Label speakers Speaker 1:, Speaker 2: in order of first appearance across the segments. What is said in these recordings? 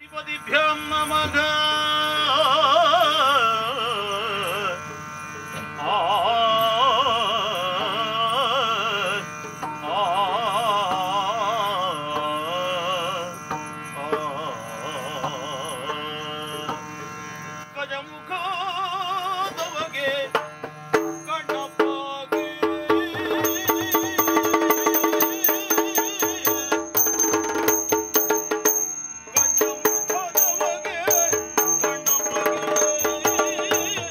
Speaker 1: ಪದಿಭ್ಯಂ ನಮಃ ಆ ಆ ಗಜಮುಖದವಗೆ ಗಣಪಗೆ ಗಜಮುಖದವಗೆ ಗಣಪಗೆ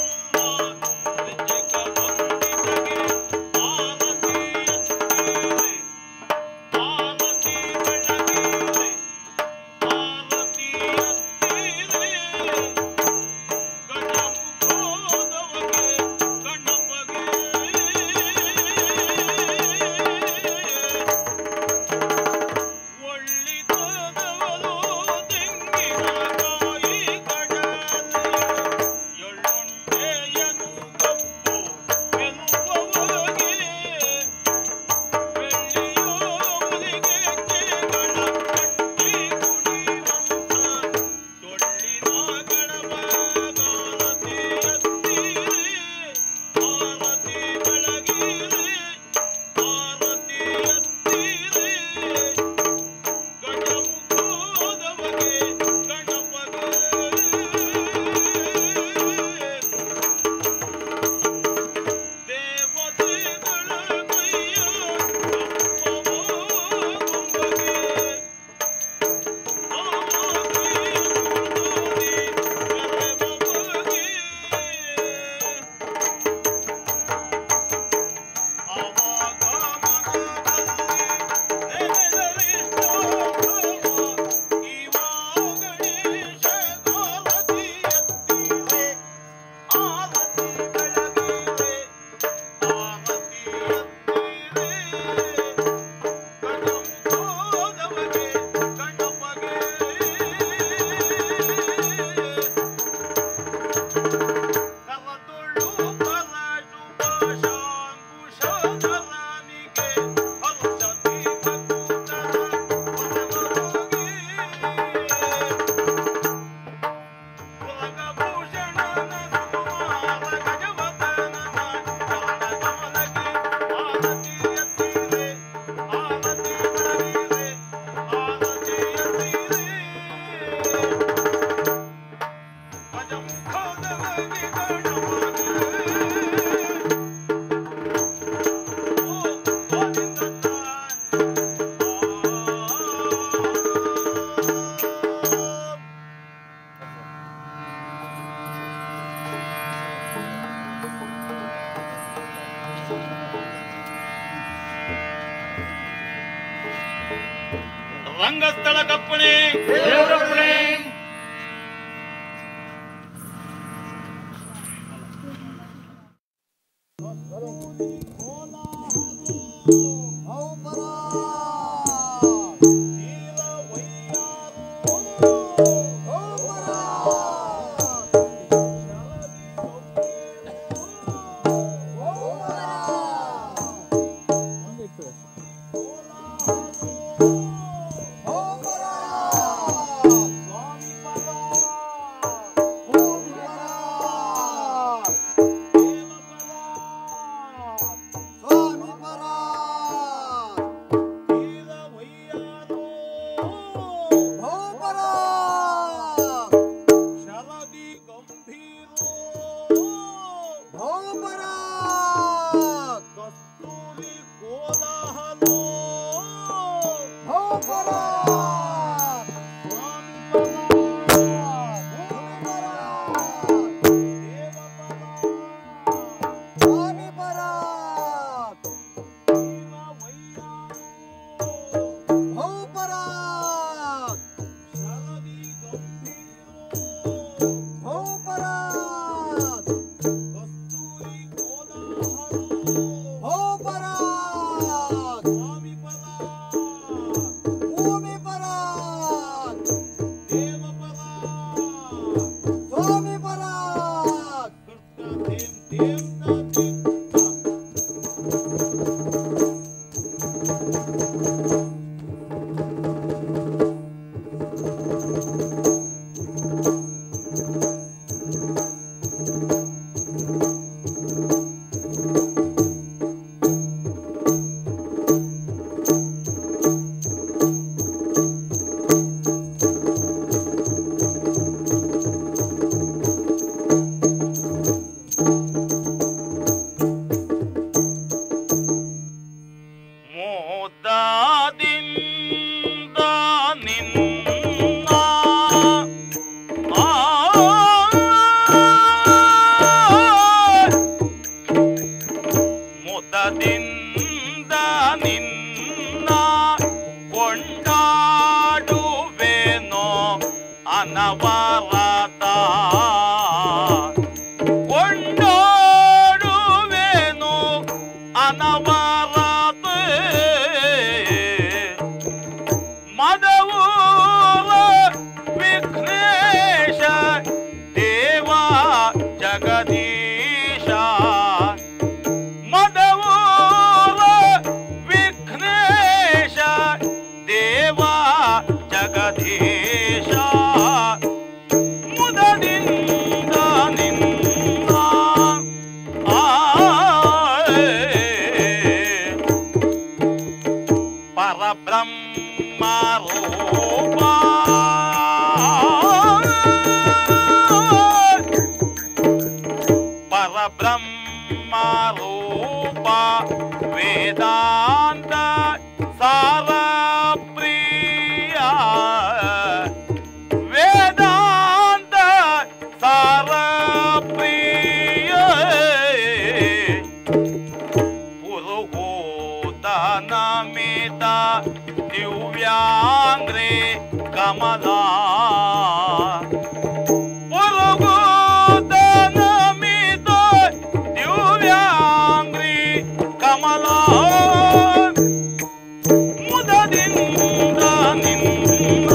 Speaker 1: ರಂಗಸ್ಥಳ ಕಪ್ಪಣೆ ಶರದಿ ಗಂಭೀರೋ ಕಸ್ತೂರಿ ಕೋಲಾಹಲೋ
Speaker 2: ಭೂಮಿ ಪರ ಅನವರತ ಕೊಂಡೋಡುವೆನು ಅನವರತ ಮದವೂರ ವಿಘ್ನೇಶ ದೇವ ಜಗದೀಶ ಮದವೂರ ವಿಘ್ನೇಶ ದೇವ ಜಗದೀಶ ಮುದದಿಂದ ನಿನ್ನ ಆಯ್ ಪರಬ್ರಹ್ಮ ರೂಪ ಪರಬ್ರಹ್ಮ ರೂಪ ವೇದಾಂತ ಸಾರ ಪ್ರಿಯ ವೇದಾಂತ ಸಾರ ಪ್ರಿಯ ಪುರುಹೂತನಮಿತ ದಿವ್ಯಾಂಗ್ರೆ ಕಮಲಾ ಪುರುಹೂತನಮಿತ ದಿವ್ಯಾಂಗ್ರಿ ಕಮಲಾ ಮುದದಿಂದ ನಿನ್ನ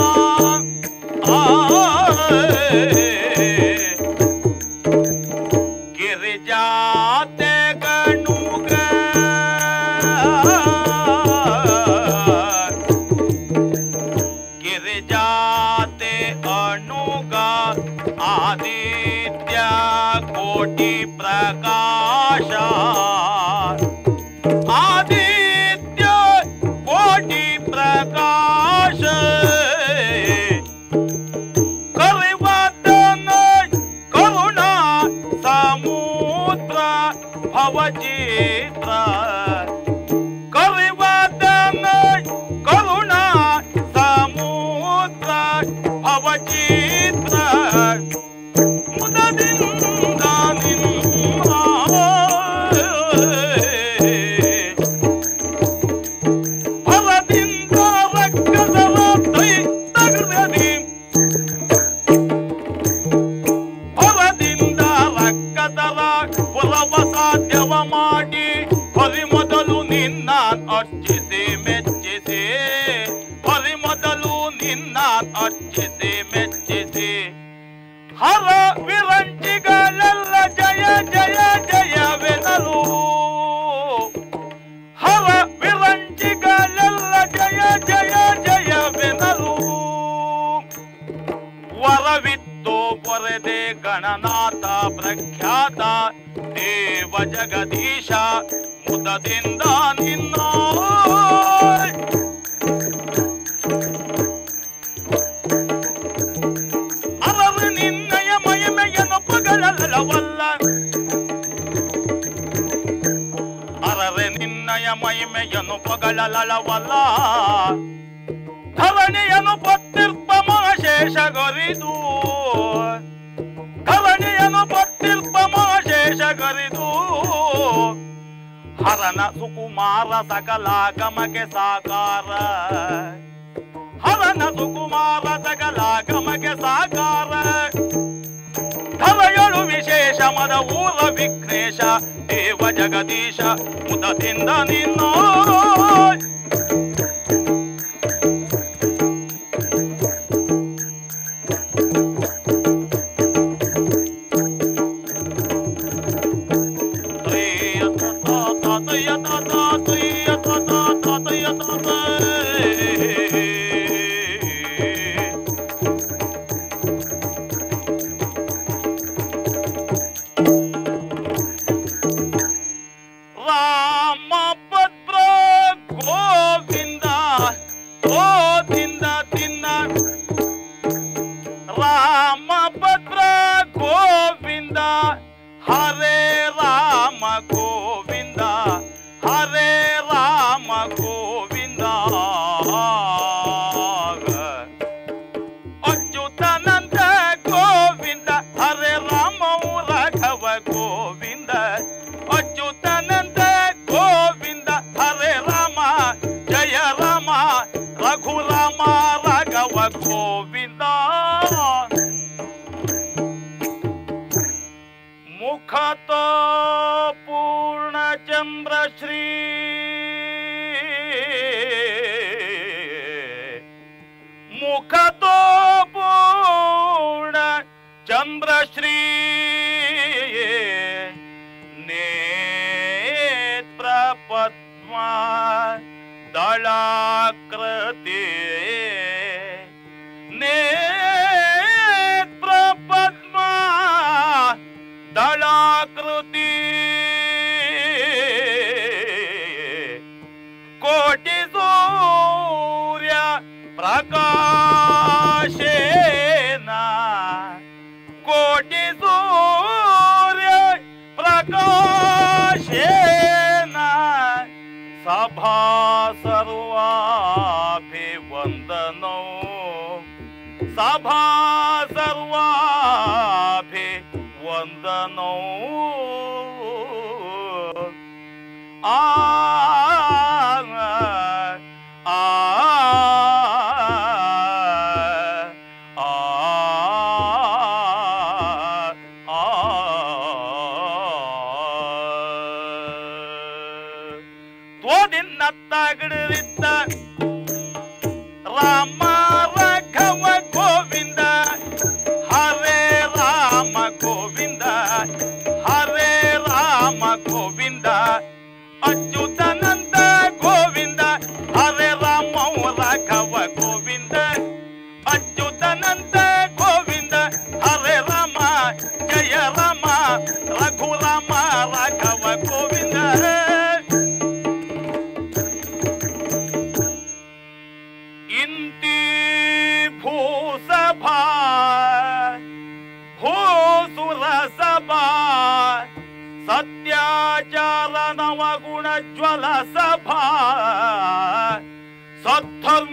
Speaker 2: ಆಯ್ ಗಿರಿಜಾತೆ ಗಣುಗ ಗಿರಿಜಾತೆ ಅಣುಗ ಆದಿತ್ಯ ಕೋಟಿ ಪ್ರಕಾಶ ಆದಿತ್ಯ ಕೋಟಿ ಪ್ರಕಾಶ ಕರಿವದನ ಕರುಣ ಸಮುದ್ರ ಭವಚಿತ್ರ ಕರಿವದನ ಕರುಣ ಸಮುದ್ರ ಭವಚಿತ್ರ ಮುದದಿಂದ ನಿಮ್ಮ ಭವದಿಂದ ರಕ್ಕಸರ ದೈ ತಗದಿ ಹೊರದಿಂದ ರಕ್ಕದರ ಪುರವ ಸಾಧ್ಯವ ಮಾಡಿ ಹೊರಿ ಮೊದಲು ನಿನ್ನ ಅರ್ಚಿಸಿ ಮೆಚ್ಚಿಸಿ ಹೊರಿ ಮೊದಲು ನಿನ್ನ ಅರ್ಚಿಸಿ ಮೆಚ್ಚಿಸಿ ಹರ ವಿರಂಚಿಗಳೆಲ್ಲ ಜಯ ಜಯ ಜಯವೆನಲು ಹರ ವಿರಂಚಿಗಳೆಲ್ಲ ಜಯ ಜಯ ಜಯವೆನಲು ವರವಿತ್ತು ಪೊರೆದೆ ಗಣನಾಥ ಪ್ರಖ್ಯಾತ ದೇವ ಜಗದೀಶ ಮುದದಿಂದ ನಿನ್ನ ಅವರು ನಿನ್ನಯ ಮಹಿಮೆಯನ್ನು ಪಗಳಲ್ಲವಲ್ಲ ಅರರೆ ನಿನ್ನಯ ಮಹಿಮೆಯನ್ನು ಪಗಳಲವಲ್ಲ ಧರಣಿಯನ್ನು ಪತ್ತಿರ್ಪ ಶೇಷಗರಿದು ಧರಣಿಯನ್ನು ಪತ್ತಿರ್ಪ ಶೇಷಗರಿದು ಹರನ ಸುಕುಮಾರ ಸಕಲಾಗಮಗೆ ಸಾಕಾರ ಹರನ ಸುಕುಮಾರ ಸಕಲಾಗಮಗೆ ಸಾಕಾರ ಧರೆಯಳು ವಿಶೇಷ ಮದ ಊರ ವಿಘ್ನೇಶ ದೇವ ಜಗದೀಶ ಮುದದಿಂದ ನಿನ್ನ ರಾಮಭದ್ರ ಗೋವಿಂದ ಗೋವಿಂದ ತಿನ್ನ ರಾಮಭದ್ರ ಗೋವಿಂದ ಹರೇ ರಾಮ ಗೋವಿಂದ ಹರೇ ರಾಮ ಗೋವಿಂದ ಅಚ್ಯುತಾನಂದ ಗೋವಿಂದ ಹರೇ ರಾಮ ರಾಘವ ಗೋವಿಂದ ಅಚ್ಯುತಾನಂದ ಗೋವಿಂದ ಹರೇ ರಾಮ ಜಯ ರಾಮ ರಘುರಾಮ ರಾಘವ ಗೋವಿಂದ ಮುಖತೋ ಪೂರ್ಣಚಂದ್ರ ಶ್ರೀ ಮುಖತೋ ಪೂರ್ಣ ಚಂದ್ರ ಶ್ರೀ ನೇತ್ರ ಪದ್ಮ ದಳಾಕೃತಿ ನೇತ್ರ ಪದ್ಮ ದಳಾಕೃತಿ ಕೋಟಿ ಸೂರ್ಯ ಪ್ರಕಾಶೇನ ಕೋಟಿ ಸೂರ್ಯ ಪ್ರಕಾಶೇನ ಸಭಾ ಸರ್ವಾಭಿವಂದನೋ ಸಭಾ ಸರ್ವಾಭಿವಂದನೋ ಆ ಆ ತ್ವದಿನ್ನತ್ತಾಗಡಿದ್ದ ರಾಮ ರಾಘವ ಗೋವಿಂದ ಹರೇ ರಾಮ ಗೋವಿಂದ ಹರೇ ರಾಮ ಗೋವಿಂದ ಅಚ್ಯುತಾನಂದ ಗೋವಿಂದ ಹರೇ ರಾಮ ರಾಘವ ಗೋವಿಂದ ಅಚ್ಯುತಾನಂದ ಗೋವಿಂದ ಹರೇ ರಾಮ ಜಯ ರಾಮ ರಘುರಾಮ ರಾಘವ ಗೋವಿಂದ ಇಂತಿ ಭೂಸಭಾ ಭೂಸುರ ಸಭಾ ಸತ್ಯಾಚಾರ ನವಗುಣ ಜ್ವಲ ಸಭಾ ಸದ್ಧರ್ಮ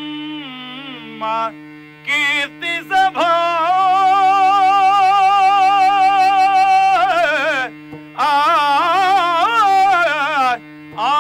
Speaker 2: ಕೀರ್ತಿ ಸಭಾ ಆ ಆ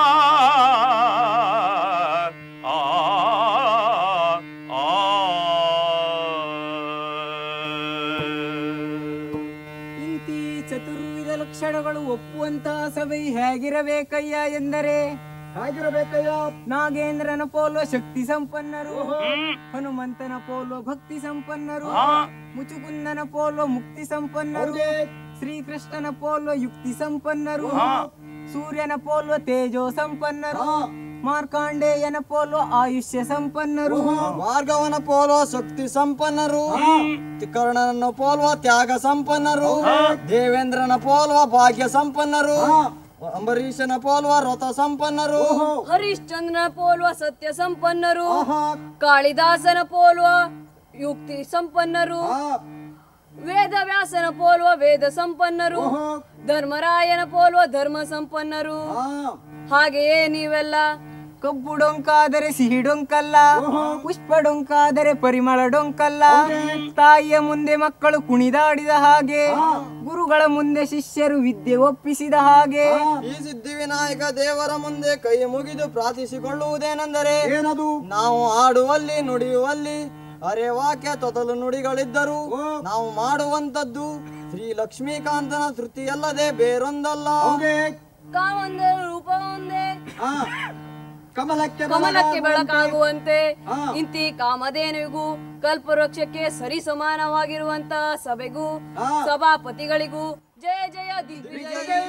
Speaker 3: ಇಂತಿ ಚತುರ್ವಿಧ ಲಕ್ಷಣಗಳು ಒಪ್ಪುವಂತಹ ಸಭೆ ಹೇಗಿರಬೇಕಯ್ಯ ಎಂದರೆ
Speaker 4: ಹೇಗಿರಬೇಕಯ್ಯ
Speaker 3: ನಾಗೇಂದ್ರನ ಪೋಲ್ವ ಶಕ್ತಿ ಸಂಪನ್ನರು
Speaker 2: ಹ್ಮ್.
Speaker 3: ಹನುಮಂತನ ಪೋಲ್ವ ಭಕ್ತಿ ಸಂಪನ್ನರು
Speaker 2: ಹಾ.
Speaker 3: ಮುಚುಕುಂದನ ಪೋಲ್ವ ಮುಕ್ತಿ ಸಂಪನ್ನರು
Speaker 4: ಹೌದೇ?
Speaker 3: ಶ್ರೀಕೃಷ್ಣನ ಪೋಲ್ವ ಯುಕ್ತಿ ಸಂಪನ್ನರು
Speaker 2: ಹಾ.
Speaker 3: ಸೂರ್ಯನ ಪೋಲ್ವ ತೇಜೋ ಸಂಪನ್ನರು
Speaker 4: ಹಾ.
Speaker 3: ಮಾರ್ಕಾಂಡೇಯನ ಪೋಲ್ವ ಆಯುಷ್ಯ ಸಂಪನ್ನರು
Speaker 4: ಮಾರ್ಗವನ ಪೋಲುವ ಶಕ್ತಿ ಸಂಪನ್ನರು ಕರ್ಣನನ್ನ ಪೋಲ್ವ ತ್ಯಾಗ ಸಂಪನ್ನರು ದೇವೇಂದ್ರನ ಪೋಲ್ವ ಭಾಗ್ಯ ಸಂಪನ್ನರು ಅಂಬರೀಷನ ಪೋಲ್ವ ವ್ರತ ಸಂಪನ್ನರು
Speaker 5: ಹರಿಶ್ಚಂದ್ರನ ಪೋಲ್ವ ಸತ್ಯ ಸಂಪನ್ನರು ಕಾಳಿದಾಸನ ಪೋಲ್ವ ಯುಕ್ತಿ ಸಂಪನ್ನರು ವೇದವ್ಯಾಸನ ಪೋಲ್ವ ವೇದ ಸಂಪನ್ನರು ಧರ್ಮರಾಯನ ಪೋಲ್ವ ಧರ್ಮ ಸಂಪನ್ನರು ಹಾಗೆಯೇ ನೀವೆಲ್ಲ
Speaker 3: ಕಬ್ಬು ಡೊಂಕಾದರೆ ಸಿಹಿ ಡೊಂಕಲ್ಲ ಪುಷ್ಪ ಡೊಂಕಾದರೆ ಪರಿಮಳ ಡೊಂಕಲ್ಲ ತಾಯಿಯ ಮುಂದೆ ಮಕ್ಕಳು ಕುಣಿದಾಡಿದ ಹಾಗೆ ಗುರುಗಳ ಮುಂದೆ ಶಿಷ್ಯರು ವಿದ್ಯೆ ಒಪ್ಪಿಸಿದ ಹಾಗೆ
Speaker 4: ಈ ಸಿದ್ಧಿವಿನಾಯಕ ದೇವರ ಮುಂದೆ ಕೈ ಮುಗಿದು ಪ್ರಾರ್ಥಿಸಿಕೊಳ್ಳುವುದೇನೆಂದರೆ ಏನದು ನಾವು ಆಡುವಲ್ಲಿ ನುಡಿಯುವಲ್ಲಿ ಅರೆ ವಾಕ್ಯ ತೊದಲು ನುಡಿಗಳಿದ್ದರು ನಾವು ಮಾಡುವಂತದ್ದು ಶ್ರೀ ಲಕ್ಷ್ಮೀಕಾಂತನ ತೃಪ್ತಿಯಲ್ಲದೆ ಬೇರೊಂದಲ್ಲ
Speaker 5: ಕಾಮ ಒಂದೇ ರೂಪ ಒಂದೇ
Speaker 4: ಕಮಲಕ್ಕೆ
Speaker 5: ಕಮಲಕ್ಕೆ ಬೆಳಕಾಗುವಂತೆ ಇಂತಿ ಕಾಮಧೇನುವಿಗೂ ಕಲ್ಪವೃಕ್ಷಕ್ಕೆ ಸರಿ ಸಮಾನವಾಗಿರುವಂತಹ ಸಭೆಗೂ ಸಭಾಪತಿಗಳಿಗೂ ಜಯ ಜಯ ದಿಗ್ವಿಜಯ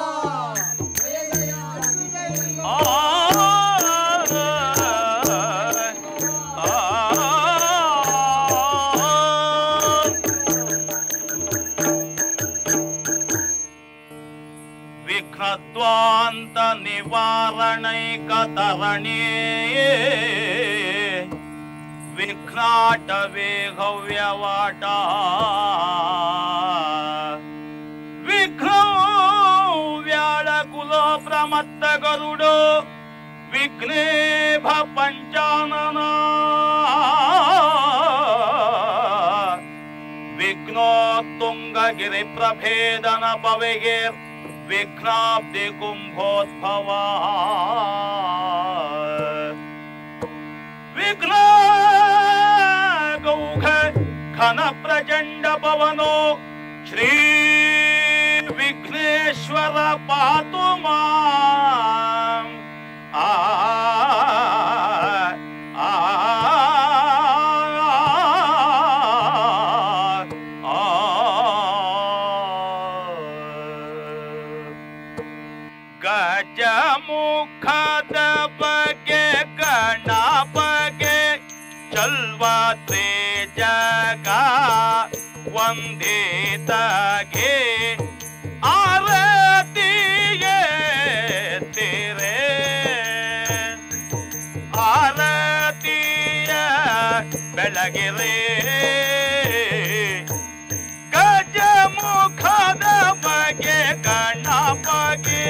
Speaker 2: ವಿಘ್ನದ್ವಾಂತ ನಿವಾರಣೈಕ ತರಣಿ ವಿಘ್ನಾಟ ವೇಗವ್ಯವಾಟ ವಿಘ್ನ ವ್ಯಾಳ ಕುಲ ಪ್ರಮತ್ತ ಗರುಡು ವಿಘ್ನೇಭ ಪಂಚಾನನ ವಿಘ್ನೋತ್ತುಂಗಗಿರಿ ಪ್ರಭೇದನ ಪವೆಗೆ ವಿಘ್ನಾಬ್ಧಿ ಕುಂಭೋದ್ಭವ ವಿಘ್ನ ಗೌಘ ಘನ ಪ್ರಚಂಡ ಪವನೋ ಶ್ರೀ ದೇವರ ಪಾತು ಮಾಂ. ಆ ಆ, ಆ. ಗಜಮುಖದ ಬಗೆ ಗಣ ಬಗೆ ಚಲ್ವ ಜಗ ಒಂದೇ ತಗೆ ಆರತಿಯೇ ತೆರೆ ಆರತಿಯ ಬೆಳಗಿರೆ ಗಜಮುಖದ ಬಗೆ ಗಣಪಗೆ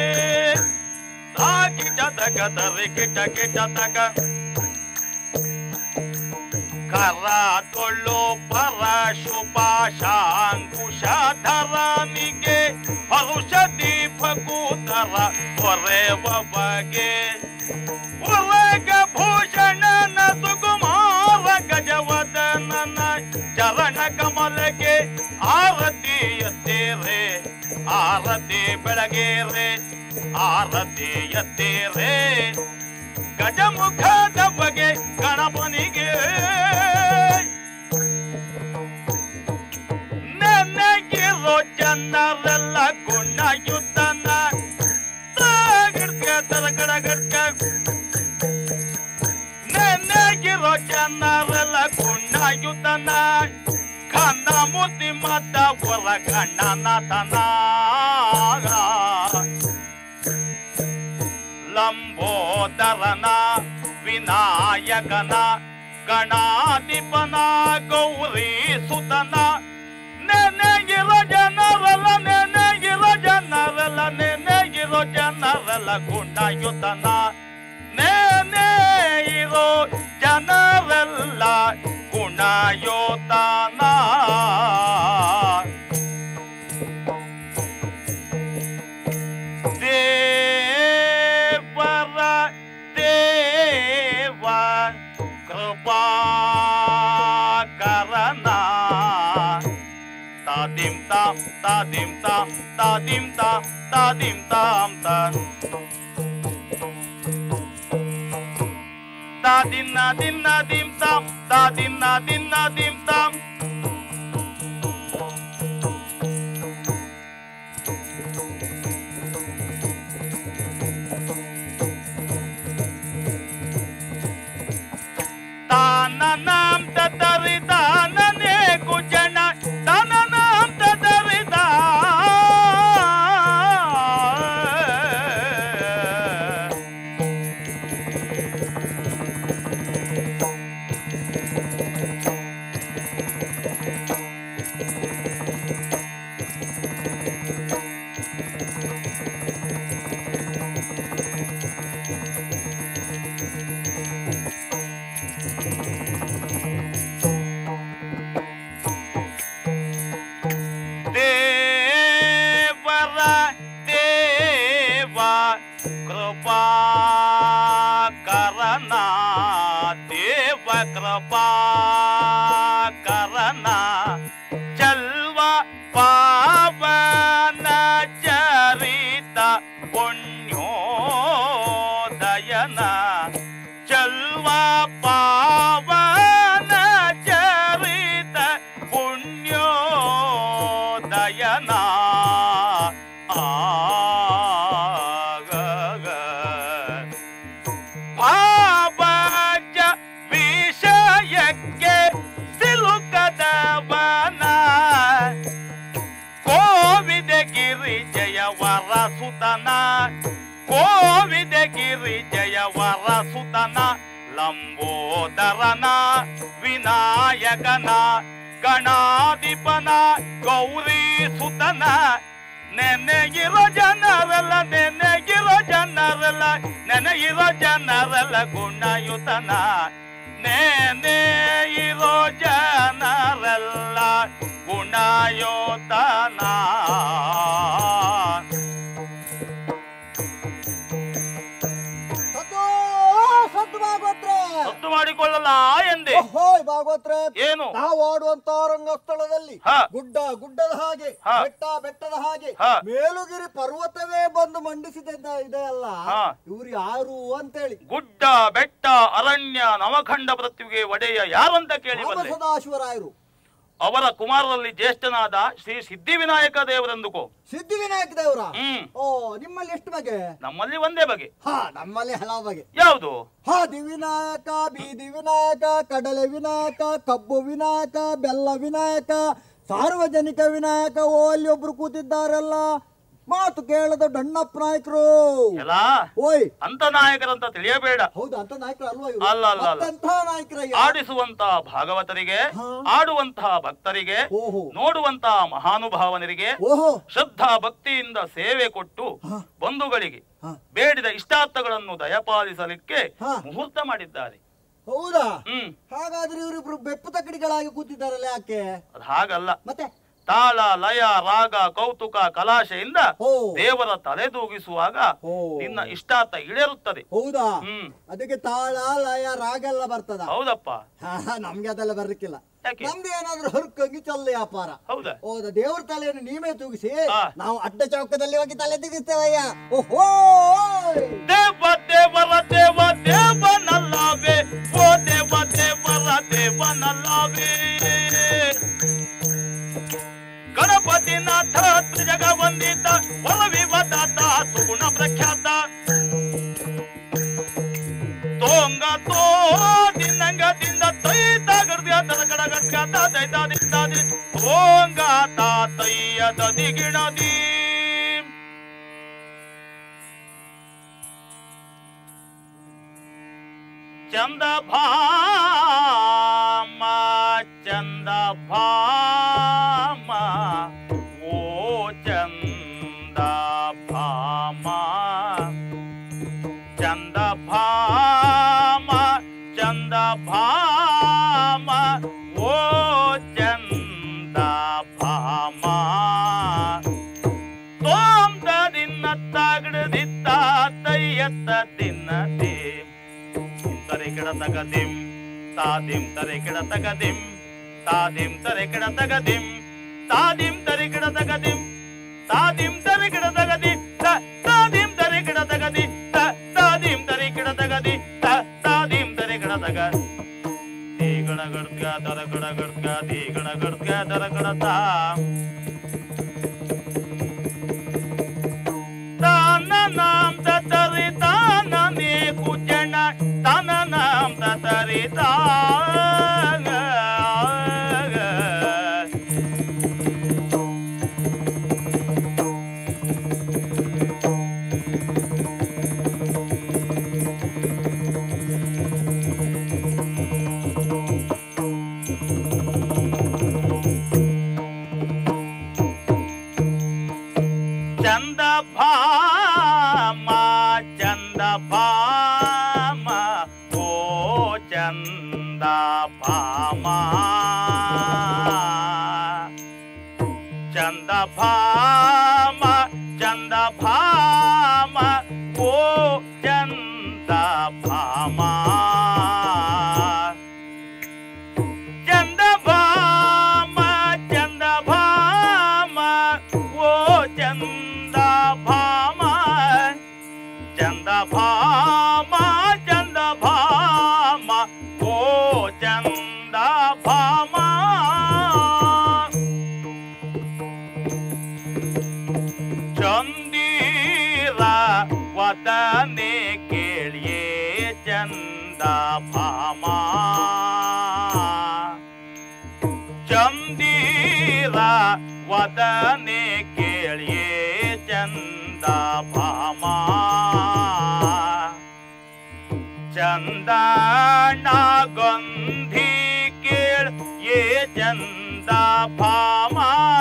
Speaker 2: ಕಿಟ ತಗ ತರಿ ಕಿಟ ಕಿಟ ತಗ ಕರ ತೊಳ್ಳು ಪರ ಶುಭಾಶಾಂಕುಶಧರನಿಗೆ ಔಷಧಿ ಭಗೂತರ ಹೊರೆವ ಬಗೆ ಉರಗ ಭೂಷಣನ ಸುಕುಮಾರ ಗಜವದನನ ಚರಣ ಕಮಲಕ್ಕೆ ಆರತಿ ಎತ್ತೇರೆ ಆರತಿ ಬೆಳಗೇರೆ ಆರತಿ ಎತ್ತೇರೆ ಗಜಮುಖದ ಬಗೆ ಗಣಪನಿಗೆ ನೆನೆಗಿರೋ ಜನರೆಲ್ಲ ಗುಣ ಯುದ್ಧನ ತರಗಡಗಡ್ಕ ನೆನೆಗಿರೋ ಜನರೆಲ್ಲ ಗುಣ ಯುದ್ಧನ ಕನ್ನ ಮುದ್ದಿ ಮದ್ದ ಹೊರ ಗಣ್ಣನತನ ಲಂಬೋದರನ ವಿನಾಯಕನ ಗಣಾಧಿಪನ ಗೌರಿ ಸುತನ ನೆನೆಗಿರೋ ಜನರಲ್ಲ ನೆನೆಗಿರೋ ಜನರಲ್ಲ ನೆನೆಗಿರೋ ಜನರಲ್ಲ ಗುಣಯುತನ ನೆನೆ ಇರೋ ಜನರೆಲ್ಲ ಗುಣಯೋತನ ದೇವರ ದೇವ ಕೃಪಾ ಕರನ ತಾದಿಂ ತಾಂ ತಾದಿಂ ತಾಂ ತಾದಿಂ ತಾಂ ತಾದಿಂ ತಾಂ ತಾಂ ತಾದಿನ್ನ ದಿನ್ನ ದಿಂ ತಾಂ ತಾದಿನ್ನ ದಿನ್ನ ದಿಂ ತಾಂ ತಾನನಾಂ ತದರಿದಾನನೆ ಕುಜನ ತಾನನಾಂ ತದರಿದ ದೇವರ ದೇವ ಕೃಪಾ ಕರನ ದೇವ ಕೃಪಾ ಕರನ ಚಲ್ವ ಪಾವನ ಚರಿತ ಪುಣ್ಯೋದಯನ ಚಲ್ವ ಪಾವನ ಚರಿತ ಪುಣ್ಯೋದಯನ ಆಗ ಭಾವಜ ವಿಷಯಕ್ಕೆ ಸಿಲುಕದವನ ಕೋವಿದ ಗಿರಿ ಜಯವರ ಸುತನ ಕೋವಿದ ಗಿರಿ ಜಯವರ ಸುತನ ಲಂಬೋದರನ ವಿನಾಯಕನ ಗಣಾಧಿಪನ ಗೌರಿ ಸುತನ ನೆನೆಗಿರೋ ಜನರೆಲ್ಲ ನೆನೆಗಿರೋ ಜನರೆಲ್ಲ ನೆನೆಗಿರೋ ಜನರೆಲ್ಲ ಗುಣಯುತನ ನೆನೆ ಇರೋ ಜನರೆಲ್ಲ ಗುಣಯೋತನ
Speaker 4: ಸದ್ದು ಸದ್ದು ಭಾಗವತ್ರೆ
Speaker 2: ಸದ್ದು ಮಾಡಿಕೊಳ್ಳಲ್ಲ ಎಂದೆ
Speaker 4: ಹೋಯ್ ಭಾಗವತ್ರೆ
Speaker 2: ಏನು
Speaker 4: ನಾವು ಆಡುವಂತ ರಂಗಸ್ಥಳದಲ್ಲಿ
Speaker 2: ಹಾ.
Speaker 4: ಗುಡ್ಡ ಗುಡ್ಡದ ಹಾಗೆ
Speaker 2: ಹಾ.
Speaker 4: ಬೆಟ್ಟ ಬೆಟ್ಟದ ಹಾಗೆ
Speaker 2: ಹಾ.
Speaker 4: ಮೇಲುಗಿರಿ ಪರ್ವತವೇ ಬಂದು ಮಂಡಿಸಿದ ಇದೆ ಅಲ್ಲ
Speaker 2: ಹಾ.
Speaker 4: ಇವ್ರು ಯಾರು ಅಂತೇಳಿ
Speaker 2: ಗುಡ್ಡ ಬೆಟ್ಟ ಅರಣ್ಯ ನವಖಂಡ ಪೃಥ್ವಿಗೆ ಒಡೆಯ ಯಾರಂತ ಕೇಳಿ
Speaker 4: ರಾಮ
Speaker 2: ಬಲ್ಲೆ
Speaker 4: ಸದಾಶಿವರಾಯರು
Speaker 2: ಅವರ ಕುಮಾರರಲ್ಲಿ ಜ್ಯೇಷ್ಠನಾದ ಶ್ರೀ ಸಿದ್ಧಿವಿನಾಯಕ ದೇವರೆಂದುಕೋ
Speaker 4: ಸಿದ್ಧಿವಿನಾಯಕ ದೇವರ
Speaker 2: ಹ್ಮ್
Speaker 4: ಓ ನಿಮ್ಮಲ್ಲಿ ಎಷ್ಟು ಬಗೆ
Speaker 2: ನಮ್ಮಲ್ಲಿ ಒಂದೇ ಬಗೆ
Speaker 4: ಹಾ ನಮ್ಮಲ್ಲಿ ಹಲವು ಬಗೆ
Speaker 2: ಯಾವುದು
Speaker 4: ಹಾದಿ ವಿನಾಯಕ ಬೀದಿ ವಿನಾಯಕ ಕಡಲೆ ವಿನಾಯಕ ಕಬ್ಬು ವಿನಾಯಕ ಬೆಲ್ಲ ವಿನಾಯಕ ಸಾರ್ವಜನಿಕ ವಿನಾಯಕ ಓ ಅಲ್ಲಿ ಒಬ್ರು ಕೂತಿದ್ದಾರಲ್ಲ ಮಾತು ಕೇಳದ ಡಣ್ಣಪ್ಪ ನಾಯಕರು
Speaker 2: ಎಲ್ಲ
Speaker 4: ಓಯ್
Speaker 2: ಅಂತ ನಾಯಕರಂತ ತಿಳಿಯಬೇಡ
Speaker 4: ಹೌದಾ ಅಂತ ನಾಯಕರು ಅಲ್ವಾ
Speaker 2: ಅಲ್ಲ, ಅಲ್ಲ, ಅಲ್ಲ.
Speaker 4: ಮತ್ತೆಂಥ ನಾಯಕರಯ್ಯ
Speaker 2: ಆಡಿಸುವಂತಹ ಭಾಗವತರಿಗೆ
Speaker 4: ಹಾ.
Speaker 2: ಆಡುವಂತಹ ಭಕ್ತರಿಗೆ
Speaker 4: ಓಹೋ
Speaker 2: ನೋಡುವಂತಹ ಮಹಾನುಭಾವನರಿಗೆ
Speaker 4: ಓಹೋ
Speaker 2: ಶ್ರದ್ಧಾ ಭಕ್ತಿಯಿಂದ ಸೇವೆ ಕೊಟ್ಟು
Speaker 4: ಹಾ.
Speaker 2: ಬಂಧುಗಳಿಗೆ
Speaker 4: ಹಾ.
Speaker 2: ಬೇಡಿದ ಇಷ್ಟಾರ್ಥಗಳನ್ನು ದಯಪಾಲಿಸಲಿಕ್ಕೆ
Speaker 4: ಹಾ.
Speaker 2: ಮುಹೂರ್ತ ಮಾಡಿದ್ದಾರೆ
Speaker 4: ಹೌದಾ
Speaker 2: ಹ್ಮ್
Speaker 4: ಹಾಗಾದ್ರೆ ಇವರಿಬ್ರು ಬೆಪ್ಪು ತಕ್ಕಡಿಗಳಾಗಿ ಕೂತಿದ್ದಾರಲ್ಲ ಯಾಕೆ
Speaker 2: ಅದು ಹಾಗಲ್ಲ
Speaker 4: ಮತ್ತೆ
Speaker 2: ತಾಳ ಲಯ ರಾಗ ಕೌತುಕ ಕಲಾಶೆಯಿಂದ
Speaker 4: ಓ
Speaker 2: ದೇವರ ತಲೆ ತೂಗಿಸುವಾಗ
Speaker 4: ಓ
Speaker 2: ನಿನ್ನ ಇಷ್ಟಾರ್ಥ ಈಡೇರುತ್ತದೆ
Speaker 4: ಹೌದಾ
Speaker 2: ಹ್ಮ್
Speaker 4: ಅದಕ್ಕೆ ತಾಳ ಲಯ ರಾಗ ಎಲ್ಲ ಬರ್ತದ
Speaker 2: ಹೌದಪ್ಪ
Speaker 4: ಹಾ, ಹಾ, ನಮ್ಗೆ ಅದೆಲ್ಲ ಬರ್ಲಿಕ್ಕಿಲ್ಲ
Speaker 2: ಯಾಕೆ
Speaker 4: ನಮ್ದು ಏನಾದ್ರೂ ಹರ್ಕಂಗಿ ಚಲ್ಲ ವ್ಯಾಪಾರ
Speaker 2: ಹೌದಾ
Speaker 4: ಹೌದ ದೇವ್ರ ತಲೆಯನ್ನು ನೀವೇ ತೂಗಿಸಿ
Speaker 2: ಹಾ.
Speaker 4: ನಾವು ಅಡ್ಡ ಚೌಕದಲ್ಲಿ ಹೋಗಿ ತಲೆ ತೆಗಿಸ್ತೇವಯ್ಯ ಓಹೋ
Speaker 2: ದೇವ ದೇವರ ದೇವ ದೇವನಲ್ಲವೇ ಓ ದೇವ ದೇವರ ದೇವನಲ್ಲವೇ ಗಣಪತಿನಾಥ ತ್ರಿಜಗ ವಂದಿತ ವರವಿವದಾತ ಸುಗುಣ ಪ್ರಖ್ಯಾತ ತೋಂಗ ತೋ ದಿನ್ನಂಗ ದಿಂದ ತೈತ ಗಡ್ಗ ತರಕಡ ಗಡ್ಗ ತೈತ ದಿತ್ತಾದಿ ತೋಂಗ ತಾ ತೈಯ ದದಿ ಗಿಣದಿ ಚಂದ ಭಾಮ ಚಂದ ಭಾಮ ಓ ಚಂದ ಭಾಮ ಚಂದ ಭಾಮ ಚಂದ ಭಾಮ ಓ ಚಂದ ಭಾಮ ತೋಂದ ದಿನ್ನ ತಗಡದಿತ್ತ ತಯ್ಯತ್ತ ದಿನ್ನದೇ ತರೆ ಕಿಡ ತಗದಿಂ ತಾದಿಂ ತರೆ ಕಿಡ ತಗದಿಂ ತಾದಿಂ ತರೆ ಕಿಡ ತಗದಿಂ ತಾದಿಂ ತರೆ ಕಿಡ ತಗದಿಂ ತಾದಿಂ ತರೆ ಕಿಡ ತಗದಿ ತ- ತಾದಿಂ ತರೆ ಕಿಡ ತಗದಿ ತ- ತಾದಿಂ ತರೆ ಕಿಡ ತಗದಿ ತ- ತಾದಿಂ ತರೆ ಕಿಡ ತಗ ದೇಗಣ ಗಡ್ಗ ದರ ಗಡ ಗಡ್ಗ ದೇಗಣ ಗಡ್ಗ ದರ ಗಡತ ತಾನ ನಾಮ ತರಿ ತಾನ ನೇ ಕುಜನ ತಾನ ನಾಮ ತರಿ ತಾನ ಚಂದ ಭಾಮ ಚಂದ ಭಾಮ ಓ ಚಂದ ಭಾಮ ಚಂದ ಭಾಮ ಚಂದ ಭಾಮ ಓ ಚಂದ ಭಾಮ ಚಂದ ಭಾಮ ಚಂದ ಭಾಮ ಓ ಚಂದ ಭಾಮ ಚಂದ ಭಾಮ ಚಂದ ಭಾಮ ಓ ಚಂದ ಭಾಮ ಚಂದೀರ ವದನೆ ಕೇಳಿಯೇ ಚಂದ ಭಾಮ ಚಂದೀರ ವದನೆ ಕೇಳಿಯೇ ಚಂದ ಭಾಮ ಚಂದನ ಗಂಧಿ ಕೇಳ ಏ ಚಂದ ಭಾಮ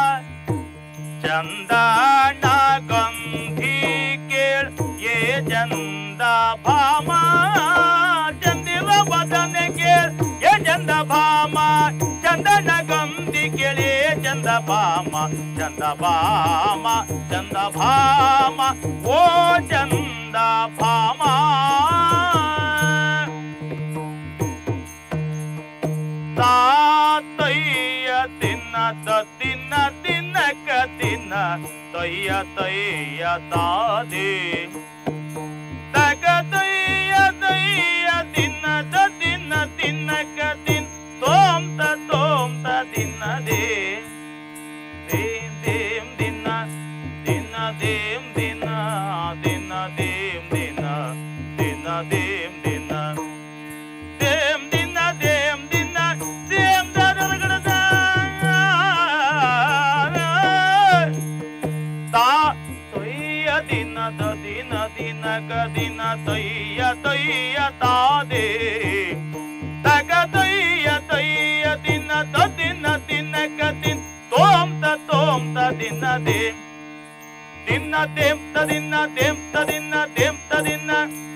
Speaker 2: ಚಂದನ ಗಂಧಿ ಕೇಳ ಏ ಚಂದ ಭಾಮ ಚಂದಿರ ವದನೆ ಕೇಳ ಏ ಚಂದ ಭಾಮ ಚಂದನ ಗಂಧಿ ಕೇಳಿ ಚಂದ ಭಾಮ ಚಂದ ಭಾಮ ಚಂದ ಭಾಮ ಓ ಚಂದ ಭಾಮ ದಿನ ದಿನಕ ದಿನ ತಯ್ಯ ತಯ್ಯ ತಾದೆ ತಗ ತಯ್ಯ ತಯ್ಯ ದಿನ ದಿನ ದಿನಕ ದಿನ ತೋಂ ತ ತೋಂ ತ ದಿನ ದೇ ದೇಂ ದೇಂ ದಿನ ದಿನ ದೇಂ ದಿನ ದಿನ ದೇಂ ದಿನ ದಿನ ದೇಂ ದಿನ ದೇಂ ದಿನ ದೇಂ ದಿನ ದೇಂ ದರಗಡದ ತಾ ತೊಯ್ಯ ದಿನದ ದಿನ ದಿನಕ ದಿನ ತೊಯ್ಯ ತೊಯ್ಯ ತಾದೇ ತಗ ತೊಯ್ಯ ತೊಯ್ಯ ದಿನ ತ ದಿನ ದಿನಕ ದಿನ ತೋಂ ತ ತೋಂ ತ ದಿನ ದೇ ದಿನ ದೇಂ ತ ದಿನ ದೇಂ ತ ದಿನ ದೇಂ ತ ದಿನ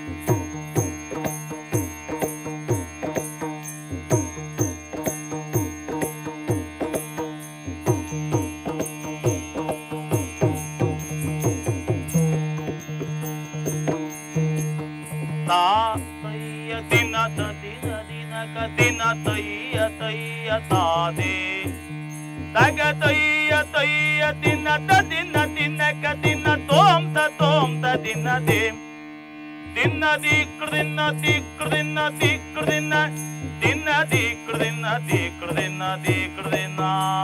Speaker 2: ತಾ ತಯ್ಯ ದಿನ ತ ದಿನ ದಿನಕ ದಿನ ತಯ್ಯ ತಯ್ಯ ತಾದೇ ತಗ ತಯ್ಯ ತಯ್ಯ ದಿನ ತ ದಿನ ದಿನಕ ದಿನ ತೋಂ ತ ತೋಂ ತ ದಿನ ದೇ ದಿನ ದೀಕ್ರ ದಿನ ದೀಕ್ರ ದಿನ ದೀಕ್ರ ದಿನ ದಿನ ದೀಕ್ರ ದಿನ ದೀಕ್ರ ದಿನ ದೀಕ್ರ ದಿನ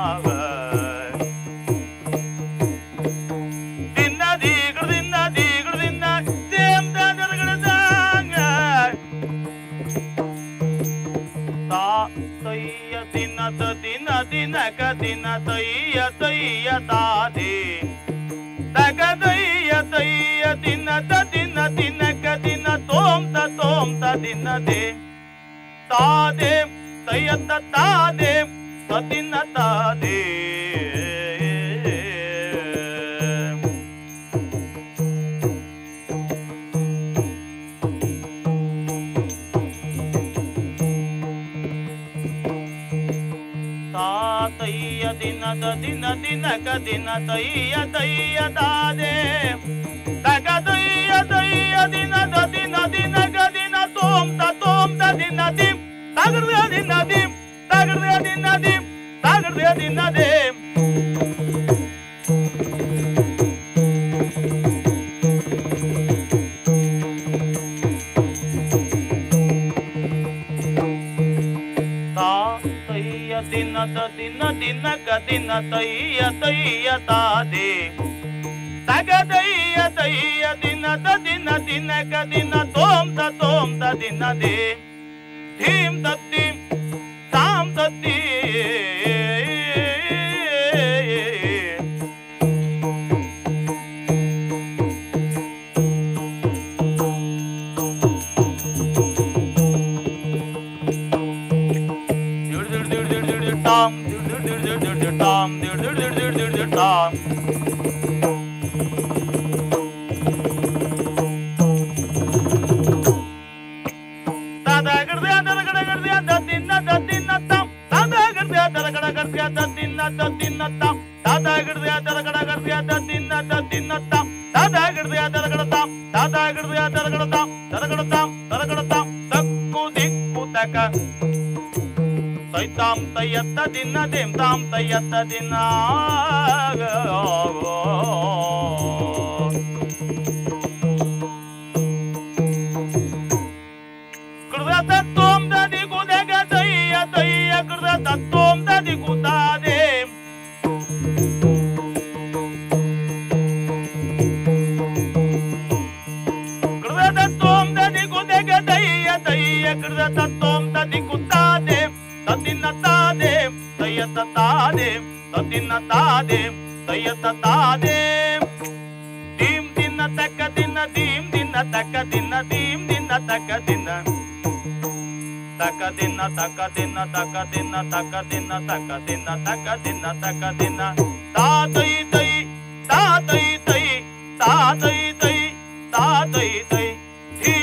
Speaker 2: ದಿನ ದೀಕ್ರ ದಿನ ದೀಕ್ರ ದಿನ ದೇಂ ದರಗಡದಂಗ ತಾ ತಯ್ಯ ದಿನ ತ ದಿನ ದಿನಕ ದಿನ ತಯ್ಯ ತಯ್ಯ ತಾದೇ ತಗ ತಯ್ಯ ತಯ್ಯ ದಿನ ತ ದಿನ ದಿನಕ ದಿನ ತೋಂ ತ ತೋಂ ತ ದಿನ ದೇ ತಾದೇ ತಯ್ಯ ತ ತಾದೇ ತ ದಿನ ತಾದೇ ತಾತಯ್ಯ ದಿನದ ದಿನ ದಿನಕ ದಿನ ತಯ್ಯ ತಯ್ಯ ತಾದೆ ತಗ ತಯ್ಯ ತಯ್ಯ ದಿನದ ದಿನ ದಿನಕ ದಿನ ತೋಂ ತ ತೋಂ ತ ದಿನ ದಿಂ ತಗರ್ದ ದಿನ ದಿಂ ತಗರ್ದ ದಿನ ದಿಂ ತಗರ್ದ ದಿನ ದೇಂ ತಾ ತಯ್ಯ ದಿನದ ದಿನ ದಿನಕ ದಿನ ತಯ್ಯ ತಯ್ಯ ತಾದೆ ತಗ ತಯ್ಯ ತಯ್ಯ ದಿನದ ದಿನ ದಿನಕ ದಿನ ತೋಂ ತ ತೋಂ ತ ದಿನ ದೇ ಧೀಂ ತದ್ದೀಂ ತಾಂ ತದ್ದೀ ಟಾಮ್ ಟಾಮ್ ಟಾಮ್ ದಾದಾಗಡ್ದೆ ಅದರಗಡ ಗಡ್ದೆ ಅದ ತಿನ್ನ ದ ತಿನ್ನ ತಂ ದಾದಾಗಡ್ದೆ ಅದರಗಡ ಗಡ್ದೆ ಅದ ತಿನ್ನ ದ ತಿನ್ನ ತಂ ದಾದಾಗಡ್ದೆ ಅದರಗಡ ಗಡ್ದೆ ಅದ ತಿನ್ನ ದ ತಿನ್ನ ತಂ ದಾದಾಗಡ್ದೆ ಅದರಗಡ ತಂ ದಾದಾಗಡ್ದೆ ಅದರಗಡ ತಂ ದರಗಡ ತಂ ದರಗಡ ತಂ ತಕ್ಕು ದಿಕ್ಕು ತಕ ತೈತಾಂ ತಯ್ಯತ್ತ ದಿನ ದೇಂ ತಾಂ ತಯ್ಯತ್ತ ದಿನ ಕೃದ ತತ್ವಂ ದದಿ ಕುದಗ ತಯ್ಯ ತಯ್ಯ ಕೃದ ತತ್ವಂ ದದಿ ಕುತಾದೆ ಕೃದ ತತ್ವಂ ದದಿ ಕುದಗ ತಯ್ಯ ತಯ್ಯ ಕೃದ ತತ್ವಂ ದದಿ ಕುತಾದೆ ತದಿನ ತಾದೆ ತಯ್ಯತ ತಾದೆ ತದಿನ ತಾದೆ ತಯ್ಯತ ತಾದೆ ದೀಂ ದಿನ ತಕ್ಕ ದಿನ ದೀಂ ದಿನ ತಕ್ಕ ದಿನ ದೀಂ ದಿನ ತಕ್ಕ ದಿನ ತಕ ದಿನ ತಕ ದಿನ ತಕ ದಿನ ತಕ ದಿನ ತಕ ದಿನ ತಕ ದಿನ ತಕ ದಿನ ತಾ ತೈ ತೈ ತಾ ತೈ ತೈ ತಾ ತೈ ತೈ ತಾ ತೈ ತೈ ಧೀಂ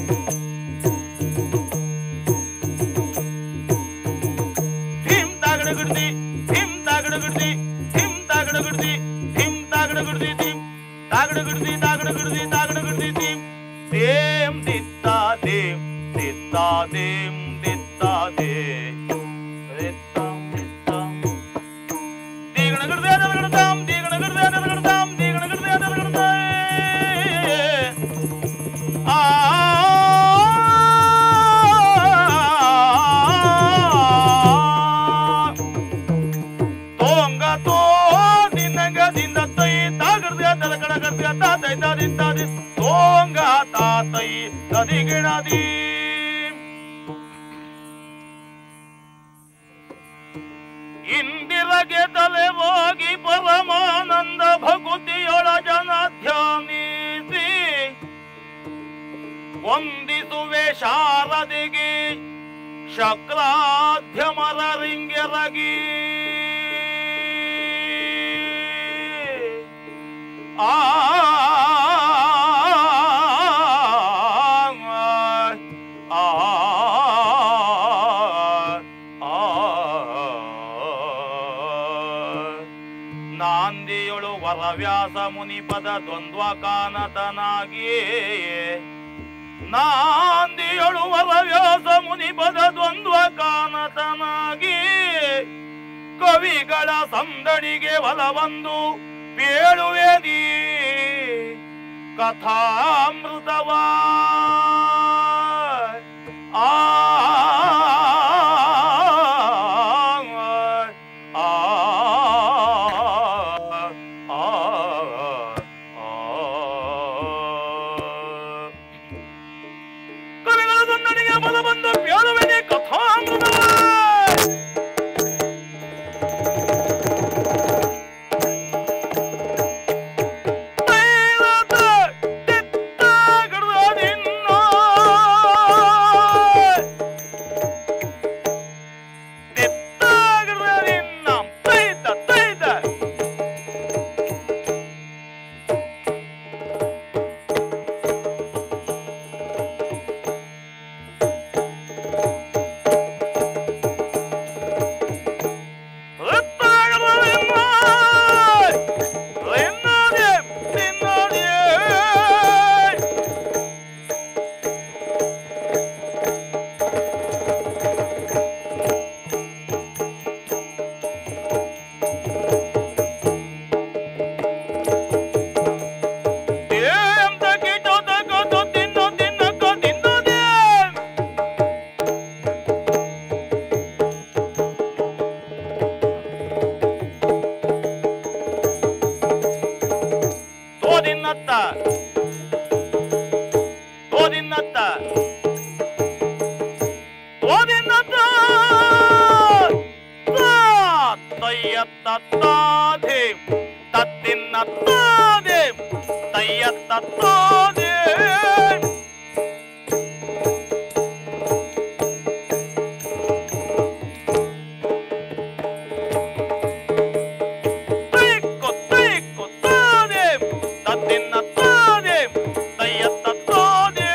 Speaker 2: ಭೀಮ್ ತಾಗಡ ಗುಡ್ದಿ ಭೀಮ್ ತಾಗಡ ಗುಡ್ದಿ ಭೀಮ್ ತಾಗಡ ಗುಡ್ದಿ ಭೀಮ್ ತಾಗಡ ಗುಡ್ದಿ ಭೀಮ್ ತಾಗಡ ಗುಡ್ದಿ ತಾಗಡ ಗುಡ್ದಿ ತಾಗಡ ಗುಡ್ದಿ ಭೀಮ್ ದೇಂ ದಿತ್ತಾ ದೇಂ ದಿತ್ತಾ ದೇಂ ದಿತ್ತಾ ದೇ ದಿತ್ತಾಂ ದಿತ್ತಾಂ ತಾತೈ ತದಿ ತದಿ ತೋಂಗ ತಾತೈ ತದಿಗಿಣದಿ ಇಂದಿರಗೆ ತಲೆ ಹೋಗಿ ಪರಮಾನಂದ ಭಕುತಿಯೊಳ ಜನ ಧ್ಯಾನಿಸಿ ವಂದಿಸುವೆ ಶಾರದಿಗೆ ಶಕ್ರಾಧ್ಯಮರ ರಿಂಗೆರಗಿ ಆ ಆ ನಾಂದಿಯೊಳು ವರವ್ಯಾಸ ಮುನಿಪದ ದ್ವಂದ್ವ ಕಾನತನಾಗಿ ನಾಂದಿಯೊಳು ವರವ್ಯಾಸ ಮುನಿಪದ ದ್ವಂದ್ವ ಕಾನತನಾಗಿ ಕವಿಗಳ ಸಂದಡಿಗೆ ಒಲವೊಂದು ಬೇಳುವೆ ನೀ ಕಥಾಮೃತವ ಆ ಆ ಕವಿಗಳ ಸಂದಡಿಗೆ ಬಲ ಬಂದು ಬೇಳುವೆನೆ ಕಥಾಮೃತವ ತೋದಿನ್ನತ್ತ ತೋದಿನ್ನತ್ತ ತೋದಿನ್ನತ್ತ ತಯ್ಯತ್ತಾದೆ ತತ್ತಿನ್ನತ್ತಾದೆ ತಯ್ಯತ್ತಾದೆ ತೈಕ್ಕು ತೈಕ್ಕು ತಾದೆ ತತ್ತಿನ್ನ ತಾದೆ ತಯ್ಯತ್ತ ತಾದೆ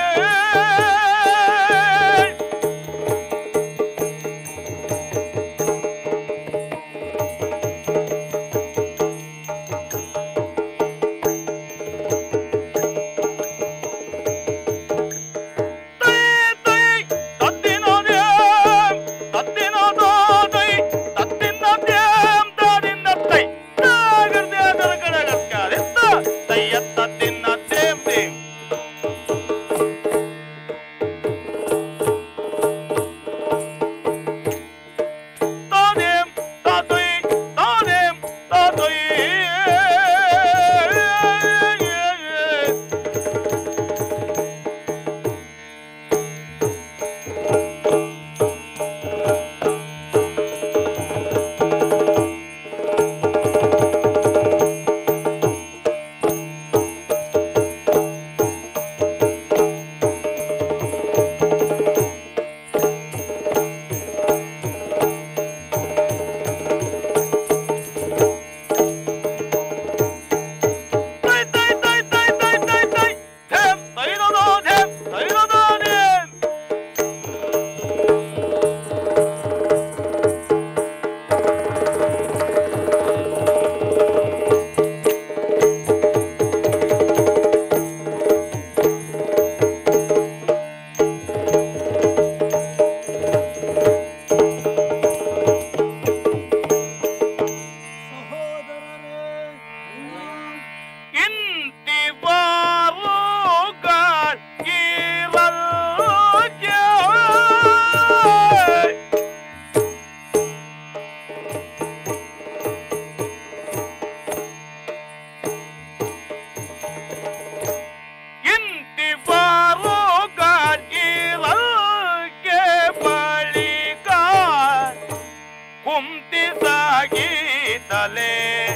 Speaker 2: ತೈ ತೈ ತತ್ತಿನದೆ ತತ್ತಿನದ ತೈ ತತ್ತಿನದೆ ತಾದಿಂದ ತೈ ತಾಗರ್ದೆ ಅದರ ಕಡೆ ಗಸ್ಕಾರಿತ್ತ ತಯ್ಯತ್ತ ತಿನ್ನ ತೇಂ ತೇಂ ತಾದೇಂ ತಾತೈ ತಾದೇಂ ತಾತೈ ಸಾಗಿತಲೆ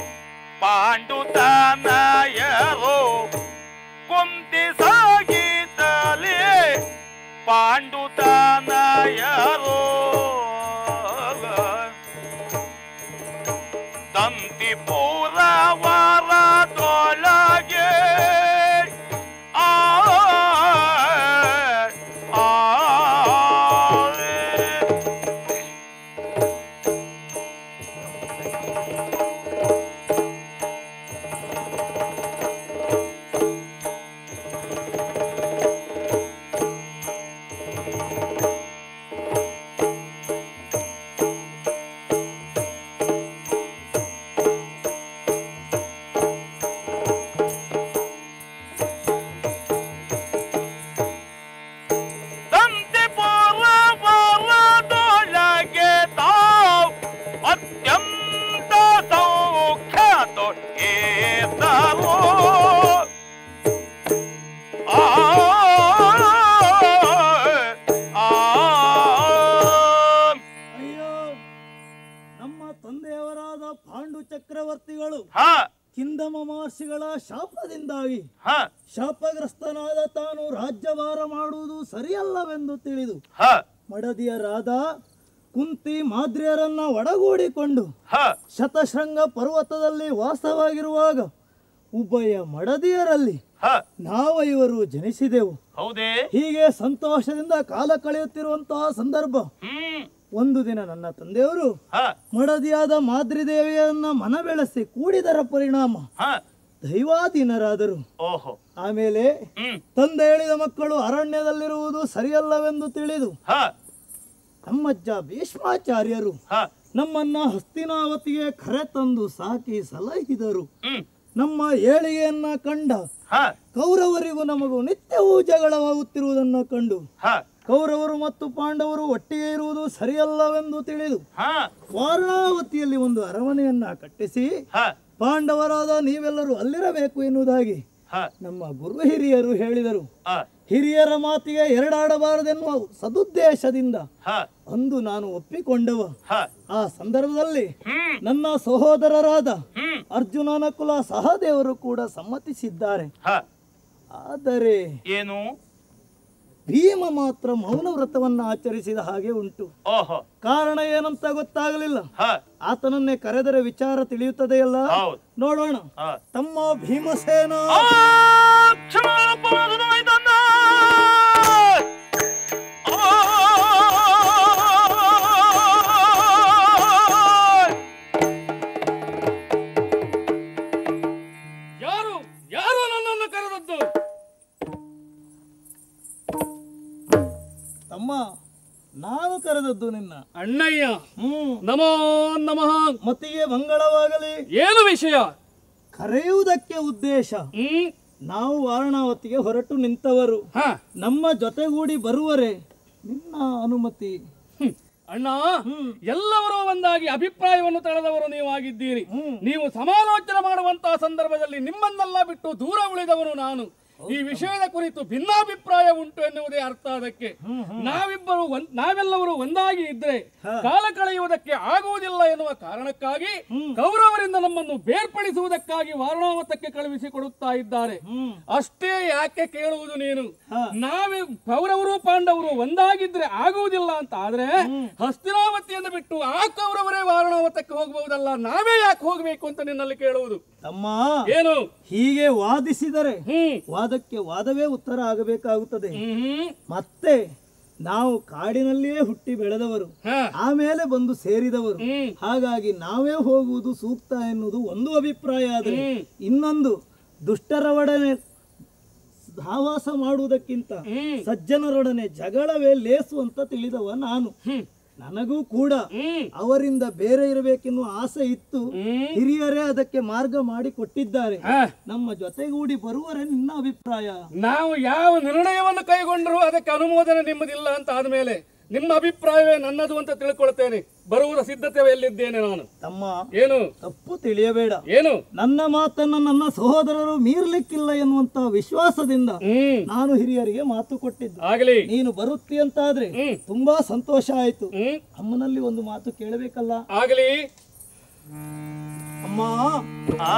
Speaker 2: ಪಾಂಡುತನಯರು ಕುಂತಿ ಸಾಗಿತಲೆ ಪಾಂಡುತನಯರು ತಂತಿ ಪೂರವರದೊಳಗೆ ಆ ಆ ತಂದೆ ಪರವರದೊಳಗೆ ತಾವ್ ಅತ್ಯಂತ ಸೌಖ್ಯತೋ ಏತರೋ ಆ ಆ
Speaker 6: ಅಯ್ಯೋ ನಮ್ಮ ತಂದೆಯವರಾದ ಪಾಂಡು ಚಕ್ರವರ್ತಿಗಳು
Speaker 2: ಹ
Speaker 6: ಕಿಂದಮ ಮಹರ್ಷಿಗಳ ಶಾಪದಿಂದಾಗಿ
Speaker 2: ಹ
Speaker 6: ಶಾಪಗ್ರಸ್ತನಾದ ತಾನು ರಾಜ್ಯಭಾರ ಮಾಡುವುದು ಸರಿಯಲ್ಲವೆಂದು ತಿಳಿದು
Speaker 2: ಹ
Speaker 6: ಮಡದಿಯರಾದ ಕುಂತಿ ಮಾದ್ರಿಯರನ್ನ ಒಡಗೂಡಿಕೊಂಡು
Speaker 2: ಹ
Speaker 6: ಶತಶೃಂಗ ಪರ್ವತದಲ್ಲಿ ವಾಸವಾಗಿರುವಾಗ ಉಭಯ ಮಡದಿಯರಲ್ಲಿ
Speaker 2: ಹ
Speaker 6: ನಾವೈವರು ಜನಿಸಿದೆವು
Speaker 2: ಹೌದೇ
Speaker 6: ಹೀಗೆ ಸಂತೋಷದಿಂದ ಕಾಲ ಕಳೆಯುತ್ತಿರುವಂತಹ ಸಂದರ್ಭ
Speaker 2: ಹ್ಮ್
Speaker 6: ಒಂದು ದಿನ ನನ್ನ ತಂದೆಯವರು
Speaker 2: ಹ
Speaker 6: ಮಡದಿಯಾದ ಮಾದ್ರಿದೇವಿಯನ್ನ ಮನ ಬೆಳೆಸಿ ಕೂಡಿದರ ಪರಿಣಾಮ
Speaker 2: ಹ
Speaker 6: ದೈವಾಧೀನರಾದರು
Speaker 2: ಓಹೋ
Speaker 6: ಆಮೇಲೆ
Speaker 2: ಹ್ಮ್
Speaker 6: ತಂದೆ ಹೇಳಿದ ಮಕ್ಕಳು ಅರಣ್ಯದಲ್ಲಿರುವುದು ಸರಿಯಲ್ಲವೆಂದು ತಿಳಿದು
Speaker 2: ಹ
Speaker 6: ನಮ್ಮಜ್ಜ ಭೀಷ್ಮಾಚಾರ್ಯರು
Speaker 2: ಹ
Speaker 6: ನಮ್ಮನ್ನ ಹಸ್ತಿನಾವತಿಗೆ ಕರೆತಂದು ಸಾಕಿ ಸಲಹಿದರು
Speaker 2: ಹ್ಮ್
Speaker 6: ನಮ್ಮ ಏಳಿಗೆಯನ್ನ ಕಂಡ
Speaker 2: ಹ
Speaker 6: ಕೌರವರಿಗೂ ನಮಗೂ ನಿತ್ಯವೂ ಜಗಳವಾಗುತ್ತಿರುವುದನ್ನು ಕಂಡು
Speaker 2: ಹ
Speaker 6: ಕೌರವರು ಮತ್ತು ಪಾಂಡವರು ಒಟ್ಟಿಗೆ ಇರುವುದು ಸರಿಯಲ್ಲವೆಂದು ತಿಳಿದು
Speaker 2: ಹ
Speaker 6: ವಾರಣಾವತಿಯಲ್ಲಿ ಒಂದು ಅರಮನೆಯನ್ನ ಕಟ್ಟಿಸಿ
Speaker 2: ಹ
Speaker 6: ಪಾಂಡವರಾದ ನೀವೆಲ್ಲರೂ ಅಲ್ಲಿರಬೇಕು ಎನ್ನುವುದಾಗಿ
Speaker 2: ಹ
Speaker 6: ನಮ್ಮ ಗುರು ಹಿರಿಯರು ಹೇಳಿದರು
Speaker 2: ಹ
Speaker 6: ಹಿರಿಯರ ಮಾತಿಗೆ ಎರಡಾಡಬಾರದೆನ್ನುವ ಸದುದ್ದೇಶದಿಂದ
Speaker 2: ಹ
Speaker 6: ಅಂದು ನಾನು ಒಪ್ಪಿಕೊಂಡವ
Speaker 2: ಹ
Speaker 6: ಆ ಸಂದರ್ಭದಲ್ಲಿ
Speaker 2: ಹ್ಮ್
Speaker 6: ನನ್ನ ಸಹೋದರರಾದ
Speaker 2: ಹ್ಮ್
Speaker 6: ಅರ್ಜುನನ ಕುಲ ಸಹದೇವರು ಕೂಡ ಸಮ್ಮತಿಸಿದ್ದಾರೆ
Speaker 2: ಹ
Speaker 6: ಆದರೆ
Speaker 2: ಏನು
Speaker 6: ಭೀಮ ಮಾತ್ರ ಮೌನ ವ್ರತವನ್ನ ಆಚರಿಸಿದ ಹಾಗೆ ಉಂಟು
Speaker 2: ಓಹೋ
Speaker 6: ಕಾರಣ ಏನಂತ ಗೊತ್ತಾಗಲಿಲ್ಲ
Speaker 2: ಹ
Speaker 6: ಆತನನ್ನೇ ಕರೆದರೆ ವಿಚಾರ ತಿಳಿಯುತ್ತದೆಯಲ್ಲ
Speaker 2: ಹೌದು
Speaker 6: ನೋಡೋಣ
Speaker 2: ಹ
Speaker 6: ತಮ್ಮ ಭೀಮಸೇನ
Speaker 2: ಆ, ಕ್ಷಮಾಪಣೆ ಸುಧುಮೈತನ್ನ. ಆ
Speaker 1: ಯಾರು ಯಾರು ನನ್ನನ್ನು ಕರೆದದ್ದು
Speaker 6: ತಮ್ಮ ನಾನು ಕರೆದದ್ದು ನಿನ್ನ
Speaker 1: ಅಣ್ಣಯ್ಯ
Speaker 6: ಹ್ಮ್
Speaker 1: ನಮೋ ನಮಃ
Speaker 6: ಮತ್ತಿಗೆ ಮಂಗಳವಾಗಲಿ
Speaker 1: ಏನು ವಿಷಯ
Speaker 6: ಕರೆಯುವುದಕ್ಕೆ ಉದ್ದೇಶ
Speaker 1: ಹ್ಮ್
Speaker 6: ನಾವು ವಾರಣಾವತಿಗೆ ಹೊರಟು ನಿಂತವರು
Speaker 1: ಹ
Speaker 6: ನಮ್ಮ ಜೊತೆಗೂಡಿ ಬರುವರೆ ನಿನ್ನ ಅನುಮತಿ
Speaker 1: ಹ್ಮ್. ಅಣ್ಣ ಎಲ್ಲರೂ ಒಂದಾಗಿ ಅಭಿಪ್ರಾಯವನ್ನು ತಳೆದವರು ನೀವಾಗಿದ್ದೀರಿ ನೀವು ಸಮಾಲೋಚನೆ ಮಾಡುವಂತಹ ಸಂದರ್ಭದಲ್ಲಿ ನಿಮ್ಮನ್ನೆಲ್ಲ ಬಿಟ್ಟು ದೂರ ಉಳಿದವನು ನಾನು ಈ ವಿಷಯದ ಕುರಿತು ಭಿನ್ನಾಭಿಪ್ರಾಯ ಉಂಟು ಎನ್ನುವುದೇ ಅರ್ಥ ಅದಕ್ಕೆ ನಾವಿಬ್ಬರು ಒಂದ್- ನಾವೆಲ್ಲವರು ಒಂದಾಗಿ ಇದ್ರೆ ಕಾಲ ಕಳೆಯುವುದಕ್ಕೆ ಆಗುವುದಿಲ್ಲ ಎನ್ನುವ ಕಾರಣಕ್ಕಾಗಿ ಕೌರವರಿಂದ ನಮ್ಮನ್ನು ಬೇರ್ಪಡಿಸುವುದಕ್ಕಾಗಿ ವಾರಣಾವತಕ್ಕೆ ಕಳುಹಿಸಿಕೊಡುತ್ತಾ ಇದ್ದಾರೆ ಅಷ್ಟೇ ಯಾಕೆ ಕೇಳುವುದು ನೀನು ನಾವೇ ಕೌರವರು ಪಾಂಡವರು ಒಂದಾಗಿದ್ರೆ ಆಗುವುದಿಲ್ಲ ಅಂತ ಆದ್ರೆ ಹಸ್ತಿನಾವತಿಯನ್ನು ಬಿಟ್ಟು ಆ ಕೌರವರೇ ವಾರಣಾವತಕ್ಕೆ ಹೋಗಬಹುದಲ್ಲ ನಾವೇ ಯಾಕೆ ಹೋಗಬೇಕು ಅಂತ ನಿನ್ನಲ್ಲಿ ಕೇಳುವುದು
Speaker 6: ತಮ್ಮ
Speaker 1: ಏನು
Speaker 6: ಹೀಗೆ ವಾದಿಸಿದರೆ
Speaker 1: ಹ್ಮ್
Speaker 6: ವಾದಕ್ಕೆ ವಾದವೇ ಉತ್ತರ ಆಗಬೇಕಾಗುತ್ತದೆ
Speaker 1: ಹ್ಮ್
Speaker 6: ಮತ್ತೆ ನಾವು ಕಾಡಿನಲ್ಲಿಯೇ ಹುಟ್ಟಿ ಬೆಳೆದವರು
Speaker 1: ಹ.
Speaker 6: ಆಮೇಲೆ ಬಂದು ಸೇರಿದವರು
Speaker 1: ಹ್ಮ್.
Speaker 6: ಹಾಗಾಗಿ ನಾವೇ ಹೋಗುವುದು ಸೂಕ್ತ ಎನ್ನುವುದು ಒಂದು ಅಭಿಪ್ರಾಯ ಆದರೆ
Speaker 1: ಹ್ಮ್.
Speaker 6: ಇನ್ನೊಂದು ದುಷ್ಟರೊಡನೆ ಸಹವಾಸ ಮಾಡುವುದಕ್ಕಿಂತ
Speaker 1: ಹ್ಮ್.
Speaker 6: ಸಜ್ಜನರೊಡನೆ ಜಗಳವೇ ಲೇಸು ಅಂತ ತಿಳಿದವ ನಾನು
Speaker 1: ಹ್ಮ್.
Speaker 6: ನನಗೂ ಕೂಡ
Speaker 1: ಹ್ಮ್
Speaker 6: ಅವರಿಂದ ಬೇರೆ ಇರಬೇಕೆನ್ನುವ ಆಸೆ ಇತ್ತು
Speaker 1: ಹ್ಮ್.
Speaker 6: ಹಿರಿಯರೇ ಅದಕ್ಕೆ ಮಾರ್ಗ ಮಾಡಿ ಕೊಟ್ಟಿದ್ದಾರೆ
Speaker 1: ಹ.
Speaker 6: ನಮ್ಮ ಜೊತೆಗೂಡಿ ಬರುವರೆ ನಿನ್ನ ಅಭಿಪ್ರಾಯ
Speaker 1: ನಾವು ಯಾವ ನಿರ್ಣಯವನ್ನು ಕೈಗೊಂಡರೂ ಅದಕ್ಕೆ ಅನುಮೋದನೆ ನಿಮ್ಮದಿಲ್ಲ ಅಂತ ಆದ್ಮೇಲೆ ನಿಮ್ಮ ಅಭಿಪ್ರಾಯವೇ ನನ್ನದು ಅಂತ ತಿಳ್ಕೊಳ್ತೇನೆ ಬರುವುದ ಸಿದ್ಧತೆಯಲ್ಲಿದ್ದೇನೆ ನಾನು
Speaker 6: ತಮ್ಮ
Speaker 1: ಏನು
Speaker 6: ತಪ್ಪು ತಿಳಿಯಬೇಡ
Speaker 1: ಏನು
Speaker 6: ನನ್ನ ಮಾತನ್ನು ನನ್ನ ಸಹೋದರರು ಮೀರ್ಲಿಕ್ಕಿಲ್ಲ ಎನ್ನುವಂತ ವಿಶ್ವಾಸದಿಂದ
Speaker 1: ಹ್ಮ್
Speaker 6: ನಾನು ಹಿರಿಯರಿಗೆ ಮಾತು ಕೊಟ್ಟಿದ್ದು
Speaker 1: ಆಗಲಿ
Speaker 6: ನೀನು ಬರುತ್ತಿ ಅಂತಾದ್ರೆ
Speaker 1: ಹ್ಮ್.
Speaker 6: ತುಂಬಾ ಸಂತೋಷ ಆಯ್ತು
Speaker 1: ಹ್ಮ್
Speaker 6: ಅಮ್ಮನಲ್ಲಿ ಒಂದು ಮಾತು ಕೇಳಬೇಕಲ್ಲ
Speaker 1: ಆಗಲಿ
Speaker 6: ಅಮ್ಮ
Speaker 2: ಆ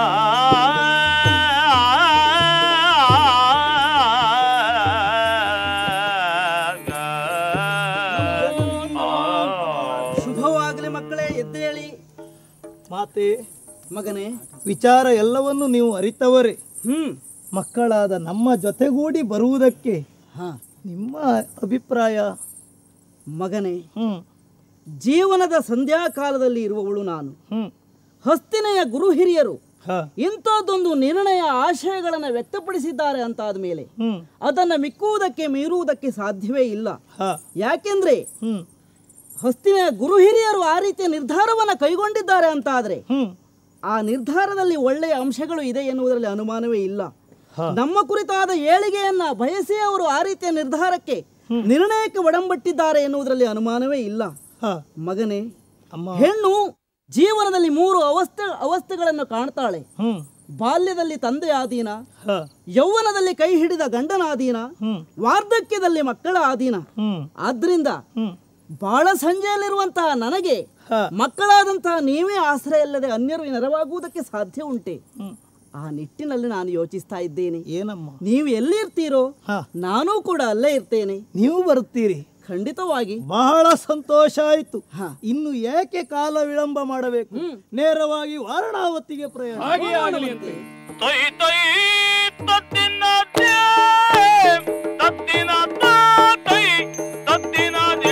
Speaker 7: ಶುಭವಾಗಲಿ ಮಕ್ಕಳೇ ಎದ್ದೇಳಿ
Speaker 6: ಮಾತೆ
Speaker 7: ಮಗನೇ
Speaker 6: ವಿಚಾರ ಎಲ್ಲವನ್ನು ನೀವು ಅರಿತವರೇ
Speaker 7: ಹ್ಮ್
Speaker 6: ಮಕ್ಕಳಾದ ನಮ್ಮ ಜೊತೆಗೂಡಿ ಬರುವುದಕ್ಕೆ
Speaker 7: ಹಾ
Speaker 6: ನಿಮ್ಮ ಅಭಿಪ್ರಾಯ
Speaker 7: ಮಗನೇ
Speaker 6: ಹ್ಮ್
Speaker 7: ಜೀವನದ ಸಂಧ್ಯಾಕಾಲದಲ್ಲಿ ಇರುವವಳು ನಾನು
Speaker 6: ಹ್ಮ್
Speaker 7: ಹಸ್ತಿನೆಯ ಗುರು ಹಿರಿಯರು
Speaker 6: ಹ
Speaker 7: ಇಂಥದ್ದೊಂದು ನಿರ್ಣಯ ಆಶಯಗಳನ್ನು ವ್ಯಕ್ತಪಡಿಸಿದ್ದಾರೆ ಅಂತಾದ ಮೇಲೆ
Speaker 6: ಹ್ಮ್
Speaker 7: ಅದನ್ನು ಮಿಕ್ಕುವುದಕ್ಕೆ ಮೀರುವುದಕ್ಕೆ ಸಾಧ್ಯವೇ ಇಲ್ಲ
Speaker 6: ಹ
Speaker 7: ಯಾಕೆಂದ್ರೆ
Speaker 6: ಹ್ಮ್
Speaker 7: ಹಸ್ತಿನ ಗುರು ಹಿರಿಯರು ಆ ರೀತಿಯ ನಿರ್ಧಾರವನ್ನು ಕೈಗೊಂಡಿದ್ದಾರೆ ಅಂತ ಆದ್ರೆ
Speaker 6: ಹ್ಮ್
Speaker 7: ಆ ನಿರ್ಧಾರದಲ್ಲಿ ಒಳ್ಳೆಯ ಅಂಶಗಳು ಇದೆ ಎನ್ನುವುದರಲ್ಲಿ ಅನುಮಾನವೇ ಇಲ್ಲ
Speaker 6: ಹ.
Speaker 7: ನಮ್ಮ ಕುರಿತಾದ ಏಳಿಗೆಯನ್ನ ಬಯಸಿ ಅವರು ಆ ರೀತಿಯ ನಿರ್ಧಾರಕ್ಕೆ ನಿರ್ಣಯಕ್ಕೆ ಒಡಂಬಟ್ಟಿದ್ದಾರೆ ಎನ್ನುವುದರಲ್ಲಿ ಅನುಮಾನವೇ ಇಲ್ಲ
Speaker 6: ಹ
Speaker 7: ಮಗನೇ
Speaker 6: ಅಮ್ಮ
Speaker 7: ಹೆಣ್ಣು ಜೀವನದಲ್ಲಿ ಮೂರು ಅವಸ್ಥೆ ಅವಸ್ಥೆಗಳನ್ನು ಕಾಣ್ತಾಳೆ
Speaker 6: ಹ್ಮ್
Speaker 7: ಬಾಲ್ಯದಲ್ಲಿ ತಂದೆಯ ಅಧೀನ
Speaker 6: ಹ
Speaker 7: ಯೌವನದಲ್ಲಿ ಕೈ ಹಿಡಿದ ಗಂಡನ ಅಧೀನ
Speaker 6: ಹ್ಮ್
Speaker 7: ವಾರ್ಧಕ್ಯದಲ್ಲಿ ಮಕ್ಕಳ ಅಧೀನ
Speaker 6: ಹ್ಮ್
Speaker 7: ಆದ್ರಿಂದ
Speaker 6: ಹ್ಮ್
Speaker 7: ಬಹಳ ಸಂಜೆಯಲ್ಲಿರುವಂತಹ ನನಗೆ
Speaker 6: ಹ
Speaker 7: ಮಕ್ಕಳಾದಂತಹ ನೀವೇ ಆಶ್ರಯ ಇಲ್ಲದೆ ಅನ್ಯರು ನೆರವಾಗುವುದಕ್ಕೆ ಸಾಧ್ಯ ಉಂಟೆ
Speaker 6: ಹ್ಮ್
Speaker 7: ಆ ನಿಟ್ಟಿನಲ್ಲಿ ನಾನು ಯೋಚಿಸ್ತಾ ಇದ್ದೇನೆ
Speaker 6: ಏನಮ್ಮ
Speaker 7: ನೀವು ಎಲ್ಲಿರ್ತೀರೋ
Speaker 6: ಹ
Speaker 7: ನಾನೂ ಕೂಡ ಅಲ್ಲೇ ಇರ್ತೇನೆ
Speaker 6: ನೀವು ಬರುತ್ತೀರಿ
Speaker 7: ಖಂಡಿತವಾಗಿ
Speaker 6: ಬಹಳ ಸಂತೋಷ ಆಯ್ತು
Speaker 7: ಹ.
Speaker 6: ಇನ್ನು ಏಕೆ ಕಾಲ ವಿಳಂಬ ಮಾಡಬೇಕು ನೇರವಾಗಿ ವಾರಣಾವತಿಗೆ ಪ್ರಯಾಣ
Speaker 1: ಹಾಗೆ ಆಗಲಿ ಅಂತ
Speaker 2: ತೊಯ್ ತೊಯ್ ತತ್ತಿನ ದೇ ತತ್ತಿನ ತಾ ತೊಯ್ ತತ್ತಿನ ದೇ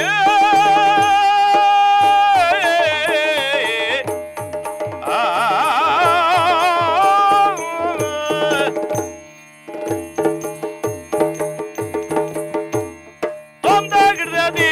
Speaker 2: ಆ ತೊಂದಾಗಿಡ್ರಿ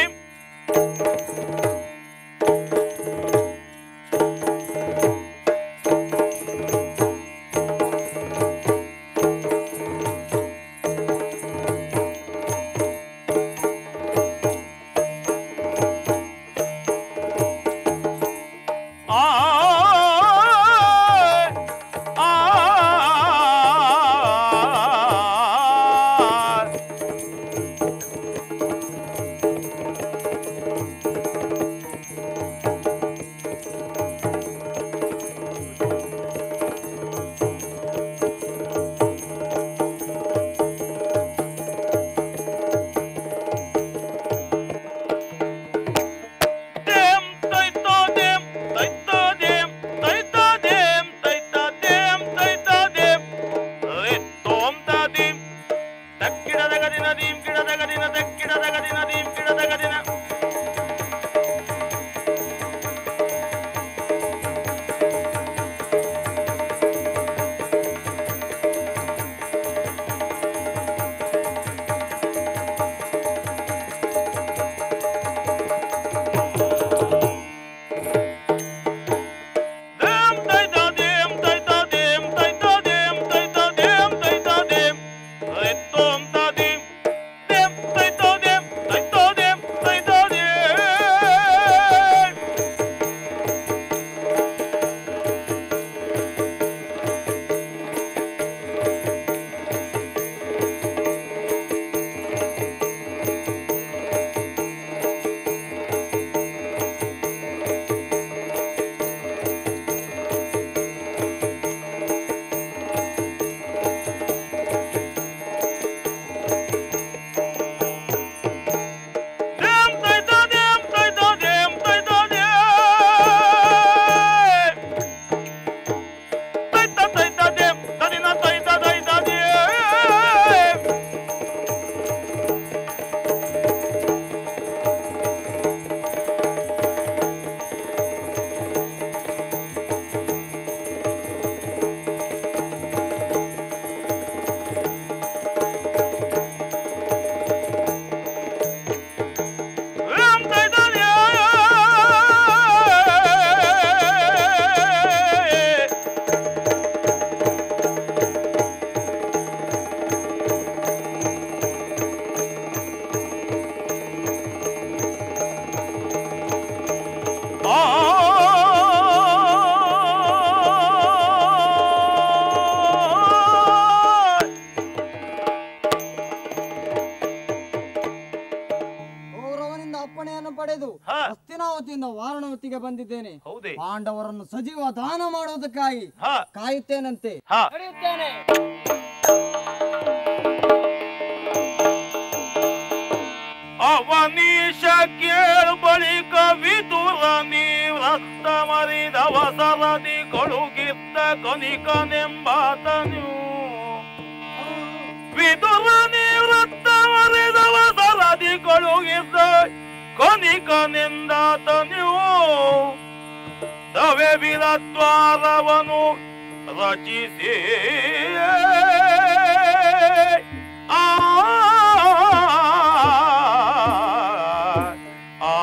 Speaker 3: ಹಸ್ತಿನಾವತಿಗೆ ಬಂದಿದ್ದೇನೆ
Speaker 2: ಹೌದೇ
Speaker 3: ಪಾಂಡವರನ್ನು ಸಜೀವ ದಾನ ಮಾಡುವುದಕ್ಕಾಗಿ
Speaker 2: ಹಾ
Speaker 3: ಕಾಯುತ್ತೇನಂತೆ
Speaker 2: ಹಾ
Speaker 5: ನಡೆಯುತ್ತೇನೆ
Speaker 2: ಅವನೀಶ ಕೇಳು ಬಳಿಕ ವಿದುರ ನಿವೃತ್ತ ಮರಿದವ ಸರದಿ ಕಳುಗಿದ್ದ ಕೊನಿಕನೆಂಬಾತನು ವಿದುರ ನಿವೃತ್ತ ಮರಿದವ ಸರದಿ ಕಳುಗಿದ್ದ ಕೊನಿಕನೆಂದಾತನು ತವೆ ಬಿಲದ್ವಾರವನು ರಚಿಸಿ ಆ ಆ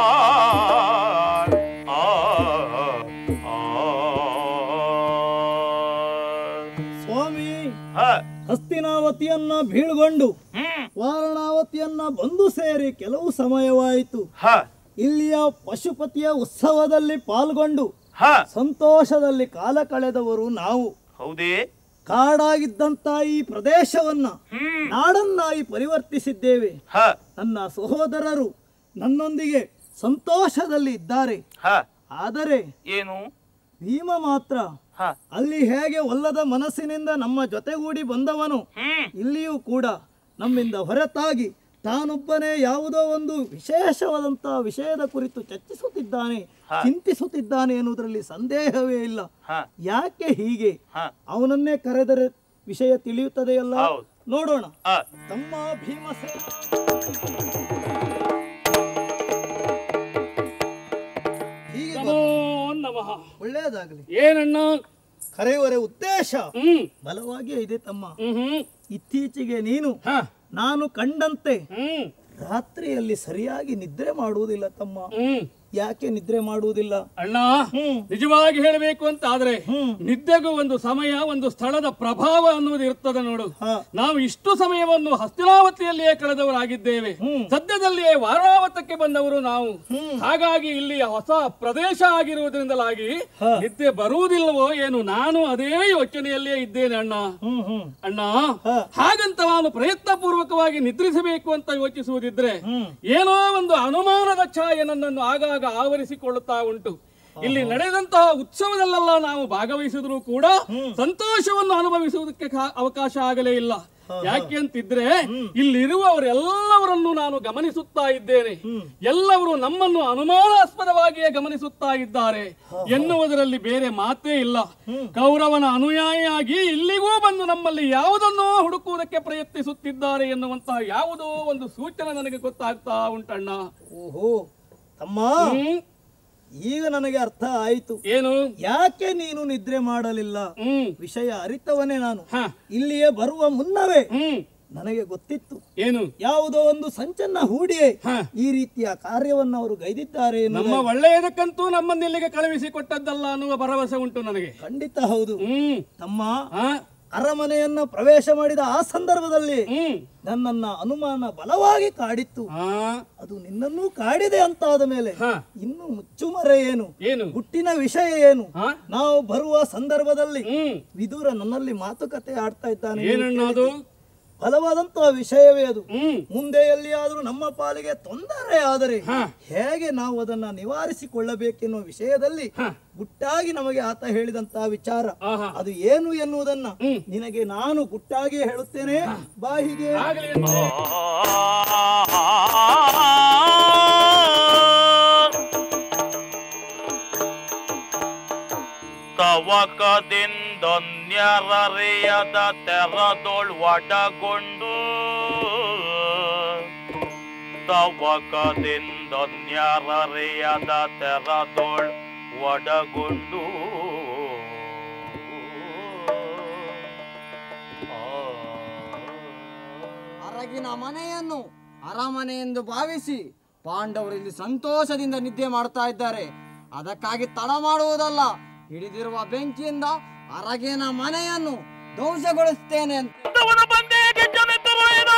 Speaker 6: ಸ್ವಾಮಿ
Speaker 2: ಹ
Speaker 6: ಹಸ್ತಿನಾವತಿಯನ್ನ ಬೀಳ್ಗೊಂಡು
Speaker 2: ಹ್ಮ್
Speaker 6: ವಾರಣಾವತಿಯನ್ನ ಬಂದು ಸೇರಿ ಕೆಲವು ಸಮಯವಾಯಿತು
Speaker 2: ಹ
Speaker 6: ಇಲ್ಲಿಯ ಪಶುಪತಿಯ ಉತ್ಸವದಲ್ಲಿ ಪಾಲ್ಗೊಂಡು
Speaker 2: ಹ
Speaker 6: ಸಂತೋಷದಲ್ಲಿ ಕಾಲ ಕಳೆದವರು ನಾವು
Speaker 2: ಹೌದೇ
Speaker 6: ಕಾಡಾಗಿದ್ದಂತ ಈ ಪ್ರದೇಶವನ್ನ
Speaker 2: ಹ್ಮ್
Speaker 6: ನಾಡನ್ನಾಗಿ ಪರಿವರ್ತಿಸಿದ್ದೇವೆ
Speaker 2: ಹ
Speaker 6: ನನ್ನ ಸಹೋದರರು ನನ್ನೊಂದಿಗೆ ಸಂತೋಷದಲ್ಲಿ ಇದ್ದಾರೆ
Speaker 2: ಹ
Speaker 6: ಆದರೆ
Speaker 2: ಏನು
Speaker 6: ಭೀಮ ಮಾತ್ರ
Speaker 2: ಹ
Speaker 6: ಅಲ್ಲಿ ಹೇಗೆ ಒಲ್ಲದ ಮನಸ್ಸಿನಿಂದ ನಮ್ಮ ಜೊತೆಗೂಡಿ ಬಂದವನು
Speaker 2: ಹ್ಮ್
Speaker 6: ಇಲ್ಲಿಯೂ ಕೂಡ ನಮ್ಮಿಂದ ಹೊರತಾಗಿ ತಾನೊಬ್ಬನೇ ಯಾವುದೋ ಒಂದು ವಿಶೇಷವಾದಂತಹ ವಿಷಯದ ಕುರಿತು ಚರ್ಚಿಸುತ್ತಿದ್ದಾನೆ ಚಿಂತಿಸುತ್ತಿದ್ದಾನೆ ಎನ್ನುವುದರಲ್ಲಿ ಸಂದೇಹವೇ ಇಲ್ಲ
Speaker 2: ಹ
Speaker 6: ಯಾಕೆ ಹೀಗೆ
Speaker 2: ಹ
Speaker 6: ಅವನನ್ನೇ ಕರೆದರೆ ವಿಷಯ ತಿಳಿಯುತ್ತದೆಯಲ್ಲ
Speaker 2: ಹೌದು.
Speaker 6: ನೋಡೋಣ
Speaker 2: ಹ
Speaker 6: ತಮ್ಮ ಭೀಮಸೇನ ಹೀಗೆ
Speaker 1: ನಮೋ ನಮಃ
Speaker 6: ಒಳ್ಳೆಯದಾಗಲಿ
Speaker 1: ಏನಣ್ಣ
Speaker 6: ಕರೆಯುವರೆ ಉದ್ದೇಶ
Speaker 1: ಹ್ಮ್
Speaker 6: ಬಲವಾಗಿಯೇ ಇದೆ ತಮ್ಮ
Speaker 1: ಹ್ಮ್ ಹ್ಮ್
Speaker 6: ಇತ್ತೀಚೆಗೆ ನೀನು
Speaker 1: ಹ
Speaker 6: ನಾನು ಕಂಡಂತೆ
Speaker 1: ಹ್ಮ್
Speaker 6: ರಾತ್ರಿಯಲ್ಲಿ ಸರಿಯಾಗಿ ನಿದ್ರೆ ಮಾಡುವುದಿಲ್ಲ ತಮ್ಮ
Speaker 1: ಹ್ಮ್
Speaker 6: ಯಾಕೆ ನಿದ್ರೆ ಮಾಡುವುದಿಲ್ಲ
Speaker 1: ಅಣ್ಣ
Speaker 6: ಹ್ಮ್
Speaker 1: ನಿಜವಾಗಿ ಹೇಳಬೇಕು ಅಂತ ಆದ್ರೆ
Speaker 6: ಹ್ಮ್.
Speaker 1: ನಿದ್ದೆಗೂ ಒಂದು ಸಮಯ ಒಂದು ಸ್ಥಳದ ಪ್ರಭಾವ ಅನ್ನುವುದು ಇರ್ತದೆ ನೋಡು
Speaker 6: ಹ.
Speaker 1: ನಾವು ಇಷ್ಟು ಸಮಯವನ್ನು ಹಸ್ತಿನಾವತಿಯಲ್ಲಿಯೇ ಕಳೆದವರಾಗಿದ್ದೇವೆ ಸದ್ಯದಲ್ಲಿಯೇ ವಾರಣಾವತಕ್ಕೆ ಬಂದವರು ನಾವು ಹಾಗಾಗಿ ಇಲ್ಲಿಯ ಹೊಸ ಪ್ರದೇಶ ಆಗಿರುವುದರಿಂದಲಾಗಿ ನಿದ್ದೆ ಬರುವುದಿಲ್ಲವೋ ಏನು ನಾನು ಅದೇ ಯೋಚನೆಯಲ್ಲಿಯೇ ಇದ್ದೇನೆ ಅಣ್ಣ
Speaker 6: ಹ್ಮ್ ಹ್ಮ್
Speaker 1: ಅಣ್ಣ ಹಾಗಂತ ನಾನು ಪ್ರಯತ್ನ ಪೂರ್ವಕವಾಗಿ ನಿದ್ರಿಸಬೇಕು ಅಂತ ಯೋಚಿಸುವುದಿದ್ರೆ ಏನೋ ಒಂದು ಅನುಮಾನದ ಛಾಯೆ ನನ್ನನ್ನು ಆಗಾಗ ಆವರಿಸಿಕೊಳ್ಳುತ್ತಾ ಉಂಟು ಇಲ್ಲಿ ನಡೆದಂತಹ ಉತ್ಸವದಲ್ಲೆಲ್ಲ ನಾವು ಭಾಗವಹಿಸಿದ್ರು ಕೂಡ ಸಂತೋಷವನ್ನು ಅನುಭವಿಸುವುದಕ್ಕೆ ಕಾ- ಅವಕಾಶ ಆಗಲೇ ಇಲ್ಲ ಯಾಕೆ ಅಂತಿದ್ರೆ ಇಲ್ಲಿರುವವರೆಲ್ಲವರನ್ನು ನಾನು ಗಮನಿಸುತ್ತಾ ಇದ್ದೇನೆ ಎಲ್ಲವರು ನಮ್ಮನ್ನು ಅನುಮಾನಾಸ್ಪದವಾಗಿಯೇ ಗಮನಿಸುತ್ತಾ ಇದ್ದಾರೆ ಎನ್ನುವುದರಲ್ಲಿ ಬೇರೆ ಮಾತೇ ಇಲ್ಲ ಕೌರವನ ಅನುಯಾಯಿಯಾಗಿ ಇಲ್ಲಿಗೂ ಬಂದು ನಮ್ಮಲ್ಲಿ ಯಾವುದನ್ನೋ ಹುಡುಕುವುದಕ್ಕೆ ಪ್ರಯತ್ನಿಸುತ್ತಿದ್ದಾರೆ ಎನ್ನುವಂತಹ ಯಾವುದೋ ಒಂದು ಸೂಚನೆ ನನಗೆ ಗೊತ್ತಾಗ್ತಾ ಉಂಟಣ್ಣ
Speaker 6: ಓಹೋ ತಮ್ಮ
Speaker 1: ಹ್ಮ್
Speaker 6: ಈಗ ನನಗೆ ಅರ್ಥ ಆಯಿತು
Speaker 1: ಏನು
Speaker 6: ಯಾಕೆ ನೀನು ನಿದ್ರೆ ಮಾಡಲಿಲ್ಲ
Speaker 1: ಹ್ಮ್
Speaker 6: ವಿಷಯ ಅರಿತವನೇ ನಾನು
Speaker 1: ಹ
Speaker 6: ಇಲ್ಲಿಯೇ ಬರುವ ಮುನ್ನವೇ
Speaker 1: ಹ್ಮ್
Speaker 6: ನನಗೆ ಗೊತ್ತಿತ್ತು
Speaker 1: ಏನು
Speaker 6: ಯಾವುದೋ ಒಂದು ಸಂಚನ್ನ ಹೂಡಿಯೇ
Speaker 1: ಹ.
Speaker 6: ಈ ರೀತಿಯ ಕಾರ್ಯವನ್ನು ಅವರು ಗೈದಿದ್ದಾರೆ ಎನ್ನುವುದು
Speaker 1: ನಮ್ಮ ಒಳ್ಳೆಯದಕ್ಕಂತೂ ನಮ್ಮನ್ನು ಇಲ್ಲಿಗೆ ಕಳುಹಿಸಿ ಕೊಟ್ಟದ್ದಲ್ಲ ಅನ್ನುವ ಭರವಸೆ ಉಂಟು ನನಗೆ
Speaker 6: ಖಂಡಿತ ಹೌದು
Speaker 1: ಹ್ಮ್
Speaker 6: ತಮ್ಮ
Speaker 1: ಹ
Speaker 6: ಅರಮನೆಯನ್ನ ಪ್ರವೇಶ ಮಾಡಿದ ಆ ಸಂದರ್ಭದಲ್ಲಿ
Speaker 1: ಹ್ಮ್
Speaker 6: ನನ್ನನ್ನ ಅನುಮಾನ ಬಲವಾಗಿ ಕಾಡಿತ್ತು
Speaker 1: ಹಾ
Speaker 6: ಅದು ನಿನ್ನನ್ನೂ ಕಾಡಿದೆ ಅಂತಾದ ಮೇಲೆ
Speaker 1: ಹ
Speaker 6: ಇನ್ನು ಮುಚ್ಚುಮರೆ ಏನು
Speaker 1: ಏನು
Speaker 6: ಹುಟ್ಟಿನ ವಿಷಯ ಏನು
Speaker 1: ಹ
Speaker 6: ನಾವು ಬರುವ ಸಂದರ್ಭದಲ್ಲಿ
Speaker 1: ಹ್ಮ್
Speaker 6: ವಿದೂರ ನನ್ನಲ್ಲಿ ಮಾತುಕತೆ ಆಡ್ತಾ ಇದ್ದಾನೆ
Speaker 1: ಏನಣ್ಣ ಅದು
Speaker 6: ಬಲವಾದಂತಹ ವಿಷಯವೇ ಅದು
Speaker 1: ಹ್ಮ್
Speaker 6: ಮುಂದೆ ಎಲ್ಲಿಯಾದ್ರೂ ನಮ್ಮ ಪಾಲಿಗೆ ತೊಂದರೆ ಆದರೆ
Speaker 1: ಹ.
Speaker 6: ಹೇಗೆ ನಾವು ಅದನ್ನ ನಿವಾರಿಸಿಕೊಳ್ಳಬೇಕೆನ್ನುವ ವಿಷಯದಲ್ಲಿ ಗುಟ್ಟಾಗಿ ನಮಗೆ ಆತ ಹೇಳಿದಂತಹ ವಿಚಾರ
Speaker 1: ಆಹಾ.
Speaker 6: ಅದು ಏನು ಎನ್ನುವುದನ್ನ ನಿನಗೆ ನಾನು ಗುಟ್ಟಾಗಿ ಹೇಳುತ್ತೇನೆ ಬಾಹಿಗೆ
Speaker 1: ಆಗಲಿ
Speaker 2: ತವಕದಿಂದೊನ್ಯರರೆಯದ ತೆರದೊಳ್ ಒಡಗೊಂಡು ತವಕದಿಂದೊನ್ಯರರೆಯದ ತೆರದೊಳ್ ಒಡಗೊಂಡು
Speaker 3: ಅರಗಿನ ಮನೆಯನ್ನು ಅರಮನೆ ಎಂದು ಭಾವಿಸಿ ಪಾಂಡವರು ಇಲ್ಲಿ ಸಂತೋಷದಿಂದ ನಿದ್ದೆ ಮಾಡ್ತಾ ಇದ್ದಾರೆ ಅದಕ್ಕಾಗಿ ತಡ ಮಾಡುವುದಲ್ಲ ಹಿಡಿದಿರುವ ಬೆಂಕಿಯಿಂದ ಅರಗಿನ ಮನೆಯನ್ನು ಧ್ವಂಸಗೊಳಿಸ್ತೇನೆ ಅಂತ
Speaker 2: ಅವನ ಬಂದೆಗೆ ಜನಿತರಾಯಿದ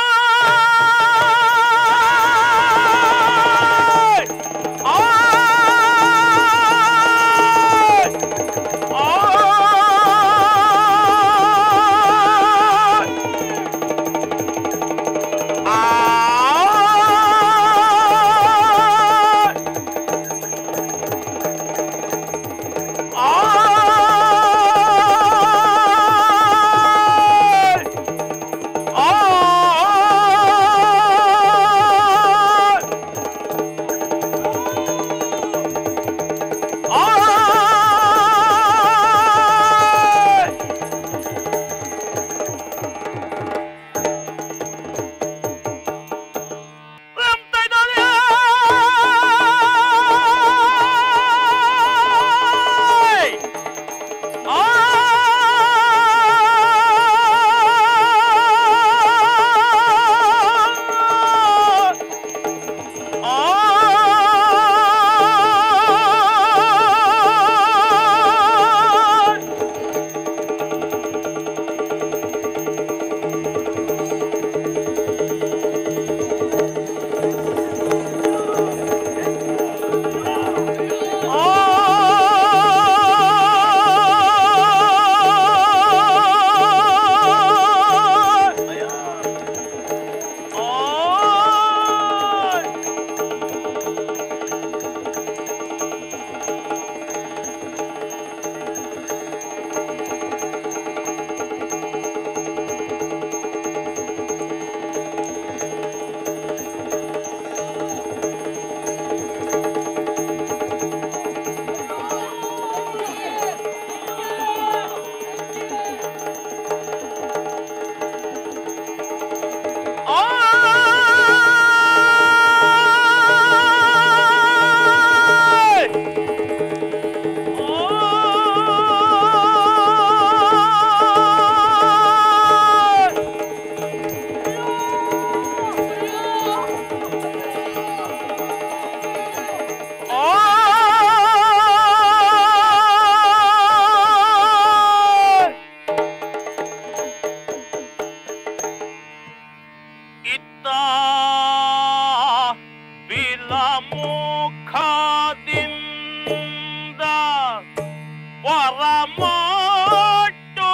Speaker 2: ಪರಮಟ್ಟು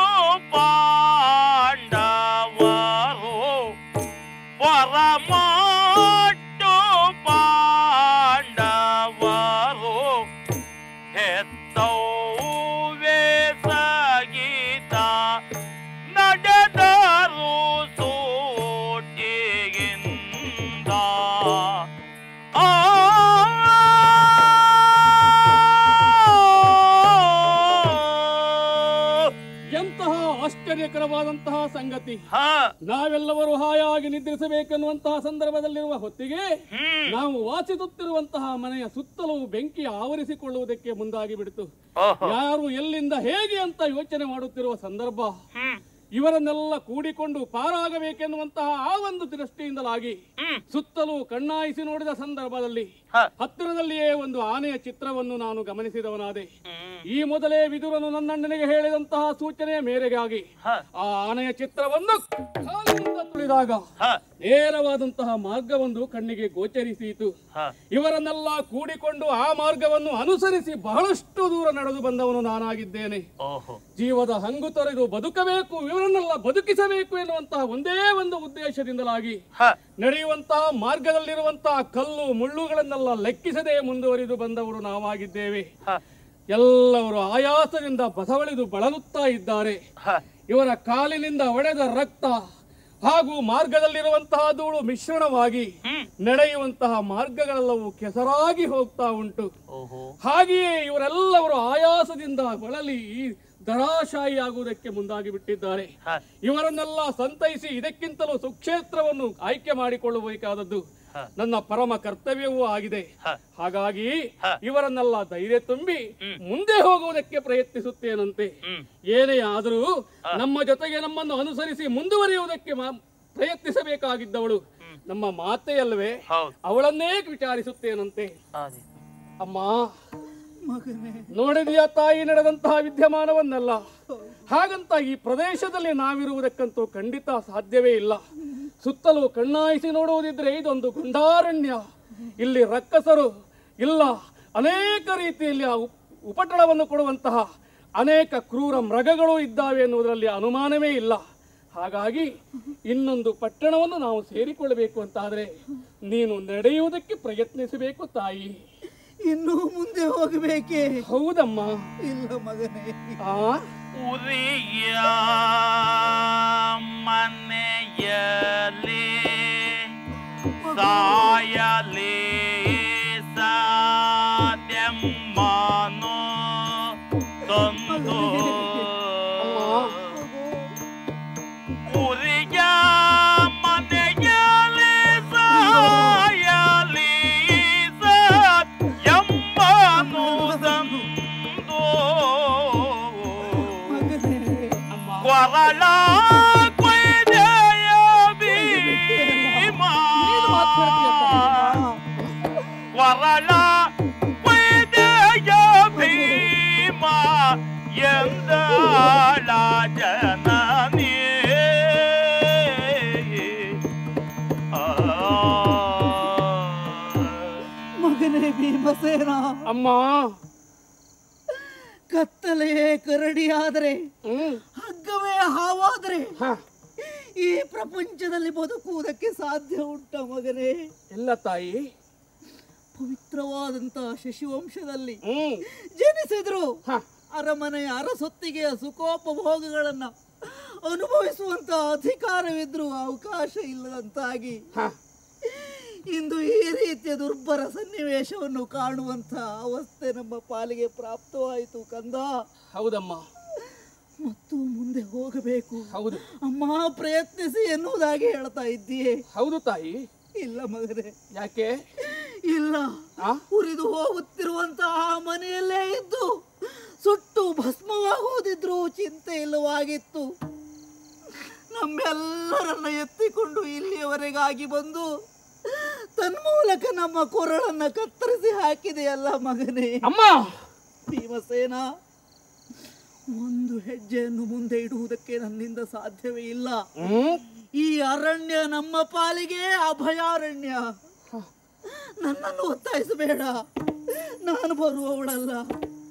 Speaker 2: ಪಾಂಡವರು ಪರಮಟ್ಟು ಪಾಂಡವರು ಹೆತ್ತೌವೆ ಸಗೀತ ನಡೆದರು ಸೂಟಿಗಿಂದ ಆ
Speaker 1: ಎಂತಹ ಆಶ್ಚರ್ಯಕರವಾದಂತಹ ಸಂಗತಿ
Speaker 2: ಹ
Speaker 1: ನಾವೆಲ್ಲವರು ಹಾಯಾಗಿ ನಿದ್ರಿಸಬೇಕೆನ್ನುವಂತಹ ಸಂದರ್ಭದಲ್ಲಿರುವ ಹೊತ್ತಿಗೆ
Speaker 2: ಹ್ಮ್
Speaker 1: ನಾವು ವಾಸಿಸುತ್ತಿರುವಂತಹ ಮನೆಯ ಸುತ್ತಲೂ ಬೆಂಕಿ ಆವರಿಸಿಕೊಳ್ಳುವುದಕ್ಕೆ ಮುಂದಾಗಿ ಬಿಡಿತು
Speaker 2: ಓಹೋ
Speaker 1: ಯಾರು ಎಲ್ಲಿಂದ ಹೇಗೆ ಅಂತ ಯೋಚನೆ ಮಾಡುತ್ತಿರುವ ಸಂದರ್ಭ
Speaker 2: ಹ್ಮ್
Speaker 1: ಇವರನ್ನೆಲ್ಲ ಕೂಡಿಕೊಂಡು ಪಾರಾಗಬೇಕೆನ್ನುವಂತಹ ಆ ಒಂದು ದೃಷ್ಟಿಯಿಂದಲಾಗಿ
Speaker 2: ಹ್ಮ್
Speaker 1: ಸುತ್ತಲೂ ಕಣ್ಣಾಯಿಸಿ ನೋಡಿದ ಸಂದರ್ಭದಲ್ಲಿ
Speaker 2: ಹ
Speaker 1: ಹತ್ತಿರದಲ್ಲಿಯೇ ಒಂದು ಆನೆಯ ಚಿತ್ರವನ್ನು ನಾನು ಗಮನಿಸಿದವನಾದೆ
Speaker 2: ಹ್ಮ್
Speaker 1: ಈ ಮೊದಲೇ ವಿದುರನು ನನ್ನಣ್ಣನಿಗೆ ಹೇಳಿದಂತಹ ಸೂಚನೆಯ ಮೇರೆಗಾಗಿ
Speaker 2: ಹ
Speaker 1: ಆ ಆನೆಯ ಚಿತ್ರವನ್ನು ಕಾಲಿನಿಂದ ತುಳಿದಾಗ
Speaker 2: ಹ
Speaker 1: ನೇರವಾದಂತಹ ಮಾರ್ಗವೊಂದು ಕಣ್ಣಿಗೆ ಗೋಚರಿಸಿತು
Speaker 2: ಹ
Speaker 1: ಇವರನ್ನೆಲ್ಲ ಕೂಡಿಕೊಂಡು ಆ ಮಾರ್ಗವನ್ನು ಅನುಸರಿಸಿ ಬಹಳಷ್ಟು ದೂರ ನಡೆದು ಬಂದವನು ನಾನಾಗಿದ್ದೇನೆ
Speaker 2: ಓಹೋ
Speaker 1: ಜೀವದ ಹಂಗು ತೊರೆದು ಬದುಕಬೇಕು ಇವರನ್ನೆಲ್ಲ ಬದುಕಿಸಬೇಕು ಎನ್ನುವಂತಹ ಒಂದೇ ಒಂದು ಉದ್ದೇಶದಿಂದಲಾಗಿ
Speaker 2: ಹ
Speaker 1: ನಡೆಯುವಂತಹ ಮಾರ್ಗದಲ್ಲಿರುವಂತಹ ಕಲ್ಲು ಮುಳ್ಳುಗಳನ್ನೆಲ್ಲ ಲೆಕ್ಕಿಸದೆ ಮುಂದುವರಿದು ಬಂದವರು ನಾವಾಗಿದ್ದೇವೆ
Speaker 2: ಹ
Speaker 1: ಎಲ್ಲವರು ಆಯಾಸದಿಂದ ಬಸವಳಿದು ಬಳಲುತ್ತಾ ಇದ್ದಾರೆ
Speaker 2: ಹ
Speaker 1: ಇವರ ಕಾಲಿನಿಂದ ಒಡೆದ ರಕ್ತ ಹಾಗೂ ಮಾರ್ಗದಲ್ಲಿರುವಂತಹ ಧೂಳು ಮಿಶ್ರಣವಾಗಿ
Speaker 2: ಹ್ಮ್
Speaker 1: ನಡೆಯುವಂತಹ ಮಾರ್ಗಗಳೆಲ್ಲವೂ ಕೆಸರಾಗಿ ಹೋಗ್ತಾ ಉಂಟು
Speaker 2: ಓಹೋ
Speaker 1: ಹಾಗೆಯೇ ಇವರೆಲ್ಲವರು ಆಯಾಸದಿಂದ ಬಳಲಿ ಈ ದರಾಶಾಹಿ ಆಗುವುದಕ್ಕೆ ಮುಂದಾಗಿ ಬಿಟ್ಟಿದ್ದಾರೆ
Speaker 2: ಹ
Speaker 1: ಇವರನ್ನೆಲ್ಲ ಸಂತೈಸಿ ಇದಕ್ಕಿಂತಲೂ ಸುಕ್ಷೇತ್ರವನ್ನು ಆಯ್ಕೆ ಮಾಡಿಕೊಳ್ಳಬೇಕಾದದ್ದು
Speaker 2: ಹ.
Speaker 1: ನನ್ನ ಪರಮ ಕರ್ತವ್ಯವೂ ಆಗಿದೆ
Speaker 2: ಹ
Speaker 1: ಹಾಗಾಗಿ
Speaker 2: ಹ.
Speaker 1: ಇವರನ್ನೆಲ್ಲ ಧೈರ್ಯ ತುಂಬಿ ಮುಂದೆ ಹೋಗುವುದಕ್ಕೆ ಪ್ರಯತ್ನಿಸುತ್ತೇನಂತೆ
Speaker 2: ಹ್ಮ್
Speaker 1: ಏನೇ ಆದರೂ ನಮ್ಮ ಜೊತೆಗೆ ನಮ್ಮನ್ನು ಅನುಸರಿಸಿ ಮುಂದುವರಿಯುವುದಕ್ಕೆ ಮಾ- ಪ್ರಯತ್ನಿಸಬೇಕಾಗಿದ್ದವಳು ನಮ್ಮ ಮಾತೆಯಲ್ವೇ
Speaker 2: ಹೌದು
Speaker 1: ಅವಳನ್ನೇ ವಿಚಾರಿಸುತ್ತೇನಂತೆ
Speaker 2: ಅದೇ
Speaker 1: ಅಮ್ಮ
Speaker 6: ಮಗನೇ
Speaker 1: ನೋಡಿದೆಯಾ ತಾಯಿ ನಡೆದಂತಹ ವಿದ್ಯಮಾನವನ್ನೆಲ್ಲ ಹಾಗಂತ ಈ ಪ್ರದೇಶದಲ್ಲಿ ನಾವಿರುವುದಕ್ಕಂತೂ ಖಂಡಿತ ಸಾಧ್ಯವೇ ಇಲ್ಲ ಸುತ್ತಲೂ ಕಣ್ಣಾಯಿಸಿ ನೋಡುವುದಿದ್ರೆ ಇದೊಂದು ಗುಂಡಾರಣ್ಯ ಇಲ್ಲಿ ರಕ್ಕಸರು ಇಲ್ಲ ಅನೇಕ ರೀತಿಯಲ್ಲಿ ಆ ಉಪ್- ಉಪಟಳವನ್ನು ಕೊಡುವಂತಹ ಅನೇಕ ಕ್ರೂರ ಮೃಗಗಳು ಇದ್ದಾವೆ ಎನ್ನುವುದರಲ್ಲಿ ಅನುಮಾನವೇ ಇಲ್ಲ ಹಾಗಾಗಿ ಇನ್ನೊಂದು ಪಟ್ಟಣವನ್ನು ನಾವು ಸೇರಿಕೊಳ್ಳಬೇಕು ಅಂತಾದರೆ ನೀನು ನಡೆಯುವುದಕ್ಕೆ ಪ್ರಯತ್ನಿಸಬೇಕು ತಾಯಿ
Speaker 6: ಇನ್ನೂ ಮುಂದೆ ಹೋಗಬೇಕೇ
Speaker 1: ಹೌದಮ್ಮ
Speaker 6: ಇಲ್ಲ ಮಗನೇ
Speaker 1: ಆ
Speaker 2: ಉರಿಯ ಮನೆಯಲ್ಲಿ ಸಾಯಲಿ ಸಾಧ್ಯಮ್ಮನು ತಂದು ಉರಿಯ ಮನೆಯಲ್ಲಿ ಸಾಯಲಿ ಸಾಧ್ಯಮ್ಮನು ತಂದು
Speaker 6: ಮಗನೇ
Speaker 2: ಕೊರಳ ಕೊಯ್ದೆಯ ಭೀಮ ಕೊರಳ ಕೊಯ್ದೆಯ ಭೀಮ ಎಂದಳ ಜನನೇ
Speaker 6: ಮಗನೇ ಭೀಮಸೇನ
Speaker 1: ಅಮ್ಮ
Speaker 6: ಕತ್ತಲೆಯೇ ಕರಡಿಯಾದರೆ
Speaker 1: ಹ್ಮ್
Speaker 6: ಹಗ್ಗವೇ ಹಾವಾದರೆ
Speaker 1: ಹ,
Speaker 6: ಈ ಪ್ರಪಂಚದಲ್ಲಿ ಬದುಕುವುದಕ್ಕೆ ಸಾಧ್ಯ ಉಂಟ ಮಗನೇ
Speaker 1: ಇಲ್ಲ ತಾಯಿ
Speaker 6: ಪವಿತ್ರವಾದಂತಹ ಶಶಿವಂಶದಲ್ಲಿ
Speaker 1: ಹ್ಮ್
Speaker 6: ಜನಿಸಿದ್ರು
Speaker 1: ಹ,
Speaker 6: ಅರಮನೆಯ ಅರಸೊತ್ತಿಗೆಯ ಸುಖೋಪಭೋಗಗಳನ್ನ ಅನುಭವಿಸುವಂತ ಅಧಿಕಾರವಿದ್ರು ಅವಕಾಶ ಇಲ್ಲದಂತಾಗಿ
Speaker 1: ಹ.
Speaker 6: ಇಂದು ಈ ರೀತಿಯ ದುರ್ಬರ ಸನ್ನಿವೇಶವನ್ನು ಕಾಣುವಂತ ಅವಸ್ಥೆ ನಮ್ಮ ಪಾಲಿಗೆ ಪ್ರಾಪ್ತವಾಯಿತು ಕಂದ
Speaker 1: ಹೌದಮ್ಮ
Speaker 6: ಮತ್ತು ಮುಂದೆ ಹೋಗಬೇಕು
Speaker 1: ಹೌದು
Speaker 6: ಅಮ್ಮ ಪ್ರಯತ್ನಿಸಿ ಎನ್ನುವುದಾಗಿ ಹೇಳ್ತಾ ಇದ್ದೀಯೇ
Speaker 1: ಹೌದು ತಾಯಿ
Speaker 6: ಇಲ್ಲ ಮಗನೇ
Speaker 1: ಯಾಕೆ
Speaker 6: ಇಲ್ಲ
Speaker 1: ಆ?
Speaker 6: ಉರಿದು ಹೋಗುತ್ತಿರುವಂತಹ ಆ ಮನೆಯಲ್ಲೇ ಇದ್ದು ಸುಟ್ಟು ಭಸ್ಮವಾಗುವುದಿದ್ರೂ ಚಿಂತೆ ಇಲ್ಲವಾಗಿತ್ತು ನಮ್ಮೆಲ್ಲರನ್ನ ಎತ್ತಿಕೊಂಡು ಇಲ್ಲಿಯವರೆಗಾಗಿ ಬಂದು ತನ್ಮೂಲಕ ನಮ್ಮ ಕೊರಳನ್ನ ಕತ್ತರಿಸಿ ಹಾಕಿದೆಯಲ್ಲ ಮಗನೇ
Speaker 1: ಅಮ್ಮ
Speaker 6: ಭೀಮಸೇನ ಒಂದು ಹೆಜ್ಜೆಯನ್ನು ಮುಂದೆ ಇಡುವುದಕ್ಕೆ ನನ್ನಿಂದ ಸಾಧ್ಯವೇ ಇಲ್ಲ
Speaker 1: ಹ್ಮ್
Speaker 6: ಈ ಅರಣ್ಯ ನಮ್ಮ ಪಾಲಿಗೆ ಅಭಯಾರಣ್ಯ ನನ್ನನ್ನು ಒತ್ತಾಯಿಸಬೇಡ ನಾನು ಬರುವವಳಲ್ಲ ನನ್ನನ್ನು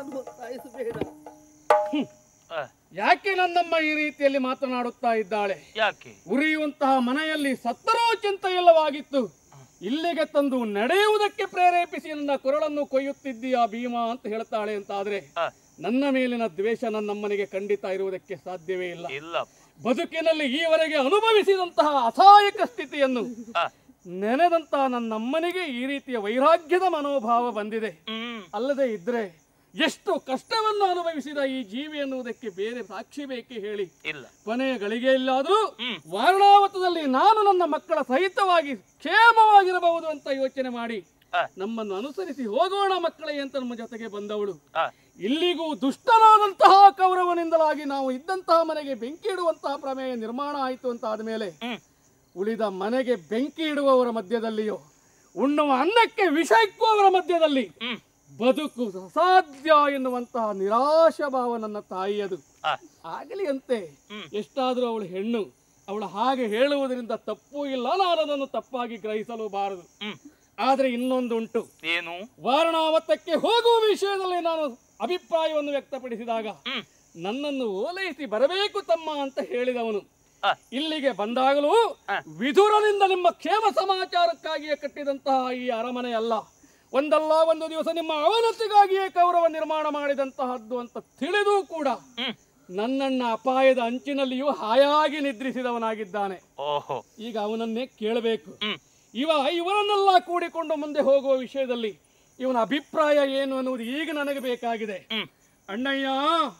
Speaker 6: ನನ್ನನ್ನು ಒತ್ತಾಯಿಸಬೇಡ
Speaker 2: ಆ,
Speaker 1: ಯಾಕೆ ನನ್ನಮ್ಮ ಈ ರೀತಿಯಲ್ಲಿ ಮಾತನಾಡುತ್ತಾ ಇದ್ದಾಳೆ
Speaker 2: ಯಾಕೆ
Speaker 1: ಉರಿಯುವಂತಹ ಮನೆಯಲ್ಲಿ ಸತ್ತರೂ ಚಿಂತೆ ಇಲ್ಲವಾಗಿತ್ತು ಇಲ್ಲಿಗೆ ತಂದು ನಡೆಯುವುದಕ್ಕೆ ಪ್ರೇರೇಪಿಸಿ ನನ್ನ ಕೊರಳನ್ನು ಕೊಯ್ಯುತ್ತಿದ್ದೀಯಾ ಭೀಮಾ ಅಂತ ಹೇಳ್ತಾಳೆ ಅಂತ ಆದ್ರೆ
Speaker 2: ಆ,
Speaker 1: ನನ್ನ ಮೇಲಿನ ದ್ವೇಷ ನನ್ನಮ್ಮನಿಗೆ ಖಂಡಿತ ಇರುವುದಕ್ಕೆ ಸಾಧ್ಯವೇ ಇಲ್ಲ
Speaker 2: ಇಲ್ಲ
Speaker 1: ಬದುಕಿನಲ್ಲಿ ಈವರೆಗೆ ಅನುಭವಿಸಿದಂತಹ ಅಸಹಾಯಕ ಸ್ಥಿತಿಯನ್ನು
Speaker 2: ಆ,
Speaker 1: ನೆನೆದಂತಹ ನನ್ನಮ್ಮನಿಗೆ ಈ ರೀತಿಯ ವೈರಾಗ್ಯದ ಮನೋಭಾವ ಬಂದಿದೆ
Speaker 2: ಹ್ಮ್
Speaker 1: ಅಲ್ಲದೆ ಇದ್ರೆ ಎಷ್ಟು ಕಷ್ಟವನ್ನು ಅನುಭವಿಸಿದ ಈ ಜೀವಿ ಎನ್ನುವುದಕ್ಕೆ ಬೇರೆ ಸಾಕ್ಷಿ ಬೇಕೆ ಹೇಳಿ
Speaker 2: ಇಲ್ಲ
Speaker 1: ಕೊನೆಯ ಗಳಿಗೆಯಲ್ಲಾದರೂ
Speaker 2: ಹ್ಮ್.
Speaker 1: ವಾರಣಾವತದಲ್ಲಿ ನಾನು ನನ್ನ ಮಕ್ಕಳ ಸಹಿತವಾಗಿ ಕ್ಷೇಮವಾಗಿರಬಹುದು ಅಂತ ಯೋಚನೆ ಮಾಡಿ
Speaker 2: ಆ.
Speaker 1: ನಮ್ಮನ್ನು ಅನುಸರಿಸಿ ಹೋಗೋಣ ಮಕ್ಕಳೇ ಅಂತ ನಮ್ಮ ಜೊತೆಗೆ ಬಂದವಳು
Speaker 2: ಆ,
Speaker 1: ಇಲ್ಲಿಗೂ ದುಷ್ಟನಾದಂತಹ ಕೌರವನಿಂದಲಾಗಿ ನಾವು ಇದ್ದಂತಹ ಮನೆಗೆ ಬೆಂಕಿ ಇಡುವಂತಹ ಪ್ರಮೇಯ ನಿರ್ಮಾಣ ಆಯಿತು ಅಂತ ಆದಮೇಲೆ
Speaker 2: ಹ್ಮ್.
Speaker 1: ಉಳಿದ ಮನೆಗೆ ಬೆಂಕಿ ಇಡುವವರ ಮಧ್ಯದಲ್ಲಿಯೋ ಉಣ್ಣುವ ಅನ್ನಕ್ಕೆ ವಿಷ ಇಕ್ಕುವವರ ಮಧ್ಯದಲ್ಲಿ
Speaker 2: ಹ್ಮ್.
Speaker 1: ಬದುಕು ಅಸಾಧ್ಯ ಎನ್ನುವಂತಹ ನಿರಾಶ ಭಾವ ನನ್ನ ತಾಯಿಯದು
Speaker 2: ಆ,
Speaker 1: ಆಗಲಿ ಅಂತೆ
Speaker 2: ಹ್ಮ್.
Speaker 1: ಎಷ್ಟಾದರೂ ಅವಳು ಹೆಣ್ಣು ಅವಳು ಹಾಗೆ ಹೇಳುವುದರಿಂದ ತಪ್ಪು ಇಲ್ಲ ನಾನು ಅದನ್ನು ತಪ್ಪಾಗಿ ಗ್ರಹಿಸಲು ಬಾರದು
Speaker 2: ಹ್ಮ್.
Speaker 1: ಆದರೆ ಇನ್ನೊಂದುಂಟು
Speaker 2: ಏನು
Speaker 1: ವಾರಣಾವತಕ್ಕೆ ಹೋಗುವ ವಿಷಯದಲ್ಲಿ ನಾನು ಅಭಿಪ್ರಾಯವನ್ನು ವ್ಯಕ್ತಪಡಿಸಿದಾಗ
Speaker 2: ಹ್ಮ್.
Speaker 1: ನನ್ನನ್ನು ಓಲೈಸಿ ಬರಬೇಕು ತಮ್ಮ ಅಂತ ಹೇಳಿದವನು
Speaker 2: ಆ,
Speaker 1: ಇಲ್ಲಿಗೆ ಬಂದಾಗಲೂ
Speaker 2: ಆ.
Speaker 1: ವಿಧುರನಿಂದ ನಿಮ್ಮ ಕ್ಷೇಮ ಸಮಾಚಾರಕ್ಕಾಗಿಯೇ ಕಟ್ಟಿದಂತಹ ಈ ಅರಮನೆ ಅಲ್ಲ ಒಂದಲ್ಲ ಒಂದು ದಿವಸ ನಿಮ್ಮ ಅವನತಿಗಾಗಿಯೇ ಕೌರವ ನಿರ್ಮಾಣ ಮಾಡಿದಂತಹದ್ದು ಅಂತ ತಿಳಿದೂ ಕೂಡ
Speaker 2: ಹ್ಮ್.
Speaker 1: ನನ್ನನ್ನ ಅಪಾಯದ ಅಂಚಿನಲ್ಲಿಯೂ ಹಾಯಾಗಿ ನಿದ್ರಿಸಿದವನಾಗಿದ್ದಾನೆ
Speaker 2: ಓಹೋ
Speaker 1: ಈಗ ಅವನನ್ನೇ ಕೇಳಬೇಕು
Speaker 2: ಹ್ಮ್.
Speaker 1: ಇವ ಇವರನ್ನೆಲ್ಲ ಕೂಡಿಕೊಂಡು ಮುಂದೆ ಹೋಗುವ ವಿಷಯದಲ್ಲಿ ಇವನ ಅಭಿಪ್ರಾಯ ಏನು ಅನ್ನುವುದು ಈಗ ನನಗೆ ಬೇಕಾಗಿದೆ
Speaker 2: ಹ್ಮ್.
Speaker 1: ಅಣ್ಣಯ್ಯ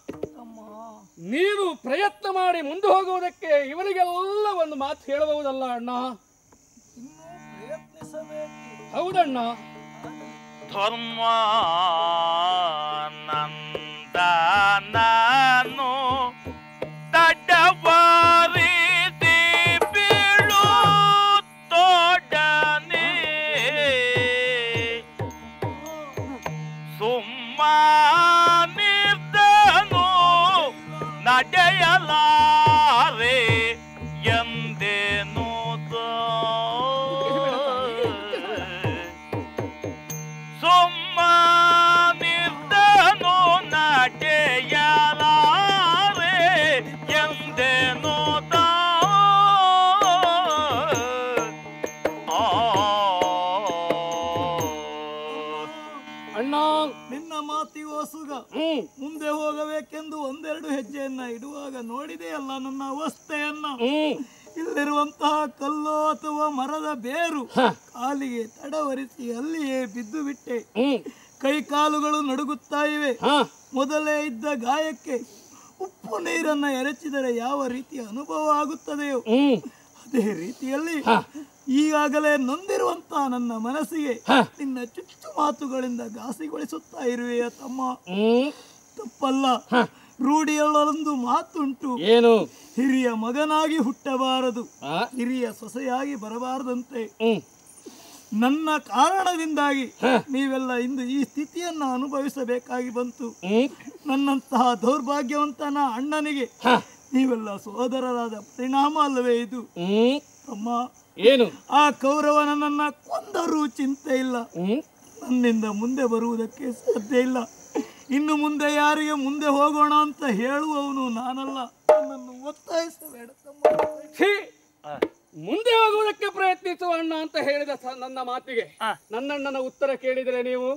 Speaker 1: ನೀನು ಪ್ರಯತ್ನ ಮಾಡಿ ಮುಂದೆ ಹೋಗುವುದಕ್ಕೆ ಇವರಿಗೆಲ್ಲ ಒಂದು ಮಾತು ಹೇಳಬಹುದಲ್ಲ ಅಣ್ಣ ಹೌದಣ್ಣ
Speaker 2: ಧರ್ಮಾನಂದನನು ತಡವಾರಿಸಿ ಬೀಳು ತೋಡನೆ ಸುಮ್ಮನಿದ್ದನು ನಡೆಯಲಾರೆ ಎಂದೇನು ಸುಮ್ಮನಿದ್ದನು ನಡೆಯಲಾರೆ ಎಂದೇನು
Speaker 1: ಅಣ್ಣ
Speaker 6: ನಿನ್ನ ಮಾತಿಗೂ ಸುಗ
Speaker 1: ಹ್ಮ್
Speaker 6: ಮುಂದೆ ಹೋಗಬೇಕೆಂದು ಒಂದೆರಡು ಹೆಜ್ಜೆಯನ್ನ ಇಡುವಾಗ ನೋಡಿದೆಯಲ್ಲ ನನ್ನ ಅವಸ್ಥೆಯನ್ನ
Speaker 1: ಹ್ಮ್
Speaker 6: ಇಲ್ಲಿರುವಂತಹ ಕಲ್ಲು ಅಥವಾ ಮರದ ಬೇರು ಕಾಲಿಗೆ ತಡವರಿಸಿ ಅಲ್ಲಿಯೇ ಬಿದ್ದು ಬಿಟ್ಟೆ
Speaker 1: ಹ್ಮ್
Speaker 6: ಕೈ ಕಾಲುಗಳು ನಡುಗುತ್ತಾ ಇವೆ
Speaker 1: ಹಾ
Speaker 6: ಮೊದಲೇ ಇದ್ದ ಗಾಯಕ್ಕೆ ಉಪ್ಪು ನೀರನ್ನ ಎರಚಿದರೆ ಯಾವ ರೀತಿಯ ಅನುಭವ ಆಗುತ್ತದೆಯೋ
Speaker 1: ಹ್ಮ್
Speaker 6: ಅದೇ ರೀತಿಯಲ್ಲಿ ಈಗಾಗಲೇ ನೊಂದಿರುವಂತಹ ನನ್ನ ಮನಸ್ಸಿಗೆ ನಿನ್ನ ಚುಚ್ಚು ಮಾತುಗಳಿಂದ ಘಾಸಿಗೊಳಿಸುತ್ತಾ ಇರುವೆಯ ತಮ್ಮ
Speaker 1: ಹ್ಮ್
Speaker 6: ತಪ್ಪಲ್ಲ ರೂಢಿಯಲ್ಲೊಂದು ಮಾತುಂಟು
Speaker 1: ಏನು
Speaker 6: ಹಿರಿಯ ಮಗನಾಗಿ ಹುಟ್ಟಬಾರದು
Speaker 1: ಆ?
Speaker 6: ಹಿರಿಯ ಸೊಸೆಯಾಗಿ ಬರಬಾರದಂತೆ
Speaker 1: ಹ್ಮ್
Speaker 6: ನನ್ನ ಕಾರಣದಿಂದಾಗಿ ನೀವೆಲ್ಲ ಇಂದು ಈ ಸ್ಥಿತಿಯನ್ನ ಅನುಭವಿಸಬೇಕಾಗಿ ಬಂತು
Speaker 1: ಹ್ಮ್
Speaker 6: ನನ್ನಂತಹ ದೌರ್ಭಾಗ್ಯವಂತನ ಅಣ್ಣನಿಗೆ ನೀವೆಲ್ಲ ಸೋದರರಾದ ಪರಿಣಾಮ ಅಲ್ಲವೇ ಇದು
Speaker 1: ಹ್ಮ್
Speaker 6: ತಮ್ಮ
Speaker 1: ಏನು
Speaker 6: ಆ ಕೌರವನನ್ನ ಕೊಂದರೂ ಚಿಂತೆ ಇಲ್ಲ
Speaker 1: ಹ್ಮ್
Speaker 6: ನನ್ನಿಂದ ಮುಂದೆ ಬರುವುದಕ್ಕೆ ಸಾಧ್ಯ ಇಲ್ಲ ಇನ್ನು ಮುಂದೆ ಯಾರಿಗೆ ಮುಂದೆ ಹೋಗೋಣ ಅಂತ ಹೇಳುವವನು ನಾನಲ್ಲ ನನ್ನನ್ನು ಒತ್ತಾಯಿಸಬೇಡ ತಮ್ಮ
Speaker 1: ಛೀ! ಮುಂದೆ ಹೋಗುವುದಕ್ಕೆ ಪ್ರಯತ್ನಿಸುವ ಅಣ್ಣ ಅಂತ ಹೇಳಿದ ಸ- ನನ್ನ ಮಾತಿಗೆ
Speaker 2: ಆ.
Speaker 1: ನನ್ನಣ್ಣನ ಉತ್ತರ ಕೇಳಿದರೆ ನೀವು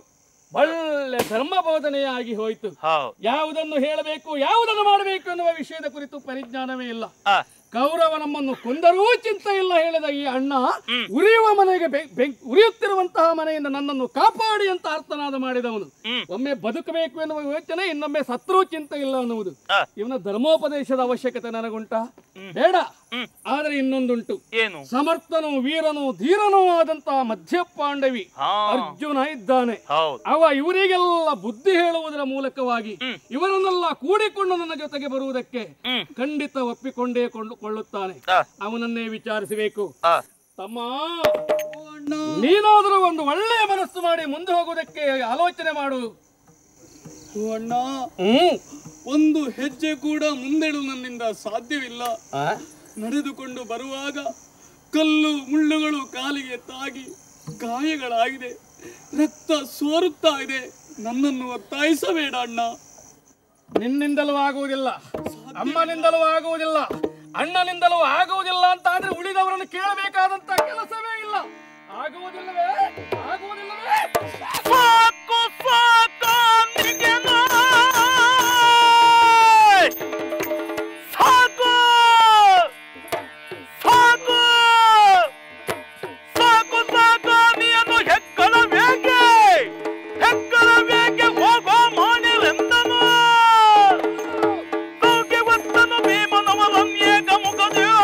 Speaker 1: ಒಳ್ಳೆ ಧರ್ಮ ಬೋಧನೆಯೇ ಆಗಿ ಹೋಯಿತು
Speaker 2: ಹೌದು
Speaker 1: ಯಾವುದನ್ನು ಹೇಳಬೇಕು ಯಾವುದನ್ನು ಮಾಡಬೇಕು ಎನ್ನುವ ವಿಷಯದ ಕುರಿತು ಪರಿಜ್ಞಾನವೇ ಇಲ್ಲ
Speaker 2: ಆ,
Speaker 1: ಕೌರವ ನಮ್ಮನ್ನು ಕೊಂದರೂ ಚಿಂತೆ ಇಲ್ಲ ಹೇಳಿದ ಈ ಅಣ್ಣ ಉರಿಯುವ ಮನೆಗೆ ಬೆ- ಬೆಂಕ್- ಉರಿಯುತ್ತಿರುವಂತಹ ಮನೆಯಿಂದ ನನ್ನನ್ನು ಕಾಪಾಡಿ ಅಂತ ಅರ್ಥನಾದ ಮಾಡಿದವನು
Speaker 2: ಹ್ಮ್.
Speaker 1: ಒಮ್ಮೆ ಬದುಕಬೇಕು ಎನ್ನುವ ಯೋಚನೆ ಇನ್ನೊಮ್ಮೆ ಸತ್ರೂ ಚಿಂತೆ ಇಲ್ಲ ಅನ್ನುವುದು
Speaker 2: ಆ,
Speaker 1: ಇವನ ಧರ್ಮೋಪದೇಶದ ಅವಶ್ಯಕತೆ ನನಗುಂಟಾ ಬೇಡ
Speaker 2: ಹ್ಮ್.
Speaker 1: ಆದರೆ ಇನ್ನೊಂದುಂಟು
Speaker 2: ಏನು
Speaker 1: ಸಮರ್ಥನು ವೀರನು ಧೀರನೂ ಆದಂತಹ ಮಧ್ಯಪಾಂಡವಿ
Speaker 2: ಹಾ
Speaker 1: ಅರ್ಜುನ ಇದ್ದಾನೆ
Speaker 2: ಹೌದು
Speaker 1: ಅವ ಇವರಿಗೆಲ್ಲ ಬುದ್ಧಿ ಹೇಳುವುದರ ಮೂಲಕವಾಗಿ ಇವರನ್ನೆಲ್ಲ ಕೂಡಿಕೊಂಡು ನನ್ನ ಜೊತೆಗೆ ಬರುವುದಕ್ಕೆ
Speaker 2: ಹ್ಮ್.
Speaker 1: ಖಂಡಿತ ಒಪ್ಪಿಕೊಂಡೇ ಕೊಂಡು ಕೊಳ್ಳುತ್ತಾನೆ
Speaker 2: ಆ,
Speaker 1: ಅವನನ್ನೇ ವಿಚಾರಿಸಬೇಕು
Speaker 2: ಆ,
Speaker 1: ತಮ್ಮ ನೀನಾದರೂ ಒಂದು ಒಳ್ಳೆಯ ಮನಸ್ಸು ಮಾಡಿ ಮುಂದೆ ಹೋಗುವುದಕ್ಕೆ ಆಲೋಚನೆ ಮಾಡು
Speaker 6: ಅಣ್ಣ
Speaker 1: ಹ್ಮ್
Speaker 6: ಒಂದು ಹೆಜ್ಜೆ ಕೂಡ ಮುಂದೆಳು ನನ್ನಿಂದ ಸಾಧ್ಯವಿಲ್ಲ ನಡೆದುಕೊಂಡು ಬರುವಾಗ ಕಲ್ಲು ಮುಳ್ಳುಗಳು ಕಾಲಿಗೆ ತಾಗಿ ಗಾಯಗಳಾಗಿದೆ ರಕ್ತ ಸೋರುತ್ತಾ ಇದೆ ನನ್ನನ್ನು ಒತ್ತಾಯಿಸಬೇಡ ಅಣ್ಣ
Speaker 1: ನಿನ್ನಿಂದಲೂ ಆಗುವುದಿಲ್ಲ ಅಮ್ಮನಿಂದಲೂ ಆಗುವುದಿಲ್ಲ ಅಣ್ಣನಿಂದಲೂ ಆಗುವುದಿಲ್ಲ ಅಂತ ಆದ್ರೆ ಉಳಿದವರನ್ನು ಕೇಳಬೇಕಾದಂತ ಕೆಲಸವೇ ಇಲ್ಲ ಆಗುವುದಿಲ್ಲವೇ ಆಗುವುದಿಲ್ಲವೇ
Speaker 2: ಸಾಕು ಸಾಕು ನಿಗೆನ ಸಾಕು ಸಾಕು ಸಾಕು ಸಾಕು ನೀನು ಹೆಕ್ಕಳ ಬೇಕೆ ಹೆಕ್ಕಳ ಬೇಕೆ ಹೋಗೋ ಮಾಡಿರೆಂದನು ಸೌಖ್ಯವತ್ತನು ಭೀಮನವರನ್ಯೇಕ ಮುಖದೇವ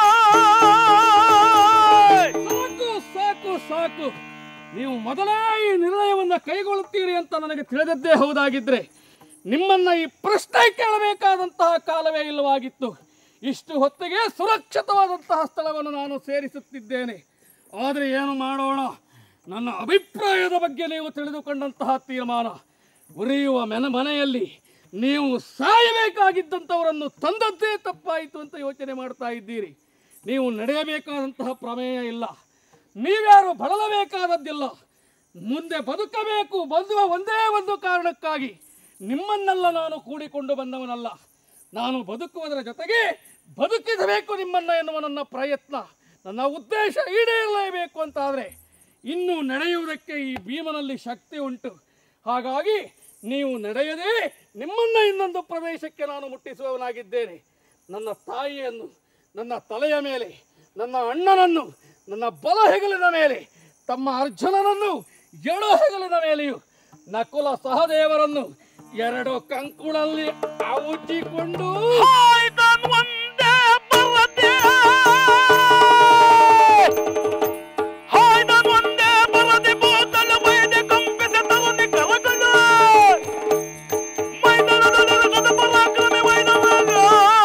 Speaker 1: ಸಾಕು ಸಾಕು ಸಾಕು ನೀವು ಮೊದಲೇ ಈ ನಿರ್ಣಯವನ್ನ ಕೈಗೊಳ್ಳುತ್ತೀರಿ ಅಂತ ನನಗೆ ತಿಳಿದದ್ದೇ ಹೌದಾಗಿದ್ರೆ ನಿಮ್ಮನ್ನ ಈ ಪ್ರಶ್ನೆ ಕೇಳಬೇಕಾದಂತಹ ಕಾಲವೇ ಇಲ್ಲವಾಗಿತ್ತು ಇಷ್ಟು ಹೊತ್ತಿಗೆ ಸುರಕ್ಷಿತವಾದಂತಹ ಸ್ಥಳವನ್ನು ನಾನು ಸೇರಿಸುತ್ತಿದ್ದೇನೆ ಆದರೆ ಏನು ಮಾಡೋಣ ನನ್ನ ಅಭಿಪ್ರಾಯದ ಬಗ್ಗೆ ನೀವು ತಿಳಿದುಕೊಂಡಂತಹ ತೀರ್ಮಾನ ಉರಿಯುವ ಮನೆ ಮನೆಯಲ್ಲಿ ನೀವು ಸಾಯಬೇಕಾಗಿದ್ದಂಥವರನ್ನು ತಂದದ್ದೇ ತಪ್ಪಾಯಿತು ಅಂತ ಯೋಚನೆ ಮಾಡ್ತಾ ಇದ್ದೀರಿ ನೀವು ನಡೆಯಬೇಕಾದಂತಹ ಪ್ರಮೇಯ ಇಲ್ಲ ನೀವ್ಯಾರು ಬಳಲಬೇಕಾದದ್ದಿಲ್ಲ ಮುಂದೆ ಬದುಕಬೇಕು ಬಂದುವ ಒಂದೇ ಒಂದು ಕಾರಣಕ್ಕಾಗಿ ನಿಮ್ಮನ್ನೆಲ್ಲ ನಾನು ಕೂಡಿಕೊಂಡು ಬಂದವನಲ್ಲ ನಾನು ಬದುಕುವುದರ ಜೊತೆಗೆ ಬದುಕಿಸಬೇಕು ನಿಮ್ಮನ್ನ ಎನ್ನುವ ನನ್ನ ಪ್ರಯತ್ನ ನನ್ನ ಉದ್ದೇಶ ಈಡೇರಲೇಬೇಕು ಅಂತಾದರೆ ಇನ್ನೂ ನಡೆಯುವುದಕ್ಕೆ ಈ ಭೀಮನಲ್ಲಿ ಶಕ್ತಿ ಉಂಟು ಹಾಗಾಗಿ ನೀವು ನಡೆಯದೆ ನಿಮ್ಮನ್ನ ಇನ್ನೊಂದು ಪ್ರದೇಶಕ್ಕೆ ನಾನು ಮುಟ್ಟಿಸುವವನಾಗಿದ್ದೇನೆ ನನ್ನ ತಾಯಿಯನ್ನು ನನ್ನ ತಲೆಯ ಮೇಲೆ ನನ್ನ ಅಣ್ಣನನ್ನು ನನ್ನ ಬಲ ಹೆಗಲಿನ ಮೇಲೆ ತಮ್ಮ ಅರ್ಜುನನನ್ನು ಎಡ ಹೆಗಲಿನ ಮೇಲೆಯೂ ನಕುಲ ಸಹದೇವರನ್ನು ಎರಡು ಕಂಕುಳಲ್ಲಿ ಆವುಜಿಕೊಂಡು
Speaker 2: ಹಾಯ್ದನ್ ಒಂದೇ ಬರದೆ ಹಾಯ್ದನ್ ಒಂದೇ ಬರದೆ ಬೋತಲ ವೈದ್ಯ ಕಂಪಿತ ತವನೆ ಕವಕಲ ಮೈದಾನದ ಪರಾಕ್ರಮಿ ಮೈದಾನ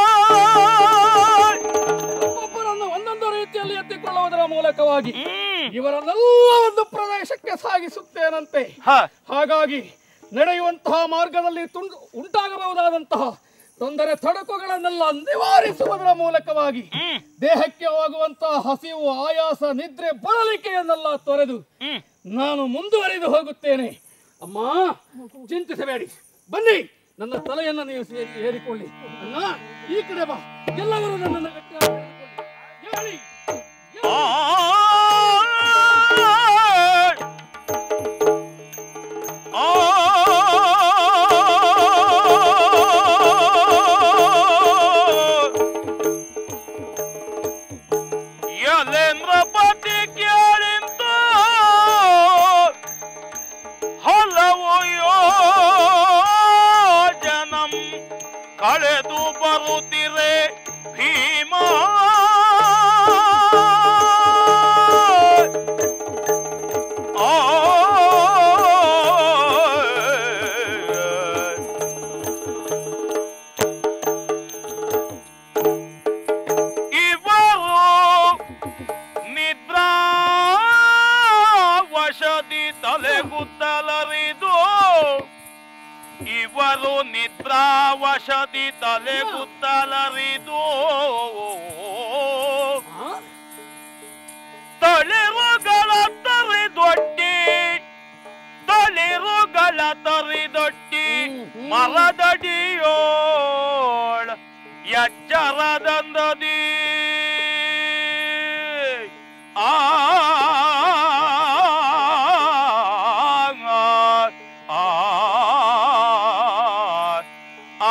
Speaker 1: ಒಬ್ಬೊಬ್ಬರನ್ನು ಒಂದೊಂದು ರೀತಿಯಲ್ಲಿ ಎತ್ತಿಕೊಳ್ಳುವುದರ ಮೂಲಕವಾಗಿ
Speaker 2: ಹ್ಮ್
Speaker 1: ಇವರನ್ನೆಲ್ಲ ಒಂದು ಪ್ರದೇಶಕ್ಕೆ ಸಾಗಿಸುತ್ತೇನಂತೆ
Speaker 2: ಹ
Speaker 1: ಹಾಗಾಗಿ ನಡೆಯುವಂತಹ ಮಾರ್ಗದಲ್ಲಿ ತುಂಡು ಉಂಟಾಗಬಹುದಾದಂತಹ ತೊಂದರೆ ತೊಡಕುಗಳನ್ನೆಲ್ಲ ನಿವಾರಿಸುವುದರ ಮೂಲಕವಾಗಿ ದೇಹಕ್ಕೆ ಆಗುವಂತಹ ಹಸಿವು ಆಯಾಸ ನಿದ್ರೆ ಬಳಲಿಕೆಯನ್ನೆಲ್ಲ ತೊರೆದು ನಾನು ಮುಂದುವರಿದು ಹೋಗುತ್ತೇನೆ ಅಮ್ಮ ಚಿಂತಿಸಬೇಡಿ ಬನ್ನಿ ನನ್ನ ತಲೆಯನ್ನು ನೀವು ಸೇರಿ ಏರಿಕೊಳ್ಳಿ ಅಣ್ಣ ಈ ಕಡೆ ಬಾ ಎಲ್ಲವರು ನನ್ನನ್ನು ಗಟ್ಟಿಯಾಗಿ ಹಿಡಿದುಕೊಳ್ಳಿ. ಹೇಳಿ
Speaker 2: ಎಲೆಂದ್ರ ಪತಿ ಕೇಳಿಂತ ಹಲವು ಯೋಜನಂ ಕಳೆದು ಬರುತ್ತಿರೆ ಭೀಮ ಆ ಇವರು ನಿದ್ರಾ ವಶದಿ ತಲೆಗುತ್ತಲರಿದು ಇವರು ನಿದ್ರಾ ವಶದಿ ತಲೆಗುತ್ತಲರಿದು ತಳಿರುಗಳ ತರಿದೊಡ್ಡಿ ತಳಿರುಗಳ ತರಿದೊಡ್ಡಿ ಮರದಡಿಯೋಳ್ ಎಚ್ಚರದಂದದಿ ಆ ಆ ಆ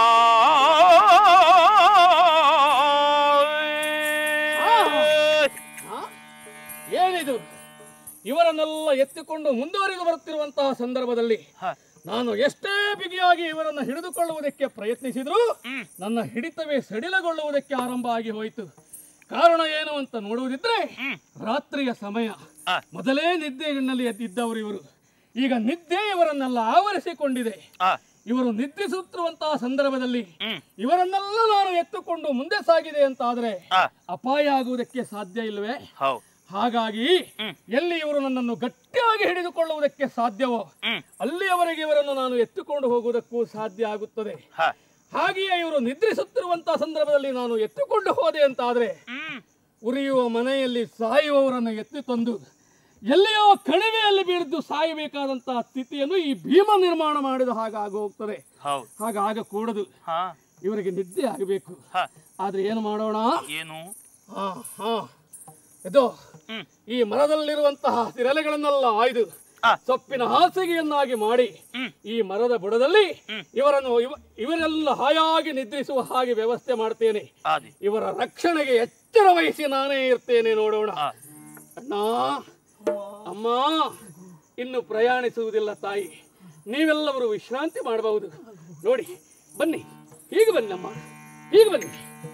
Speaker 1: ಆ? ಏನಿದು ಇವರನ್ನೆಲ್ಲ ಎತ್ತಿಕೊಂಡು ಮುಂದುವರಿದು ಬರುತ್ತಿರುವಂತಹ ಸಂದರ್ಭದಲ್ಲಿ ನಾನು ಎಷ್ಟೇ ಬಿಗಿಯಾಗಿ ಇವರನ್ನು ಹಿಡಿದುಕೊಳ್ಳುವುದಕ್ಕೆ ಪ್ರಯತ್ನಿಸಿದರೂ ನನ್ನ ಹಿಡಿತವೇ ಸಡಿಲಗೊಳ್ಳುವುದಕ್ಕೆ ಆರಂಭ ಆಗಿ ಹೋಯಿತು ಕಾರಣ ಏನು ಅಂತ ನೋಡುವುದಿದ್ರೆ ರಾತ್ರಿಯ ಸಮಯ ಮೊದಲೇ ನಿದ್ದೆಯಲ್ಲಿ ಎದ್ದಿದ್ದವರು ಇವರು ಈಗ ನಿದ್ದೆ ಇವರನ್ನೆಲ್ಲ ಆವರಿಸಿಕೊಂಡಿದೆ ಇವರು ನಿದ್ರಿಸುತ್ತಿರುವಂತಹ ಸಂದರ್ಭದಲ್ಲಿ ಇವರನ್ನೆಲ್ಲ ನಾನು ಎತ್ತುಕೊಂಡು ಮುಂದೆ ಸಾಗಿದೆ ಅಂತ ಆದ್ರೆ ಅಪಾಯ ಆಗುವುದಕ್ಕೆ ಸಾಧ್ಯ ಇಲ್ಲವೇ
Speaker 2: ಹೌದು
Speaker 1: ಹಾಗಾಗಿ ಎಲ್ಲಿ ಇವರು ನನ್ನನ್ನು ಗಟ್ಟಿಯಾಗಿ ಹಿಡಿದುಕೊಳ್ಳುವುದಕ್ಕೆ ಸಾಧ್ಯವೋ ಅಲ್ಲಿಯವರೆಗೆ ಇವರನ್ನು ನಾನು ಎತ್ತುಕೊಂಡು ಹೋಗುವುದಕ್ಕೂ ಸಾಧ್ಯ ಆಗುತ್ತದೆ
Speaker 2: ಹ.
Speaker 1: ಹಾಗೆಯೇ ಇವರು ನಿದ್ರಿಸುತ್ತಿರುವಂತಹ ಸಂದರ್ಭದಲ್ಲಿ ನಾನು ಎತ್ತುಕೊಂಡು ಹೋದೆ ಅಂತ ಆದ್ರೆ ಉರಿಯುವ ಮನೆಯಲ್ಲಿ ಸಾಯುವವರನ್ನು ಎತ್ತಿ ತಂದು ಎಲ್ಲಿಯೋ ಕಣಿವೆಯಲ್ಲಿ ಬೀಳಿದ್ದು ಸಾಯಬೇಕಾದಂತಹ ಸ್ಥಿತಿಯನ್ನು ಈ ಭೀಮ ನಿರ್ಮಾಣ ಮಾಡಿದ ಹಾಗಾಗಿ ಹೋಗ್ತದೆ
Speaker 2: ಹೌದು
Speaker 1: ಹಾಗಾಗಕೂಡದು
Speaker 2: ಹಾ
Speaker 1: ಇವರಿಗೆ ನಿದ್ದೆ ಆಗಬೇಕು
Speaker 2: ಹ.
Speaker 1: ಆದ್ರೆ ಏನು ಮಾಡೋಣ
Speaker 2: ಏನು
Speaker 1: ಹಾ ಹಾ ಇದು
Speaker 2: ಹ್ಮ್.
Speaker 1: ಈ ಮರದಲ್ಲಿರುವಂತಹ ತಿರಲೆಗಳನ್ನೆಲ್ಲ ಆಯ್ದು
Speaker 2: ಆ.
Speaker 1: ಸೊಪ್ಪಿನ ಹಾಸಿಗೆಯನ್ನಾಗಿ ಮಾಡಿ
Speaker 2: ಹ್ಮ್.
Speaker 1: ಈ ಮರದ ಬುಡದಲ್ಲಿ ಇವರನ್ನು ಇವ- ಇವರೆಲ್ಲ ಹಾಯಾಗಿ ನಿದ್ರಿಸುವ ಹಾಗೆ ವ್ಯವಸ್ಥೆ ಮಾಡ್ತೇನೆ
Speaker 2: ಆದಿ
Speaker 1: ಇವರ ರಕ್ಷಣೆಗೆ ಎಚ್ಚರ ವಹಿಸಿ ನಾನೇ ಇರ್ತೇನೆ ನೋಡೋಣ
Speaker 2: ಆ.
Speaker 1: ಅಣ್ಣ ಅಮ್ಮ ಇನ್ನು ಪ್ರಯಾಣಿಸುವುದಿಲ್ಲ ತಾಯಿ ನೀವೆಲ್ಲವರು ವಿಶ್ರಾಂತಿ ಮಾಡಬಹುದು ನೋಡಿ ಬನ್ನಿ ಹೀಗೆ ಬನ್ನಿ ಅಮ್ಮ ಹೀಗೆ ಬನ್ನಿ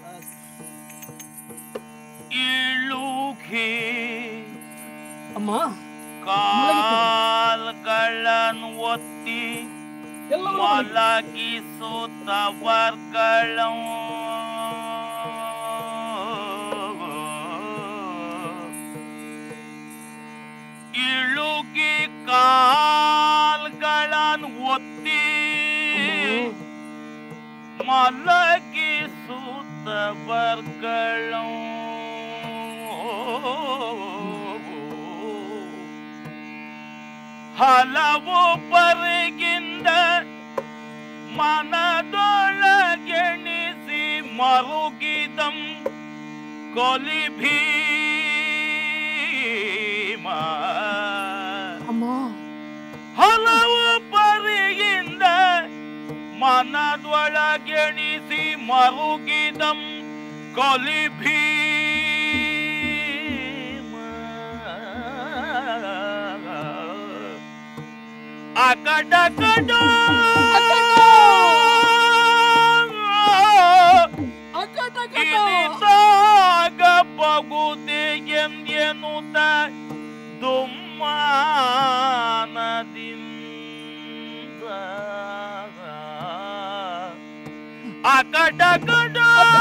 Speaker 2: ಇಳುಕಿ
Speaker 1: ಅಮ್ಮ
Speaker 2: ಕಾಲ್ಗಳನ್ನು ಒತ್ತಿ
Speaker 1: ಎಲ್ಲರೂ ಬನ್ನಿ.
Speaker 2: ಮಲಗಿಸುತ್ತ ವರ್ಗಳ ಇಳುಗಿ ಕಾಲ್ಗಳನ್ನು ಒತ್ತಿ ಮಲಗಿಸುತ್ತ ವರ್ಗಳ ಹಲವು ಪರಿಗಿಂದ ಮನದೊಳಗೆಣಿಸಿ ಮರುಗಿದಂ ಕೊಲಿ ಭೀಮ
Speaker 1: ಅಮ್ಮ
Speaker 2: ಹಲವು ಪರಿಯಿಂದ ಮನದೊಳಗೆಣಿಸಿ ಮರುಗಿದಂ ಕೊಲಿ ಭೀಮ ಅಕಟ ಕಟ
Speaker 1: ಅಕಟ ಕಟ.
Speaker 2: ಇನಿತಾಗ ಬಗುದೆ ಎಂದೆನುತ ದುಮ್ಮಾನದಿಂದ ಅಕಟ ಕಟ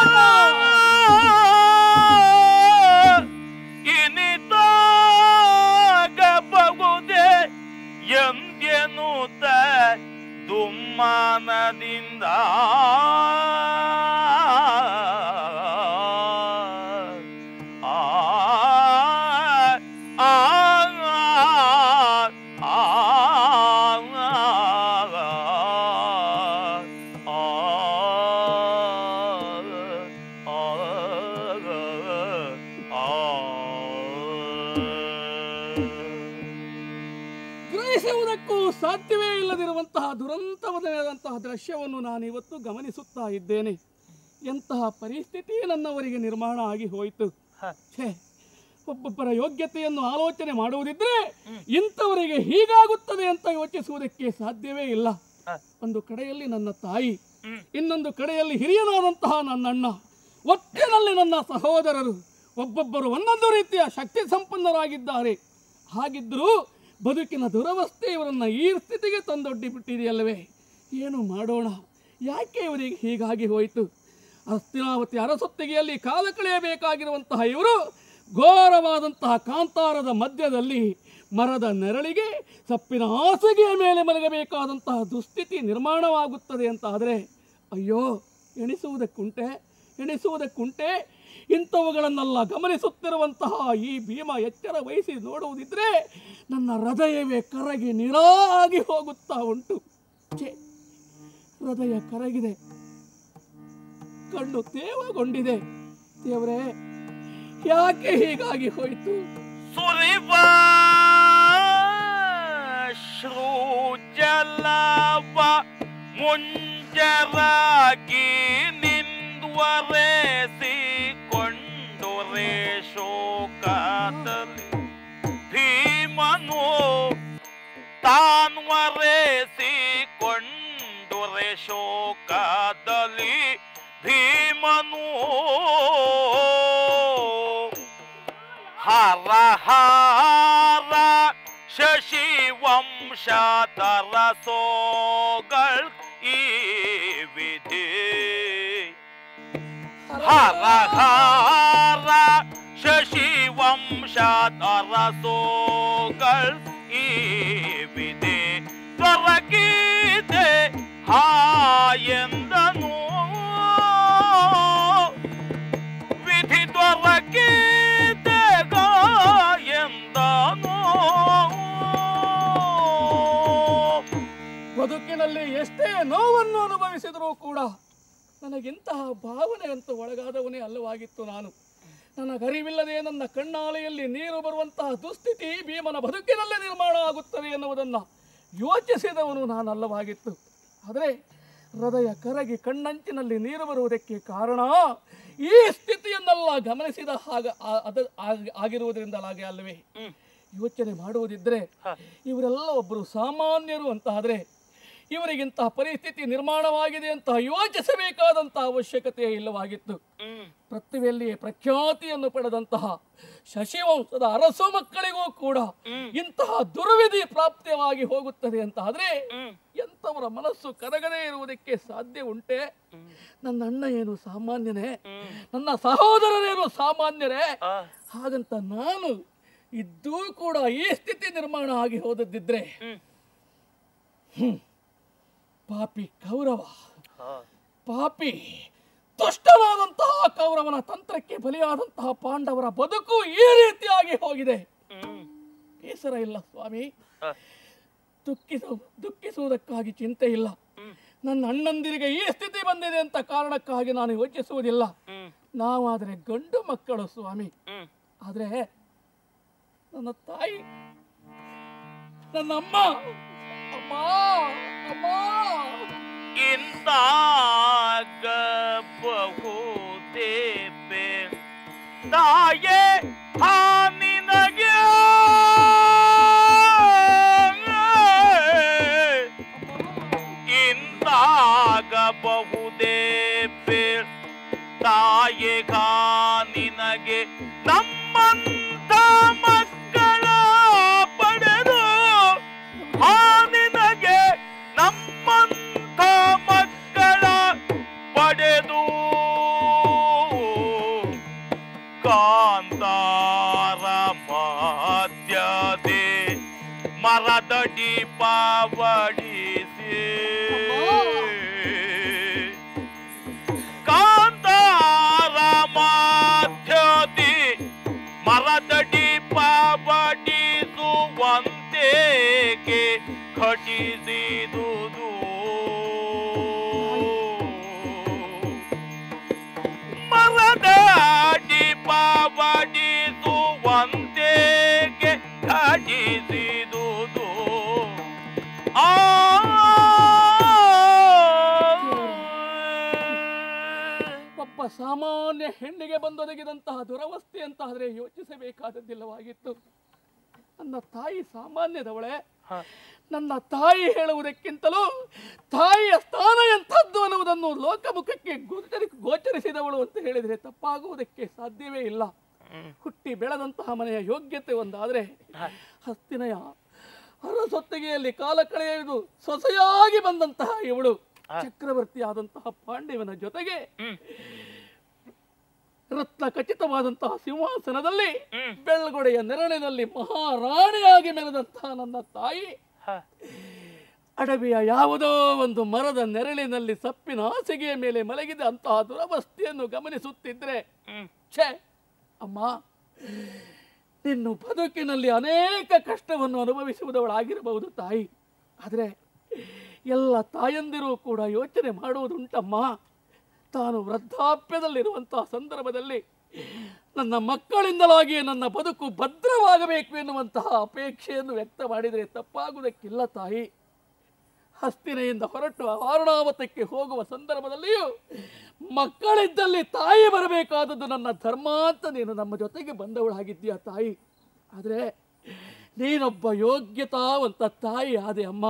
Speaker 2: ಇನಿತಾಗ ಬಗುದೆ ಎಂದೆನುತ ದುಮ್ಮಾನದಿಂದ ಆ ಆ
Speaker 1: ಗ್ರಹಿಸುವುದಕ್ಕೂ ಸಾಧ್ಯವೇ ಇಲ್ಲದಿರುವಂತಹ ದುರಂತವಾದಂತಹ ದೃಶ್ಯವನ್ನು ನಾನು ಇವತ್ತು ಗಮನಿಸುತ್ತಾ ಇದ್ದೇನೆ ಎಂತಹ ಪರಿಸ್ಥಿತಿ ನನ್ನವರಿಗೆ ನಿರ್ಮಾಣ ಆಗಿ ಹೋಯಿತು ಛೇ ಒಬ್ಬೊಬ್ಬರ ಯೋಗ್ಯತೆಯನ್ನು ಆಲೋಚನೆ ಮಾಡುವುದಿದ್ರೆ ಇಂಥವರಿಗೆ ಹೀಗಾಗುತ್ತದೆ ಅಂತ ಯೋಚಿಸುವುದಕ್ಕೆ ಸಾಧ್ಯವೇ ಇಲ್ಲ ಒಂದು ಕಡೆಯಲ್ಲಿ ನನ್ನ ತಾಯಿ ಇನ್ನೊಂದು ಕಡೆಯಲ್ಲಿ ಹಿರಿಯನಾದಂತಹ ನನ್ನಣ್ಣ ಒಟ್ಟಿನಲ್ಲಿ ನನ್ನ ಸಹೋದರರು ಒಬ್ಬೊಬ್ಬರು ಒಂದೊಂದು ರೀತಿಯ ಶಕ್ತಿ ಸಂಪನ್ನರಾಗಿದ್ದಾರೆ ಹಾಗಿದ್ದರೂ ಬದುಕಿನ ದುರವಸ್ಥೆ ಇವರನ್ನು ಈ ಸ್ಥಿತಿಗೆ ತಂದೊಡ್ಡಿ ಬಿಟ್ಟಿದೆಯಲ್ಲವೇ ಏನು ಮಾಡೋಣ ಯಾಕೆ ಇವರಿಗೆ ಹೀಗಾಗಿ ಹೋಯಿತು ಹಸ್ತಿನಾವತಿ ಅರಸೊತ್ತಿಗೆಯಲ್ಲಿ ಕಾಲ ಕಳೆಯಬೇಕಾಗಿರುವಂತಹ ಇವರು ಘೋರವಾದಂತಹ ಕಾಂತಾರದ ಮಧ್ಯದಲ್ಲಿ ಮರದ ನೆರಳಿಗೆ ಸಪ್ಪಿನ ಹಾಸಿಗೆಯ ಮೇಲೆ ಮಲಗಬೇಕಾದಂತಹ ದುಸ್ಥಿತಿ ನಿರ್ಮಾಣವಾಗುತ್ತದೆ ಅಂತ ಆದರೆ ಅಯ್ಯೋ ಎಣಿಸುವುದಕ್ಕುಂಟೆ ಎಣಿಸುವುದಕ್ಕುಂಟೆ ಇಂಥವುಗಳನ್ನೆಲ್ಲ ಗಮನಿಸುತ್ತಿರುವಂತಹ ಈ ಭೀಮ ಎಚ್ಚರ ವಹಿಸಿ ನೋಡುವುದಿದ್ರೆ ನನ್ನ ಹೃದಯವೇ ಕರಗಿ ನಿರಾಗಿ ಹೋಗುತ್ತಾ ಉಂಟು ಛೇ ಹೃದಯ ಕರಗಿದೆ ಕಣ್ಣು ತೇವಗೊಂಡಿದೆ ದೇವರೇ ಯಾಕೆ ಹೀಗಾಗಿ ಹೋಯಿತು
Speaker 2: ಸುರಿವ ಶ್ರೂಜಲವ ಮುಂಜರಾಗಿ ನಿಂದುವರೆಸಿಕೊಂಡುರೆ ಶೋಕದಲ್ಲಿ ಭೀಮನು ತಾನ್ವರೆಸಿಕೊಂಡುರೆ ಶೋಕದಲ್ಲಿ ಭೀಮನು ಹರ ಹರ ಶಶಿ ವಂಶಧರ ಸೋಗಳ್ ಈ ವಿಧಿ ಹರ ಹರ ಶಶಿ ವಂಶಧರ ಸೋಗಳ್ ಈ ವಿಧಿ ದೊರಕಿದೆ ಹಾಯೆಂದನು ವಿಧಿ ದೊರಕಿದೆ ಎಂದನು
Speaker 1: ಬದುಕಿನಲ್ಲಿ ಎಷ್ಟೇ ನೋವನ್ನು ಅನುಭವಿಸಿದರೂ ಕೂಡ ನನಗಿಂತಹ ಭಾವನೆಗಂತೂ ಒಳಗಾದವನೇ ಅಲ್ಲವಾಗಿತ್ತು ನಾನು ನನಗರಿವಿಲ್ಲದೆ ನನ್ನ ಕಣ್ಣಾಲೆಯಲ್ಲಿ ನೀರು ಬರುವಂತಹ ದುಸ್ಥಿತಿ ಭೀಮನ ಬದುಕಿನಲ್ಲೇ ನಿರ್ಮಾಣ ಆಗುತ್ತದೆ ಎನ್ನುವುದನ್ನು ಯೋಚಿಸಿದವನು ನಾನಲ್ಲವಾಗಿತ್ತು ಆದರೆ ಹೃದಯ ಕರಗಿ ಕಣ್ಣಂಚಿನಲ್ಲಿ ನೀರು ಬರುವುದಕ್ಕೆ ಕಾರಣ ಈ ಸ್ಥಿತಿಯನ್ನೆಲ್ಲ ಗಮನಿಸಿದ ಹಾಗ ಆ- ಅದ ಆಗಿ- ಆಗಿರುವುದರಿಂದಲಾಗೆ ಅಲ್ಲವೇ ಯೋಚನೆ ಮಾಡುವುದಿದ್ರೆ ಇವರೆಲ್ಲ ಒಬ್ಬರು ಸಾಮಾನ್ಯರು ಅಂತ ಆದರೆ ಇವರಿಗಿಂತಹ ಪರಿಸ್ಥಿತಿ ನಿರ್ಮಾಣವಾಗಿದೆ ಅಂತ ಯೋಚಿಸಬೇಕಾದಂತಹ ಅವಶ್ಯಕತೆ ಇಲ್ಲವಾಗಿತ್ತು ಪೃಥ್ವಿಯಲ್ಲಿಯೇ ಪ್ರಖ್ಯಾತಿಯನ್ನು ಪಡೆದಂತಹ ಶಶಿವಂಶದ ಅರಸು ಮಕ್ಕಳಿಗೂ ಕೂಡ ಇಂತಹ ದುರ್ವಿಧಿ ಪ್ರಾಪ್ತಿಯವಾಗಿ ಹೋಗುತ್ತದೆ ಅಂತ ಆದ್ರೆ ಎಂತವರ ಮನಸ್ಸು ಕರಗದೇ ಇರುವುದಕ್ಕೆ ಸಾಧ್ಯ ಉಂಟೆ ನನ್ನ ಅಣ್ಣ ಏನು ಸಾಮಾನ್ಯನೇ ನನ್ನ ಸಹೋದರರೇನು ಸಾಮಾನ್ಯರೇ ಹಾಗಂತ ನಾನು ಇದ್ದೂ ಕೂಡ ಈ ಸ್ಥಿತಿ ನಿರ್ಮಾಣ ಆಗಿ ಹೋದದ್ದಿದ್ರೆ ಹ್ಮ್. ಪಾಪಿ ಕೌರವ ಪಾಪಿ ದುಷ್ಟವಾದಂತಹ ಕೌರವನ ತಂತ್ರಕ್ಕೆ ಬಲಿಯಾದಂತಹ ಪಾಂಡವರ ಬದುಕು ಈ ರೀತಿಯಾಗಿ ಹೋಗಿದೆ ಬೇಸರ ಇಲ್ಲ ಸ್ವಾಮಿ ದುಃಖಿಸ ದುಃಖಿಸುವುದಕ್ಕಾಗಿ ಚಿಂತೆ ಇಲ್ಲ ನನ್ನ ಅಣ್ಣಂದಿರಿಗೆ ಈ ಸ್ಥಿತಿ ಬಂದಿದೆ ಅಂತ ಕಾರಣಕ್ಕಾಗಿ ನಾನು ಯೋಚಿಸುವುದಿಲ್ಲ ನಾವಾದರೆ ಗಂಡು ಮಕ್ಕಳು ಸ್ವಾಮಿ ಆದ್ರೆ ನನ್ನ ತಾಯಿ ನನ್ನ ಅಮ್ಮ ಅಮ್ಮ ಅಮ್ಮ
Speaker 2: ಇಂತಾಗಬಹುದೇ ತಾಯೇ ಆ ನಿನಗೆ ಇಂತಾಗಬಹುದೇ ತಾಯಿಗ ನಿನಗೆ ನಮ್ಮಂತ ಮಕ್ಕಳ ಪಡೆದು ಆ ನಿನಗೆ ನಮ್ಮಂತ ಮಕ್ಕಳ ಪಡೆದು ಕಾಂತಾರ ಮಾಧ್ಯದೆ ಮರದಡಿ ಪಾವಡಿಸಿ ಕಾಂತಾರ ಮಾಧ್ಯದಿ ಮರದಡಿ ಪಾವಡಿಸುವಂತೇಕೆ ಘಟಿಸಿದುದು ಮರದಡಿ ಪಾವಡಿಸುವಂತೇಕೆ ಘಟಿಸಿದುದು ಆ
Speaker 1: ಒಬ್ಬ ಸಾಮಾನ್ಯ ಹೆಣ್ಣಿಗೆ ಬಂದೊದಗಿದಂತಹ ದುರವಸ್ಥೆ ಅಂತ ಆದ್ರೆ ಯೋಚಿಸಬೇಕಾದದ್ದಿಲ್ಲವಾಗಿತ್ತು ನನ್ನ ತಾಯಿ ಸಾಮಾನ್ಯದವಳೆ ನನ್ನ ತಾಯಿ ಹೇಳುವುದಕ್ಕಿಂತಲೂ ತಾಯಿಯ ಸ್ಥಾನ ಎಂಥದ್ದು ಅನ್ನುವುದನ್ನು ಲೋಕಮುಖಕ್ಕೆ ಗೋಚರಿ ಗೋಚರಿಸಿದವಳು ಅಂತ ಹೇಳಿದರೆ ತಪ್ಪಾಗುವುದಕ್ಕೆ ಸಾಧ್ಯವೇ ಇಲ್ಲ ಹುಟ್ಟಿ ಬೆಳೆದಂತಹ ಮನೆಯ ಯೋಗ್ಯತೆ ಒಂದಾದರೆ ಹಸ್ತಿನಯ ಅರಸೊತ್ತಿಗೆಯಲ್ಲಿ ಕಾಲ ಕಳೆಯುವುದು ಸೊಸೆಯಾಗಿ ಬಂದಂತಹ ಇವಳು ಚಕ್ರವರ್ತಿ ಆದಂತಹ ಪಾಂಡವನ ಜೊತೆಗೆ ರತ್ನ ಖಚಿತವಾದಂತಹ ಸಿಂಹಾಸನದಲ್ಲಿ ಬೆಳ್ಗೊಡೆಯ ನೆರಳಿನಲ್ಲಿ ಮಹಾರಾಣಿಯಾಗಿ ಮೆರೆದಂತಹ ನನ್ನ ತಾಯಿ ಅಡವಿಯ ಯಾವುದೋ ಒಂದು ಮರದ ನೆರಳಿನಲ್ಲಿ ಸಪ್ಪಿನ ಹಾಸಿಗೆಯ ಮೇಲೆ ಮಲಗಿದ ಅಂತಹ ದುರವಸ್ಥೆಯನ್ನು ಗಮನಿಸುತ್ತಿದ್ರೆ ಛೇ ಅಮ್ಮ ನಿನ್ನ ಬದುಕಿನಲ್ಲಿ ಅನೇಕ ಕಷ್ಟವನ್ನು ಅನುಭವಿಸುವುದವಳಾಗಿರಬಹುದು ತಾಯಿ ಆದರೆ ಎಲ್ಲ ತಾಯಂದಿರೂ ಕೂಡ ಯೋಚನೆ ಮಾಡುವುದುಂಟಮ್ಮ ತಾನು ವೃದ್ಧಾಪ್ಯದಲ್ಲಿರುವಂತಹ ಸಂದರ್ಭದಲ್ಲಿ ನನ್ನ ಮಕ್ಕಳಿಂದಲಾಗಿ ನನ್ನ ಬದುಕು ಭದ್ರವಾಗಬೇಕು ಎನ್ನುವಂತಹ ಅಪೇಕ್ಷೆಯನ್ನು ವ್ಯಕ್ತ ಮಾಡಿದರೆ ತಪ್ಪಾಗುವುದಕ್ಕಿಲ್ಲ ತಾಯಿ ಹಸ್ತಿನೆಯಿಂದ ಹೊರಟು ವಾರಣಾವತಕ್ಕೆ ಹೋಗುವ ಸಂದರ್ಭದಲ್ಲಿಯೂ ಮಕ್ಕಳಿದ್ದಲ್ಲಿ ತಾಯಿ ಬರಬೇಕಾದದ್ದು ನನ್ನ ಧರ್ಮ ಅಂತ ನೀನು ನಮ್ಮ ಜೊತೆಗೆ ಬಂದವಳಾಗಿದ್ದೀಯ ತಾಯಿ ಆದರೆ ನೀನೊಬ್ಬ ಯೋಗ್ಯತಾವಂತ ತಾಯಿ ಆದೆ ಅಮ್ಮ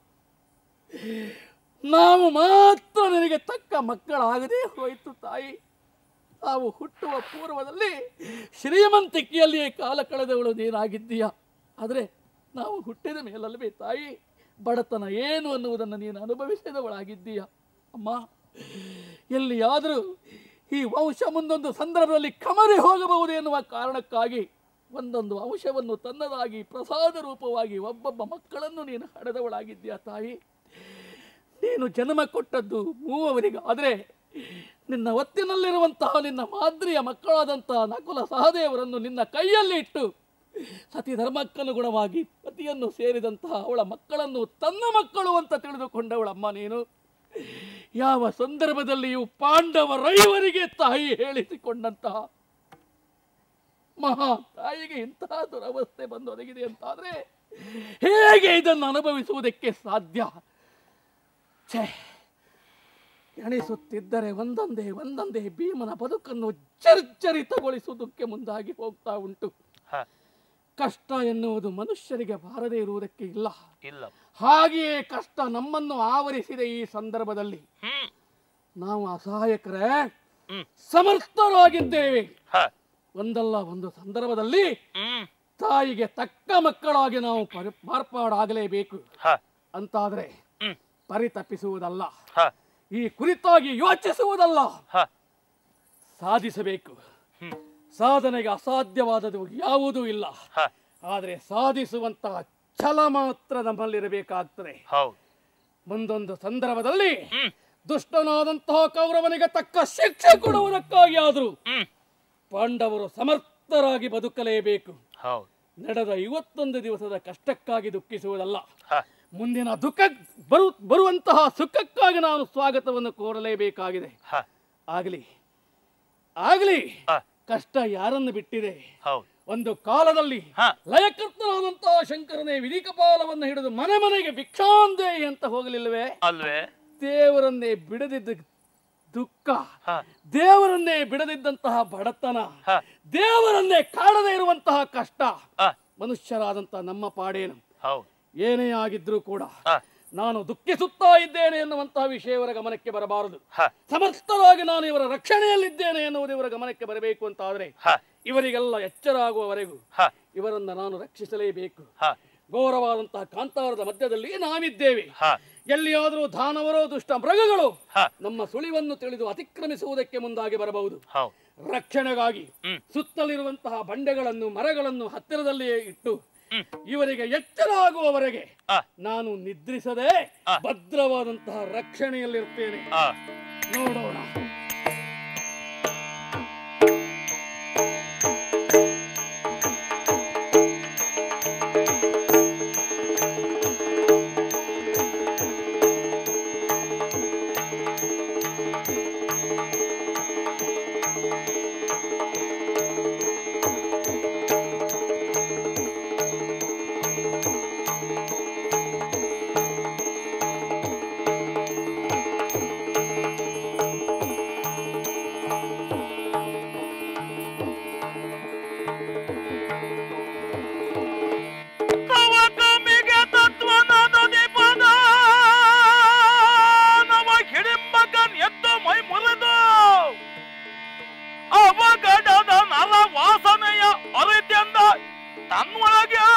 Speaker 1: ನಾವು ಮಾತ್ರ ನಿನಗೆ ತಕ್ಕ ಮಕ್ಕಳಾಗದೇ ಹೋಯಿತು ತಾಯಿ ನಾವು ಹುಟ್ಟುವ ಪೂರ್ವದಲ್ಲಿ ಶ್ರೀಮಂತಿಕೆಯಲ್ಲಿಯೇ ಕಾಲ ಕಳೆದವಳು ನೀನಾಗಿದ್ದೀಯ ಆದರೆ ನಾವು ಹುಟ್ಟಿದ ಮೇಲಲ್ವೇ ತಾಯಿ ಬಡತನ ಏನು ಅನ್ನುವುದನ್ನು ನೀನು ಅನುಭವಿಸಿದವಳಾಗಿದ್ದೀಯ ಅಮ್ಮ ಎಲ್ಲಿಯಾದರೂ ಈ ವಂಶ ಮುಂದೊಂದು ಸಂದರ್ಭದಲ್ಲಿ ಕಮರಿ ಹೋಗಬಹುದು ಎನ್ನುವ ಕಾರಣಕ್ಕಾಗಿ ಒಂದೊಂದು ಅಂಶವನ್ನು ತನ್ನದಾಗಿ ಪ್ರಸಾದ ರೂಪವಾಗಿ ಒಬ್ಬೊಬ್ಬ ಮಕ್ಕಳನ್ನು ನೀನು ಹಡೆದವಳಾಗಿದ್ದೀಯ ತಾಯಿ ನೀನು ಜನ್ಮ ಕೊಟ್ಟದ್ದು ಮೂವವರಿಗೆ ಆದರೆ ನಿನ್ನ ಒತ್ತಿನಲ್ಲಿರುವಂತಹ ನಿನ್ನ ಮಾದರಿಯ ಮಕ್ಕಳಾದಂತಹ ನಕುಲ ಸಹದೇವರನ್ನು ನಿನ್ನ ಕೈಯಲ್ಲಿ ಇಟ್ಟು ಸತಿ ಧರ್ಮಕ್ಕನುಗುಣವಾಗಿ ಪತಿಯನ್ನು ಸೇರಿದಂತಹ ಅವಳ ಮಕ್ಕಳನ್ನು ತನ್ನ ಮಕ್ಕಳು ಅಂತ ತಿಳಿದುಕೊಂಡವಳಮ್ಮ ನೀನು ಯಾವ ಸಂದರ್ಭದಲ್ಲಿಯೂ ಪಾಂಡವರೈವರಿಗೆ ತಾಯಿ ಹೇಳಿಸಿಕೊಂಡಂತಹ ಮಹಾ ತಾಯಿಗೆ ಇಂತಹ ದುರವಸ್ಥೆ ಬಂದು ಒದಗಿದೆ ಅಂತಾದ್ರೆ ಹೇಗೆ ಇದನ್ನು ಅನುಭವಿಸುವುದಕ್ಕೆ ಸಾಧ್ಯ ಛೇ ಎಣಿಸುತ್ತಿದ್ದರೆ ಒಂದೊಂದೇ ಒಂದೊಂದೇ ಭೀಮನ ಬದುಕನ್ನು ಜರ್ಜರಿತಗೊಳಿಸುವುದಕ್ಕೆ ಮುಂದಾಗಿ ಹೋಗ್ತಾ ಉಂಟು
Speaker 2: ಹ,
Speaker 1: ಕಷ್ಟ ಎನ್ನುವುದು ಮನುಷ್ಯರಿಗೆ ಬಾರದೇ ಇರುವುದಕ್ಕೆ ಇಲ್ಲ
Speaker 2: ಇಲ್ಲ
Speaker 1: ಹಾಗೆಯೇ ಕಷ್ಟ ನಮ್ಮನ್ನು ಆವರಿಸಿದೆ ಈ ಸಂದರ್ಭದಲ್ಲಿ
Speaker 2: ಹ್ಮ್
Speaker 1: ನಾವು ಅಸಹಾಯಕರೇ
Speaker 2: ಹ್ಮ್.
Speaker 1: ಸಮರ್ಥರಾಗಿದ್ದೇವೆ
Speaker 2: ಹ,
Speaker 1: ಒಂದಲ್ಲ ಒಂದು ಸಂದರ್ಭದಲ್ಲಿ
Speaker 2: ಹ್ಮ್
Speaker 1: ತಾಯಿಗೆ ತಕ್ಕ ಮಕ್ಕಳಾಗಿ ನಾವು ಪರಿ- ಮಾರ್ಪಾಡಾಗಲೇಬೇಕು
Speaker 2: ಹ,
Speaker 1: ಅಂತಾದ್ರೆ
Speaker 2: ಹ್ಮ್
Speaker 1: ಪರಿತಪ್ಪಿಸುವುದಲ್ಲ
Speaker 2: ಹ,
Speaker 1: ಈ ಕುರಿತಾಗಿ ಯೋಚಿಸುವುದಲ್ಲ
Speaker 2: ಹ,
Speaker 1: ಸಾಧಿಸಬೇಕು
Speaker 2: ಹ್ಮ್
Speaker 1: ಸಾಧನೆಗೆ ಅಸಾಧ್ಯವಾದದು ಯಾವುದೂ ಇಲ್ಲ
Speaker 2: ಹ,
Speaker 1: ಆದರೆ ಸಾಧಿಸುವಂತಹ ಛಲ ಮಾತ್ರ ನಮ್ಮಲ್ಲಿರಬೇಕಾಗ್ತದೆ
Speaker 2: ಹೌದು
Speaker 1: ಮುಂದೊಂದು ಸಂದರ್ಭದಲ್ಲಿ
Speaker 2: ಹ್ಮ್
Speaker 1: ದುಷ್ಟನಾದಂತಹ ಕೌರವನಿಗೆ ತಕ್ಕ ಶಿಕ್ಷೆ ಕೊಡುವುದಕ್ಕಾಗಿ ಆದರೂ
Speaker 2: ಹ್ಮ್
Speaker 1: ಪಾಂಡವರು ಸಮರ್ಥರಾಗಿ ಬದುಕಲೇಬೇಕು
Speaker 2: ಹೌದು
Speaker 1: ನಡೆದ ಇವತ್ತೊಂದು ದಿವಸದ ಕಷ್ಟಕ್ಕಾಗಿ ದುಃಖಿಸುವುದಲ್ಲ
Speaker 2: ಹ,
Speaker 1: ಮುಂದಿನ ದುಃಖ ಬರು ಬರುವಂತಹ ಸುಖಕ್ಕಾಗಿ ನಾನು ಸ್ವಾಗತವನ್ನು ಕೋರಲೇಬೇಕಾಗಿದೆ
Speaker 2: ಹ,
Speaker 1: ಆಗಲಿ ಆಗಲಿ
Speaker 2: ಹ,
Speaker 1: ಕಷ್ಟ ಯಾರನ್ನು ಬಿಟ್ಟಿದೆ
Speaker 2: ಹೌದು
Speaker 1: ಒಂದು ಕಾಲದಲ್ಲಿ
Speaker 2: ಹ.
Speaker 1: ಲಯಕರ್ತನಾದಂತಹ ಶಂಕರನೇ ವಿಧಿಕಪಾಲವನ್ನು ಹಿಡಿದು ಮನೆ ಮನೆಗೆ ಭಿಕ್ಷಾಂದೇ ಅಂತ ಹೋಗಲಿಲ್ಲವೇ
Speaker 2: ಅಲ್ವೇ
Speaker 1: ದೇವರನ್ನೇ ಬಿಡದಿದ್ದ ದುಃಖ
Speaker 2: ಹ,
Speaker 1: ದೇವರನ್ನೇ ಬಿಡದಿದ್ದಂತಹ ಬಡತನ
Speaker 2: ಹ,
Speaker 1: ದೇವರನ್ನೇ ಕಾಣದೇ ಇರುವಂತಹ ಕಷ್ಟ
Speaker 2: ಹ,
Speaker 1: ಮನುಷ್ಯರಾದಂತಹ ನಮ್ಮ ಪಾಡೇನು
Speaker 2: ಹೌದು
Speaker 1: ಏನೇ ಆಗಿದ್ರೂ ಕೂಡ
Speaker 2: ಹ,
Speaker 1: ನಾನು ದುಃಖಿಸುತ್ತಾ ಇದ್ದೇನೆ ಎನ್ನುವಂತಹ ವಿಷಯ ಇವರ ಗಮನಕ್ಕೆ ಬರಬಾರದು
Speaker 2: ಹ,
Speaker 1: ಸಮರ್ಥವಾಗಿ ನಾನು ಇವರ ರಕ್ಷಣೆಯಲ್ಲಿದ್ದೇನೆ ಎನ್ನುವುದು ಇವರ ಗಮನಕ್ಕೆ ಬರಬೇಕು ಅಂತ ಆದರೆ
Speaker 2: ಹ,
Speaker 1: ಇವರಿಗೆಲ್ಲ ಎಚ್ಚರ ಆಗುವವರೆಗೂ
Speaker 2: ಹ,
Speaker 1: ಇವರನ್ನ ನಾನು ರಕ್ಷಿಸಲೇಬೇಕು
Speaker 2: ಹ,
Speaker 1: ಘೋರವಾದಂತಹ ಕಾಂತಾರದ ಮಧ್ಯದಲ್ಲಿ ನಾವಿದ್ದೇವೆ
Speaker 2: ಹ,
Speaker 1: ಎಲ್ಲಿಯಾದರೂ ದಾನವರೋ ದುಷ್ಟ ಮೃಗಗಳು
Speaker 2: ಹ,
Speaker 1: ನಮ್ಮ ಸುಳಿವನ್ನು ತಿಳಿದು ಅತಿಕ್ರಮಿಸುವುದಕ್ಕೆ ಮುಂದಾಗಿ ಬರಬಹುದು
Speaker 2: ಹೌದು
Speaker 1: ರಕ್ಷಣೆಗಾಗಿ
Speaker 2: ಹ್ಮ್.
Speaker 1: ಸುತ್ತಲಿರುವಂತಹ ಬಂಡೆಗಳನ್ನು ಮರಗಳನ್ನು ಹತ್ತಿರದಲ್ಲಿಯೇ ಇಟ್ಟು
Speaker 2: ಹ್ಮ್.
Speaker 1: ಇವರಿಗೆ ಎಚ್ಚರ ಆಗುವವರೆಗೆ
Speaker 2: ಹ,
Speaker 1: ನಾನು ನಿದ್ರಿಸದೆ ಭದ್ರವಾದಂತಹ ರಕ್ಷಣೆಯಲ್ಲಿರ್ತೇನೆ
Speaker 2: ಹ.
Speaker 1: ನೋಡೋಣ
Speaker 2: ಕವಕಮಿಗೆ ತತ್ವನದಿ ಪದ ನವ ಹಿಡಿಂಬಕನ್ ಎದ್ದು ಮೈ ಮುರಿದು ಅವಗಡದ ನರ ವಾಸನೆಯ ಅರಿತೆಂದ ತನ್ನೊಳಗೆ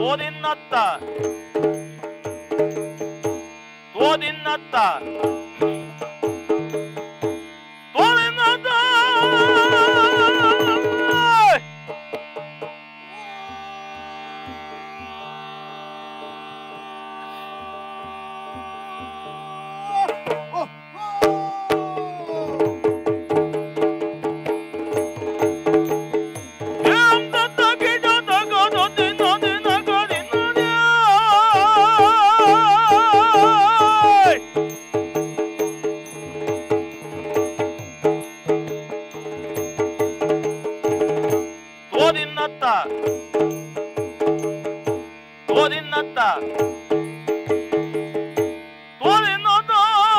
Speaker 2: ತೋದಿನ್ನತ್ತ ತೋದಿನ್ನತ್ತ ತೋದಿನ್ನತ್ತ ತೋದಿನ್ನತ್ತ ತೋದಿನ್ನತ್ತ ತೋದಿನ್ನತ್ತ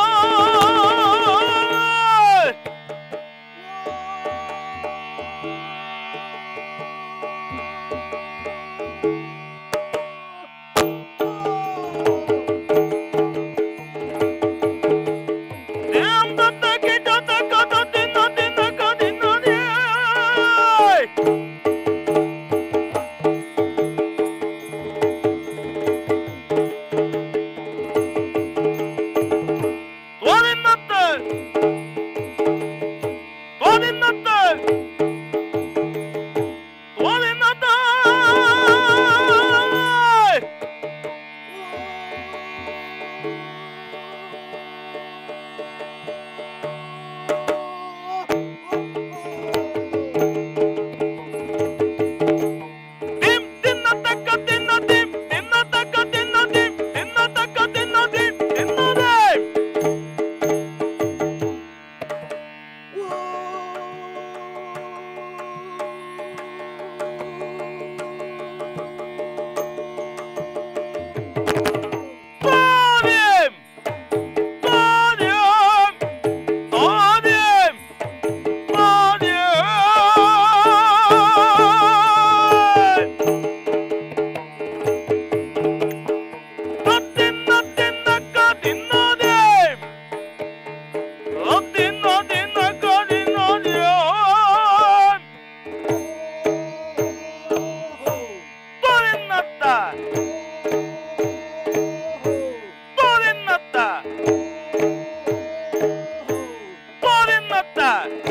Speaker 2: ತಿಮ್ ತಿನ್ನತಕ್ಕ ತಿನ್ನ ತಿಮ್ ತಿನ್ನತಕ್ಕ ತಿನ್ನ ತಿಮ್ ತಿನ್ನತಕ್ಕ ತಿನ್ನ ತಿಮ್ ತಿನ್ನದೆ ತಾದಿಮ್ ತಾದಿಮ್ ತಾದಿಮ್ ತಾದಿಮ್ ತಿನ್ನ ತಿನ್ನಕ್ಕ ತಿನ್ನದೆ ತಿನ್ನ ತಿನ್ನಕ್ಕ ತಿನ್ನದೆ ತೋರಿನ್ನತ್ತ ತೋರಿನ್ನತ್ತ ತೋರಿನ್ನತ್ತ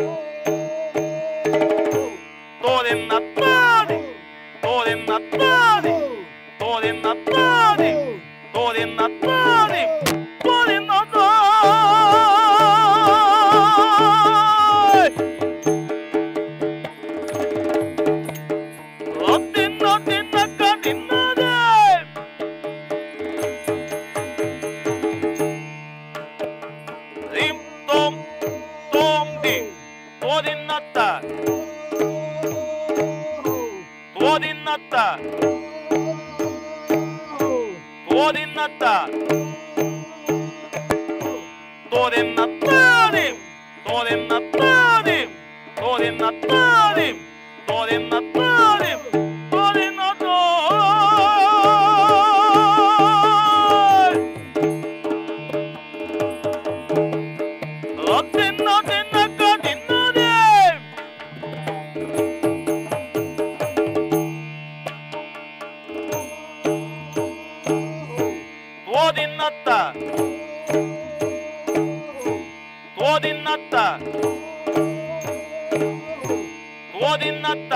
Speaker 2: ತೋರಿನ್ನತ್ತಾದಿ ತೋರಿನ್ನತ್ತಾದಿ ತೋರಿನ್ನತ್ತಾದಿ ತೋರಿನ್ನತ್ತಾದಿ ತೋರಿನ್ನತ್ತಾದಿ ತಿನ್ನ ತಿನ್ನಕ್ಕ ತಿನ್ನದೆ ರೀಂ ತೋಂ ತೋಂ ದಿ ತೋದಿನ್ನತ್ತ ತೋದಿನ್ನತ್ತ ತೋದಿನ್ನತ್ತ ತೋದಿನ್ನತ್ತಾದಿ ತೋದಿನ್ನತ್ತಾದಿ ತೋದಿನ್ನತ್ತಾದಿ ತೋದಿನ್ನತ್ತಾದಿ ತೋದಿನ್ನತ್ತಾದಿ ತಿನ್ನ ತಿನ್ನಕ್ಕ ತಿನ್ನದೆ ತೋದಿನ್ನತ್ತ ತೋದಿನ್ನತ್ತ ತೋದಿನ್ನತ್ತ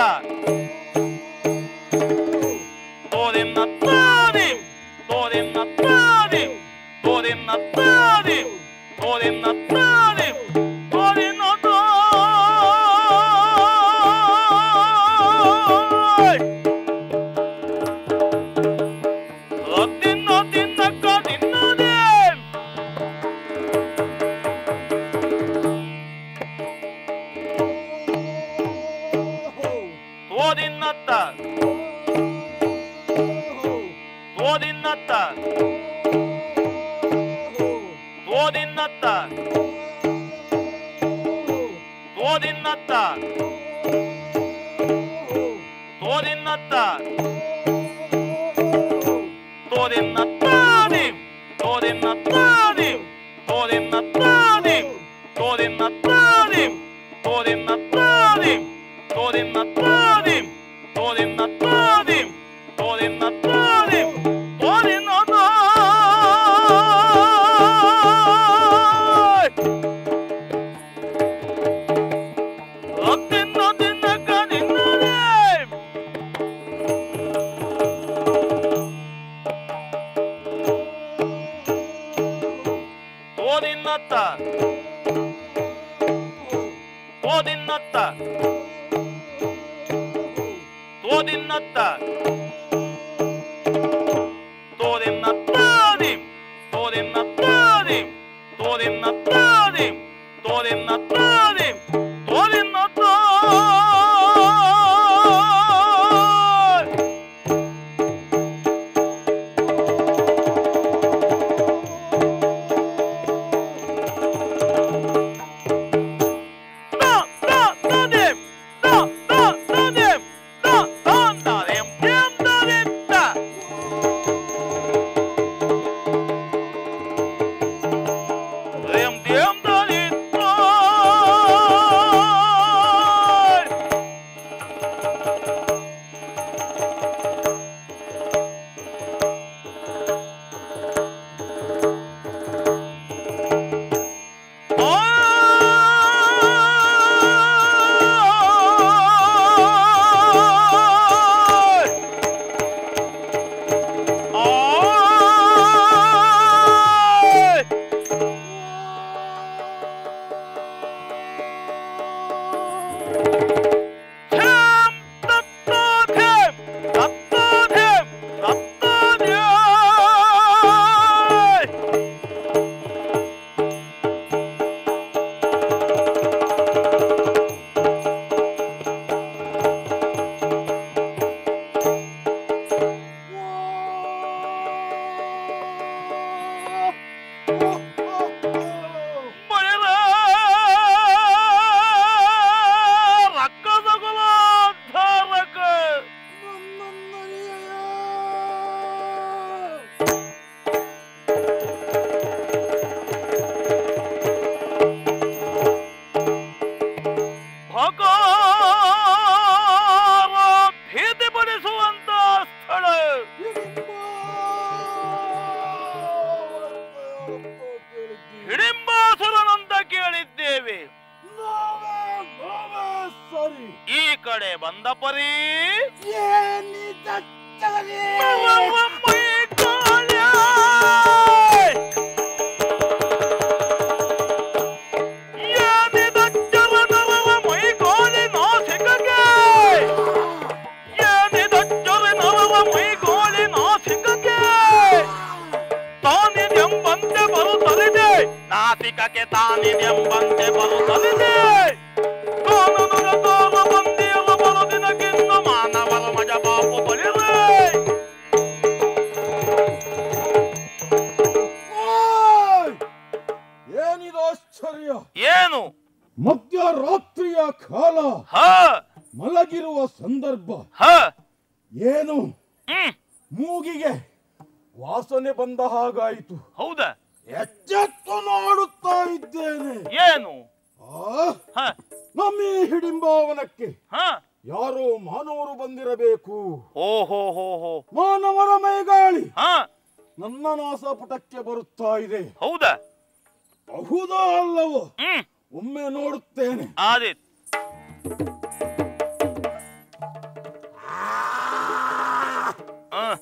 Speaker 2: ತೋದಿನ್ನತ್ತಾದಿ ತೋದಿನ್ನತ್ತಾದಿ ತೋದಿನ್ನತ್ತಾದಿ ತೋದಿನ್ನತ್ತಾದಿ ತೋದಿನ್ನತ್ತಾದಿ ತಿನ್ನ ತಿನ್ನಕ್ಕ ತಿನ್ನದೆ ತೋದಿನ್ನತ್ತ ತೋದಿನ್ನತ್ತ ತೋದಿನ್ನತ್ತ ತೋದಿನ್ನತ್ತ ತೋದಿನ್ನತ್ತ ತೋದಿನ್ನತ್ತಾದಿ ತೋದಿನ್ನತ್ತಾದಿ ತೋದಿನ್ನತ್ತಾದಿ ತೋದಿನ್ನತ್ತಾದಿ ತೋದಿನ್ನತ್ತಾದಿ ತೋದಿನ್ನತ್ತಾದಿ ತೋದಿನ್ನತ್ತಾದಿ ತೋದಿನ್ನತ್ತಾದಿ ತೋದಿನ್ನತ್ತ ತೋದಿನ್ನತ್ತ ತೋದಿನ್ನತ್ತ ತೋದಿನ್ನತ್ತಾದಿಂ ತೋದಿನ್ನತ್ತಾದಿಂ ತೋದಿನ್ನತ್ತಾದಿಂ ತೋದಿನ್ನತ್ತಾದಿಂ ತೋದಿನ್ನತ್ತ Da, da, da, dim. Da, da, da, dim. Da, da, da, dim. Dim, da, dim, da. Dim, dim, da, dim, da. ಭೀತಿ ಪಡಿಸುವಂತ ಸ್ಥಳ ಹಿಡಿಂಬಾಸುರನಂತ ಕೇಳಿದ್ದೇವೆ
Speaker 6: ಸರಿ
Speaker 2: ಈ ಕಡೆ ಬಂದ ಪರಿ
Speaker 6: ಏನಿದತ್ತಲೆ?
Speaker 2: ತಾನಿದೆಂಬಂತೆ ಬರುತ್ತಲಿದೆ ನಾಸಿಕಕ್ಕೆ ತಾನಿದೆಂಬಂತೆ ಬರುತ್ತಲಿದೆ ಕಾನೂನುಗ ತೋರ ಬಂದಿಯಲ್ಲ ಬರುದಿನಕ್ಕಿನ್ನು ಮಾನವರ ಮಜ ಪಾಪು ಬಲಿದೆ
Speaker 6: ಓಯ್! ಏನಿದು ಆಶ್ಚರ್ಯ
Speaker 2: ಏನು
Speaker 6: ಮಧ್ಯರಾತ್ರಿಯ ಕಾಲ
Speaker 2: ಹ
Speaker 6: ಮಲಗಿರುವ ಸಂದರ್ಭ
Speaker 2: ಹ
Speaker 6: ಏನು
Speaker 2: ಹ್ಮ್
Speaker 6: ಮೂಗಿಗೆ ವಾಸನೆ ಬಂದ ಹಾಗಾಯಿತು
Speaker 2: ಹೌದಾ
Speaker 6: ಎಚ್ಚೆತ್ತು ನೋಡುತ್ತಾ ಇದ್ದೇನೆ
Speaker 2: ಏನು
Speaker 6: ಆ
Speaker 2: ಹ
Speaker 6: ನಮ್ಮ ಈ ಹಿಡಿಂಬಾವನಕ್ಕೆ
Speaker 2: ಹ
Speaker 6: ಯಾರೋ ಮಾನವರು ಬಂದಿರಬೇಕು
Speaker 2: ಓಹೋ ಹೋ ಹೋ
Speaker 6: ಮಾನವರ ಮೈಗಾಳಿ
Speaker 2: ಹ
Speaker 6: ನನ್ನ ನಾಸಪುಟಕ್ಕೆ ಬರುತ್ತಾ ಇದೆ
Speaker 2: ಹೌದಾ
Speaker 6: ಬಹುದಾ ಅಲ್ಲವೋ
Speaker 2: ಹ್ಮ್
Speaker 6: ಒಮ್ಮೆ ನೋಡುತ್ತೇನೆ
Speaker 2: ಆದಿತ್ ಹ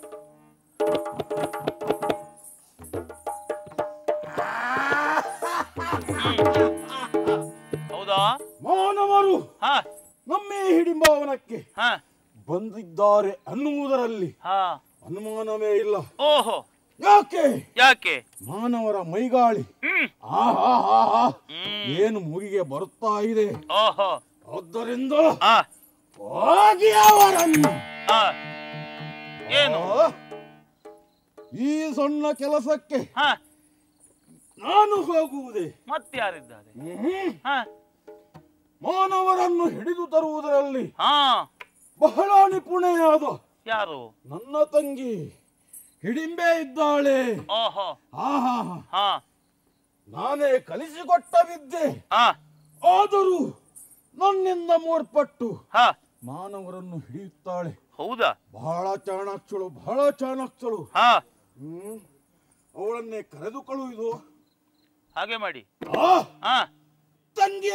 Speaker 2: ಹೌದಾ
Speaker 6: ಮಾನವರು
Speaker 2: ಹ
Speaker 6: ನಮ್ಮ ಈ ಹಿಡಿಂಬಾವನಕ್ಕೆ
Speaker 2: ಹ
Speaker 6: ಬಂದಿದ್ದಾರೆ ಅನ್ನುವುದರಲ್ಲಿ
Speaker 2: ಹ
Speaker 6: ಅನುಮಾನವೇ ಇಲ್ಲ
Speaker 2: ಓಹೋ
Speaker 6: ಯಾಕೆ
Speaker 2: ಯಾಕೆ
Speaker 6: ಮಾನವರ ಮೈಗಾಳಿ
Speaker 2: ಹ್ಮ್
Speaker 6: ಆಹಾಹಾಹಾ.
Speaker 2: ಹ್ಮ್.
Speaker 6: ಏನು ಮುಗಿಗೆ ಬರುತ್ತಾ ಇದೆ
Speaker 2: ಓಹೋ
Speaker 6: ಆದ್ದರಿಂದ
Speaker 2: ಆ
Speaker 6: ಹೋಗಿ ಅವರನ್ನು
Speaker 2: ಆ ಏನು
Speaker 6: ಆ, ಈ ಸಣ್ಣ ಕೆಲಸಕ್ಕೆ
Speaker 2: ಹ
Speaker 6: ನಾನು ಹೋಗುವುದೇ
Speaker 2: ಮತ್ಯಾರಿದ್ದಾರೆ
Speaker 6: ಹ್ಮ್.
Speaker 2: ಹ
Speaker 6: ಮಾನವರನ್ನು ಹಿಡಿದು ತರುವುದರಲ್ಲಿ
Speaker 2: ಹಾ
Speaker 6: ಬಹಳ ನಿಪುಣೆಯಾದ
Speaker 2: ಯಾರು
Speaker 6: ನನ್ನ ತಂಗಿ ಹಿಡಿಂಬೆ ಇದ್ದಾಳೆ
Speaker 2: ಓಹೋ
Speaker 6: ಆಹಾ
Speaker 2: ಹಾ
Speaker 6: ನಾನೇ ಕಲಿಸಿಕೊಟ್ಟ ವಿದ್ಯೆ
Speaker 2: ಹಾ
Speaker 6: ಆದರೂ ನನ್ನಿಂದ ಮೂರ್ಪಟ್ಟು
Speaker 2: ಹಾ
Speaker 6: ಮಾನವರನ್ನು ಹಿಡಿಯುತ್ತಾಳೆ
Speaker 2: ಹೌದಾ
Speaker 6: ಬಹಳ ಚಾಣಾಕ್ಷಳು ಬಹಳ ಚಾಣಾಕ್ಷಳು
Speaker 2: ಹಾ
Speaker 6: ಹ್ಮ್ ಅವಳನ್ನೇ ಕರೆದುಕೊಳ್ಳುವುದು
Speaker 2: ಹಾಗೆ ಮಾಡಿ
Speaker 6: ಆ
Speaker 2: ಹಾ
Speaker 6: ತಂಗಿ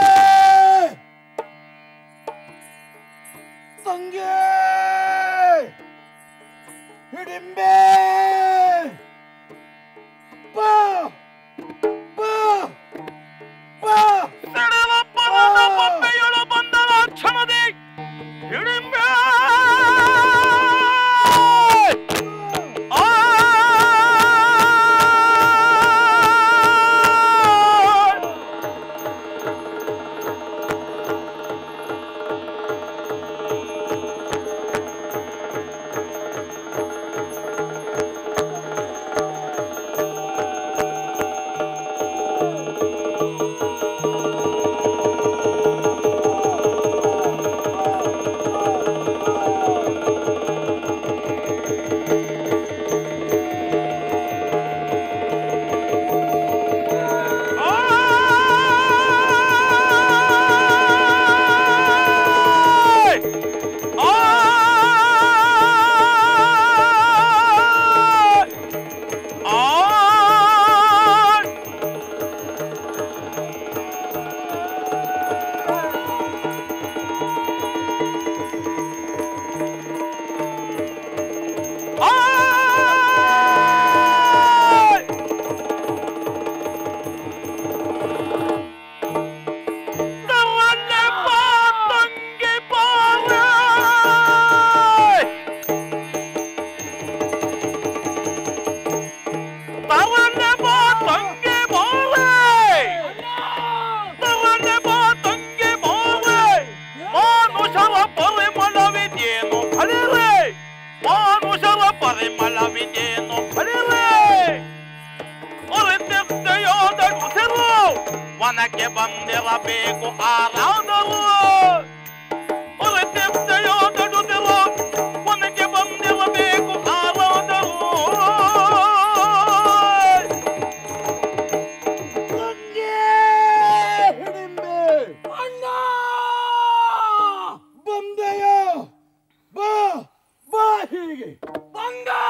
Speaker 6: ತಂಗಿ ಹಿಡಿಂಬೆ ಬಾ ಬಾ
Speaker 2: ಒಲವಿದೇನು ಬಳಿರೆ ಉಳಿದಿದ್ದೆಯೋದಡು ಸಿರು ವನಕ್ಕೆ ಬಂದಿರಬೇಕು ಆರಾದರು ಉಳಿದಿದ್ದೆಯೋದಡು ಸಿರು ವನಕ್ಕೆ ಬಂದಿರಬೇಕು ಆರಾದರು
Speaker 6: ಹಿಡಿಂಬೆ ಅಣ್ಣ ಬಂದೆಯ ಬಾ ಬಾ ಹೀಗೆ ಬಂದೆ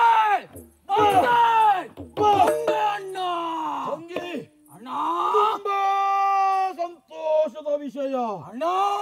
Speaker 6: ಬಂದೆ ಅಣ್ಣ ತಂಗಿ ಅಣ್ಣ ತುಂಬಾ ಸಂತೋಷದ ವಿಷಯ ಅಣ್ಣ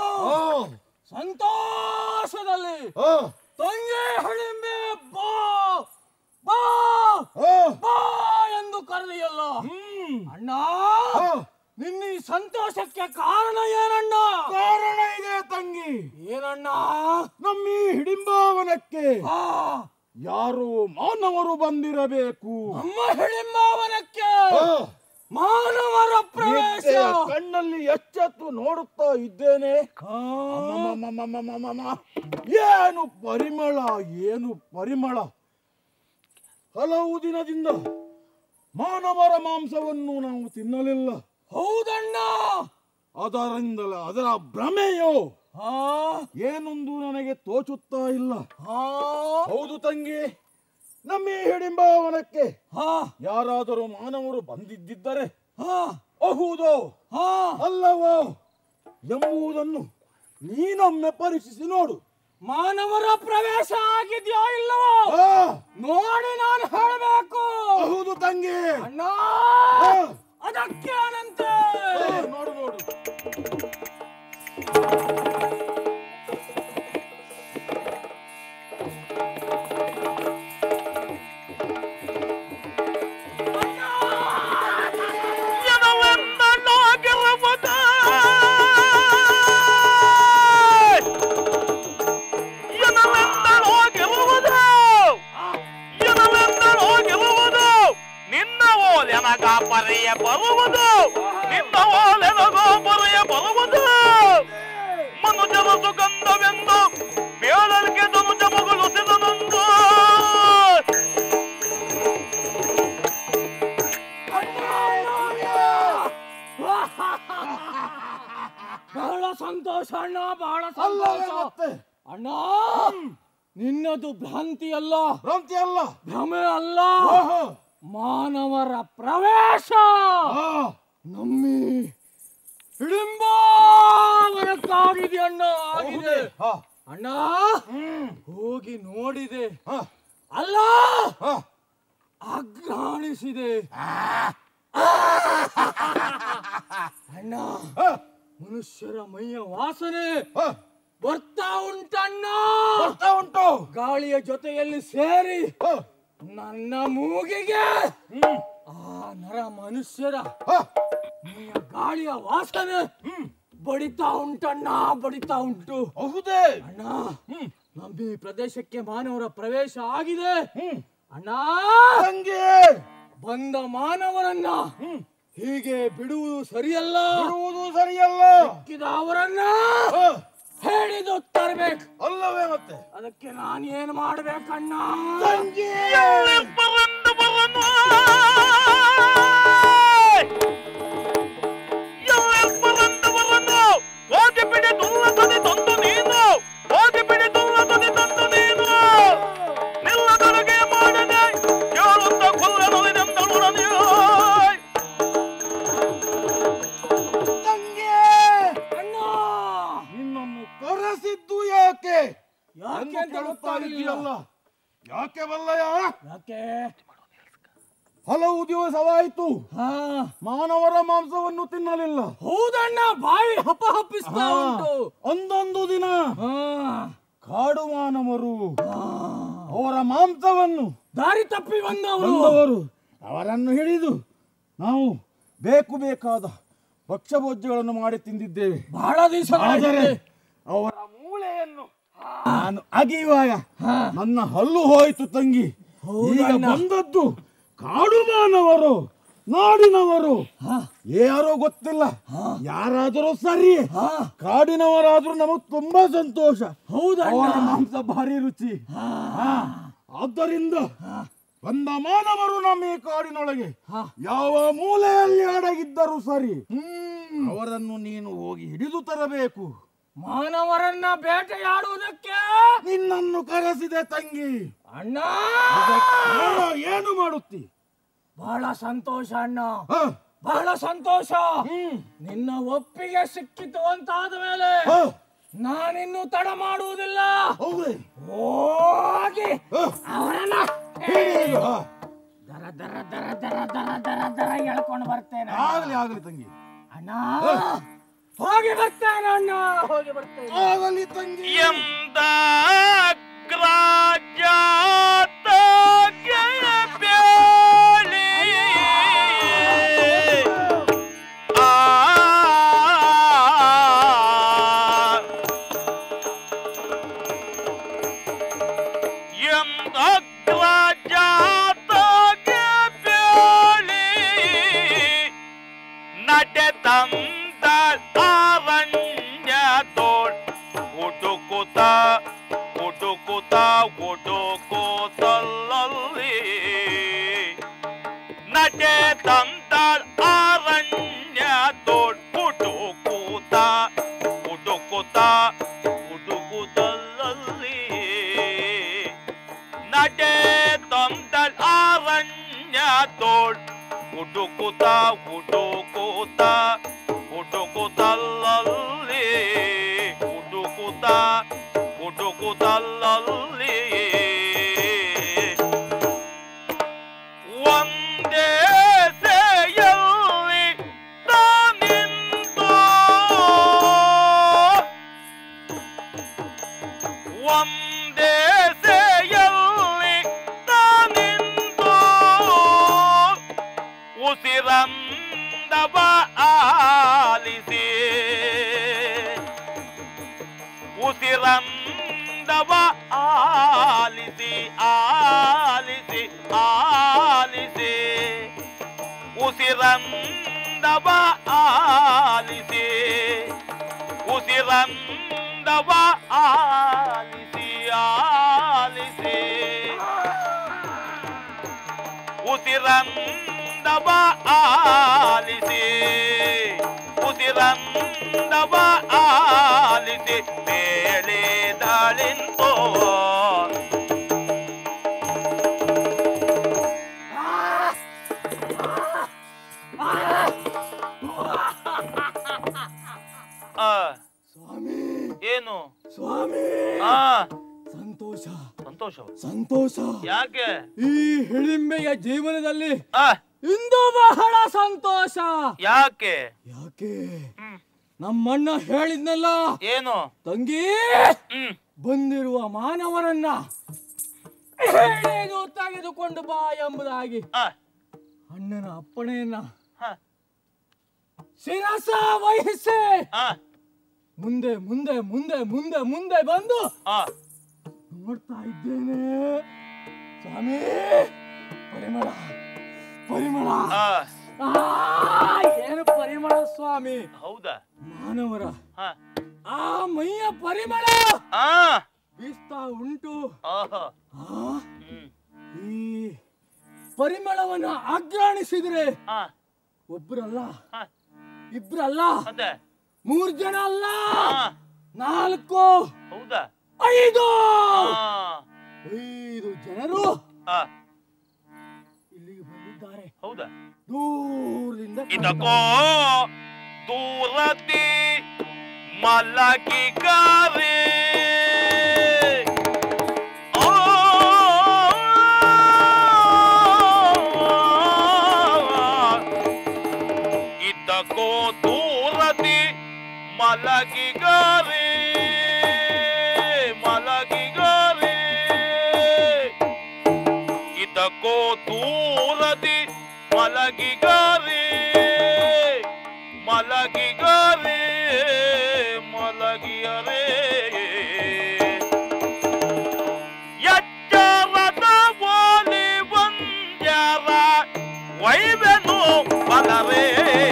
Speaker 6: ಸಂತೋಷದಲ್ಲಿ ತಂಗಿ ಹಿಡಿಂಬೆ ಬಾ ಬಾ ಬಾ ಎಂದು ಕರೆದಿಯಲ್ಲ ಅಣ್ಣ ನಿನ್ನ ಈ ಸಂತೋಷಕ್ಕೆ ಕಾರಣ ಏನಣ್ಣ ಕಾರಣ ಇದೆ ತಂಗಿ ಏನಣ್ಣ ನಮ್ಮ ಈ ಹಿಡಿಂಬಾವನಕ್ಕೆ ಯಾರು ಮಾನವರು ಬಂದಿರಬೇಕು ನಮ್ಮ ಹಿಡಿಂಬಾವನಕ್ಕೆ ಮಾನವರ ಪ್ರವೇಶ ಕಣ್ಣಲ್ಲಿ ಎಚ್ಚೆತ್ತು ನೋಡುತ್ತಾ ಇದ್ದೇನೆ ಅಮ್ಮಮ್ಮಮ್ಮಮ್ಮಮ್ಮಮ್ಮಮ್ಮ. ಏನು ಪರಿಮಳ ಏನು ಪರಿಮಳ ಹಲವು ದಿನದಿಂದ ಮಾನವರ ಮಾಂಸವನ್ನು ನಾವು ತಿನ್ನಲಿಲ್ಲ ಹೌದಣ್ಣ ಅದರಿಂದಲ ಅದರ ಭ್ರಮೆಯೋ ಏನೊಂದು ನನಗೆ ತೋಚುತ್ತಾ ಇಲ್ಲ ಹೌದು ತಂಗಿ ನಮ್ಮ ಈ ಹಿಡಿಂಬಾವನಕ್ಕೆ ಯಾರಾದರೂ ಮಾನವರು ಬಂದಿದ್ದರೆ ಹೌದೋ ಅಲ್ಲವೋ ಎಂಬುದನ್ನು ನೀನೊಮ್ಮೆ ಪರೀಕ್ಷಿಸಿ ನೋಡು ಮಾನವರ ಪ್ರವೇಶ ಆಗಿದ್ಯಾ ಇಲ್ಲವೋ ನೋಡಿ ನಾನು ಹೇಳಬೇಕು ಹೌದು ತಂಗಿ ಅಣ್ಣ ಅದಕ್ಕೆ ಅನಂತೆ ನೋಡು ನೋಡು
Speaker 2: ಎನವೆಂದಲಾಗಿರುವುದ ಎನವೆಂದಲಾಗಿರುವುದು ಎನವೆಂದಲಾಗಿರುವುದು ನಿನ್ನ ಓಲೆನಗ ಪರೆಯ ಬರುವುದು ನಿನ್ನ ಓಲೆನಗ ಪರೆಯ ಬರುವುದು ಮನುಜರ ಸುಗಂಧವೆಂದು ಬೇಳಲ್ಗೆ ಧನುಜ ಮಗಳು ಸಿದನಂದು
Speaker 6: ಬಹಳ ಸಂತೋಷ ಅಣ್ಣ ಬಹಳ ಸಂತೋಷ ಅಣ್ಣ ನಿನ್ನದು ಭ್ರಾಂತಿ ಅಲ್ಲ ಭ್ರಾಂತಿ ಅಲ್ಲ ಭ್ರಮೆ ಅಲ್ಲ ಮಾನವರ ಪ್ರವೇಶ ನಮ್ಮಿ ಹಿಡಿಂಬಾವರಕ್ಕಾಗಿದೆ ಅಣ್ಣ ಆಗಿದೆ ಅಣ್ಣ ಹೋಗಿ ನೋಡಿದೆ ಅಲ್ಲ ಅಗ್ರಾಣಿಸಿದೆ ಅಣ್ಣ ಮನುಷ್ಯರ ಮೈಯ ವಾಸನೆ ಬರ್ತಾ ಉಂಟಣ್ಣ ಬರ್ತಾ ಉಂಟು ಗಾಳಿಯ ಜೊತೆಯಲ್ಲಿ ಸೇರಿ ನನ್ನ ಮೂಗಿಗೆ ಆ ನರ ಮನುಷ್ಯರ ಮೈಯ ಗಾಳಿಯ ವಾಸನೆ ಬಡಿತಾ ಉಂಟಣ್ಣ ಬಡಿತಾ ಉಂಟು ಹೌದೇ ಅಣ್ಣ ನಮ್ಮ ಈ ಪ್ರದೇಶಕ್ಕೆ ಮಾನವರ ಪ್ರವೇಶ ಆಗಿದೆ ಅಣ್ಣ ಬಂದ ಮಾನವರನ್ನ ಹೀಗೆ ಬಿಡುವುದು ಸರಿಯಲ್ಲ ಬಿಡುವುದು ಸರಿಯಲ್ಲ ಸಿಕ್ಕಿದ ಅವರನ್ನ ಹೇಳಿದು ತರಬೇಕು ಅಲ್ಲವೇ ಮತ್ತೆ ಅದಕ್ಕೆ ನಾನು ಏನು ಮಾಡ್ಬೇಕಣ್ಣ
Speaker 2: ಬರಂದು ಬರನು ಬರಂದು ಬರನು ಹೋಗಿ ಬಿಡಿ ದುಲ್ಲತದೆ ತಂದು ನೀನು ಹೋಗಿ ಬಿಡಿ ದುಲ್ಲತದೆ ತಂದು ನೀನು ನಿಲ್ಲದೊಳಗೆ ಮಾಡದೆ ಕೇಳುತ್ತ ಕೊಲ್ಲನುಳಿದೆಂದಳು
Speaker 6: ನಿನ್ನನ್ನು ಕರೆಸಿದ್ದು ಯಾಕೆ ಯಾಕೆ ಕೇಳುತ್ತಾ ಇದೆಯಲ್ಲ ಯಾಕೆ ಬಲ್ಲಯ ಯಾಕೆ ಹಲವು ದಿವಸವಾಯಿತು ಮಾನವರ ಮಾಂಸವನ್ನು ತಿನ್ನಲಿಲ್ಲ ಹೌದಣ್ಣ ಬಾಯಿ ಹಪ್ಪ ಹಪ್ಪಿಸ್ತಾ ಉಂಟು ಒಂದೊಂದು ದಿನ ಕಾಡು ಮಾನವರು ಅವರ ಮಾಂಸವನ್ನು ದಾರಿ ತಪ್ಪಿ ಬಂದವರು ಅವರನ್ನು ಹಿಡಿದು ನಾವು ಬೇಕು ಬೇಕಾದ ಭಕ್ಷ್ಯಭೋಜ್ಯಗಳನ್ನು ಮಾಡಿ ತಿಂದಿದ್ದೇವೆ ಬಹಳ ದಿವಸ ಆದರೆ ಅವರ ಮೂಳೆಯನ್ನು ನಾನು ಅಗಿಯುವಾಗ ನನ್ನ ಹಲ್ಲು ಹೋಯಿತು ತಂಗಿ ಈಗ ಬಂದದ್ದು ಕಾಡು ಮಾನವರು ನಾಡಿನವರು ಯಾರೋ ಗೊತ್ತಿಲ್ಲ ಯಾರಾದರೂ ಸರಿ ಕಾಡಿನವರಾದ್ರೂ ನಮಗ್ ತುಂಬಾ ಸಂತೋಷ ಹೌದಾ ಮಾಂಸ ಭಾರಿ ರುಚಿ ಹಾ. ಆದ್ದರಿಂದ
Speaker 8: ಬಂದ ಮಾನವರು ನಮ್ಮ ಈ ಕಾಡಿನೊಳಗೆ ಯಾವ ಮೂಲೆಯಲ್ಲಿ ಅಡಗಿದ್ದರೂ ಸರಿ ಅವರನ್ನು ನೀನು ಹೋಗಿ ಹಿಡಿದು ತರಬೇಕು
Speaker 6: ಮಾನವರನ್ನ ಬೇಟೆಯಾಡುವುದಕ್ಕೆ
Speaker 8: ನಿನ್ನನ್ನು ಕರೆಸಿದೆ ತಂಗಿ
Speaker 6: ಅಣ್ಣ
Speaker 8: ಆ, ಏನು ಮಾಡುತ್ತಿ
Speaker 6: ಬಹಳ ಸಂತೋಷ ಅಣ್ಣ
Speaker 8: ಹ,
Speaker 6: ಬಹಳ ಸಂತೋಷ ನಿನ್ನ ಒಪ್ಪಿಗೆ ಸಿಕ್ಕಿತು ಅಂತಾದ ಮೇಲೆ
Speaker 8: ಹ,
Speaker 6: ನಾನಿನ್ನು ತಡ ಮಾಡುವುದಿಲ್ಲ
Speaker 8: ಹೌದೇ
Speaker 6: ಹೋಗಿ
Speaker 8: ಹ,
Speaker 6: ಅವರನ್ನ
Speaker 8: ಹಿಡಿದು, ಹ.
Speaker 6: ದರ ದರ ದರ ದರ ದರ ದರ ದರ ಎಳ್ಕೊಂಡು ಬರ್ತೇನೆ
Speaker 8: ಆಗಲಿ ಆಗಲಿ ತಂಗಿ
Speaker 6: ಅಣ್ಣ ಹೋಗಿ ಬರ್ತೇನೆ ಅಣ್ಣ ಹೋಗಿ ಬರ್ತೇನೆ
Speaker 8: ಆಗಲಿ ತಂಗಿ
Speaker 2: ಎಂದ ಗ್ರಾಜಾತ ಬ್ಯಾಳಿ ಆ ಎಂದ ಗ್ರಾಜಾತ ಬ್ಯಾಳಿ ನಡೆದಂತ ಅರಣ್ಯದೋಳ್ ಹುಡುಕುತ್ತ ಹುಡುಕುತ್ತ ಹುಡುಕುತ್ತಲ್ಲಿ ನಡೆದಂತ ಅರಣ್ಯದೋಳ್ ಹುಡುಕುತ್ತ ಹುಡುಕುತ್ತ ಹುಡುಕುತ್ತಲ್ಲಿ ನಡೆದಂತ ಅರಣ್ಯದೋಳ್ ಹುಡುಕುತ್ತ ಹುಡುಕುತ್ತ ಹುಡುಕುತ್ತಲ್ಲಿ ಹುಡುಕುತ್ತ ಹುಡುಕುತ್ತಲ್ಲಿ ಒಂದೇ ಸೆಯಲ್ಲಿ ತಾನಿಂದು ಒಂದೇ ಸೆಯಲ್ಲಿ ತಾನಿಂದು ಉಸಿರಂದವ ಆಲಿಸಿ ಉಸಿರಂದವ ಆಲಿಸಿ ಆಲಿಸಿ ಆಲಿಸಿ ಉಸಿರಂದವ ಆಲಿಸಿ ಉಸಿರಂದವ ಆಲಿಸಿ ಆಲಿಸಿ ಉಸಿರಂದವ ಆಲಿಸಿ ಉಸಿರಂದವ ಆಲಿಸಿ ಬೇಳೆದಳಿಂತೋ ಆ,
Speaker 6: ಸ್ವಾಮಿ
Speaker 2: ಏನು
Speaker 6: ಸ್ವಾಮಿ
Speaker 2: ಆ
Speaker 6: ಸಂತೋಷ
Speaker 2: ಸಂತೋಷ
Speaker 6: ಸಂತೋಷ
Speaker 2: ಯಾಕೆ
Speaker 6: ಈ ಹಿಳಿಂಬೆಯ ಜೀವನದಲ್ಲಿ
Speaker 2: ಆ
Speaker 6: ಇಂದು ಬಹಳ ಸಂತೋಷ
Speaker 2: ಯಾಕೆ
Speaker 6: ಯಾಕೆ
Speaker 2: ಹ್ಮ್
Speaker 6: ನಮ್ಮಣ್ಣ ಹೇಳಿದ್ನಲ್ಲ
Speaker 2: ಏನು
Speaker 6: ತಂಗಿ
Speaker 2: ಹ್ಮ್
Speaker 6: ಬಂದಿರುವ ಮಾನವರನ್ನ ಎಳೆದು ತೆಗೆದುಕೊಂಡು ಬಾ ಎಂಬುದಾಗಿ
Speaker 2: ಆ
Speaker 6: ಅಣ್ಣನ ಅಪ್ಪಣೆಯನ್ನ
Speaker 2: ಹ,
Speaker 6: ಶಿರಸ ವಹಿಸಿ
Speaker 2: ಆ
Speaker 6: ಮುಂದೆ ಮುಂದೆ ಮುಂದೆ ಮುಂದೆ ಮುಂದೆ ಬಂದು
Speaker 2: ಆ
Speaker 6: ನೋಡ್ತಾ ಇದ್ದೇನೆ ಸ್ವಾಮಿ ಪರಿಮಳ ಪರಿಮಳ
Speaker 2: ಆ
Speaker 6: ಆ, ಏನು ಪರಿಮಳ ಸ್ವಾಮಿ
Speaker 2: ಹೌದಾ
Speaker 6: ಮಾನವರ
Speaker 2: ಹ
Speaker 6: ಆ ಮೈಯ ಪರಿಮಳ
Speaker 2: ಆ
Speaker 6: ಬೀಸ್ತಾ ಉಂಟು
Speaker 2: ಆಹಾ
Speaker 6: ಆ,
Speaker 2: ಹ್ಮ್
Speaker 6: ಈ ಪರಿಮಳವನ್ನು ಆಘ್ರಾಣಿಸಿದ್ರೆ
Speaker 2: ಆ
Speaker 6: ಒಬ್ರಲ್ಲ
Speaker 2: ಹ
Speaker 6: ಇಬ್ರಲ್ಲ
Speaker 2: ಮತ್ತೆ
Speaker 6: ಮೂರ್ ಜನ ಅಲ್ಲ
Speaker 2: ಆ
Speaker 6: ನಾಲ್ಕು
Speaker 2: ಹೌದಾ
Speaker 6: ಐದು
Speaker 2: ಆ
Speaker 6: ಐದು ಜನರು
Speaker 2: ಆ
Speaker 6: ಇಲ್ಲಿಗೆ ಬಂದಿದ್ದಾರೆ
Speaker 2: ಹೌದಾ
Speaker 6: ದೂರದಿಂದ
Speaker 2: ಇದಕ್ಕೋ ದೂರದಿ ಮಲಗಿಗಾರೆ ಆ, ಇದಕ್ಕೋ ದೂರದಿ ಮಲಗಿಗಾರೆ ಮಲಗಿಗಾರೆ ಇದಕ್ಕೋ ದೂರದಿ ಮಲಗಿಗಾರೆ ಮಲಗಿಗಾರೆ ಮಲಗಿಯರೆ ಎಚ್ಚರದ ಓಲಿ ಒಂದ್ಯಾರ ವೈವೆನು ಬಲರೇ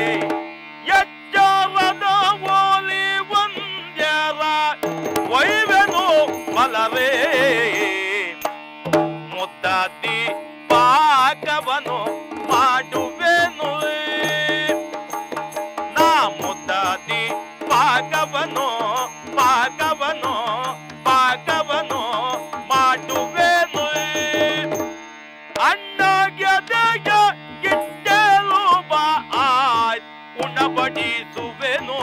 Speaker 2: ಎಚ್ಚರದ ಓಲಿ ಒಂದ್ಯಾರ ವೈವೆನು ಬಲರೇ ಮುದ್ದಾದಿ ಪಾ ಪಾಕವನು ಮಾಡುವೆನು ನಾ ಮುದ್ದಾದಿ ಪಾಕವನು ಪಾಕವನು ಪಾಕವನು ಮಾಡುವೆನು ಅಣ್ಣಗೆದೆಯ ಇಟ್ಟಲು ಬಾ ಆಯ್ ಉಣಬಡಿಸುವೆನು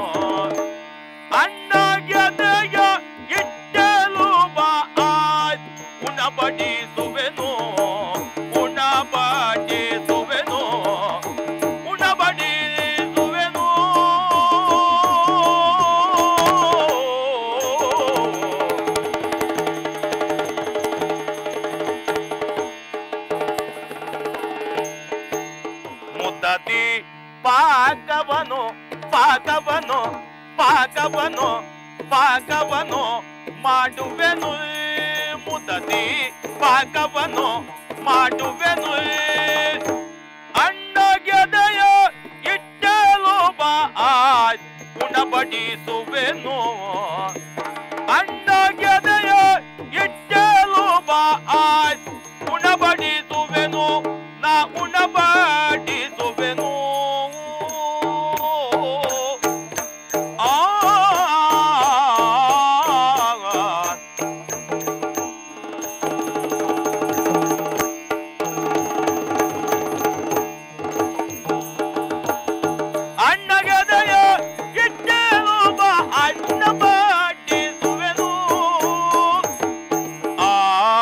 Speaker 2: ಅಣ್ಣಗೆದೆಯ ಇಟ್ಟಲು ಬಾ ಆಯ್ ಉಣಬಡಿಸುವೆನು ಉಣಬಡಿಸುವೆನು ಉಣಬಡಿಸುವೆನು ಮುದ್ದತಿ ಪಾಕವನು ಪಾಕವನು ಪಾಕವನು ಪಾಕವನು ಮಾಡುವೆನು ಮುದ್ದತಿ ಪಾಕವನು ಮಾಡುವೆನು ಅಣ್ಣಗೆದೆಯ ಇಟ್ಟಲು ಬಾ ಆಯ್ ಉಣಬಡಿಸುವೆನು ಅಣ್ಣಗೆದೆಯ ಇಟ್ಟಲು ಬಾ ಆಯ್ ಉಣಬಡಿಸುವೆನು ನಾ ಉಣಬಡಿಸುವೆನು ಆ ಅಣ್ಣಗದಯ ಇಟ್ಟೇನು ಬಾ ಅಣ್ಣ ಬಡಿಸುವೆನು ಆ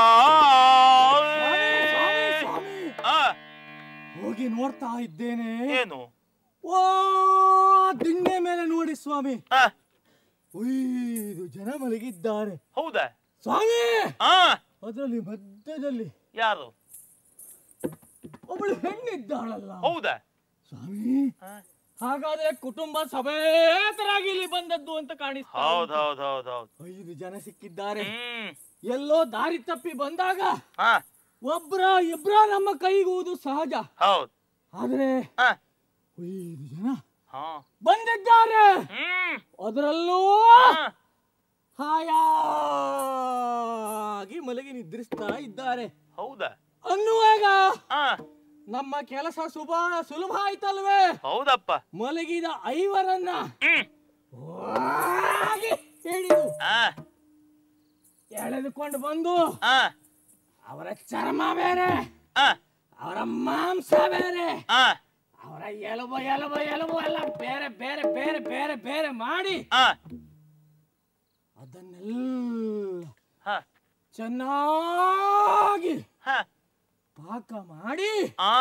Speaker 2: ಆ,
Speaker 6: ಹೋಗಿ ನೋಡ್ತಾ ಇದ್ದೇನೆ
Speaker 2: ಏನು
Speaker 6: ಓ ದಿಣ್ಣೆ ಮೇಲೆ ನೋಡಿ ಸ್ವಾಮಿ
Speaker 2: ಆ,
Speaker 6: ಉಯ್ದು ಜನ ಮಲಗಿದ್ದಾರೆ
Speaker 2: ಹೌದಾ
Speaker 6: ಸ್ವಾಮಿ
Speaker 2: ಆ
Speaker 6: ಅದರಲ್ಲಿ ಮಧ್ಯದಲ್ಲಿ
Speaker 2: ಯಾರು
Speaker 6: ಒಬ್ಬಳು ಹೆಣ್ಣಿದ್ದಾಳಲ್ಲ
Speaker 2: ಹೌದಾ
Speaker 6: ಸ್ವಾಮಿ
Speaker 2: ಆ,
Speaker 6: ಹಾಗಾದ್ರೆ ಕುಟುಂಬ ಸಮೇತರಾಗಿ ಇಲ್ಲಿ ಬಂದದ್ದು ಅಂತ ಕಾಣಿಸ್ತಾ
Speaker 2: ಹೌದ್ ಹೌದ್ ಹೌದ್ ಹೌದ್
Speaker 6: ಐದು ಜನ ಸಿಕ್ಕಿದ್ದಾರೆ
Speaker 2: ಹ್ಮ್
Speaker 6: ಎಲ್ಲೋ ದಾರಿ ತಪ್ಪಿ ಬಂದಾಗ
Speaker 2: ಹಾ
Speaker 6: ಒಬ್ರ ಇಬ್ರ ನಮ್ಮ ಕೈಗೂದು ಸಹಜ
Speaker 2: ಹೌದ್
Speaker 6: ಆದ್ರೆ
Speaker 2: ಹಾ
Speaker 6: ಐದು ಜನ
Speaker 2: ಹಾ
Speaker 6: ಬಂದಿದ್ದಾರೆ
Speaker 2: ಹ್ಮ್
Speaker 6: ಅದರಲ್ಲೂ
Speaker 2: ಹಾ.
Speaker 6: ಹಾಯಾಗಿ ಮಲಗಿ ನಿದ್ರಿಸ್ತಾ ಇದ್ದಾರೆ
Speaker 2: ಹೌದಾ
Speaker 6: ಅನ್ನುವಾಗ
Speaker 2: ಹಾ
Speaker 6: ನಮ್ಮ ಕೆಲಸ ಸುಭ ಸುಲಭ ಆಯ್ತಲ್ವೇ
Speaker 2: ಹೌದಪ್ಪ
Speaker 6: ಮಲಗಿದ ಐವರನ್ನ
Speaker 2: ಹ್ಮ್
Speaker 6: ಹಾಗೆ ಹೇಳಿದು
Speaker 2: ಆ
Speaker 6: ಎಳೆದುಕೊಂಡು ಬಂದು
Speaker 2: ಆ
Speaker 6: ಅವರ ಚರ್ಮ ಬೇರೆ
Speaker 2: ಆ
Speaker 6: ಅವರ ಮಾಂಸ ಬೇರೆ
Speaker 2: ಆ
Speaker 6: ಅವರ ಎಲುಬು ಎಲುಬು ಎಲುಬು ಎಲ್ಲ ಬೇರೆ ಬೇರೆ ಬೇರೆ ಬೇರೆ ಬೇರೆ ಮಾಡಿ
Speaker 2: ಆ
Speaker 6: ಅದನ್ನೆಲ್ಲ
Speaker 2: ಹ
Speaker 6: ಚೆನ್ನಾಗಿ
Speaker 2: ಹ
Speaker 6: ಪಾಕ ಮಾಡಿ
Speaker 2: ಆ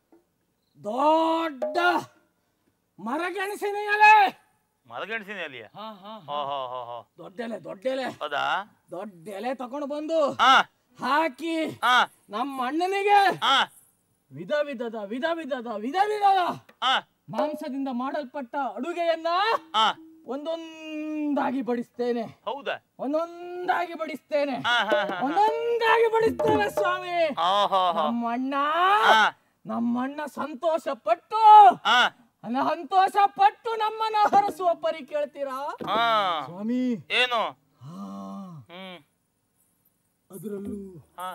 Speaker 6: ದೊಡ್ಡ ಮರಗೆಣಸಿನ ಎಲೆ
Speaker 2: ಮರಗೆಣಸಿನ ಅಲ್ಲಿಯ
Speaker 6: ಹಾ, ಹಾ,
Speaker 2: ಹೋ ಹೋ ಹೋ ಹೋ
Speaker 6: ದೊಡ್ಡ ಎಲೆ ದೊಡ್ಡ ಎಲೆ
Speaker 2: ಹೌದಾ
Speaker 6: ದೊಡ್ಡ ಎಲೆ ತಕೊಂಡು ಬಂದು
Speaker 2: ಆ
Speaker 6: ಹಾಕಿ
Speaker 2: ಆ
Speaker 6: ನಮ್ಮ ಅಣ್ಣನಿಗೆ
Speaker 2: ಆ
Speaker 6: ವಿಧ ವಿಧದ ವಿಧ ವಿಧದ ವಿಧ ವಿಧದ
Speaker 2: ಆ
Speaker 6: ಮಾಂಸದಿಂದ ಮಾಡಲ್ಪಟ್ಟ ಅಡುಗೆಯನ್ನ
Speaker 2: ಆ
Speaker 6: ಒಂದೊಂದಾಗಿ ಬಡಿಸ್ತೇನೆ
Speaker 2: ಹೌದಾ
Speaker 6: ಒಂದೊಂದಾಗಿ ಬಡಿಸ್ತೇನೆ
Speaker 2: ಆ ಹಾ ಹಾ
Speaker 6: ಒಂದೊಂದಾಗಿ ಬಡಿಸ್ತೇನೆ ಸ್ವಾಮಿ
Speaker 2: ಹೋ ಹೋ ಹೋ
Speaker 6: ನಮ್ಮ ಅಣ್ಣ
Speaker 2: ಆ
Speaker 6: ನಮ್ಮ ಅಣ್ಣ ಸಂತೋಷ ಪಟ್ಟು
Speaker 2: ಆ
Speaker 6: ಸಂತೋಷ ಪಟ್ಟು ನಮ್ಮನ್ನ ಹರಸುವ ಪರಿ ಕೇಳ್ತೀರಾ
Speaker 2: ಆ
Speaker 6: ಸ್ವಾಮಿ
Speaker 2: ಏನು
Speaker 6: ಹಾ
Speaker 2: ಹ್ಮ್
Speaker 6: ಅದರಲ್ಲೂ
Speaker 2: ಆ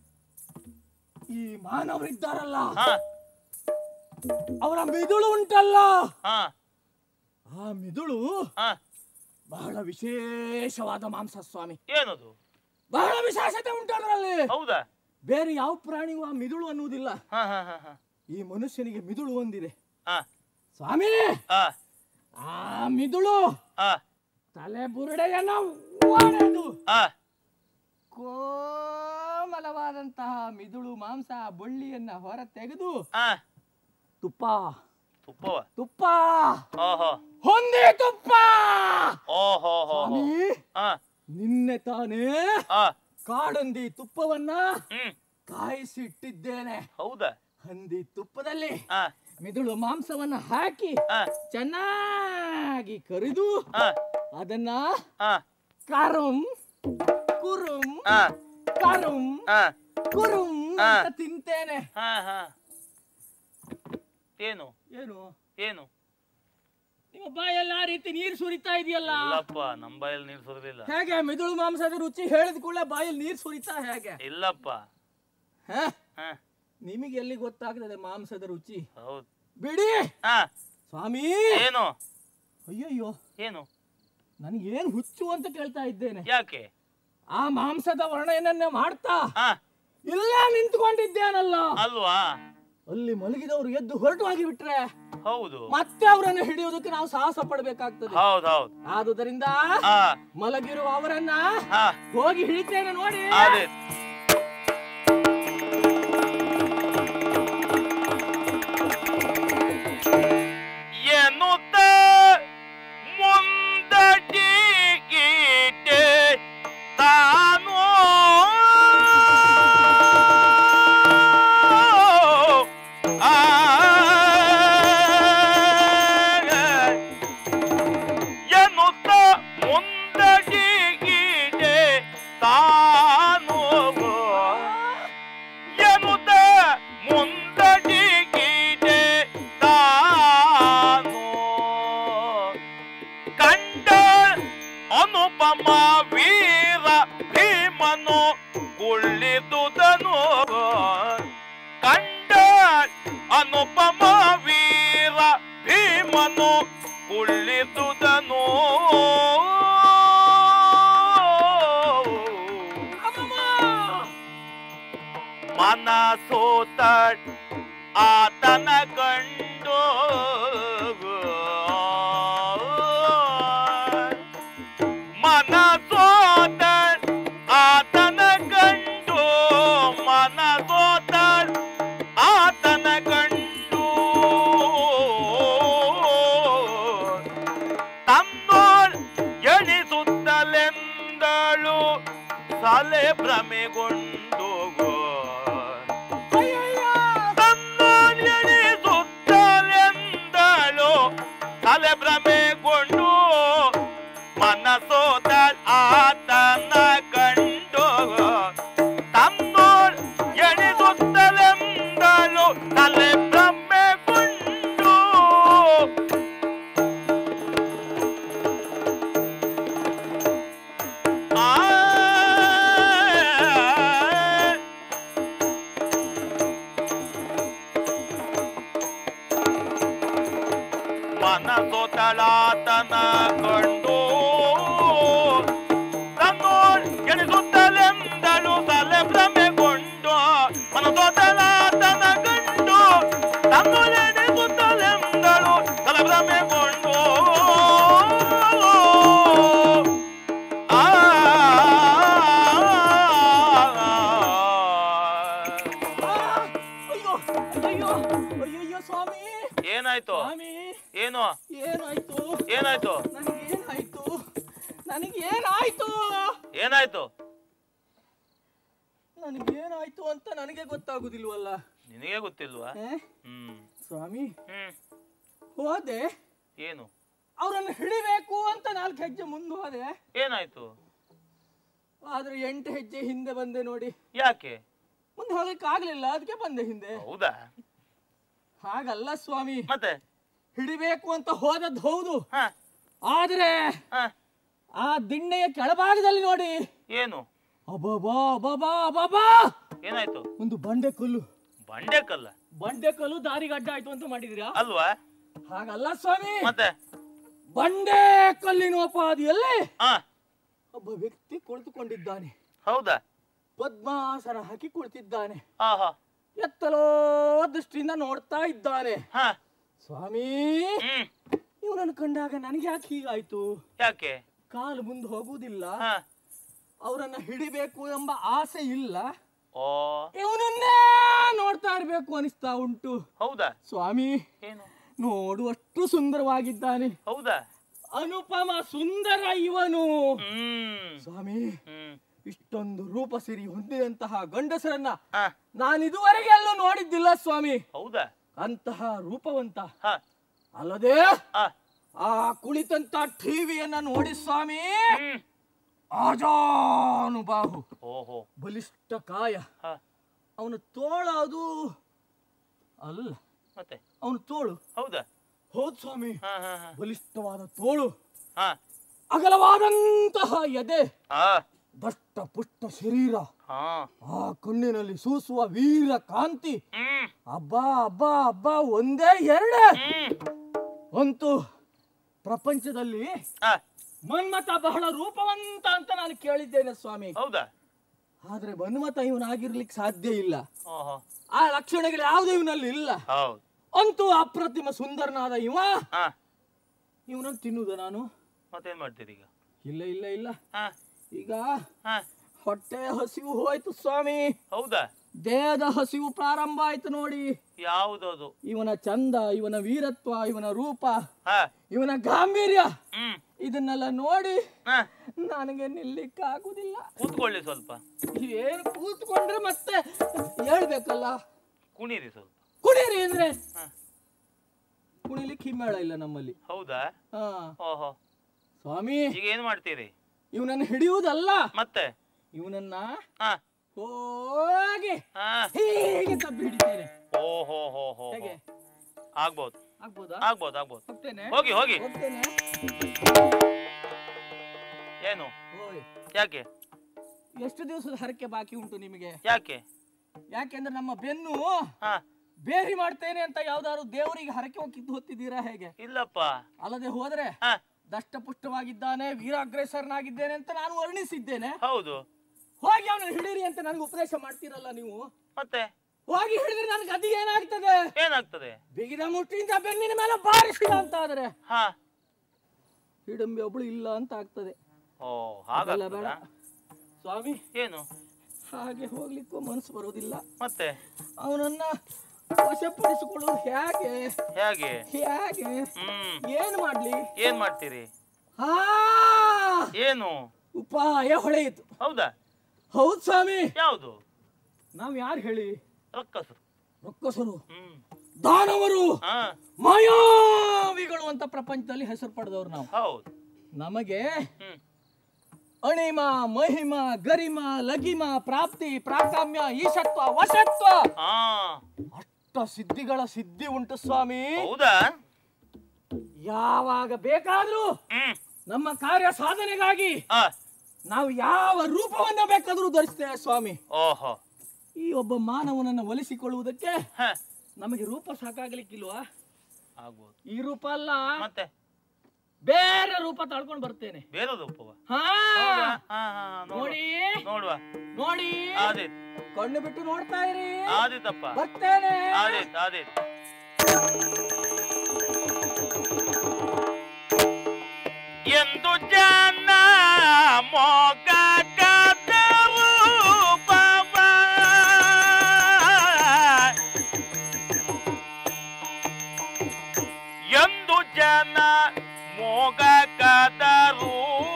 Speaker 6: ಈ ಮಾನವರಿದ್ದಾರಲ್ಲ
Speaker 2: ಆ
Speaker 6: ಅವರ ಮಿದುಳು ಉಂಟಲ್ಲ
Speaker 2: ಆ
Speaker 6: ಆ ಮಿದುಳು
Speaker 2: ಆ
Speaker 6: ಬಹಳ ವಿಶೇಷವಾದ ಮಾಂಸ ಸ್ವಾಮಿ
Speaker 2: ಏನದು
Speaker 6: ಬಹಳ ವಿಶೇಷತೆ ಉಂಟು ಅದರಲ್ಲಿ
Speaker 2: ಹೌದಾ
Speaker 6: ಬೇರೆ ಯಾವ ಪ್ರಾಣಿಗೂ ಆ ಮಿದುಳು ಅನ್ನುವುದಿಲ್ಲ
Speaker 2: ಹಾ ಹಾ ಹಾ ಹಾ
Speaker 6: ಈ ಮನುಷ್ಯನಿಗೆ ಮಿದುಳು ಒಂದಿದೆ
Speaker 2: ಆ
Speaker 6: ಸ್ವಾಮಿ
Speaker 2: ಆ
Speaker 6: ಆ ಮಿದುಳು
Speaker 2: ಆ
Speaker 6: ತಲೆ ಬುರುಡೆಯನ್ನ ಒಡೆದು
Speaker 2: ಆ
Speaker 6: ಕೋಮಲವಾದಂತಹ ಮಿದುಳು ಮಾಂಸ ಬಳ್ಳಿಯನ್ನ ಹೊರ ತೆಗೆದು
Speaker 2: ಆ
Speaker 6: ತುಪ್ಪ
Speaker 2: ತುಪ್ಪವ
Speaker 6: ತುಪ್ಪ
Speaker 2: ಓಹೋ
Speaker 6: ಹೊಂದಿ ತುಪ್ಪ
Speaker 2: ಓಹೋ ಹೋ ಹೋ
Speaker 6: ಸ್ವಾಮಿ
Speaker 2: ಆ
Speaker 6: ನಿನ್ನೆ ತಾನೇ
Speaker 2: ಆ
Speaker 6: ಕಾಡಂದಿ ತುಪ್ಪವನ್ನ
Speaker 2: ಹ್ಮ್
Speaker 6: ಕಾಯಿಸಿಟ್ಟಿದ್ದೇನೆ
Speaker 2: ಹೌದಾ
Speaker 6: ಹಂದಿ ತುಪ್ಪದಲ್ಲಿ
Speaker 2: ಆ
Speaker 6: ಮಿದುಳು ಮಾಂಸವನ್ನ ಹಾಕಿ
Speaker 2: ಆ
Speaker 6: ಚೆನ್ನಾಗಿ ಕರಿದು
Speaker 2: ಆ
Speaker 6: ಅದನ್ನ
Speaker 2: ಆ
Speaker 6: ಕರುಂ ಕುರುಂ
Speaker 2: ಆ
Speaker 6: ಕರುಂ
Speaker 2: ಆ
Speaker 6: ಕುರುಂ
Speaker 2: ಆ.
Speaker 6: ಅಂತ ತಿಂತೇನೆ
Speaker 2: ಹಾ ಹಾ ಏನು
Speaker 6: ಏನು
Speaker 2: ಏನು
Speaker 6: ನಿಮ್ಮ ಬಾಯಲ್ಲಿ ಆ ರೀತಿ ನೀರು ಸುರಿತಾ ಇದೆಯಲ್ಲ
Speaker 2: ಇಲ್ಲಪ್ಪ ನಮ್ಮ ಬಾಯಲ್ಲಿ ನೀರು ಸುರಿದಿಲ್ಲ
Speaker 6: ಹೇಗೆ ಮಿದುಳು ಮಾಂಸದ ರುಚಿ ಹೇಳಿದ ಕೂಡಲೇ ಬಾಯಲ್ಲಿ ನೀರು ಸುರಿತಾ ಹೇಗೆ
Speaker 2: ಇಲ್ಲಪ್ಪ
Speaker 6: ಹ?
Speaker 2: ಹಾ
Speaker 6: ನಿಮಗೆ ಎಲ್ಲಿ ಗೊತ್ತಾಗ್ತದೆ ಮಾಂಸದ ರುಚಿ
Speaker 2: ಹೌದು
Speaker 6: ಬಿಡಿ
Speaker 2: ಹಾ
Speaker 6: ಸ್ವಾಮಿ
Speaker 2: ಏನು
Speaker 6: ಅಯ್ಯಯ್ಯೋ
Speaker 2: ಏನು
Speaker 6: ನನಗೇನು ಹುಚ್ಚು ಅಂತ ಕೇಳ್ತಾ ಇದ್ದೇನೆ
Speaker 2: ಯಾಕೆ
Speaker 6: ಆ ಮಾಂಸದ ವರ್ಣನೆಯನ್ನೇ ಮಾಡ್ತಾ
Speaker 2: ಹಾ
Speaker 6: ಇಲ್ಲೇ ನಿಂತ್ಕೊಂಡಿದ್ದೇನಲ್ಲ
Speaker 2: ಅಲ್ವಾ
Speaker 6: ಅಲ್ಲಿ ಮಲಗಿದವರು ಎದ್ದು ಹೊರಟು ಹೋಗಿ ಬಿಟ್ರೆ
Speaker 2: ಹೌದು
Speaker 6: ಮತ್ತೆ ಅವರನ್ನು ಹಿಡಿಯೋದಕ್ಕೆ ನಾವು ಸಾಹಸ ಪಡಬೇಕಾಗ್ತದೆ
Speaker 2: ಹೌದು ಹೌದು
Speaker 6: ಆದುದರಿಂದ
Speaker 2: ಹಾ
Speaker 6: ಮಲಗಿರುವ ಅವರನ್ನ
Speaker 2: ಹಾ
Speaker 6: ಹೋಗಿ ಹಿಡಿತೇನೆ ನೋಡಿ
Speaker 2: ಅದೇ ಎನ್ನುತ್ತ ಮುಂದಟಿಗೀಟೆ ತಾನು ಆ ಎನ್ನುತ್ತ ಮುಂದಟಿಗೀಟೆ ತಾನು ಎನ್ನುತ್ತ ಮುಂದಟಿಗೀಟೆ ತಾನು ಕಂಡ ಅನುಪಮ ವೀರ ಭೀಮನು ಕುಳ್ಳಿದುದನು ಕಂಡ ಅನುಪಮ ವೀರ ಭೀಮನು ಕುಳ್ಳಿದುದನು ಮನಸೋತ ಆತನ ಕಂಡು ಮನಸೋತ ಆತನ ಕಂಡು ಮನಸೋತ ಆತನ ಕಂಡು ತನ್ನೋಳ್ ಎಣಿಸುತ್ತಲೆಂದಳು ಸಲೆ ಭ್ರಮೆಗೊಂಡು ತನ್ನೋಳ್ ಎಣಿಸುತ್ತಲೆಂದಳು ತಲೆ ಭ್ರಮೆಗೊಂಡು ಮನಸೋತ ಆತನ ಕಂಡು ತನ್ನೋಳ್ ಎಣಿಸುತ್ತಲೆಂದಳು ತಲೆ ಭ್ರಮೆಗೊಂಡು ಆ ಮನಸೊತಳಾತನ ಕಂಡು ತನ್ನೋಳ್ ಎಣಿಸುತ್ತಲೆಂದಳು ತಲೆ ಭ್ರಮೆಗೊಂಡು ಮನಸೊತಳಾತನ ಕಂಡು ತನ್ನೋಳ್ ಎಣಿಸುತ್ತಲೆಂದಳು ತಲೆ ಭ್ರಮೆಗೊಂಡು ಆ
Speaker 6: ಅಯ್ಯೋ ಅಯ್ಯೋ ಅಯ್ಯಯ್ಯೋ ಸ್ವಾಮಿ
Speaker 2: ಏನಾಯ್ತು
Speaker 6: ಸ್ವಾಮಿ
Speaker 2: ಏನು
Speaker 6: ಏನಾಯ್ತು
Speaker 2: ಏನಾಯ್ತು
Speaker 6: ನನಗೇನಾಯ್ತು ನನಗೇನಾಯ್ತು
Speaker 2: ಏನಾಯ್ತು
Speaker 6: ನನಗೇನಾಯ್ತು ಅಂತ ನನಗೆ ಗೊತ್ತಾಗುದಿಲ್ವಲ್ಲ
Speaker 2: ನಿನಗೆ ಗೊತ್ತಿಲ್ವಾ
Speaker 6: ಏ?
Speaker 2: ಹ್ಮ್
Speaker 6: ಸ್ವಾಮಿ
Speaker 2: ಹ್ಮ್
Speaker 6: ಹೋದೆ
Speaker 2: ಏನು
Speaker 6: ಅವರನ್ನು ಹಿಡಿಬೇಕು ಅಂತ ನಾಲ್ಕು ಹೆಜ್ಜೆ ಮುಂದೆ ಹೋದೆ
Speaker 2: ಏನಾಯ್ತು
Speaker 6: ಆದ್ರೆ ಎಂಟು ಹೆಜ್ಜೆ ಹಿಂದೆ ಬಂದೆ ನೋಡಿ
Speaker 2: ಯಾಕೆ
Speaker 6: ಮುಂದೆ ಹೋಗಕ್ಕೆ ಆಗ್ಲಿಲ್ಲ ಅದಕ್ಕೆ ಬಂದೆ ಹಿಂದೆ
Speaker 2: ಹೌದಾ
Speaker 6: ಹಾಗಲ್ಲ ಸ್ವಾಮಿ
Speaker 2: ಮತ್ತೆ
Speaker 6: ಹಿಡಿಬೇಕು ಅಂತ ಹೋದದ್ದು ಹೌದು
Speaker 2: ಹ
Speaker 6: ಆದ್ರೆ
Speaker 2: ಹ
Speaker 6: ಆ ದಿಣ್ಣೆಯ ಕೆಳಭಾಗದಲ್ಲಿ ನೋಡಿ
Speaker 2: ಏನು
Speaker 6: ಅಬಬಾ ಅಬಬಾ ಅಬಬಾ
Speaker 2: ಏನಾಯ್ತು
Speaker 6: ಒಂದು ಬಂಡೆ ಕಲ್ಲು
Speaker 2: ಬಂಡೆಕಲ್ಲ
Speaker 6: ಬಂಡೆ ಕಲ್ಲು ದಾರಿಗೆ ಅಡ್ಡ ಆಯ್ತು ಅಂತ ಮಾಡಿದಿರಾ
Speaker 2: ಅಲ್ವಾ
Speaker 6: ಹಾಗಲ್ಲ ಸ್ವಾಮಿ
Speaker 2: ಮತ್ತೆ
Speaker 6: ಬಂಡೆ ಕಲ್ಲಿನ ಉಪಾದಿಯಲ್ಲಿ
Speaker 2: ಹ
Speaker 6: ಒಬ್ಬ ವ್ಯಕ್ತಿ ಕುಳಿತುಕೊಂಡಿದ್ದಾನೆ
Speaker 2: ಹೌದಾ
Speaker 6: ಪದ್ಮಾಸನ ಹಾಕಿ ಕುಳಿತಿದ್ದಾನೆ
Speaker 2: ಹಾ ಹಾ
Speaker 6: ಎತ್ತಲೋ ದೃಷ್ಟಿಯಿಂದ ನೋಡ್ತಾ ಇದ್ದಾನೆ
Speaker 2: ಹ
Speaker 6: ಸ್ವಾಮಿ
Speaker 2: ಹ್ಮ್
Speaker 6: ಇವನನ್ನು ಕಂಡಾಗ ನನಗೆ ಯಾಕೆ ಹೀಗಾಯ್ತು
Speaker 2: ಯಾಕೆ
Speaker 6: ಕಾಲು ಮುಂದೆ ಹೋಗುವುದಿಲ್ಲ
Speaker 2: ಹ
Speaker 6: ಅವರನ್ನ ಹಿಡಿಬೇಕು ಎಂಬ ಆಸೆ ಇಲ್ಲ
Speaker 2: ಓ
Speaker 6: ಇವನನ್ನೇ ನೋಡ್ತಾ ಇರ್ಬೇಕು ಅನಿಸ್ತಾ ಉಂಟು
Speaker 2: ಹೌದಾ
Speaker 6: ಸ್ವಾಮಿ
Speaker 2: ಏನು
Speaker 6: ನೋಡುವಷ್ಟು ಸುಂದರವಾಗಿದ್ದಾನೆ
Speaker 2: ಹೌದಾ
Speaker 6: ಅನುಪಮ ಸುಂದರ ಇವನು
Speaker 2: ಹ್ಮ್
Speaker 6: ಸ್ವಾಮಿ
Speaker 2: ಹ್ಮ್
Speaker 6: ಇಷ್ಟೊಂದು ರೂಪ ಸಿರಿ ಹೊಂದಿದಂತಹ ಗಂಡಸರನ್ನ
Speaker 2: ಹ
Speaker 6: ನಾನು ಇದುವರೆಗೆ ಎಲ್ಲೂ ನೋಡಿದ್ದಿಲ್ಲ ಸ್ವಾಮಿ
Speaker 2: ಹೌದಾ
Speaker 6: ಅಂತಹ ರೂಪವಂತ
Speaker 2: ಹ
Speaker 6: ಅಲ್ಲದೆ
Speaker 2: ಹ
Speaker 6: ಆ ಕುಳಿತಂತ ಟಿವಿಯನ್ನ ನೋಡಿ ಸ್ವಾಮಿ
Speaker 2: ಹ್ಮ್
Speaker 6: ಆಜಾನುಬಾಹು
Speaker 2: ಓಹೋ
Speaker 6: ಬಲಿಷ್ಠ ಕಾಯ
Speaker 2: ಹ
Speaker 6: ಅವನ ತೋಳ ಅದು ಅಲ್ಲ
Speaker 2: ಮತ್ತೆ
Speaker 6: ಅವನ ತೋಳು
Speaker 2: ಹೌದಾ
Speaker 6: ಹೌದು ಸ್ವಾಮಿ
Speaker 2: ಹ ಹ ಹ
Speaker 6: ಬಲಿಷ್ಠವಾದ ತೋಳು
Speaker 2: ಹ
Speaker 6: ಅಗಲವಾದಂತಹ ಎದೆ
Speaker 2: ಹ
Speaker 6: ದಷ್ಟ ಪುಷ್ಟ ಶರೀರ
Speaker 2: ಹಾ
Speaker 6: ಆ ಕಣ್ಣಿನಲ್ಲಿ ಸೂಸುವ ವೀರ ಕಾಂತಿ
Speaker 2: ಹ್ಮ್
Speaker 6: ಅಬ್ಬಾ ಅಬ್ಬಾ ಅಬ್ಬಾ ಒಂದೇ ಎರಡೇ
Speaker 2: ಹ್ಮ್
Speaker 6: ಅಂತೂ ಪ್ರಪಂಚದಲ್ಲಿ
Speaker 2: ಆ,
Speaker 6: ಮನ್ಮಥ ಬಹಳ ರೂಪವಂತ ಅಂತ ನಾನು ಕೇಳಿದ್ದೇನೆ ಸ್ವಾಮಿ
Speaker 2: ಹೌದಾ
Speaker 6: ಆದ್ರೆ ಮನ್ಮಥ ಇವನಾಗಿರ್ಲಿಕ್ಕೆ ಸಾಧ್ಯ ಇಲ್ಲ
Speaker 2: ಓಹೋ
Speaker 6: ಆ ಲಕ್ಷಣಗಳು ಯಾವುದು ಇವನಲ್ಲಿ ಇಲ್ಲ
Speaker 2: ಹೌದು
Speaker 6: ಅಂತೂ ಅಪ್ರತಿಮ ಸುಂದರನಾದ ಇವ
Speaker 2: ಹಾ
Speaker 6: ಇವನನ್ನು ತಿನ್ನುವುದ ನಾನು
Speaker 2: ಮತ್ತೇನ್ ಮಾಡ್ತೀರಿ ಈಗ
Speaker 6: ಇಲ್ಲ ಇಲ್ಲ ಇಲ್ಲ
Speaker 2: ಹಾ
Speaker 6: ಈಗ
Speaker 2: ಹಾ
Speaker 6: ಹೊಟ್ಟೆ ಹಸಿವು ಹೋಯ್ತು ಸ್ವಾಮಿ
Speaker 2: ಹೌದಾ
Speaker 6: ದೇಹದ ಹಸಿವು ಪ್ರಾರಂಭ ಆಯ್ತು ನೋಡಿ
Speaker 2: ಯಾವುದದು
Speaker 6: ಇವನ ಚಂದ ಇವನ ವೀರತ್ವ ಇವನ ರೂಪ
Speaker 2: ಹಾ
Speaker 6: ಇವನ ಗಾಂಭೀರ್ಯ
Speaker 2: ಹ್ಮ್
Speaker 6: ಇದನ್ನೆಲ್ಲ ನೋಡಿ
Speaker 2: ಹಾ
Speaker 6: ನನಗೆ ನಿಲ್ಲಿಕ್ಕಾಗುದಿಲ್ಲ
Speaker 2: ಕೂತ್ಕೊಳ್ಳಿ ಸ್ವಲ್ಪ
Speaker 6: ಏನು ಕೂತ್ಕೊಂಡ್ರೆ ಮತ್ತೆ ಹೇಳ್ಬೇಕಲ್ಲ
Speaker 2: ಕುಣೀರಿ ಸ್ವಲ್ಪ
Speaker 6: ಕುಡೀರಿ ಅಂದ್ರೆ
Speaker 2: ಹಾ.
Speaker 6: ಕುಣಿಲಿಕ್ಕೆ ಹಿಮ್ಮೇಳ ಇಲ್ಲ ನಮ್ಮಲ್ಲಿ
Speaker 2: ಹೌದಾ
Speaker 6: ಹಾ
Speaker 2: ಓಹೋ
Speaker 6: ಸ್ವಾಮಿ
Speaker 2: ಈಗ ಏನ್ ಮಾಡ್ತೀರಿ
Speaker 6: ಇವನನ್ನು ಹಿಡಿಯುವುದಲ್ಲ
Speaker 2: ಮತ್ತೆ
Speaker 6: ಇವನನ್ನ
Speaker 2: ಹಾ
Speaker 6: ಹೋಗಿ
Speaker 2: ಹಾ
Speaker 6: ಹೀಗೆ ತಬ್ಬಿ ಹಿಡಿತೇನೆ
Speaker 2: ಓಹೋ ಹೋ ಹೋ
Speaker 6: ಹೇಗೆ
Speaker 2: ಆಗ್ಬೋದು
Speaker 6: ಆಗ್ಬೋದಾ
Speaker 2: ಆಗ್ಬೋದು ಆಗ್ಬೋದು
Speaker 6: ಹೋಗ್ತೇನೆ
Speaker 2: ಹೋಗಿ ಹೋಗಿ
Speaker 6: ಹೋಗ್ತೇನೆ
Speaker 2: ಏನು
Speaker 6: ಓಯ್
Speaker 2: ಯಾಕೆ
Speaker 6: ಎಷ್ಟು ದಿವಸದ ಹರಕೆ ಬಾಕಿ ಉಂಟು ನಿಮಗೆ
Speaker 2: ಯಾಕೆ
Speaker 6: ಯಾಕೆಂದ್ರೆ ನಮ್ಮ ಬೆನ್ನು
Speaker 2: ಹಾ
Speaker 6: ಬೇರಿ ಮಾಡ್ತೇನೆ ಅಂತ ಯಾವ್ದಾದ್ರು ದೇವರಿಗೆ ಹರಕೆ ಹೋಗಿದ್ದು ಹೊತ್ತಿದ್ದೀರಾ ಹೇಗೆ
Speaker 2: ಇಲ್ಲಪ್ಪ
Speaker 6: ಅಲ್ಲದೆ ಹೋದ್ರೆ
Speaker 2: ಹಾ
Speaker 6: ದಷ್ಟಪುಷ್ಟವಾಗಿದ್ದಾನೆ ವೀರಾಗ್ರೇಸರನಾಗಿದ್ದೇನೆ ಅಂತ ನಾನು ವರ್ಣಿಸಿದ್ದೇನೆ
Speaker 2: ಹೌದು
Speaker 6: ಹೋಗಿ ಅವನು ಹಿಡೀರಿ ಅಂತ ನನಗೆ ಉಪದೇಶ ಮಾಡ್ತೀರಲ್ಲ ನೀವು
Speaker 2: ಮತ್ತೆ
Speaker 6: ಹೋಗಿ ಹಿಡಿದ್ರೆ ನನಗೆ ಅದು ಏನಾಗ್ತದೆ
Speaker 2: ಏನಾಗ್ತದೆ
Speaker 6: ಬಿಗಿದ ಮುಷ್ಟಿಯಿಂದ ಬೆನ್ನಿನ ಮೇಲೆ ಬಾರಿಸಿದ ಅಂತ ಆದ್ರೆ
Speaker 2: ಹಾ
Speaker 6: ಹಿಡಂಬಿ ಒಬ್ಳು ಇಲ್ಲ ಅಂತ ಆಗ್ತದೆ
Speaker 2: ಓ
Speaker 6: ಅದೆಲ್ಲ ಬೇಡ
Speaker 2: ಹಾಗಾಗ್ತದಾ
Speaker 6: ಸ್ವಾಮಿ
Speaker 2: ಏನು
Speaker 6: ಹಾಗೆ ಹೋಗ್ಲಿಕ್ಕೂ ಮನಸ್ಸು ಬರುವುದಿಲ್ಲ
Speaker 2: ಮತ್ತೆ
Speaker 6: ಅವನನ್ನ ವಶಪಡಿಸಿಕೊಳ್ಳುವುದು ಹೇಗೆ
Speaker 2: ಹೇಗೆ
Speaker 6: ಹೇಗೆ
Speaker 2: ಹ್ಮ್
Speaker 6: ಏನು ಮಾಡ್ಲಿ
Speaker 2: ಏನ್ ಮಾಡ್ತೀರಿ
Speaker 6: ಹಾ
Speaker 2: ಏನು
Speaker 6: ಉಪಾಯ ಹೊಳೆಯಿತು
Speaker 2: ಹೌದಾ
Speaker 6: ಹೌದು ಸ್ವಾಮಿ
Speaker 2: ಯಾವುದು
Speaker 6: ನಾವ್ ಯಾರು ಹೇಳಿ
Speaker 2: ರಕ್ಕಸರು
Speaker 6: ರೊಕ್ಕಸರು
Speaker 2: ಹ್ಮ್
Speaker 6: ದಾನವರು
Speaker 2: ಹಾ
Speaker 6: ಮಾಯಾವಿಗಳು ಅಂತ ಪ್ರಪಂಚದಲ್ಲಿ ಹೆಸರು ಪಡೆದವ್ರು ನಾವು
Speaker 2: ಹೌದು
Speaker 6: ನಮಗೆ
Speaker 2: ಹ್ಮ್
Speaker 6: ಅಣಿಮ ಮಹಿಮ ಗರಿಮ ಲಗಿಮ ಪ್ರಾಪ್ತಿ ಪ್ರಾಕಾಮ್ಯ ಈಶತ್ವ ವಶತ್ವ
Speaker 2: ಹಾ
Speaker 6: ಅಷ್ಟ ಸಿದ್ಧಿಗಳ ಸಿದ್ಧಿ ಉಂಟು ಸ್ವಾಮಿ
Speaker 2: ಹೌದಾ
Speaker 6: ಯಾವಾಗ ಬೇಕಾದ್ರೂ
Speaker 2: ಹ್ಮ್
Speaker 6: ನಮ್ಮ ಕಾರ್ಯ ಸಾಧನೆಗಾಗಿ
Speaker 2: ಹಾ
Speaker 6: ನಾವು ಯಾವ ರೂಪವನ್ನ ಬೇಕಾದ್ರೂ ಧರಿಸ್ತೇವೆ ಸ್ವಾಮಿ
Speaker 2: ಓಹೋ
Speaker 6: ಈ ಒಬ್ಬ ಮಾನವನನ್ನ ಒಲಿಸಿಕೊಳ್ಳುವುದಕ್ಕೆ
Speaker 2: ಹ
Speaker 6: ನಮಗೆ ರೂಪ ಸಾಕಾಗ್ಲಿಕ್ಕಿಲ್ವಾ
Speaker 2: ಆಗ್ಬೋದು
Speaker 6: ಈ ರೂಪ ಅಲ್ಲ
Speaker 2: ಮತ್ತೆ
Speaker 6: ಬೇರೆ ರೂಪ ತಳ್ಕೊಂಡು ಬರ್ತೇನೆ
Speaker 2: ಬೇರೆದು ಉಪ್ಪವ
Speaker 6: ಹಾ
Speaker 2: ಹಾ ಹಾ ಹಾ
Speaker 6: ನೋಡಿ
Speaker 2: ನೋಡುವ
Speaker 6: ನೋಡಿ
Speaker 2: ಆದಿತ್
Speaker 6: ಕಣ್ಣು ಬಿಟ್ಟು ನೋಡ್ತಾ ಇರಿ
Speaker 2: ಆದಿತ್ತಪ್ಪ
Speaker 6: ಬರ್ತೇನೆ
Speaker 2: ಆದಿತ್ ಆದಿತ್ ಎಂದು ಜನ ಮೊಗ ಎಂದು ಜನ ಮೊಗ ಕದರು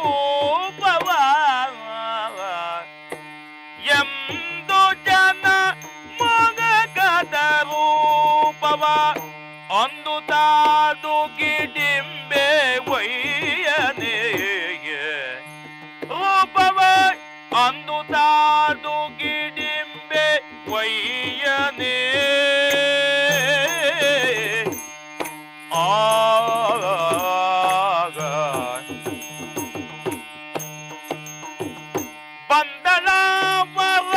Speaker 2: ಎಂದು ಜನ ಮೊಗದ ರೂಪವ ಅಂದು ತಾದು ಗಿಡಿಂಬೆ ಒಯ್ಯನೆ ರೂಪವ ಅಂದು ತಾದು ಗಿಡಿಂಬೆ ಒಯ್ಯನೆ ಆಗ ಬಂದಳವರ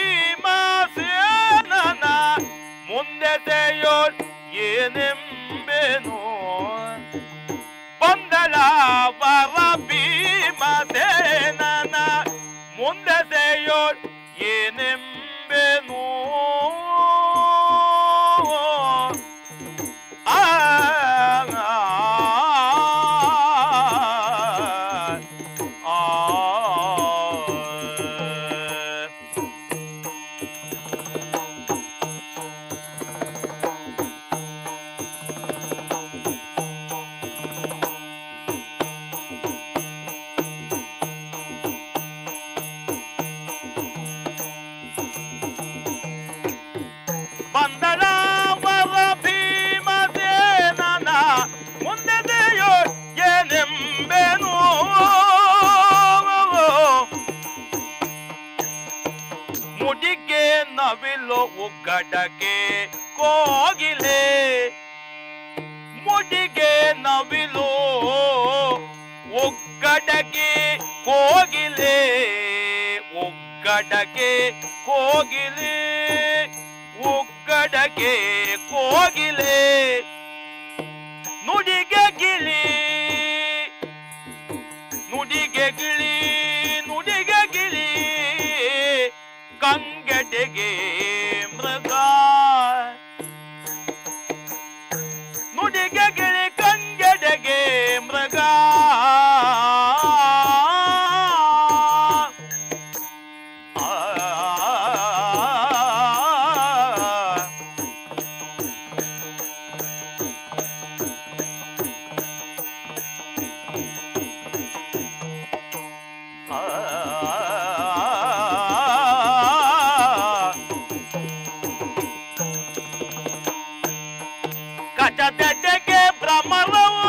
Speaker 2: ಭೀಮಸೇನನ ಮುಂದೆ ತೆಯೋಳ್ ಏನೆಂಬೆನು ಬಂದಳವರ ಭೀಮಸೇನನ ಮುಂದೆ ತೆಯೋಳ್ ಏನೆಂಬೆನು ಆ ಆ ಬಂದಳವರ ಭೀಮಸೇನನ ಮುಂದೆದೆಯೋ ಏನೆಂಬೆನು ಮುಡಿಗೆ ನವಿಲು ಉಗ್ಗಡಗೆ ಕೋಗಿಲೆ ಮುಡಿಗೆ ನವಿಲು ಒಗ್ಗಡಗೆ ಕೋಗಿಲೆ ಒಗ್ಗಡಗೆ ಕೋಗಿಲೆ ಒಗ್ಗಡಗೆ ಕೋಗಿಲೆ ನುಡಿಗೆ ಗಿಳಿ ನುಡಿಗೆ ಗಿಳಿ ನುಡಿಗೆ ಗಿಳಿ ಕಂಗೆಡೆಗೆ ಮೃಗ ನುಡಿಗೆ ಗಿಳಿ ಕಂಗೆಡೆಗೆ ಮೃಗ ಆ ಕಚದೆಡೆಗೆ ಭ್ರಮರವು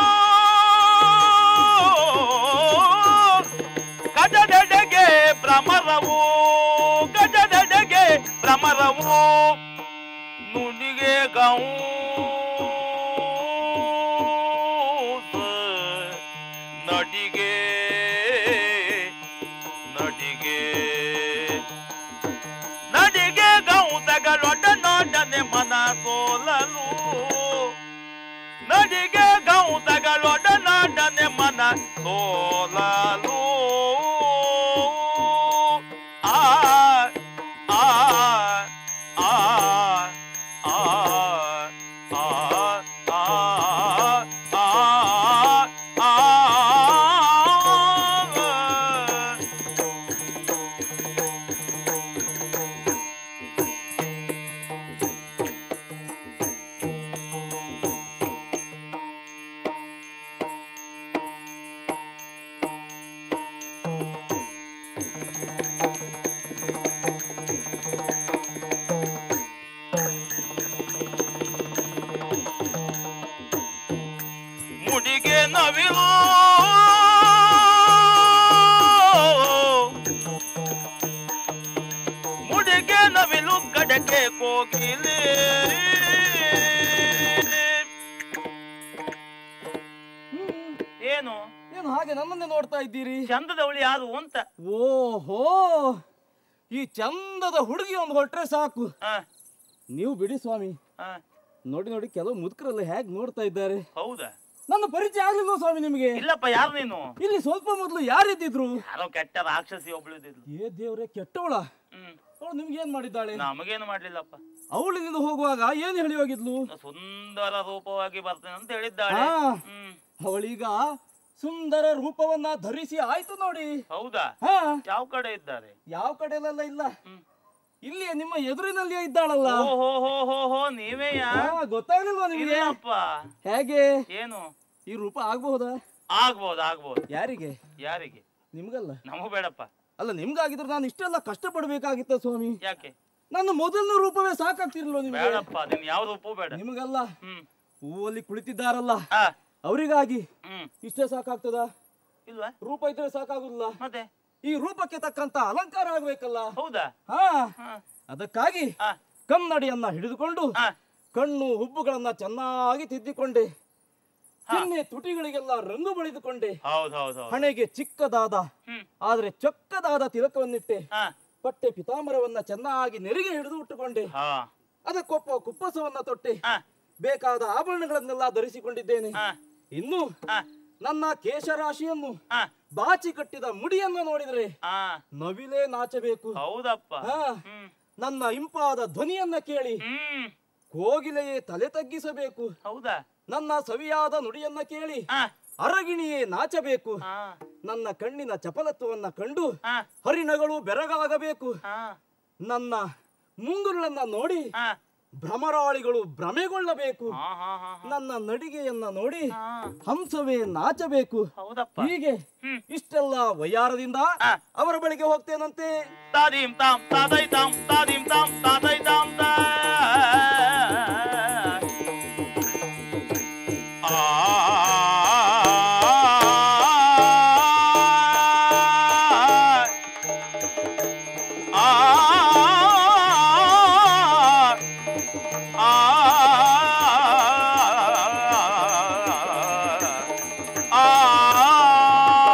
Speaker 2: ಗಜದೆಡೆಗೆ ಭ್ರಮರವು ಗಜದೆಡೆಗೆ ಭ್ರಮರವು ನುಡಿಗೆ ಗೌ ನಡಿಗೆ ನಡಿಗೆ ನಡಿಗೆ ಗೌತಗಳೊಡನೊಡನೆ ಮನ ಸೋಲಲು ನಡಿಗೆ ಗೌತಗಳೊಡನೊಡನೆ ಮನ ಸೋಲಲು ಆ ಆ ಆ ಆ ಆ ಆ ಆ ಆ ಮುಡಿಗೆ ನವಿಲು ಮುಡಿಗೆ ನವಿಲು ಕಡಕೆ ಕೋಗಿಲೆ ಏನು
Speaker 6: ಏನು ಹಾಗೆ ನನ್ನನ್ನೇ ನೋಡ್ತಾ ಇದ್ದೀರಿ
Speaker 2: ಚಂದದವಳಿ ಯಾರು ಅಂತ
Speaker 6: ಓಹೋ ಈ ಚಂದದ ಹುಡುಗಿ ಒಂದು ಹೊರಟ್ರೆ ಸಾಕು
Speaker 2: ಆ,
Speaker 6: ನೀವು ಬಿಡಿ ಸ್ವಾಮಿ
Speaker 2: ಆ,
Speaker 6: ನೋಡಿ ನೋಡಿ ಕೆಲವು ಮುದುಕರೆಲ್ಲ ಹೇಗೆ ನೋಡ್ತಾ ಇದ್ದಾರೆ
Speaker 2: ಹೌದಾ
Speaker 6: ನನ್ನ ಪರಿಚಯ ಆಗ್ಲಿಲ್ವ ಸ್ವಾಮಿ ನಿಮಗೆ
Speaker 2: ಇಲ್ಲಪ್ಪ ಯಾರು ನೀನು
Speaker 6: ಇಲ್ಲಿ ಸ್ವಲ್ಪ ಮೊದಲು ಯಾರಿದ್ದಿದ್ರು
Speaker 2: ಯಾರೋ ಕೆಟ್ಟ ರಾಕ್ಷಸಿ ಒಬ್ಳಿದ್ಲು
Speaker 6: ಏ ದೇವ್ರೆ ಕೆಟ್ಟವಳ
Speaker 2: ಹ್ಮ್
Speaker 6: ಅವಳು ನಿಮ್ಗೆ ಏನ್ ಮಾಡಿದ್ದಾಳೆ
Speaker 2: ನಮಗೇನು ಮಾಡ್ಲಿಲ್ಲಪ್ಪ
Speaker 6: ಅವಳು ಇಲ್ಲಿಂದ ಹೋಗುವಾಗ ಏನ್ ಹೇಳಿ ಹೋಗಿದ್ಲು
Speaker 2: ಸುಂದರ ರೂಪವಾಗಿ ಬರ್ತೇನೆ ಅಂತ ಹೇಳಿದ್ದಾಳೆ
Speaker 6: ಹಾ.
Speaker 2: ಹ್ಮ್
Speaker 6: ಅವಳೀಗ ಸುಂದರ ರೂಪವನ್ನ ಧರಿಸಿ ಆಯ್ತು ನೋಡಿ
Speaker 2: ಹೌದಾ
Speaker 6: ಹಾ
Speaker 2: ಯಾವ ಕಡೆ ಇದ್ದಾರೆ
Speaker 6: ಯಾವ ಕಡೆಲೆಲ್ಲ ಇಲ್ಲ
Speaker 2: ಹ್ಮ್.
Speaker 6: ಇಲ್ಲಿ ನಿಮ್ಮ ಎದುರಿನಲ್ಲಿಯೇ ಇದ್ದಾಳಲ್ಲ
Speaker 2: ಓಹೋ ಹೋ ಹೋ ಹೋ ನೀವೇಯಾ
Speaker 6: ಹಾ, ಗೊತ್ತಾಗ್ಲಿಲ್ವಾ ನಿಮಗೆ
Speaker 2: ಇಲ್ಲಪ್ಪ
Speaker 6: ಹೇಗೆ
Speaker 2: ಏನು
Speaker 6: ಈ ರೂಪ ಆಗ್ಬಹುದಾ
Speaker 2: ಆಗ್ಬೋದು ಆಗ್ಬೋದು
Speaker 6: ಯಾರಿಗೆ
Speaker 2: ಯಾರಿಗೆ
Speaker 6: ನಿಮ್ಗಲ್ಲ
Speaker 2: ನಮಗೂ ಬೇಡಪ್ಪ
Speaker 6: ಅಲ್ಲ ನಿಮ್ಗಾಗಿದ್ರೆ ನಾನು ಇಷ್ಟೆಲ್ಲ ಕಷ್ಟಪಡ್ಬೇಕಾಗಿತ್ತ ಸ್ವಾಮಿ
Speaker 2: ಯಾಕೆ
Speaker 6: ನನ್ನ ಮೊದಲನೇ ರೂಪವೇ ಸಾಕಾಗ್ತಿರ್ಲಿಲ್ವ ನಿಮ್ಗೆ
Speaker 2: ಬೇಡಪ್ಪ ನಿನ್ ಯಾವ ರೂಪವೂ ಬೇಡ
Speaker 6: ನಿಮಗಲ್ಲ
Speaker 2: ಹ್ಮ್
Speaker 6: ಹೂವಲ್ಲಿ ಕುಳಿತಿದ್ದಾರಲ್ಲ
Speaker 2: ಆ
Speaker 6: ಅವರಿಗಾಗಿ
Speaker 2: ಹ್ಮ್
Speaker 6: ಇಷ್ಟೇ ಸಾಕಾಗ್ತದ
Speaker 2: ಇಲ್ವಾ
Speaker 6: ರೂಪ ಇದ್ರೆ ಸಾಕಾಗುದಿಲ್ಲ
Speaker 2: ಮತ್ತೆ
Speaker 6: ಈ ರೂಪಕ್ಕೆ ತಕ್ಕಂತ ಅಲಂಕಾರ ಆಗ್ಬೇಕಲ್ಲ
Speaker 2: ಹೌದಾ
Speaker 6: ಹಾ
Speaker 2: ಹಾ
Speaker 6: ಅದಕ್ಕಾಗಿ
Speaker 2: ಆ
Speaker 6: ಕನ್ನಡಿಯನ್ನ ಹಿಡಿದುಕೊಂಡು
Speaker 2: ಆ
Speaker 6: ಕಣ್ಣು ಹುಬ್ಬುಗಳನ್ನ ಚೆನ್ನಾಗಿ ತಿದ್ದಿಕೊಂಡೆ ಕೆನ್ನೆ ತುಟಿಗಳಿಗೆಲ್ಲ ರಂಗು ಬಳಿದುಕೊಂಡೆ
Speaker 2: ಹೌದ್ ಹೌದ್ ಹೌದ್
Speaker 6: ಹಣೆಗೆ ಚಿಕ್ಕದಾದ
Speaker 2: ಹ್ಮ್
Speaker 6: ಆದ್ರೆ ಚೊಕ್ಕದಾದ ತಿಲಕವನ್ನಿಟ್ಟೆ
Speaker 2: ಹಾ
Speaker 6: ಪಟ್ಟೆ ಪಿತಾಮರವನ್ನ ಚೆನ್ನಾಗಿ ನೆರಿಗೆ ಹಿಡಿದು ಉಟ್ಟುಕೊಂಡೆ
Speaker 2: ಹಾ
Speaker 6: ಅದಕ್ಕೊಪ್ಪ ಕುಪ್ಪಸವನ್ನ ತೊಟ್ಟೆ
Speaker 2: ಹಾ
Speaker 6: ಬೇಕಾದ ಆಭರಣಗಳನ್ನೆಲ್ಲ ಧರಿಸಿಕೊಂಡಿದ್ದೇನೆ
Speaker 2: ಹಾ
Speaker 6: ಇನ್ನು
Speaker 2: ಹಾ
Speaker 6: ನನ್ನ ಕೇಶರಾಶಿಯನ್ನು
Speaker 2: ಹಾ
Speaker 6: ಬಾಚಿ ಕಟ್ಟಿದ ಮುಡಿಯನ್ನು ನೋಡಿದ್ರೆ
Speaker 2: ಹಾ
Speaker 6: ನವಿಲೇ ನಾಚಬೇಕು
Speaker 2: ಹೌದಪ್ಪ
Speaker 6: ಹಾ.
Speaker 2: ಹ್ಮ್
Speaker 6: ನನ್ನ ಇಂಪಾದ ಧ್ವನಿಯನ್ನ ಕೇಳಿ
Speaker 2: ಹ್ಮ್
Speaker 6: ಕೋಗಿಲೆಯೇ ತಲೆ ತಗ್ಗಿಸಬೇಕು
Speaker 2: ಹೌದಾ
Speaker 6: ನನ್ನ ಸವಿಯಾದ ನುಡಿಯನ್ನ ಕೇಳಿ
Speaker 2: ಹಾ
Speaker 6: ಅರಗಿಣಿಯೇ ನಾಚಬೇಕು
Speaker 2: ಹಾ
Speaker 6: ನನ್ನ ಕಣ್ಣಿನ ಚಪಲತ್ವವನ್ನ ಕಂಡು
Speaker 2: ಹಾ
Speaker 6: ಹರಿಣಗಳು ಬೆರಗಾಗಬೇಕು
Speaker 2: ಹಾ
Speaker 6: ನನ್ನ ಮುಂಗುರುಳನ್ನ ನೋಡಿ
Speaker 2: ಹಾ
Speaker 6: ಭ್ರಮರಾಳಿಗಳು ಭ್ರಮೆಗೊಳ್ಳಬೇಕು
Speaker 2: ಹಾ ಹಾ ಹಾ
Speaker 6: ನನ್ನ ನಡಿಗೆಯನ್ನ ನೋಡಿ
Speaker 2: ಹಾ
Speaker 6: ಹಂಸವೇ ನಾಚಬೇಕು
Speaker 2: ಹೌದಪ್ಪ
Speaker 6: ಹೀಗೆ
Speaker 2: ಹ್ಮ್.
Speaker 6: ಇಷ್ಟೆಲ್ಲ ವಯ್ಯಾರದಿಂದ
Speaker 2: ಆ.
Speaker 6: ಅವರ ಬಳಿಗೆ ಹೋಗ್ತೇನಂತೆ
Speaker 2: ತಾದೀಂ ತಾಂ ತಾದೈ ತಾಂ ತಾದೀಂ ತಾಂ ತಾದೈ ತಾಂ ತಾ ಆ ಆ ಆ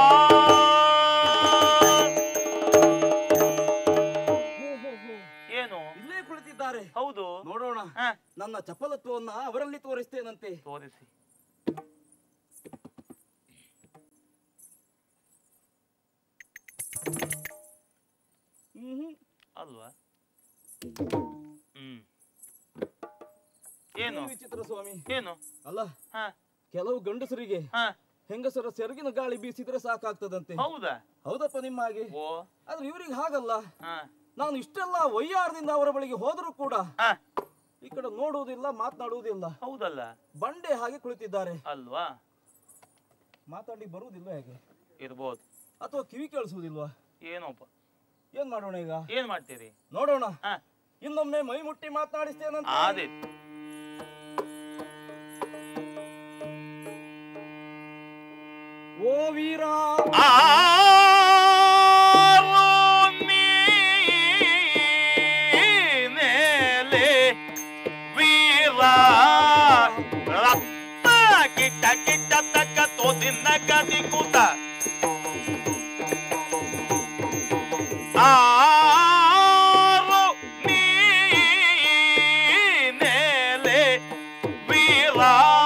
Speaker 7: ಕುಳಿತಿದ್ದಾರೆ
Speaker 2: ಹೌದು
Speaker 7: ನೋಡೋಣ
Speaker 2: ಹ,
Speaker 7: ನನ್ನ ಚಪಲತ್ವವನ್ನ ಅವರಲ್ಲಿ ತೋರಿಸ್ತೇನಂತೆ
Speaker 2: ತೋರಿಸಿ
Speaker 7: ಹ್ಮ್
Speaker 2: ಅಲ್ವಾ ಹ್ಮ್ ಏನು
Speaker 7: ವಿಚಿತ್ರ ಸ್ವಾಮಿ
Speaker 2: ಏನು
Speaker 7: ಅಲ್ಲ
Speaker 2: ಹ
Speaker 7: ಕೆಲವು ಗಂಡಸರಿಗೆ
Speaker 2: ಹ
Speaker 7: ಹೆಂಗಸರ ಸೆರಗಿನ ಗಾಳಿ ಬೀಸಿದ್ರೆ ಸಾಕಾಗ್ತದಂತೆ
Speaker 2: ಹೌದಾ
Speaker 7: ಹೌದಪ್ಪ ನಿಮ್ಮ ಹಾಗೆ
Speaker 2: ಓ
Speaker 7: ಆದ್ರೆ ಇವರಿಗೆ ಹಾಗಲ್ಲ
Speaker 2: ಹ
Speaker 7: ನಾನು ಇಷ್ಟೆಲ್ಲ ವಯ್ಯಾರದಿಂದ ಅವರ ಬಳಿಗೆ ಹೋದರೂ ಕೂಡ
Speaker 2: ಹ
Speaker 7: ಈ ಕಡೆ ನೋಡುವುದಿಲ್ಲ ಮಾತನಾಡುವುದಿಲ್ಲ
Speaker 2: ಹೌದಲ್ಲ
Speaker 7: ಬಂಡೆ ಹಾಗೆ ಕುಳಿತಿದ್ದಾರೆ
Speaker 2: ಅಲ್ವಾ
Speaker 7: ಮಾತಾಡಿ ಬರುವುದಿಲ್ಲ ಹೇಗೆ
Speaker 2: ಇರ್ಬೋದು
Speaker 7: ಅಥವಾ ಕಿವಿ ಕೇಳಿಸುವುದಿಲ್ವಾ
Speaker 2: ಏನೋಪ್ಪ
Speaker 7: ಏನ್ ಮಾಡೋಣ ಈಗ
Speaker 2: ಏನ್ ಮಾಡ್ತೀರಿ
Speaker 7: ನೋಡೋಣ
Speaker 2: ಹ
Speaker 7: ಇನ್ನೊಮ್ಮೆ ಮೈ ಮುಟ್ಟಿ ಮಾತನಾಡಿಸ್ತೇನಂತ
Speaker 2: ಆದೀತು
Speaker 7: ಓ ವೀರ
Speaker 2: ಆರು ನೀನೇಲೆ ವೀರ ರಕ್ತ ಕಿಟ್ಟ ಕಿಟ್ಟ ತಕ್ಕ ತೋದಿನ ಗದಿ ಕೂತ ಆರು ನೀನೇಲೆ ವೀರ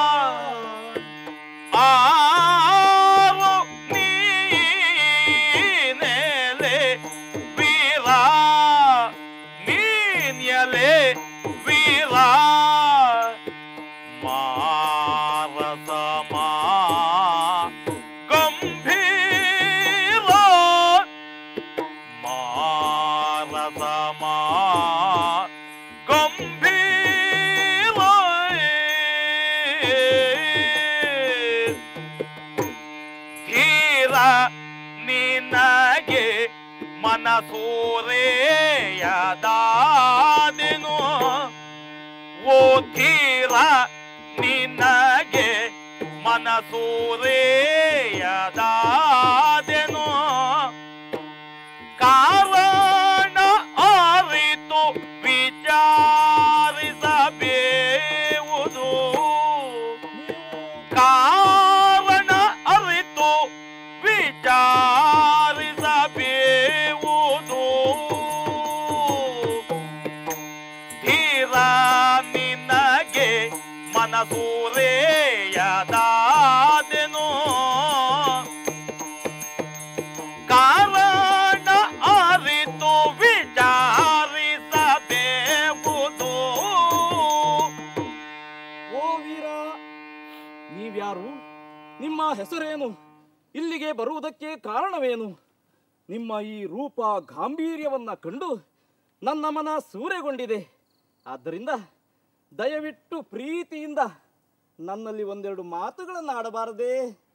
Speaker 2: ಆರು ನೀನೆಲೆ ವೀರ ನೀನ್ಯಲೆ ವೀರ ಮಾರಸ ಮಾ ಗಂಭೀರ ಮಾರಸ ಮಾ ಗಂಭೀರ ಧೀರ ನಿನಗೆ ಮನಸೂರೆಯದಾದೆನು ಓ ಧೀರ ನಿನಗೆ ಮನಸೂರೆಯದಾದೆನು ಕಾರಣ ಅರಿತು ವಿಚಾರಿಸಬೇವುದು ಕಾರಣ ಅರಿತು ವಿಚಾರಿಸಬೇವುದು ಧೀರ ನಿನಗೆ ಮನಸೂರೆಯದಾದೆನು ಕಾರಣ ಅರಿತು ವಿಚಾರಿಸಬೇವುದು
Speaker 7: ಓ ವೀರ ನೀವ್ಯಾರು ನಿಮ್ಮ ಹೆಸರೇನು ಇಲ್ಲಿಗೆ ಬರುವುದಕ್ಕೆ ಕಾರಣವೇನು ನಿಮ್ಮ ಈ ರೂಪ ಗಾಂಭೀರ್ಯವನ್ನ ಕಂಡು ನನ್ನ ಮನ ಸೂರೆಗೊಂಡಿದೆ ಆದ್ದರಿಂದ ದಯವಿಟ್ಟು ಪ್ರೀತಿಯಿಂದ ನನ್ನಲ್ಲಿ ಒಂದೆರಡು ಮಾತುಗಳನ್ನು ಆಡಬಾರದೆ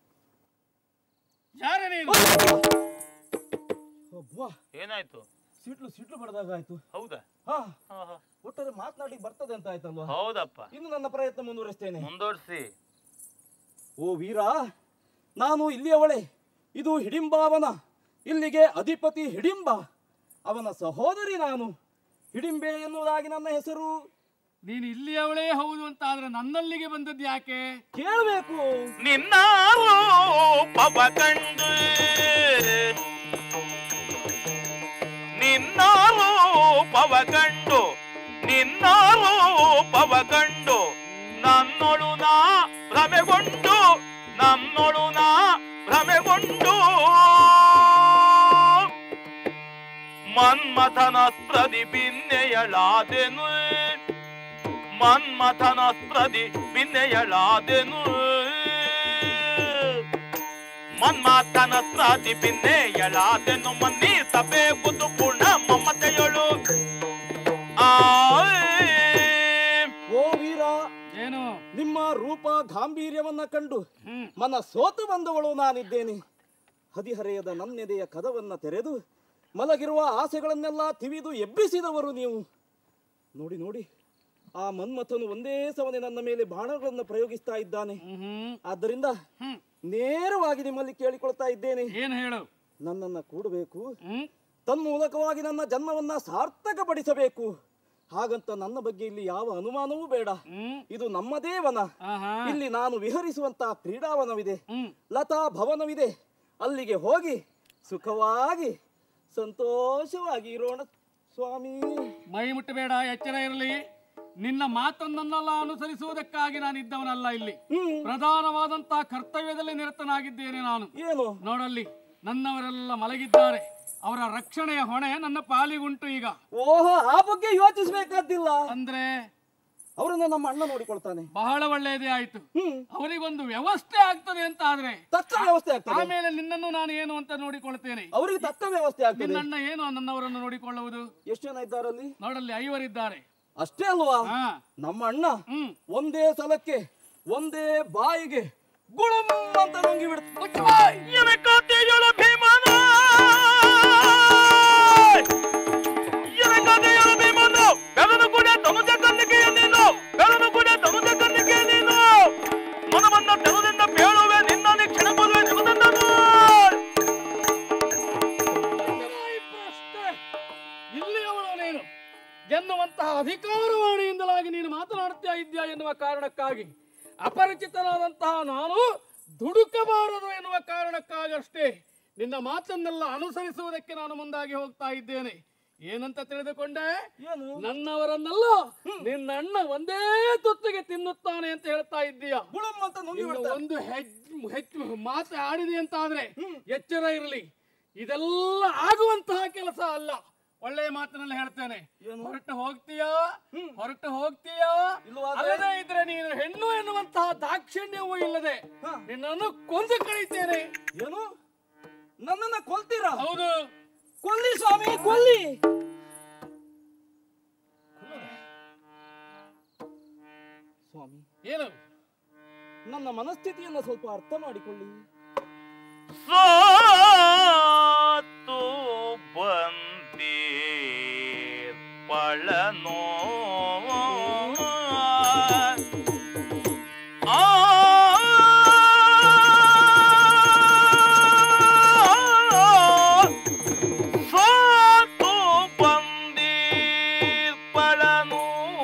Speaker 1: ಯಾರ ನೀನು
Speaker 7: ಒಬ್ಬ
Speaker 2: ಏನಾಯ್ತು
Speaker 7: ಸಿಟ್ಲು ಸಿಟ್ಲು ಬಡದಾಗಾಯ್ತು
Speaker 2: ಹೌದಾ
Speaker 7: ಹಾ
Speaker 2: ಹಾ, ಹಾ.
Speaker 7: ಒಟ್ಟಾರೆ ಮಾತನಾಡಿ ಬರ್ತದೆ ಅಂತ ಆಯ್ತಲ್ವಾ
Speaker 2: ಹೌದಪ್ಪ
Speaker 7: ಇನ್ನು ನನ್ನ ಪ್ರಯತ್ನ ಮುಂದುವರಿಸ್ತೇನೆ
Speaker 2: ಮುಂದೋಡ್ಸಿ
Speaker 7: ಓ ವೀರ ನಾನು ಇಲ್ಲಿಯವಳೆ ಇದು ಹಿಡಿಂಬಾವನ ಇಲ್ಲಿಗೆ ಅಧಿಪತಿ ಹಿಡಿಂಬ ಅವನ ಸಹೋದರಿ ನಾನು ಹಿಡಿಂಬೆ ಎನ್ನುವುದಾಗಿ ನನ್ನ ಹೆಸರು
Speaker 1: ನೀನು ಇಲ್ಲಿಯವಳೇ ಹೌದು ಅಂತ ಆದ್ರೆ ನನ್ನಲ್ಲಿಗೆ ಬಂದದ್ದು ಯಾಕೆ
Speaker 7: ಕೇಳಬೇಕು
Speaker 2: ನಿನ್ನ ರೂಪವ ಕಂಡು ನಿನ್ನ ರೂಪವ ಕಂಡು ನಿನ್ನ ರೂಪವ ಕಂಡು ನನ್ನೊಳು ನಾ ಭ್ರಮೆಗೊಂಡು ನನ್ನೊಳು ನಾ ಭ್ರಮೆಗೊಂಡು ಮನ್ಮಥನ ಪ್ರತಿಬಿನ್ನೆಯಳಾದೆನು ಮನ್ಮಥನ ಪ್ರತಿ ಬಿನ್ನೆಯಳಾದೆನು ಮನ್ಮಥನ ಪ್ರತಿ ಬಿನ್ನೆಯಳಾದೆನು ಮನ್ನೀಸಬೇಕುದು ಪೂರ್ಣ ಮಮತೆಯಳು ಆಯ್.
Speaker 7: ಓ ವೀರ
Speaker 1: ಏನು
Speaker 7: ನಿಮ್ಮ ರೂಪ ಗಾಂಭೀರ್ಯವನ್ನ ಕಂಡು
Speaker 1: ಹ್ಮ್
Speaker 7: ಮನ ಸೋತು ಬಂದವಳು ನಾನಿದ್ದೇನೆ ಹದಿಹರೆಯದ ನನ್ನೆದೆಯ ಕದವನ್ನ ತೆರೆದು ಮಲಗಿರುವ ಆಸೆಗಳನ್ನೆಲ್ಲ ತಿವಿದು ಎಬ್ಬಿಸಿದವರು ನೀವು ನೋಡಿ ನೋಡಿ ಆ ಮನ್ಮಥನು ಒಂದೇ ಸಮನೆ ನನ್ನ ಮೇಲೆ ಬಾಣಗಳನ್ನು ಪ್ರಯೋಗಿಸ್ತಾ ಇದ್ದಾನೆ
Speaker 1: ಹ್ಮ್
Speaker 7: ಆದ್ದರಿಂದ
Speaker 1: ಹ್ಮ್
Speaker 7: ನೇರವಾಗಿ ನಿಮ್ಮಲ್ಲಿ ಕೇಳಿಕೊಳ್ತಾ ಇದ್ದೇನೆ
Speaker 1: ಏನು ಹೇಳು
Speaker 7: ನನ್ನನ್ನ ಕೂಡಬೇಕು
Speaker 1: ಹ್ಮ್
Speaker 7: ತನ್ಮೂಲಕವಾಗಿ ನನ್ನ ಜನ್ಮವನ್ನ ಸಾರ್ಥಕಪಡಿಸಬೇಕು ಹಾಗಂತ ನನ್ನ ಬಗ್ಗೆ ಇಲ್ಲಿ ಯಾವ ಅನುಮಾನವೂ ಬೇಡ
Speaker 1: ಹ್ಮ್
Speaker 7: ಇದು ನಮ್ಮದೇ ವನ
Speaker 1: ಆಹಾ
Speaker 7: ಇಲ್ಲಿ ನಾನು ವಿಹರಿಸುವಂತಹ ಕ್ರೀಡಾವನವಿದೆ
Speaker 1: ಹ್ಮ್
Speaker 7: ಲತಾ ಭವನವಿದೆ ಅಲ್ಲಿಗೆ ಹೋಗಿ ಸುಖವಾಗಿ ಸಂತೋಷವಾಗಿ ಇರೋಣ ಸ್ವಾಮಿ
Speaker 1: ಮೈ ಮುಟ್ಟಬೇಡ ಎಚ್ಚರ ಇರಲಿ ನಿನ್ನ ಮಾತನ್ನನ್ನೆಲ್ಲ ಅನುಸರಿಸುವುದಕ್ಕಾಗಿ ನಾನು ಇದ್ದವನಲ್ಲ ಇಲ್ಲಿ ಪ್ರಧಾನವಾದಂತಹ ಕರ್ತವ್ಯದಲ್ಲಿ ನಿರತನಾಗಿದ್ದೇನೆ ನಾನು
Speaker 7: ಏನು
Speaker 1: ನೋಡಲ್ಲಿ ನನ್ನವರೆಲ್ಲ ಮಲಗಿದ್ದಾರೆ ಅವರ ರಕ್ಷಣೆಯ ಹೊಣೆ ನನ್ನ ಪಾಲಿಗುಂಟು ಈಗ
Speaker 7: ಓಹೋ ಆ ಬಗ್ಗೆ ಯೋಚಿಸ್ಬೇಕಾದಿಲ್ಲ
Speaker 1: ಅಂದ್ರೆ
Speaker 7: ಅವರನ್ನ ನಮ್ಮ ಅಣ್ಣ ನೋಡಿಕೊಳ್ತಾನೆ
Speaker 1: ಬಹಳ ಒಳ್ಳೆಯದೇ ಆಯ್ತು ಅವರಿಗೊಂದು ವ್ಯವಸ್ಥೆ ಆಗ್ತದೆ ಅಂತ ಆದ್ರೆ
Speaker 7: ತಕ್ಕ ವ್ಯವಸ್ಥೆ ಆಗ್ತದೆ
Speaker 1: ಆಮೇಲೆ ನಿನ್ನನ್ನು ನಾನು ಏನು ಅಂತ ನೋಡಿಕೊಳ್ತೇನೆ
Speaker 7: ಅವರಿಗೆ ತಕ್ಕ ವ್ಯವಸ್ಥೆ ಆಗ್ತದೆ
Speaker 1: ನಿನ್ನಣ್ಣ ಏನು ನನ್ನವರನ್ನು ನೋಡಿಕೊಳ್ಳುವುದು
Speaker 7: ಎಷ್ಟು ಜನ ಇದ್ದಾರಲ್ಲಿ
Speaker 1: ನೋಡಲ್ಲಿ ಐವರಿದ್ದಾರೆ
Speaker 7: ಅಷ್ಟೇ ಅಲ್ವಾ
Speaker 1: ಹಾ
Speaker 7: ನಮ್ಮ ಅಣ್ಣ
Speaker 1: ಹ್ಮ್
Speaker 7: ಒಂದೇ ಸಲಕ್ಕೆ ಒಂದೇ ಬಾಯಿಗೆ ಗುಳಂ ಅಂತ ನುಂಗಿ ಬಿಡ್ತ
Speaker 2: ಎನಕತೆಯೊಳ ಭೀಮನ ಎನಕತೆಯೊಳ ಭೀಮನ ಬೆಳನು ಕೂಡ ತನುಜ ಕನ್ನಿಕೆಯ ನೀನು ಬೆಳನು ಕೂಡ ತನುಜ ಕನ್ನಿಕೆಯ ನೀನು ಮನವನ್ನ ತೆರದಿಂದ ಬೇಳುವೆ ನಿನ್ನ ಕ್ಷಣ ಕೊಡುವೆ ಜಗದನ್ನನು
Speaker 1: ಅಷ್ಟೇ ಇಲ್ಲಿ ಅವಳು ನೀನು ಎನ್ನುವಂತಹ ಅಧಿಕಾರವಾಣಿಯಿಂದಲಾಗಿ ನೀನು ಮಾತನಾಡ್ತಾ ಇದ್ದೀಯಾ ಎನ್ನುವ ಕಾರಣಕ್ಕಾಗಿ ಅಪರಿಚಿತನಾದಂತಹ ನಾನು ದುಡುಕಬಾರದು ಎನ್ನುವ ಕಾರಣಕ್ಕಾಗಷ್ಟೇ ನಿನ್ನ ಮಾತನ್ನೆಲ್ಲ ಅನುಸರಿಸುವುದಕ್ಕೆ ನಾನು ಮುಂದಾಗಿ ಹೋಗ್ತಾ ಇದ್ದೇನೆ ಏನಂತ ತಿಳಿದುಕೊಂಡೆ ನನ್ನವರನ್ನೆಲ್ಲ ನಿನ್ನ ಅಣ್ಣ ಒಂದೇ ತುತ್ತಿಗೆ ತಿನ್ನುತ್ತಾನೆ ಅಂತ ಹೇಳ್ತಾ ಇದ್ದೀಯಾ
Speaker 7: ಗುಳಂ ಅಂತ ನುಂಗಿ
Speaker 1: ಇನ್ನು
Speaker 7: ಬಿಡ್ತಾನೆ
Speaker 1: ಒಂದು ಹೆಚ್ಚು ಹೆಚ್ಚು ಮಾತು ಆಡಿದೆ ಅಂತ ಆದ್ರೆ ಎಚ್ಚರ ಇರಲಿ ಇದೆಲ್ಲ ಆಗುವಂತಹ ಕೆಲಸ ಅಲ್ಲ ಒಳ್ಳೆಯ ಮಾತಿನಲ್ಲಿ ಹೇಳ್ತೇನೆ ಹೊರಟು ಹೋಗ್ತೀಯಾ ಹೊರಟು ಹೋಗ್ತೀಯಾ
Speaker 7: ಇಲ್ವಾದ್ರೆ?
Speaker 1: ಅಲ್ಲದೆ ಇದ್ರೆ ನೀನು ಹೆಣ್ಣು ಎನ್ನುವಂತಹ ದಾಕ್ಷಿಣ್ಯವೂ ಇಲ್ಲದೆ ನಿನ್ನನ್ನು ಕೊಂದು ಕಳೀತೇನೆ
Speaker 7: ಏನು ನನ್ನನ್ನ ಕೊಲ್ತೀರಾ
Speaker 1: ಹೌದು
Speaker 7: ಕೊಲ್ಲಿ ಸ್ವಾಮಿ ಕೊಲ್ಲಿ ಸ್ವಾಮಿ
Speaker 1: ಏನು
Speaker 7: ನನ್ನ ಮನಸ್ಥಿತಿಯನ್ನ ಸ್ವಲ್ಪ ಅರ್ಥ ಮಾಡಿಕೊಳ್ಳಿ
Speaker 2: ಸಾತು ಬಂದಿ ಪಳನೋ ಆ ಸಾತು ಬಂದಿ ಪಳನು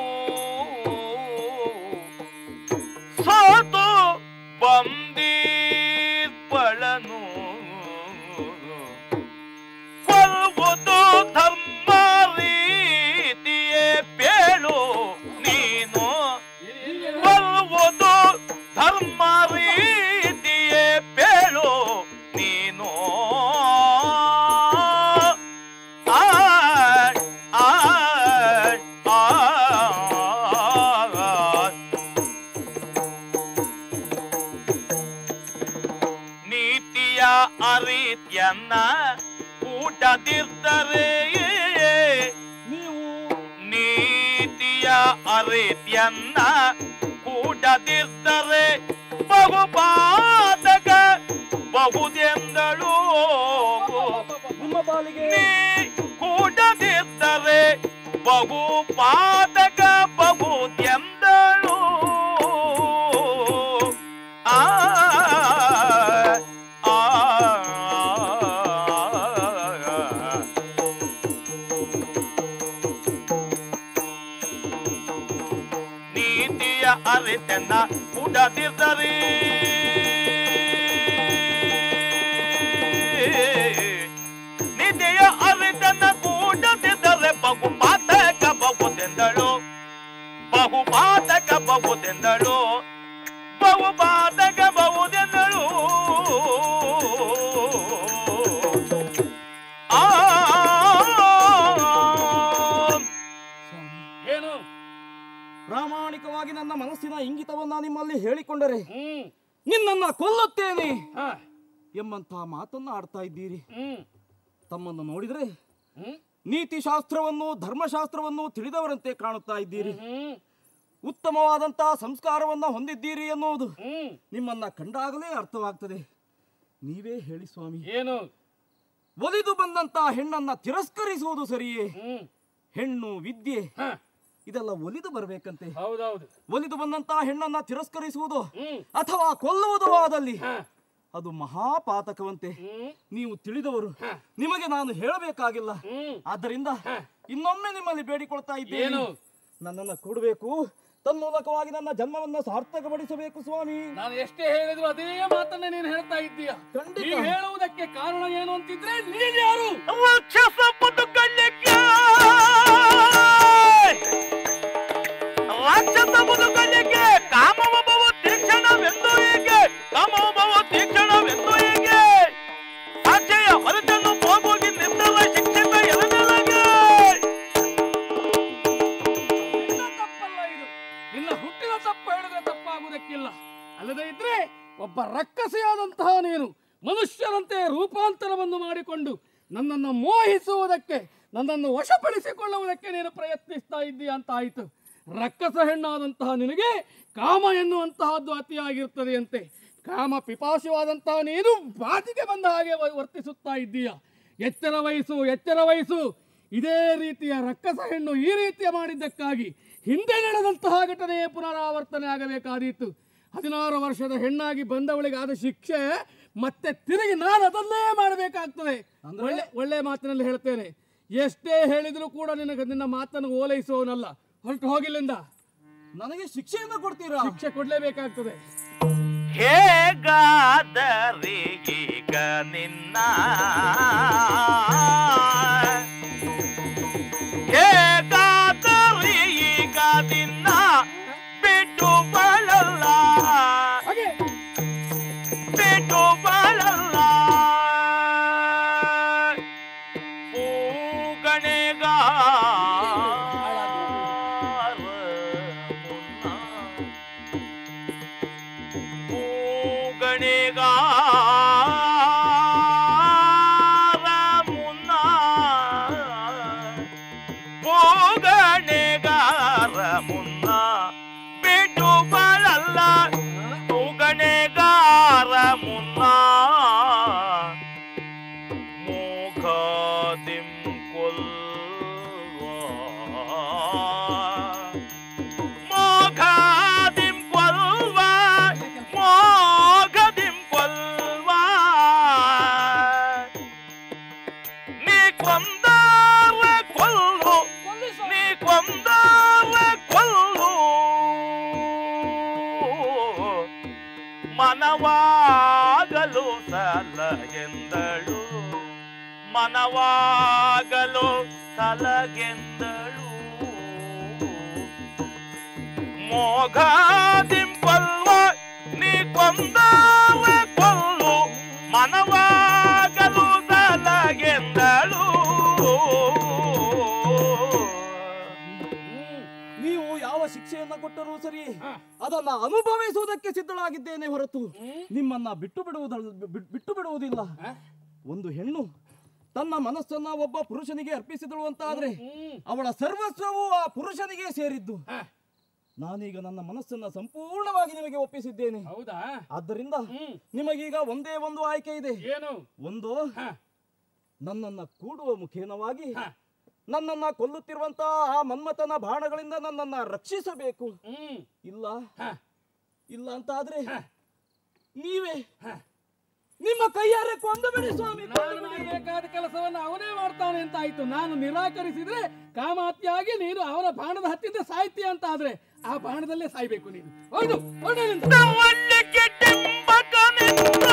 Speaker 2: ಸಾತು ಬಂದೀರ್ಪಳನು ಕೊಲ್ವುದು ಧರ್ಮ ರೀತಿಯೇ ಬೇಳು ನೀನು ಕೊಲ್ವುದು ಧರ್ಮ ರೀತಿಯೇ ಬೇಳು ನೀನು ಆಯ್ ಆಯ್ ಆಯ್ ನೀತಿಯ ಅರೀತ್ಯನ್ನ ಕೂಟದಿರ್ದರೆ
Speaker 7: ನೀವು
Speaker 2: ನೀತಿಯ ಅರೀತ್ಯನ್ನ ಕೂಟದಿರ್ದರೆ ಬಹುಪಾತಕ ಬಹುದೆಂದಳು
Speaker 7: ನಿಮ್ಮ ಪಾಲಿಗೆ
Speaker 2: ನೀ ಕೂಟದಿದ್ದರೆ ಬಹು ಪಾತಕ ಬಹುದೆಂದಳು ಆ ಆ ನೀತಿಯ ಅರಿತನ್ನ ಕೂಡದಿದ್ದರೆ ನಿಧಿಯ ಅರಿತನ್ನ ಕೂಡದಿದ್ದರೆ ಬಹು ಪಾತಕ ಬಹುದೆಂದಳು ಬಹು ಪಾತಕ ಬಹುದೆಂದಳು ಬಹು ಪಾತಕ ಬಹುದೆಂದಳು ಆ
Speaker 1: ಏನು
Speaker 7: ಪ್ರಾಮಾಣಿಕವಾಗಿ ನನ್ನ ಮನಸ್ಸಿನ ಇಂಗಿತವನ್ನ ನಿಮ್ಮಲ್ಲಿ ಹೇಳಿಕೊಂಡರೆ
Speaker 1: ಹ್ಮ್
Speaker 7: ನಿನ್ನನ್ನ ಕೊಲ್ಲುತ್ತೇನೆ
Speaker 1: ಹಾ
Speaker 7: ಎಂಬಂತಹ ಮಾತನ್ನ ಆಡ್ತಾ ಇದ್ದೀರಿ
Speaker 1: ಹ್ಮ್
Speaker 7: ತಮ್ಮನ್ನು ನೋಡಿದ್ರೆ
Speaker 1: ಹ್ಮ್
Speaker 7: ನೀತಿ ಶಾಸ್ತ್ರವನ್ನು ಧರ್ಮಶಾಸ್ತ್ರವನ್ನು ತಿಳಿದವರಂತೆ ಕಾಣುತ್ತಾ ಇದ್ದೀರಿ
Speaker 1: ಹ್ಮ್
Speaker 7: ಉತ್ತಮವಾದಂತಹ ಸಂಸ್ಕಾರವನ್ನ ಹೊಂದಿದ್ದೀರಿ ಎನ್ನುವುದು
Speaker 1: ಹ್ಮ್
Speaker 7: ನಿಮ್ಮನ್ನ ಕಂಡಾಗಲೇ ಅರ್ಥವಾಗ್ತದೆ ನೀವೇ ಹೇಳಿ ಸ್ವಾಮಿ
Speaker 1: ಏನು
Speaker 7: ಒಲಿದು ಬಂದಂತಹ ಹೆಣ್ಣನ್ನ ತಿರಸ್ಕರಿಸುವುದು ಸರಿಯೇ
Speaker 1: ಹ್ಮ್
Speaker 7: ಹೆಣ್ಣು ವಿದ್ಯೆ
Speaker 1: ಹ,
Speaker 7: ಇದೆಲ್ಲ ಒಲಿದು ಬರಬೇಕಂತೆ
Speaker 1: ಹೌದೌದು
Speaker 7: ಒಲಿದು ಬಂದಂತಹ ಹೆಣ್ಣನ್ನ ತಿರಸ್ಕರಿಸುವುದು
Speaker 1: ಹ್ಮ್
Speaker 7: ಅಥವಾ ಕೊಲ್ಲುವುದು ಆದಲ್ಲಿ
Speaker 1: ಹ,
Speaker 7: ಅದು ಮಹಾಪಾತಕವಂತೆ
Speaker 1: ಹ್ಮ್
Speaker 7: ನೀವು ತಿಳಿದವರು ನಿಮಗೆ ನಾನು ಹೇಳಬೇಕಾಗಿಲ್ಲ
Speaker 1: ಹ್ಮ್
Speaker 7: ಆದ್ದರಿಂದ ಇನ್ನೊಮ್ಮೆ ನಿಮ್ಮಲ್ಲಿ ಬೇಡಿಕೊಳ್ತಾ ಇದ್ದೇನೆ
Speaker 1: ಏನು?
Speaker 7: ನನ್ನನ್ನ ಕೊಡಬೇಕು ತನ್ಮೂಲಕವಾಗಿ ನನ್ನ ಜನ್ಮವನ್ನ ಸಾರ್ಥಕಪಡಿಸಬೇಕು ಸ್ವಾಮಿ
Speaker 1: ನಾನು ಎಷ್ಟೇ ಹೇಳಿದ್ರು ಅದೇ ಮಾತನ್ನೇ ನೀನು ಹೇಳ್ತಾ ಇದ್ದೀಯ
Speaker 7: ಖಂಡಿತ.
Speaker 1: ನೀನು ಹೇಳುವುದಕ್ಕೆ ಕಾರಣ ಏನು ಅಂತಿದ್ರೆ ನೀನ್ ಯಾರು
Speaker 2: ರಾಕ್ಷಸ ಬದುಕಲಿಕ್ಕೆ
Speaker 1: ಹೇಳುವುದಕ್ಕಿಲ್ಲ ಅಲ್ಲದೆ ಇದ್ರೆ ಒಬ್ಬ ರಕ್ಕಸಿಯಾದಂತಹ ನೀನು ಮನುಷ್ಯರಂತೆ ರೂಪಾಂತರವನ್ನು ಮಾಡಿಕೊಂಡು ನನ್ನನ್ನು ಮೋಹಿಸುವುದಕ್ಕೆ ನನ್ನನ್ನು ವಶಪಡಿಸಿಕೊಳ್ಳುವುದಕ್ಕೆ ನೀನು ಪ್ರಯತ್ನಿಸ್ತಾ ಇದ್ದೀಯ ಅಂತ ಆಯಿತು ರಕ್ಕಸ ಹೆಣ್ಣಾದಂತಹ ನಿನಗೆ ಕಾಮ ಎನ್ನುವಂತಹದ್ದು ಅತಿಯಾಗಿರ್ತದೆಯಂತೆ ಕಾಮ ಪಿಪಾಸವಾದಂತಹ ನೀನು ಬಾತಿಗೆ ಬಂದ ಹಾಗೆ ವ- ವರ್ತಿಸುತ್ತಾ ಇದ್ದೀಯ ಎಚ್ಚರ ವಯಸ್ಸು ಎಚ್ಚರ ವಯಸ್ಸು ಇದೇ ರೀತಿಯ ರಕ್ಕಸ ಹೆಣ್ಣು ಈ ರೀತಿಯ ಮಾಡಿದ್ದಕ್ಕಾಗಿ ಹಿಂದೆ ನಡೆದಂತಹ ಘಟನೆಯೇ ಪುನರಾವರ್ತನೆ ಆಗಬೇಕಾದೀತು ಹದಿನಾರು ವರ್ಷದ ಹೆಣ್ಣಾಗಿ ಬಂದವಳಿಗೆ ಆದ ಶಿಕ್ಷೆ ಮತ್ತೆ ತಿರುಗಿ ನಾನು ಅದನ್ನೇ ಮಾಡಬೇಕಾಗ್ತದೆ ಒಳ್ಳೆ ಒಳ್ಳೆ ಮಾತಿನಲ್ಲಿ ಹೇಳ್ತೇನೆ ಎಷ್ಟೇ ಹೇಳಿದರೂ ಕೂಡ ನಿನಗೆ ನಿನ್ನ ಮಾತನ್ನು ಓಲೈಸುವವನಲ್ಲ ಹೊರಟು ಹೋಗಿಲ್ಲಿಂದ
Speaker 7: ನನಗೆ ಶಿಕ್ಷೆಯನ್ನು ಕೊಡ್ತೀರಾ
Speaker 1: ಶಿಕ್ಷೆ ಕೊಡ್ಲೇಬೇಕಾಗ್ತದೆ
Speaker 2: ಹೇಗಾದರೀಗ ನಿನ್ನ ಹೇಗಾದರೀಗ ನಿನ್ನ ಬಿಟ್ಟು ಬಾಳಲ್ಲ
Speaker 1: ಹಾಗೆ
Speaker 2: ಬಿಟ್ಟು ಬಾಳಲ್ಲ ಪೂಗಣೆಗಾರ ಮುನ್ನ ಪೂಗಣೆಗಾರ ಮುನ್ನ ಪೂಗಣೆಗಾರ ಮುನ್ನ ಬಿಟ್ಟು ಬಾಳಲ್ಲ ಪೂಗಣೆಗಾರ ಮುನ್ನ ಮೂಖದಿಂ ಮೋಘದಿಂ ಕೊಲ್ವ ಮೋಘದಿಂ ಕೊಲ್ವ ನೀ ಕೊಂದಾವ ಕೊಲ್ಲು ನೀ ಕೊಂದಾವ ಕೊಲ್ಲು ಮನವಾಗಲು ಸಲಗೆಂದಳು ಮನವಾಗಲು ಸಲಗೆಂದಳು ಮೋಘದಿಂಪಲ್ವ ನೀ ಕೊಂದಾವ ಕೊಲ್ಲು ಮನವಾಗಲು ಸಲಗೆಂದಳು
Speaker 7: ನೀವು ಯಾವ ಶಿಕ್ಷೆಯನ್ನ ಕೊಟ್ಟರೂ ಸರಿ ಅದನ್ನ ಅನುಭವಿಸುವುದಕ್ಕೆ ಸಿದ್ಧಳಾಗಿದ್ದೇನೆ ಹೊರತು ನಿಮ್ಮನ್ನ ಬಿಟ್ಟು ಬಿಡುವುದ ಬಿಟ್- ಬಿಟ್ಟು ಬಿಡುವುದಿಲ್ಲ ಒಂದು ಹೆಣ್ಣು ತನ್ನ ಮನಸ್ಸನ್ನ ಒಬ್ಬ ಪುರುಷನಿಗೆ ಅರ್ಪಿಸಿದಳು ಅಂತ ಆದ್ರೆ ಅವಳ ಸರ್ವಸ್ವವು ಆ ಪುರುಷನಿಗೆ ಸೇರಿದ್ದು ನಾನೀಗ ನನ್ನ ಮನಸ್ಸನ್ನ ಸಂಪೂರ್ಣವಾಗಿ ನಿಮಗೆ ಒಪ್ಪಿಸಿದ್ದೇನೆ
Speaker 1: ಹೌದಾ
Speaker 7: ಆದ್ದರಿಂದ ನಿಮಗೀಗ ಒಂದೇ ಒಂದು ಆಯ್ಕೆ ಇದೆ
Speaker 1: ಏನು
Speaker 7: ಒಂದು
Speaker 1: ಹ.
Speaker 7: ನನ್ನನ್ನ ಕೂಡುವ ಮುಖೇನವಾಗಿ ನನ್ನನ್ನ ಕೊಲ್ಲುತ್ತಿರುವಂತ ಆ ಮನ್ಮಥನ ಬಾಣಗಳಿಂದ ನನ್ನನ್ನ ರಕ್ಷಿಸಬೇಕು
Speaker 1: ಹ್ಮ್
Speaker 7: ಇಲ್ಲ
Speaker 1: ಹ.
Speaker 7: ಇಲ್ಲ ಅಂತ ಆದ್ರೆ ನೀವೇ ನಿಮ್ಮ ಕೈಯಾರೆ ಕೊಂದು ಬಿಡಿ ಸ್ವಾಮಿ
Speaker 1: ನಾನು ಮಾಡಬೇಕಾದ ಕೆಲಸವನ್ನು ಅವನೇ ಮಾಡ್ತಾನೆ ಅಂತ ಆಯ್ತು ನಾನು ನಿರಾಕರಿಸಿದ್ರೆ ಕಾಮಾತ್ಯಾಗಿ ನೀನು ಅವನ ಬಾಣದ ಹತ್ತಿಂದ ಸಾಯ್ತೀಯ ಅಂತ ಆದ್ರೆ ಆ ಬಾಣದಲ್ಲೇ ಸಾಯ್ಬೇಕು ನೀನು ಹೌದು ಹೊರಡಿಲ್ಲಿಂದ.
Speaker 2: ಒಳ್ಳೆಗೆ ಡಿಂಬಕನಿಂದ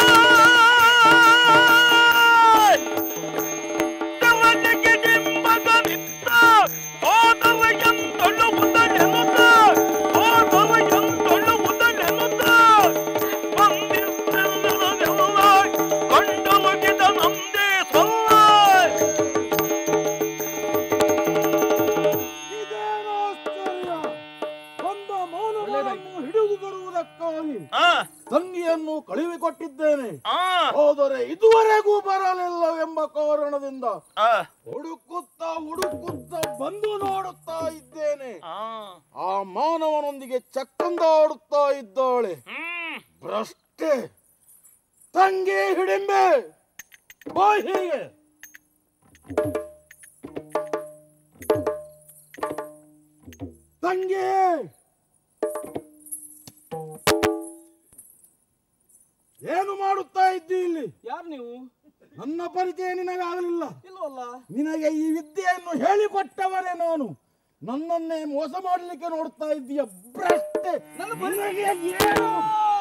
Speaker 2: ಒಳ್ಳೆಗೆ ಡಿಂಬಕನಿಂದ ಹೋದವ ಎಂತೊಳ್ಳುವುದನೆನುತ ಹೋದವ ಎಂತೊಳ್ಳುವುದನೆನುತ ಬಂದಿದ್ದೆಲ್ಲದೆಲ್ಲ ಕಂಡು ಮುಗಿದ ನಮ್ದೇ ಸಲ್ಲ
Speaker 8: ಇದೇನೋ ಆಶ್ಚರ್ಯ ಬಂದ ಮೌನವನ್ನು ಹಿಡಿದು ತರುವುದಕ್ಕಾಗಿ
Speaker 2: ಆ
Speaker 8: ತಂಗಿಯನ್ನು ಕಳುಹಿಕೊಟ್ಟಿದ್ದೇನೆ
Speaker 2: ಆ
Speaker 8: ಹೋದರೆ ಇದುವರೆಗೂ ಬರಲಿಲ್ಲವೆಂಬ ಕಾರಣದಿಂದ
Speaker 2: ಆ
Speaker 8: ಹುಡುಕುತ್ತಾ ಹುಡುಕುತ್ತಾ ಬಂದು ನೋಡುತ್ತಾ ಇದ್ದೇನೆ
Speaker 2: ಆ
Speaker 8: ಆ ಮಾನವನೊಂದಿಗೆ ಚಕ್ಕಂದಾಡುತ್ತಾ ಇದ್ದಾಳೆ
Speaker 2: ಹ್ಮ್
Speaker 8: ಭ್ರಷ್ಟೆ ತಂಗಿ ಹಿಡಿಂಬೆ ಬಾ ಹೀಗೆ ತಂಗಿ ಏನು ಮಾಡುತ್ತಾ ಇದ್ದಿ ಇಲ್ಲಿ
Speaker 7: ಯಾರು ನೀವು
Speaker 8: ನನ್ನ ಪರಿಚಯ ನಿನಗಾಗಲಿಲ್ಲ
Speaker 7: ಇಲ್ವಲ್ಲ
Speaker 8: ನಿನಗೆ ಈ ವಿದ್ಯೆಯನ್ನು ಹೇಳಿಕೊಟ್ಟವನೇ ನಾನು ನನ್ನನ್ನೇ ಮೋಸ ಮಾಡಲಿಕ್ಕೆ ನೋಡ್ತಾ ಇದ್ದೀಯ ಭ್ರಷ್ಟೆ ನಿನಗೆ ಏನು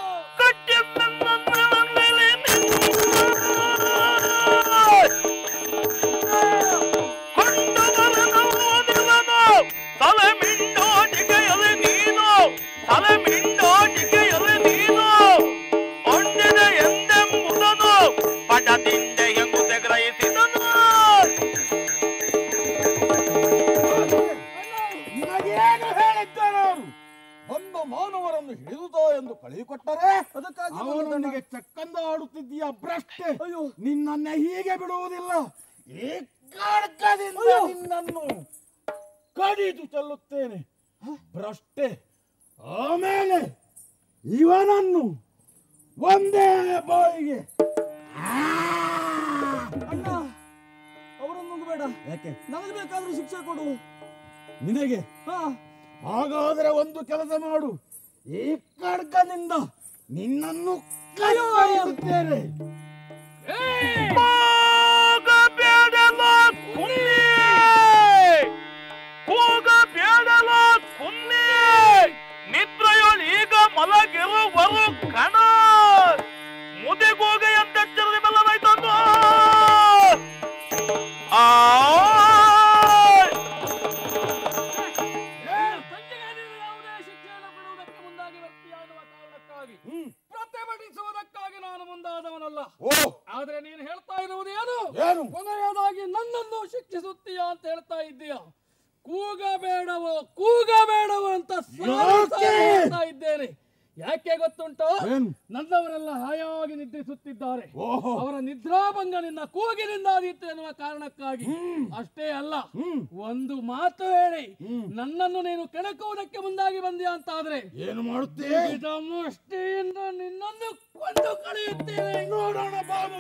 Speaker 2: ಪಟದಿಂದ ಎಂಬುದೇ ಗ್ರಹಿಸಿದನು
Speaker 8: ನಿನಗೇನು ಹೇಳಿದ್ದೆ ನಾನು ಬಂದು ಮಾನವರನ್ನು ಹಿಡಿದುತೋ ಎಂದು ಕಳುಹಿಕೊಟ್ಟರೆ
Speaker 4: ಅದಕ್ಕಾಗಿ
Speaker 8: ಅವನೊಂದಿಗೆ ಚಕ್ಕಂದ ಆಡುತ್ತಿದ್ದೀಯ ಭ್ರಷ್ಟೆ
Speaker 4: ಅಯ್ಯೋ.
Speaker 8: ನಿನ್ನನ್ನ ಹೀಗೆ ಬಿಡುವುದಿಲ್ಲ ಈ ಖಡ್ಗದಿಂದ ನಿನ್ನನ್ನು ಕಡಿದು ಚೆಲ್ಲುತ್ತೇನೆ ಭ್ರಷ್ಟೆ ಆಮೇಲೆ ಇವನನ್ನು ಒಂದೇ ಬಾಯಿಗೆ
Speaker 4: ಅಣ್ಣ ಅವರನ್ನು ಬೇಡ
Speaker 8: ಯಾಕೆ
Speaker 4: ನನಗೆ ಬೇಕಾದ್ರೂ ಶಿಕ್ಷೆ ಕೊಡು
Speaker 8: ನಿನಗೆ
Speaker 4: ಹಾ
Speaker 8: ಹಾಗಾದರೆ ಒಂದು ಕೆಲಸ ಮಾಡು ಈ ಖಡ್ಗನಿಂದ ನಿನ್ನನ್ನು ಕೈಯುತ್ತೇನೆ
Speaker 2: ಹೋಗಬೇಡಲ ಕುನ್ನಿ ಹೋಗಬೇಡಲ ಕುನ್ನಿ ನಿದ್ರೆಯೊಳು ಈಗ ಮಲಗಿರುವರು ಕಣ ಮುದೆಗೋಗ ಅಂತ ಎಚ್ಚರದೆ ಮೆಲ್ಲನಾಯ್ತಂದು ಆ
Speaker 1: ತಂದೆಗೆ ನೀನು ಯಾವುದೇ ಶಿಕ್ಷೆಯನ್ನು ಕೊಡುವುದಕ್ಕೆ ಮುಂದಾಗಿ ವ್ಯಕ್ತಿಯಾಗುವ ಕಾರಣಕ್ಕಾಗಿ ಪ್ರತಿಭಟಿಸುವುದಕ್ಕಾಗಿ ನಾನು ಮುಂದಾದವನಲ್ಲ
Speaker 8: ಓ
Speaker 1: ಆದ್ರೆ ನೀನು ಹೇಳ್ತಾ ಇರುವುದೇನು
Speaker 8: ಏನು
Speaker 1: ಕೊನೆಯದಾಗಿ ನನ್ನನ್ನು ಶಿಕ್ಷಿಸುತ್ತೀಯ ಅಂತ ಹೇಳ್ತಾ ಇದ್ದೀಯ ಕೂಗಬೇಡವೋ ಕೂಗಬೇಡವೋ ಅಂತ ಸಾರಿ ಸಾರಿ
Speaker 8: ಯಾಕೆ?
Speaker 1: ಹೇಳ್ತಾ ಇದ್ದೇನೆ ಯಾಕೆ ಗೊತ್ತುಂಟು
Speaker 8: ಏನು?
Speaker 1: ನನ್ನವರೆಲ್ಲ ಹಾಯಾಗಿ ನಿದ್ರಿಸುತ್ತಿದ್ದಾರೆ
Speaker 8: ಓಹೋ.
Speaker 1: ಅವರ ನಿದ್ರಾಭಂಗ ನಿನ್ನ ಕೂಗಿನಿಂದಾದೀತು ಎನ್ನುವ ಕಾರಣಕ್ಕಾಗಿ ಅಷ್ಟೇ ಅಲ್ಲ ಒಂದು ಮಾತು ಹೇಳಿ ನನ್ನನ್ನು ನೀನು ಕೆಣಕುವುದಕ್ಕೆ ಮುಂದಾಗಿ ಬಂದ್ಯಾ ಅಂತ ಆದ್ರೆ
Speaker 8: ಏನು ಮಾಡುತ್ತೇ
Speaker 1: ಮುಗಿದ ಮುಷ್ಟಿಯಿಂದ ನಿನ್ನನ್ನು ಕೊಂದು ಕಳೆಯುತ್ತೇನೆ
Speaker 8: ನೋಡೋಣ ಬಾಬು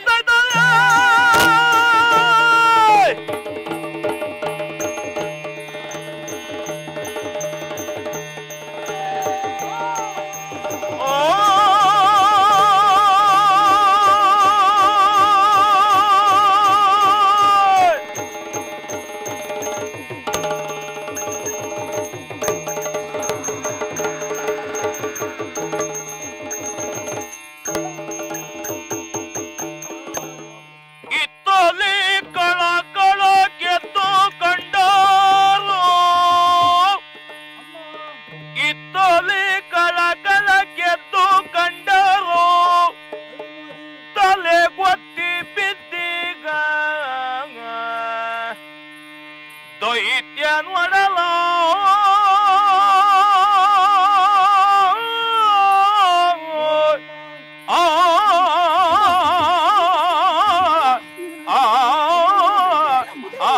Speaker 2: ಇತ್ತಲಿ ಕಳ ಕಳ ಗೆದ್ದು ಕಂಡಾರು ಇತ್ತಲಿ ಕಳ ಕಳ ಗೆದ್ದು ಕಂಡರು ತಲೆ ಗೊತ್ತಿ ಬಿದ್ದೀಗ ದೈತ್ಯ ನೋಡಲ ಆ ಆ ಆ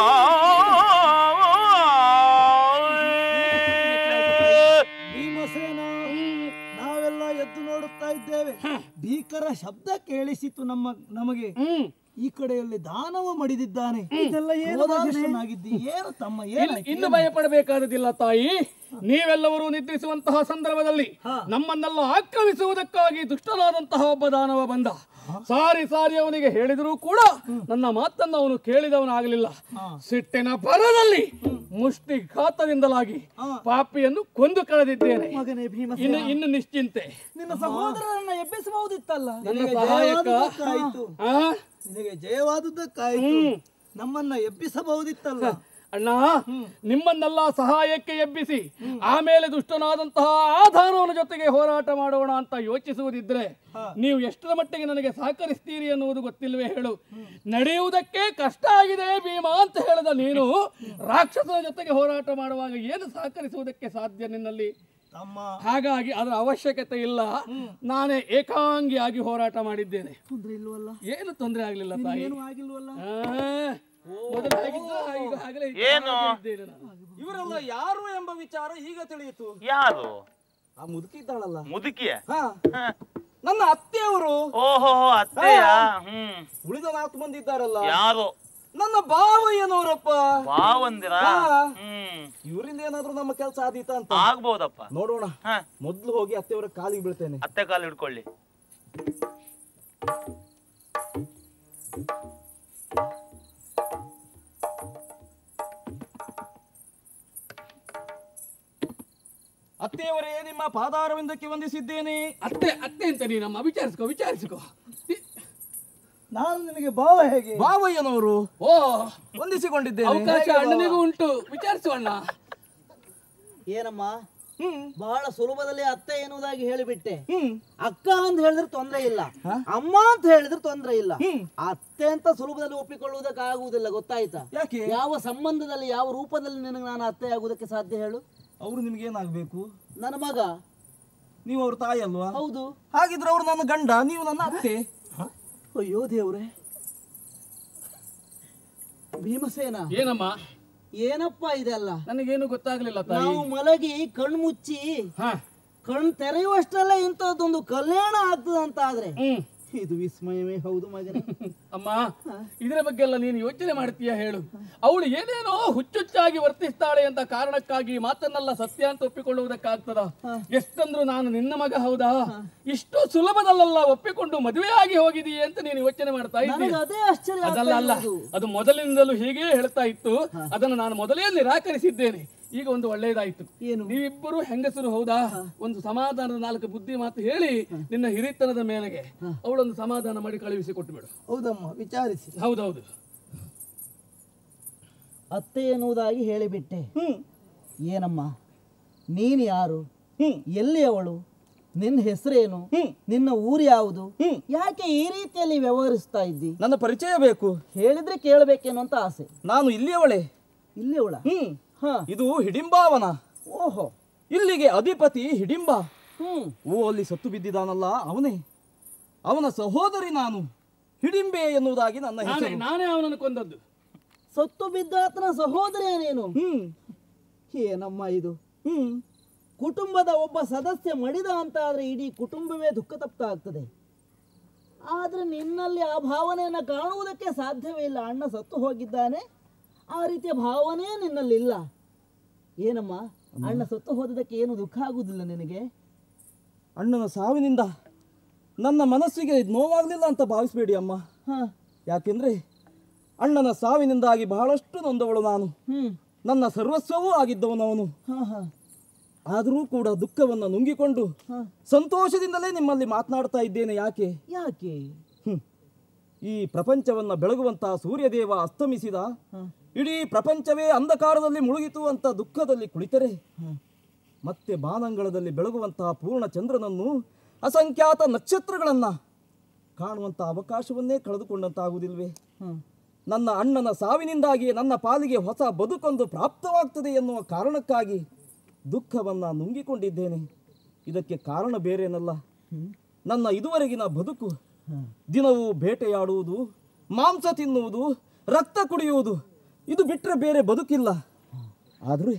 Speaker 6: ಭೀಮಸೇನ ನಾವೆಲ್ಲ ಎದ್ದು ನೋಡುತ್ತಾ ಇದ್ದೇವೆ ಭೀಕರ ಶಬ್ದ ಕೇಳಿಸಿತು ನಮ್ಮ ನಮಗೆ ಈ ಕಡೆಯಲ್ಲಿ ದಾನವ ಮಡಿದಿದ್ದಾನೆ ಇದೆಲ್ಲ ಏನು ರಾಜನಾಗಿದ್ದಿ ಏನು ತಮ್ಮ ಏನು
Speaker 1: ಇನ್ನು- ಇನ್ನು ಭಯಪಡಬೇಕಾದದಿಲ್ಲ ತಾಯಿ ನೀವೆಲ್ಲರೂ ನಿದ್ರಿಸುವಂತಹ ಸಂದರ್ಭದಲ್ಲಿ ನಮ್ಮನ್ನೆಲ್ಲ ಆಕ್ರಮಿಸುವುದಕ್ಕಾಗಿ ದುಷ್ಟನಾದಂತಹ ಒಬ್ಬ ದಾನವ ಬಂದ ಸಾರಿ ಸಾರಿ ಅವನಿಗೆ ಹೇಳಿದರೂ ಕೂಡ ನನ್ನ ಮಾತನ್ನು ಅವನು ಕೇಳಿದವನಾಗಲಿಲ್ಲ ಸಿಟ್ಟಿನ ಭರದಲ್ಲಿ ಮುಷ್ಟಿ ಘಾತದಿಂದಲಾಗಿ ಪಾಪಿಯನ್ನು ಕೊಂದು ಕಳೆದಿದ್ದೇನೆ
Speaker 6: ಮಗನೇ ಭೀಮ
Speaker 1: ಇನ್ನು ಇನ್ನು ನಿಶ್ಚಿಂತೆ
Speaker 6: ನಿನ್ನ ಸಹೋದರರನ್ನ ಎಬ್ಬಿಸಬಹುದಿತ್ತಲ್ಲ
Speaker 1: ನನ್ನ
Speaker 6: ನಿನಗೆ
Speaker 1: ಸಹಾಯಕ
Speaker 6: ಜಯವಾದುದಕ್ಕಾಯ್ತು
Speaker 1: ಆ?
Speaker 6: ನಿನಗೆ ಜಯವಾದುದಕ್ಕಾಯ್ತು ನಮ್ಮನ್ನ ಎಬ್ಬಿಸಬಹುದಿತ್ತಲ್ಲ
Speaker 1: ಅಣ್ಣ ನಿಮ್ಮನ್ನೆಲ್ಲ ಸಹಾಯಕ್ಕೆ ಎಬ್ಬಿಸಿ ಆಮೇಲೆ ದುಷ್ಟನಾದಂತಹ ಆ ದಾನವನ ಜೊತೆಗೆ ಹೋರಾಟ ಮಾಡೋಣ ಅಂತ ಯೋಚಿಸುವುದಿದ್ರೆ ನೀವು ಎಷ್ಟರ ಮಟ್ಟಿಗೆ ನನಗೆ ಸಹಕರಿಸ್ತೀರಿ ಅನ್ನುವುದು ಗೊತ್ತಿಲ್ವೇ ಹೇಳು ನಡೆಯುವುದಕ್ಕೆ ಕಷ್ಟ ಆಗಿದೆ ಭೀಮಾ ಅಂತ ಹೇಳಿದ ನೀನು ರಾಕ್ಷಸನ ಜೊತೆಗೆ ಹೋರಾಟ ಮಾಡುವಾಗ ಏನು ಸಹಕರಿಸುವುದಕ್ಕೆ ಸಾಧ್ಯ ನಿನ್ನಲ್ಲಿ
Speaker 6: ತಮ್ಮ
Speaker 1: ಹಾಗಾಗಿ ಅದರ ಅವಶ್ಯಕತೆ ಇಲ್ಲ ನಾನೇ ಏಕಾಂಗಿಯಾಗಿ ಹೋರಾಟ ಮಾಡಿದ್ದೇನೆ
Speaker 6: ತೊಂದ್ರೆ ಇಲ್ವಲ್ಲ
Speaker 1: ಏನು ತೊಂದರೆ ಆಗಲಿಲ್ಲ ತಾಯಿ
Speaker 6: ಏನು ಆಗಿಲ್ವಲ್ಲ
Speaker 1: ಆ, ಮೊದಲು ಹಾಗಿದ್ದ, ಈಗ ಆಗಲೇ
Speaker 2: ಏನು?
Speaker 1: ಇದ್ದೇನೆ ನಾನು.
Speaker 7: ಇವರೆಲ್ಲ ಯಾರು ಎಂಬ ವಿಚಾರ ಈಗ ತಿಳಿಯಿತು
Speaker 2: ಯಾರು
Speaker 7: ಆ ಮುದುಕಿದ್ದಾಳಲ್ಲ
Speaker 2: ಮುದುಕಿಯ
Speaker 7: ಹಾ ನನ್ನ ಅತ್ತೆಯವರು
Speaker 2: ಓಹೋ ಅತ್ತೆಯ ಹ್ಮ್
Speaker 7: ಉಳಿದ ನಾಲ್ಕು ಮಂದಿ ಇದ್ದಾರಲ್ಲ
Speaker 2: ಯಾರು
Speaker 7: ನನ್ನ ಬಾವಯ್ಯನವರಪ್ಪ
Speaker 2: ಬಾವಂದಿರ
Speaker 7: ಹಾ.
Speaker 2: ಹ್ಮ್
Speaker 7: ಇವರಿಂದ ಏನಾದ್ರೂ ನಮ್ಮ ಕೆಲಸ ಆದೀತಾ ಅಂತ
Speaker 2: ಆಗ್ಬೋದಪ್ಪ
Speaker 7: ನೋಡೋಣ
Speaker 2: ಹ
Speaker 7: ಮೊದ್ಲು ಹೋಗಿ ಅತ್ತೆಯವರ ಕಾಲಿಗೆ ಬೀಳ್ತೇನೆ
Speaker 2: ಅತ್ತೆ ಕಾಲು ಹಿಡ್ಕೊಳ್ಳಿ
Speaker 7: ಅತ್ತೆಯವರೇ ನಿಮ್ಮ ಪಾದಾರವಿಂದಕ್ಕೆ ವಂದಿಸಿದ್ದೇನೆ
Speaker 1: ಅತ್ತೆ ಅತ್ತೆ ಅಂತ ನೀನಮ್ಮ ವಿಚಾರಿಸ್ಕೋ ವಿಚಾರಿಸ್ಕೋ
Speaker 6: ನಾನು ನಿನಗೆ ಭಾವ ಹೇಗೆ
Speaker 7: ಬಾವಯ್ಯನವರು
Speaker 1: ಓ
Speaker 7: ವಂದಿಸಿಕೊಂಡಿದ್ದೇನೆ
Speaker 1: ಅವಕಾಶ ಅಣ್ಣನಿಗೂ ಉಂಟು ವಿಚಾರಿಸು ಅಣ್ಣ
Speaker 9: ಏನಮ್ಮ ಬಹಳ ಸುಲಭದಲ್ಲಿ ಅತ್ತೆ ಎನ್ನುವುದಾಗಿ ಹೇಳಿಬಿಟ್ಟೆ
Speaker 7: ಹ್ಮ್
Speaker 9: ಅಕ್ಕ ಅಂತ ಹೇಳಿದ್ರೆ ತೊಂದ್ರೆ ಇಲ್ಲ ಅಮ್ಮ ಅಂತ ಹೇಳಿದ್ರೆ ತೊಂದ್ರೆ ಇಲ್ಲ ಅತ್ತೆ ಅಂತ ಸುಲಭದಲ್ಲಿ ಒಪ್ಪಿಕೊಳ್ಳುವುದಕ್ಕೆ ಆಗುವುದಿಲ್ಲ ಗೊತ್ತಾಯ್ತಾ
Speaker 7: ಯಾಕೆ
Speaker 9: ಯಾವ ಸಂಬಂಧದಲ್ಲಿ ಯಾವ ರೂಪದಲ್ಲಿ ನಿನಗೆ ನಾನು ಅತ್ತೆ ಆಗುವುದಕ್ಕೆ ಸಾಧ್ಯ ಹೇಳು
Speaker 7: ಅವರು ನಿಮ್ಗೆ ಏನಾಗ್ಬೇಕು
Speaker 9: ನನ್ನ ಮಗ
Speaker 7: ನೀವು ಅವ್ರ ತಾಯಿ ಅಲ್ವಾ
Speaker 9: ಹೌದು
Speaker 7: ಹಾಗಿದ್ರೆ ಅವ್ರು ನನ್ನ ಗಂಡ ನೀವು ನನ್ನ ಅತ್ತೆ
Speaker 9: ಅಯ್ಯೋ ದೇವ್ರೆ ಭೀಮಸೇನ
Speaker 1: ಏನಮ್ಮ
Speaker 9: ಏನಪ್ಪ ಇದೆಲ್ಲ
Speaker 1: ನನಗೇನು ಗೊತ್ತಾಗ್ಲಿಲ್ಲ ತಾಯಿ
Speaker 9: ನಾವು ಮಲಗಿ ಕಣ್ಣು ಮುಚ್ಚಿ
Speaker 1: ಹಾ
Speaker 9: ಕಣ್ಣು ತೆರೆಯುವಷ್ಟರಲ್ಲೇ ಇಂಥದ್ದೊಂದು ಕಲ್ಯಾಣ ಆಗ್ತದೆ ಅಂತ ಆದ್ರೆ
Speaker 1: ಹ್ಮ್
Speaker 9: ಇದು ವಿಸ್ಮಯವೇ ಹೌದು ಮಗನೇ
Speaker 1: ಅಮ್ಮ ಇದರ ಬಗ್ಗೆ ಎಲ್ಲ ನೀನು ಯೋಚನೆ ಮಾಡ್ತೀಯ ಹೇಳು ಅವಳು ಏನೇನೋ ಹುಚ್ಚುಚ್ಚಾಗಿ ವರ್ತಿಸ್ತಾಳೆ ಅಂತ ಕಾರಣಕ್ಕಾಗಿ ಮಾತನ್ನೆಲ್ಲ ಸತ್ಯ ಅಂತ ಒಪ್ಪಿಕೊಳ್ಳುವುದಕ್ಕಾಗ್ತದ ಎಷ್ಟಂದ್ರು ನಾನು ನಿನ್ನ ಮಗ ಹೌದಾ ಇಷ್ಟು ಸುಲಭದಲ್ಲ ಒಪ್ಪಿಕೊಂಡು ಮದುವೆಯಾಗಿ ಹೋಗಿದೀಯ ಅಂತ ನೀನು ಯೋಚನೆ ಮಾಡ್ತಾ
Speaker 9: ನನಗೆ
Speaker 1: ಇದ್ದೀಯ
Speaker 9: ಅದೇ ಆಶ್ಚರ್ಯ
Speaker 1: ಅದಲ್ಲ
Speaker 9: ಆಗ್ತಾ
Speaker 1: ಅಲ್ಲ
Speaker 9: ಇರೋದು.
Speaker 1: ಅದು ಮೊದಲಿನಿಂದಲೂ ಹೀಗೆ ಹೇಳ್ತಾ ಇತ್ತು ಅದನ್ನು ನಾನು ಮೊದಲೇ ನಿರಾಕರಿಸಿದ್ದೇನೆ ಈಗ ಒಂದು ಒಳ್ಳೆಯದಾಯ್ತು
Speaker 9: ಏನು?
Speaker 1: ನೀವಿಬ್ಬರು ಹೆಂಗಸರು ಹೌದಾ ಒಂದು ಸಮಾಧಾನದ ನಾಲ್ಕು ಬುದ್ಧಿ ಮಾತು ಹೇಳಿ ನಿನ್ನ ಹಿರಿತನದ ಮೇಲೆಗೆ ಅವಳೊಂದು ಸಮಾಧಾನ ಮಾಡಿ ಕಳುಹಿಸಿ ಕೊಟ್ಟು ಬಿಡು
Speaker 6: ಹೌದಮ್ಮ ವಿಚಾರಿಸಿ
Speaker 1: ಹೌದೌದು
Speaker 9: ಅತ್ತೆ ಎನ್ನುವುದಾಗಿ ಹೇಳಿಬಿಟ್ಟೆ ಏನಮ್ಮ ನೀನು ಯಾರು ಎಲ್ಲಿ ಅವಳು ನಿನ್ನ ಹೆಸರೇನು ನಿನ್ನ ಊರು ಯಾವುದು ಯಾಕೆ ಈ ರೀತಿಯಲ್ಲಿ ವ್ಯವಹರಿಸ್ತಾ ಇದ್ದಿ
Speaker 7: ನನ್ನ ಪರಿಚಯ ಬೇಕು
Speaker 9: ಹೇಳಿದ್ರೆ ಕೇಳಬೇಕೇನೋ ಅಂತ ಆಸೆ
Speaker 7: ನಾನು ಇಲ್ಲಿಯವಳೆ
Speaker 9: ಇಲ್ಲಿ ಅವಳ
Speaker 7: ಹ್ಮ್
Speaker 9: ಹಾ
Speaker 7: ಇದು ಹಿಡಿಂಬಾವನ
Speaker 9: ಓಹೋ
Speaker 7: ಇಲ್ಲಿಗೆ ಅಧಿಪತಿ ಹಿಡಿಂಬ
Speaker 9: ಹ್ಮ್
Speaker 7: ಓ ಅಲ್ಲಿ ಸತ್ತು ಬಿದ್ದಿದ್ದಾನಲ್ಲ ಅವನೇ ಅವನ ಸಹೋದರಿ ನಾನು ಹಿಡಿಂಬೆ ಎನ್ನುವುದಾಗಿ ನನ್ನ
Speaker 1: ನಾನೇ
Speaker 7: ಹೆಸರು
Speaker 1: ನಾನೇ ಅವನನ್ನು ಕೊಂದದ್ದು
Speaker 9: ಸತ್ತು ಬಿದ್ದಾತನ ಸಹೋದರಿ ನೀನು
Speaker 7: ಹ್ಮ್
Speaker 9: ಏನಮ್ಮ ಇದು
Speaker 7: ಹ್ಮ್
Speaker 9: ಕುಟುಂಬದ ಒಬ್ಬ ಸದಸ್ಯ ಮಡಿದ ಅಂತ ಆದ್ರೆ ಇಡೀ ಕುಟುಂಬವೇ ದುಃಖ ತಪ್ತ ಆಗ್ತದೆ ಆದ್ರೆ ನಿನ್ನಲ್ಲಿ ಆ ಭಾವನೆಯನ್ನ ಕಾಣುವುದಕ್ಕೆ ಸಾಧ್ಯವೇ ಇಲ್ಲ ಅಣ್ಣ ಸತ್ತು ಹೋಗಿದ್ದಾನೆ ಆ ರೀತಿಯ ಭಾವನೆ ನಿನ್ನಲ್ಲಿ ಇಲ್ಲ ಏನಮ್ಮ ಅಣ್ಣ ಸತ್ತು ಹೋದದಕ್ಕೆ ಏನು ದುಃಖ ಆಗುವುದಿಲ್ಲ ನಿನಗೆ
Speaker 7: ಅಣ್ಣನ ಸಾವಿನಿಂದ ನನ್ನ ಮನಸ್ಸಿಗೆ ನೋವಾಗಲಿಲ್ಲ ಅಂತ ಭಾವಿಸಬೇಡಿ ಅಮ್ಮ
Speaker 9: ಹ
Speaker 7: ಯಾಕೆಂದ್ರೆ ಅಣ್ಣನ ಸಾವಿನಿಂದಾಗಿ ಬಹಳಷ್ಟು ನೊಂದವಳು ನಾನು
Speaker 9: ಹ್ಮ್
Speaker 7: ನನ್ನ ಸರ್ವಸ್ವವೂ ಆಗಿದ್ದವನು ಅವನು
Speaker 9: ಹ ಹ
Speaker 7: ಆದರೂ ಕೂಡ ದುಃಖವನ್ನು ನುಂಗಿಕೊಂಡು ಸಂತೋಷದಿಂದಲೇ ನಿಮ್ಮಲ್ಲಿ ಮಾತನಾಡ್ತಾ ಇದ್ದೇನೆ ಯಾಕೆ
Speaker 9: ಯಾಕೆ
Speaker 7: ಹ್ಮ್. ಈ ಪ್ರಪಂಚವನ್ನ ಬೆಳಗುವಂತಹ ಸೂರ್ಯದೇವ ಅಸ್ತಮಿಸಿದ ಇಡೀ ಪ್ರಪಂಚವೇ ಅಂಧಕಾರದಲ್ಲಿ ಮುಳುಗಿತು ಅಂತ ದುಃಖದಲ್ಲಿ ಕುಳಿತರೆ ಮತ್ತೆ ಬಾನಂಗಳದಲ್ಲಿ ಬೆಳಗುವಂತಹ ಪೂರ್ಣ ಚಂದ್ರನನ್ನು ಅಸಂಖ್ಯಾತ ನಕ್ಷತ್ರಗಳನ್ನ ಕಾಣುವಂತಹ ಅವಕಾಶವನ್ನೇ ಕಳೆದುಕೊಂಡಂತಾಗುವುದಿಲ್ವೇ ನನ್ನ ಅಣ್ಣನ ಸಾವಿನಿಂದಾಗಿ ನನ್ನ ಪಾಲಿಗೆ ಹೊಸ ಬದುಕೊಂದು ಪ್ರಾಪ್ತವಾಗ್ತದೆ ಎನ್ನುವ ಕಾರಣಕ್ಕಾಗಿ ದುಃಖವನ್ನ ನುಂಗಿಕೊಂಡಿದ್ದೇನೆ ಇದಕ್ಕೆ ಕಾರಣ ಬೇರೇನಲ್ಲ ನನ್ನ ಇದುವರೆಗಿನ ಬದುಕು ದಿನವೂ ಬೇಟೆಯಾಡುವುದು ಮಾಂಸ ತಿನ್ನುವುದು ರಕ್ತ ಕುಡಿಯುವುದು ಇದು ಬಿಟ್ಟರೆ ಬೇರೆ ಬದುಕಿಲ್ಲ ಆದರೆ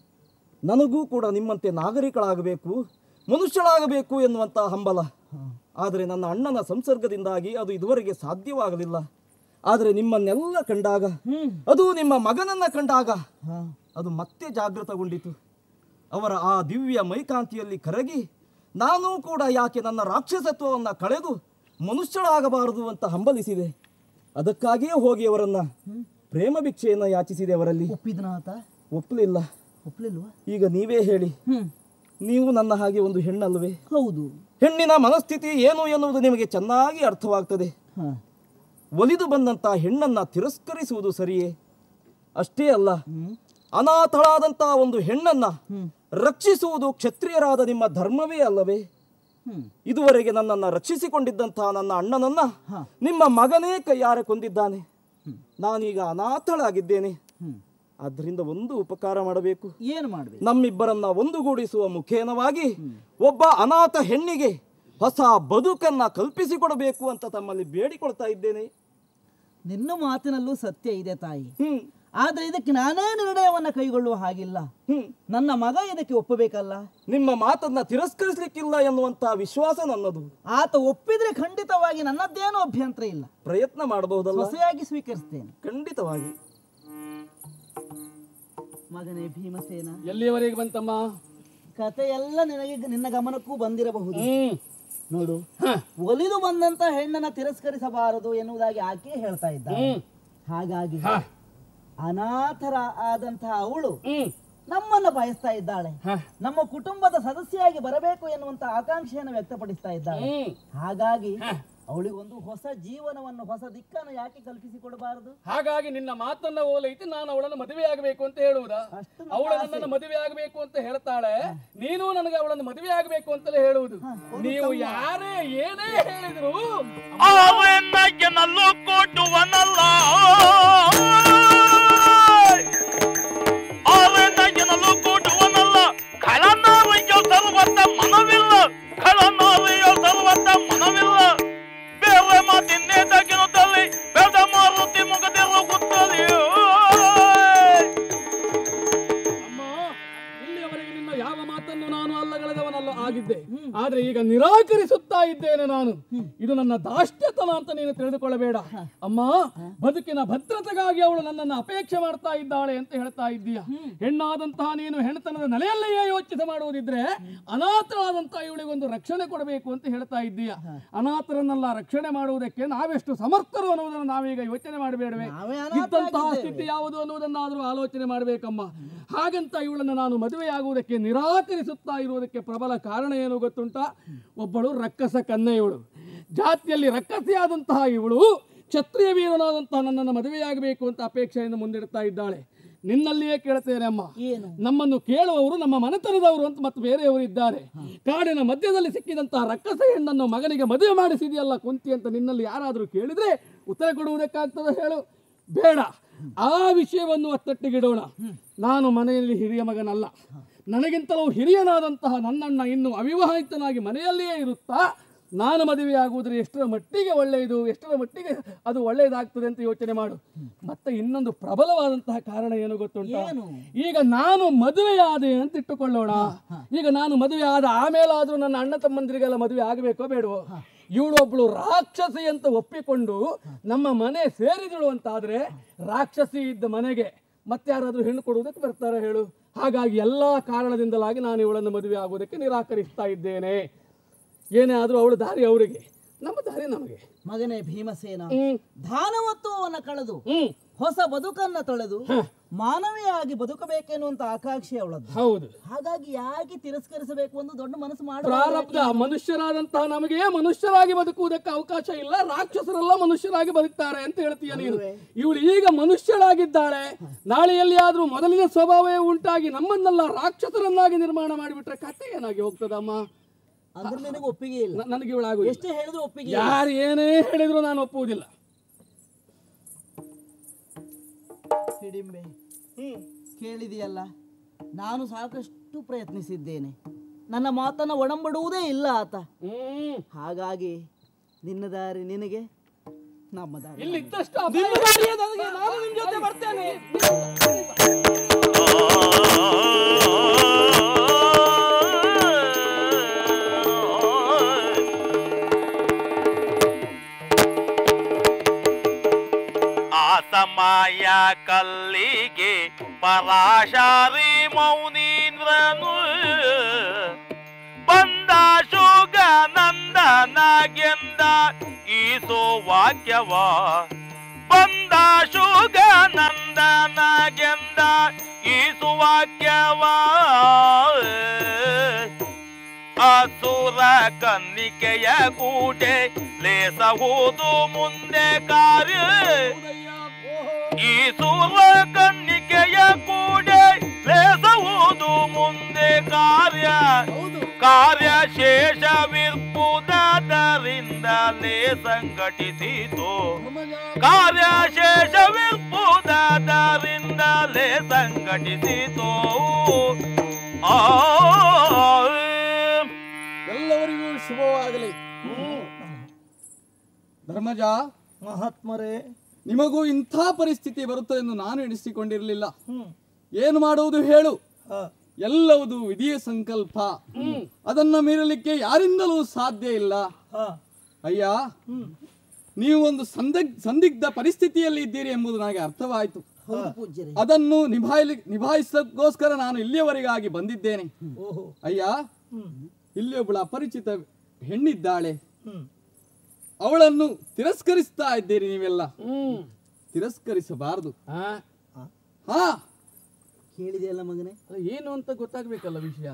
Speaker 7: ನನಗೂ ಕೂಡ ನಿಮ್ಮಂತೆ ನಾಗರಿಕಳಾಗಬೇಕು ಮನುಷ್ಯಳಾಗಬೇಕು ಎನ್ನುವಂಥ ಹಂಬಲ ಆದರೆ ನನ್ನ ಅಣ್ಣನ ಸಂಸರ್ಗದಿಂದಾಗಿ ಅದು ಇದುವರೆಗೆ ಸಾಧ್ಯವಾಗಲಿಲ್ಲ ಆದರೆ ನಿಮ್ಮನ್ನೆಲ್ಲ ಕಂಡಾಗ ಅದು ನಿಮ್ಮ ಮಗನನ್ನ ಕಂಡಾಗ ಅದು ಮತ್ತೆ ಜಾಗೃತಗೊಂಡಿತು ಅವರ ಆ ದಿವ್ಯ ಮೈಕಾಂತಿಯಲ್ಲಿ ಕರಗಿ ನಾನೂ ಕೂಡ ಯಾಕೆ ನನ್ನ ರಾಕ್ಷಸತ್ವವನ್ನು ಕಳೆದು ಮನುಷ್ಯಳಾಗಬಾರದು ಅಂತ ಹಂಬಲಿಸಿದೆ ಅದಕ್ಕಾಗಿಯೇ ಹೋಗಿ ಅವರನ್ನ ಪ್ರೇಮ ಭಿಕ್ಷೆಯನ್ನು ಯಾಚಿಸಿದೆ ಅವರಲ್ಲಿ
Speaker 9: ಒಪ್ಪಿದನಾತ
Speaker 7: ಒಪ್ಪಲಿಲ್ಲ
Speaker 9: ಒಪ್ಲಿಲ್ವಾ
Speaker 7: ಈಗ ನೀವೇ ಹೇಳಿ
Speaker 9: ಹ್ಮ್
Speaker 7: ನೀವು ನನ್ನ ಹಾಗೆ ಒಂದು ಹೆಣ್ಣಲ್ವೇ
Speaker 9: ಹೌದು
Speaker 7: ಹೆಣ್ಣಿನ ಮನಸ್ಥಿತಿ ಏನು ಎನ್ನುವುದು ನಿಮಗೆ ಚೆನ್ನಾಗಿ ಅರ್ಥವಾಗ್ತದೆ
Speaker 9: ಹ
Speaker 7: ಒಲಿದು ಬಂದಂತ ಹೆಣ್ಣನ್ನ ತಿರಸ್ಕರಿಸುವುದು ಸರಿಯೇ ಅಷ್ಟೇ ಅಲ್ಲ ಅನಾಥಳಾದಂತಹ ಒಂದು ಹೆಣ್ಣನ್ನ ರಕ್ಷಿಸುವುದು ಕ್ಷತ್ರಿಯರಾದ ನಿಮ್ಮ ಧರ್ಮವೇ ಅಲ್ಲವೇ
Speaker 9: ಹ್ಮ್
Speaker 7: ಇದುವರೆಗೆ ನನ್ನನ್ನು ರಕ್ಷಿಸಿಕೊಂಡಿದ್ದಂತಹ ನನ್ನ ಅಣ್ಣನನ್ನ ನಿಮ್ಮ ಮಗನೇ ಕೈಯಾರೆ ಕೊಂದಿದ್ದಾನೆ ನಾನೀಗ ಅನಾಥಳಾಗಿದ್ದೇನೆ ಆದ್ದರಿಂದ ಒಂದು ಉಪಕಾರ ಮಾಡಬೇಕು
Speaker 9: ಏನು ಮಾಡ್ಬೇಕು
Speaker 7: ನಮ್ಮಿಬ್ಬರನ್ನ ಒಂದುಗೂಡಿಸುವ ಮುಖೇನವಾಗಿ ಒಬ್ಬ ಅನಾಥ ಹೆಣ್ಣಿಗೆ ಹೊಸ ಬದುಕನ್ನ ಕಲ್ಪಿಸಿಕೊಡಬೇಕು ಅಂತ ತಮ್ಮಲ್ಲಿ ಬೇಡಿಕೊಳ್ತಾ ಇದ್ದೇನೆ
Speaker 9: ನಿನ್ನ ಮಾತಿನಲ್ಲೂ ಸತ್ಯ ಇದೆ ತಾಯಿ
Speaker 7: ಹ್ಮ್
Speaker 9: ಆದ್ರೆ ಇದಕ್ಕೆ ನಾನೇ ನಿರ್ಣಯವನ್ನ ಕೈಗೊಳ್ಳುವ ಹಾಗಿಲ್ಲ
Speaker 7: ಹ್ಮ್
Speaker 9: ನನ್ನ ಮಗ ಇದಕ್ಕೆ ಒಪ್ಪಬೇಕಲ್ಲ
Speaker 7: ನಿಮ್ಮ ಮಾತನ್ನ ತಿರಸ್ಕರಿಸಲಿಕ್ಕಿಲ್ಲ ಎನ್ನುವಂತ ವಿಶ್ವಾಸ ನನ್ನದು
Speaker 9: ಆತ ಒಪ್ಪಿದ್ರೆ ಖಂಡಿತವಾಗಿ ನನ್ನದ್ದೇನೂ ಅಭ್ಯಂತರ ಇಲ್ಲ
Speaker 7: ಪ್ರಯತ್ನ ಮಾಡಬಹುದಲ್ಲ
Speaker 9: ಹೊಸೆಯಾಗಿ ಸ್ವೀಕರಿಸ್ತೇನೆ
Speaker 7: ಖಂಡಿತವಾಗಿ
Speaker 9: ಮಗನೇ ಭೀಮಸೇನ
Speaker 1: ಎಲ್ಲಿಯವರೆಗೆ ಬಂತಮ್ಮ
Speaker 9: ಕತೆ ಎಲ್ಲ ನಿನಗೆ ನಿನ್ನ ಗಮನಕ್ಕೂ ಬಂದಿರಬಹುದು
Speaker 1: ಹ್ಮ್
Speaker 9: ನೋಡು ಒಲಿದು ಬಂದಂತ ಹೆಣ್ಣನ್ನ ತಿರಸ್ಕರಿಸಬಾರದು ಎನ್ನುವುದಾಗಿ ಆಕೆ ಹೇಳ್ತಾ ಇದ್ದ
Speaker 1: ಹ್ಮ್
Speaker 9: ಹಾಗಾಗಿ
Speaker 1: ಹ.
Speaker 9: ಅನಾಥರ ಆದಂತಹ ಅವಳು
Speaker 1: ಹ್ಮ್
Speaker 9: ನಮ್ಮನ್ನ ಬಯಸ್ತಾ ಇದ್ದಾಳೆ
Speaker 1: ಹ.
Speaker 9: ನಮ್ಮ ಕುಟುಂಬದ ಸದಸ್ಯೆಯಾಗಿ ಬರಬೇಕು ಎನ್ನುವಂತ ಆಕಾಂಕ್ಷೆಯನ್ನು ವ್ಯಕ್ತಪಡಿಸ್ತಾ ಇದ್ದಾಳೆ
Speaker 1: ಹ್ಮ್
Speaker 9: ಹಾಗಾಗಿ ಅವಳಿಗೊಂದು ಹೊಸ ಜೀವನವನ್ನು ಹೊಸ ದಿಕ್ಕನ್ನು ಯಾಕೆ ಕಲ್ಪಿಸಿಕೊಡಬಾರದು
Speaker 1: ಹಾಗಾಗಿ ನಿನ್ನ ಮಾತನ್ನ ಓಲೈತಿ ನಾನು ಅವಳನ್ನು ಮದುವೆ ಆಗಬೇಕು ಅಂತ ಹೇಳುವುದಾ
Speaker 9: ಅಷ್ಟು ನನ್ನ
Speaker 1: ಅವಳು ನನ್ನನ್ನು ಮದುವೆ ಆಗಬೇಕು ಅಂತ ಹೇಳ್ತಾಳೆ ನೀನು ನನಗೆ ಅವಳನ್ನು ಮದುವೆ ಆಗಬೇಕು ಅಂತಲೇ ಹೇಳುವುದು ನೀವು ಯಾರೇ ಏನೇ ಹೇಳಿದ್ರು
Speaker 2: ಅವನಲ್ಲೂ ಕೊಟ್ಟುವನಲ್ಲ ಅವನಲ್ಲೂ ಕೊಟ್ಟುವನಲ್ಲ ಕಳನ
Speaker 1: ಯಾವ ಮಾತನ್ನು ನಾನು ಅಲ್ಲಗಳೆದವನಲ್ಲ ಆಗಿದ್ದೆ ಆದ್ರೆ ಈಗ ನಿರಾಕರಿಸುತ್ತಾ ಇದ್ದೇನೆ ನಾನು ಇದು ನನ್ನ ದಾಷ್ಟ್ಯತನ ಅಂತ ನೀನು ತಿಳಿದುಕೊಳ್ಳಬೇಡ ಅಮ್ಮ ಬದುಕಿನ ಭದ್ರತೆಗಾಗಿ ಅವಳು ನನ್ನನ್ನು ಅಪೇಕ್ಷೆ ಮಾಡ್ತಾ ಇದ್ದಾಳೆ ಅಂತ ಹೇಳ್ತಾ ಇದ್ದೀಯ ಹೆಣ್ಣಾದಂತಹ ನೀನು ಹೆಣ್ಣತನದ ನೆಲೆಯಲ್ಲಿಯೇ ಯೋಚಿಸಿ ಮಾಡುವುದಿದ್ರೆ ಅನಾಥರಾದಂತಹ ಇವಳಿಗೊಂದು ರಕ್ಷಣೆ ಕೊಡಬೇಕು ಅಂತ ಹೇಳ್ತಾ ಇದ್ದೀಯ ಅನಾಥರನ್ನೆಲ್ಲ ರಕ್ಷಣೆ ಮಾಡುವುದಕ್ಕೆ ನಾವೆಷ್ಟು ಸಮರ್ಥರು ಅನ್ನೋದನ್ನು ನಾವೀಗ ಯೋಚನೆ ಮಾಡಬೇಡವೆ
Speaker 9: ನಾವೇ
Speaker 1: ಇದ್ದಂತಹ ಸ್ಥಿತಿ ಯಾವುದು ಅನ್ನುವುದನ್ನಾದರೂ ಆಲೋಚನೆ ಮಾಡಬೇಕಮ್ಮ ಹಾಗಂತ ಇವಳನ್ನು ನಾನು ಮದುವೆಯಾಗುವುದಕ್ಕೆ ನಿರಾಕರಿಸುತ್ತಾ ಇರುವುದಕ್ಕೆ ಪ್ರಬಲ ಕಾರಣ ಏನು ಗೊತ್ತುಂಟಾ ಒಬ್ಬಳು ರಕ್ಕಸ ಕನ್ನೆ ಇವಳು ಜಾತಿಯಲ್ಲಿ ರಕ್ಕಸಿಯಾದಂತಹ ಇವಳು ಕ್ಷತ್ರಿಯ ವೀರನಾದಂತಹ ನನ್ನನ್ನು ಮದುವೆಯಾಗಬೇಕು ಅಂತ ಅಪೇಕ್ಷೆಯನ್ನು ಮುಂದಿಡ್ತಾ ಇದ್ದಾಳೆ ನಿನ್ನಲ್ಲಿಯೇ ಕೇಳ್ತೇನೆ ಅಮ್ಮ
Speaker 9: ಏನು
Speaker 1: ನಮ್ಮನ್ನು ಕೇಳುವವರು ನಮ್ಮ ಮನೆತನದವರು ಅಂತ ಮತ್ತು ಬೇರೆಯವರು ಇದ್ದಾರೆ ಕಾಡಿನ ಮಧ್ಯದಲ್ಲಿ ಸಿಕ್ಕಿದಂತಹ ರಕ್ಕಸ ಹೆಣ್ಣನ್ನು ಮಗನಿಗೆ ಮದುವೆ ಮಾಡಿಸಿದೆಯಲ್ಲ ಕುಂತಿ ಅಂತ ನಿನ್ನಲ್ಲಿ ಯಾರಾದರೂ ಕೇಳಿದ್ರೆ ಉತ್ತರ ಕೊಡುವುದಕ್ಕಾಗ್ತದ ಹೇಳು ಬೇಡ ಆ ವಿಷಯವನ್ನು ಒತ್ತಟ್ಟಿಗಿಡೋಣ ನಾನು ಮನೆಯಲ್ಲಿ ಹಿರಿಯ ಮಗನಲ್ಲ ನನಗಿಂತಲೂ ಹಿರಿಯನಾದಂತಹ ನನ್ನಣ್ಣ ಇನ್ನು ಅವಿವಾಹಿತನಾಗಿ ಮನೆಯಲ್ಲಿಯೇ ಇರುತ್ತಾ ನಾನು ಮದುವೆಯಾಗುವುದ್ರೆ ಎಷ್ಟರ ಮಟ್ಟಿಗೆ ಒಳ್ಳೆಯದು ಎಷ್ಟರ ಮಟ್ಟಿಗೆ ಅದು ಒಳ್ಳೆಯದಾಗ್ತದೆ ಅಂತ ಯೋಚನೆ ಮಾಡು ಮತ್ತೆ ಇನ್ನೊಂದು ಪ್ರಬಲವಾದಂತಹ ಕಾರಣ ಏನು ಗೊತ್ತುಂಟ ಈಗ ನಾನು ಮದುವೆಯಾದೆ ಅಂತ ಇಟ್ಟುಕೊಳ್ಳೋಣ ಈಗ ನಾನು ಮದುವೆ ಆದ ಆಮೇಲಾದ್ರೂ ನನ್ನ ಅಣ್ಣ ತಮ್ಮಂದಿರಿಗೆಲ್ಲ ಮದುವೆ ಆಗಬೇಕೋ ಬೇಡವೋ ಇವಳು ಒಬ್ಳು ರಾಕ್ಷಸಿ ಅಂತ ಒಪ್ಪಿಕೊಂಡು ನಮ್ಮ ಮನೆ ಸೇರಿದಳು ಅಂತಾದ್ರೆ ರಾಕ್ಷಸಿ ಇದ್ದ ಮನೆಗೆ ಮತ್ತೆ ಯಾರಾದ್ರೂ ಹೆಣ್ಣು ಕೊಡುವುದಕ್ಕೆ ಬರ್ತಾರ ಹೇಳು ಹಾಗಾಗಿ ಎಲ್ಲಾ ಕಾರಣದಿಂದಲಾಗಿ ನಾನು ಇವಳನ್ನು ಮದುವೆ ಆಗುವುದಕ್ಕೆ ನಿರಾಕರಿಸ್ತಾ ಇದ್ದೇನೆ ಏನೇ ಆದ್ರೂ ಅವಳ ದಾರಿ ಅವರಿಗೆ ನಮ್ಮ ದಾರಿ ನಮಗೆ
Speaker 9: ಮಗನೇ ಭೀಮಸೇನ
Speaker 1: ಹ್ಮ್
Speaker 9: ದಾನವತ್ವವನ್ನು ಕಳೆದು
Speaker 1: ಹ್ಮ್
Speaker 9: ಹೊಸ ಬದುಕನ್ನ ತೊಳೆದು ಮಾನವೀಯಾಗಿ ಬದುಕಬೇಕೆನ್ನುವಂತ ಆಕಾಂಕ್ಷೆ ಅವಳದ್ದು
Speaker 1: ಹೌದು
Speaker 9: ಹಾಗಾಗಿ ಯಾಕೆ ತಿರಸ್ಕರಿಸಬೇಕು ಅಂತ ದೊಡ್ಡ ಮನಸ್ಸು ಮಾಡ
Speaker 1: ಪ್ರಾರಬ್ಧ ಮನುಷ್ಯರಾದಂತಹ ನಮಗೆ ಮನುಷ್ಯರಾಗಿ ಬದುಕುವುದಕ್ಕೆ ಅವಕಾಶ ಇಲ್ಲ ರಾಕ್ಷಸರೆಲ್ಲ ಮನುಷ್ಯರಾಗಿ ಬದುಕ್ತಾರೆ ಅಂತ ಹೇಳ್ತೀಯ ನೀನು ಇವಳು ಈಗ ಮನುಷ್ಯಳಾಗಿದ್ದಾಳೆ ನಾಳೆ ಎಲ್ಲಿಯಾದ್ರೂ ಮೊದಲಿನ ಸ್ವಭಾವವೇ ಉಂಟಾಗಿ ನಮ್ಮನ್ನೆಲ್ಲ ರಾಕ್ಷಸರನ್ನಾಗಿ ನಿರ್ಮಾಣ ಮಾಡಿಬಿಟ್ರೆ ಕಥೆ ಏನಾಗಿ ಹೋಗ್ತದಮ್ಮ
Speaker 9: ಅಂದ್ರೆ ನಿನಗೆ ಒಪ್ಪಿಗೆ ಇಲ್ಲ
Speaker 1: ನ- ನನಗೆ ಇವಳಾಗುವುದು
Speaker 9: ಎಷ್ಟೇ ಹೇಳಿದ್ರು ಒಪ್ಪಿಗೆ ಇಲ್ಲ.
Speaker 1: ಯಾರು ಏನೇ ಹೇಳಿದ್ರು ನಾನು ಒಪ್ಪುವುದಿಲ್ಲ
Speaker 9: ಹಿಡಿಂಬೆ ಕೇಳಿದೆಯಲ್ಲ ನಾನು ಸಾಕಷ್ಟು ಪ್ರಯತ್ನಿಸಿದ್ದೇನೆ ನನ್ನ ಮಾತನ್ನ ಒಡಂಬಡುವುದೇ ಇಲ್ಲ ಆತ
Speaker 1: ಹ್ಮ್
Speaker 9: ಹಾಗಾಗಿ ನಿನ್ನ ದಾರಿ ನಿನಗೆ ನಮ್ಮ ದಾರಿ
Speaker 1: ಇಲ್ಲಿ ಇದ್ದಷ್ಟು ಅಪಾಯ ನಾನು ನಿಮ್ ಜೊತೆ ಬರ್ತೇನೆ
Speaker 2: ಆ ಸಮಯ ಕಲ್ಲಿಗೆ ಪರಾಶಾರಿ ಮೌನೀಂದ್ರನು ಬಂದ ಶೋಗ ನಂದನಗೆಂದ ಈಸೋ ವಾಕ್ಯವ ಬಂದ ಶೋಗ ನಂದನಗೆಂದ ಈಸು ವಾಕ್ಯವ ಅಸುರ ಕನ್ನಿಕೆಯ ಕೂಟೆ ಲೇಸಹುದು ಮುಂದೆ ಕಾರ್ಯ ಈ ಸುರ ಕನ್ನಿಕೆಯ ಕೂಡೆ ಲೇಸಹುದು ಮುಂದೆ ಕಾರ್ಯ ಕಾರ್ಯ ಶೇಷವಿರ್ಪುದರಿಂದಲೇ ಸಂಘಟಿಸಿತು ಕಾರ್ಯ ಶೇಷವಿರ್ಪುದರಿಂದಲೇ ಸಂಘಟಿಸಿತು ಆ
Speaker 1: ಎಲ್ಲವರಿಗೂ ಶುಭವಾಗಲಿ ಧರ್ಮಜ
Speaker 6: ಮಹಾತ್ಮರೇ
Speaker 1: ನಿಮಗೂ ಇಂಥ ಪರಿಸ್ಥಿತಿ ಬರುತ್ತದೆ ಎಂದು ನಾನು ಎಣಿಸಿಕೊಂಡಿರಲಿಲ್ಲ ಏನು ಮಾಡುವುದು ಹೇಳು
Speaker 6: ಆ,
Speaker 1: ಎಲ್ಲವುದು ವಿಧಿಯ ಸಂಕಲ್ಪ ಅದನ್ನ ಮೀರಲಿಕ್ಕೆ ಯಾರಿಂದಲೂ ಸಾಧ್ಯ ಇಲ್ಲ
Speaker 6: ಆ,
Speaker 1: ಅಯ್ಯ ನೀವು ಒಂದು ಸಂದಿಗ್ ಸಂದಿಗ್ಧ ಪರಿಸ್ಥಿತಿಯಲ್ಲಿ ಇದ್ದೀರಿ ಎಂಬುದು ನನಗೆ ಅರ್ಥವಾಯಿತು
Speaker 9: ಹೌದು ಪೂಜ್ಯರೇ
Speaker 1: ಅದನ್ನು ನಿಭಾಯಿಲಿ ನಿಭಾಯಿಸೋಕ್ಕೋಸ್ಕರ ನಾನು ಇಲ್ಲಿಯವರೆಗಾಗಿ ಬಂದಿದ್ದೇನೆ
Speaker 6: ಓಹೋ
Speaker 1: ಅಯ್ಯ ಇಲ್ಲಿ ಒಬ್ಬಳ ಅಪರಿಚಿತ ಹೆಣ್ಣಿದ್ದಾಳೆ
Speaker 6: ಹ್ಮ್
Speaker 1: ಅವಳನ್ನು ತಿರಸ್ಕರಿಸ್ತಾ ಇದ್ದೀರಿ ನೀವೆಲ್ಲ ತಿರಸ್ಕರಿಸಬಾರದು ಹಾ
Speaker 9: ಕೇಳಿದೆಯಲ್ಲ ಮಗನೇ
Speaker 1: ಏನು ಅಂತ ಗೊತ್ತಾಗ್ಬೇಕಲ್ಲ ವಿಷಯ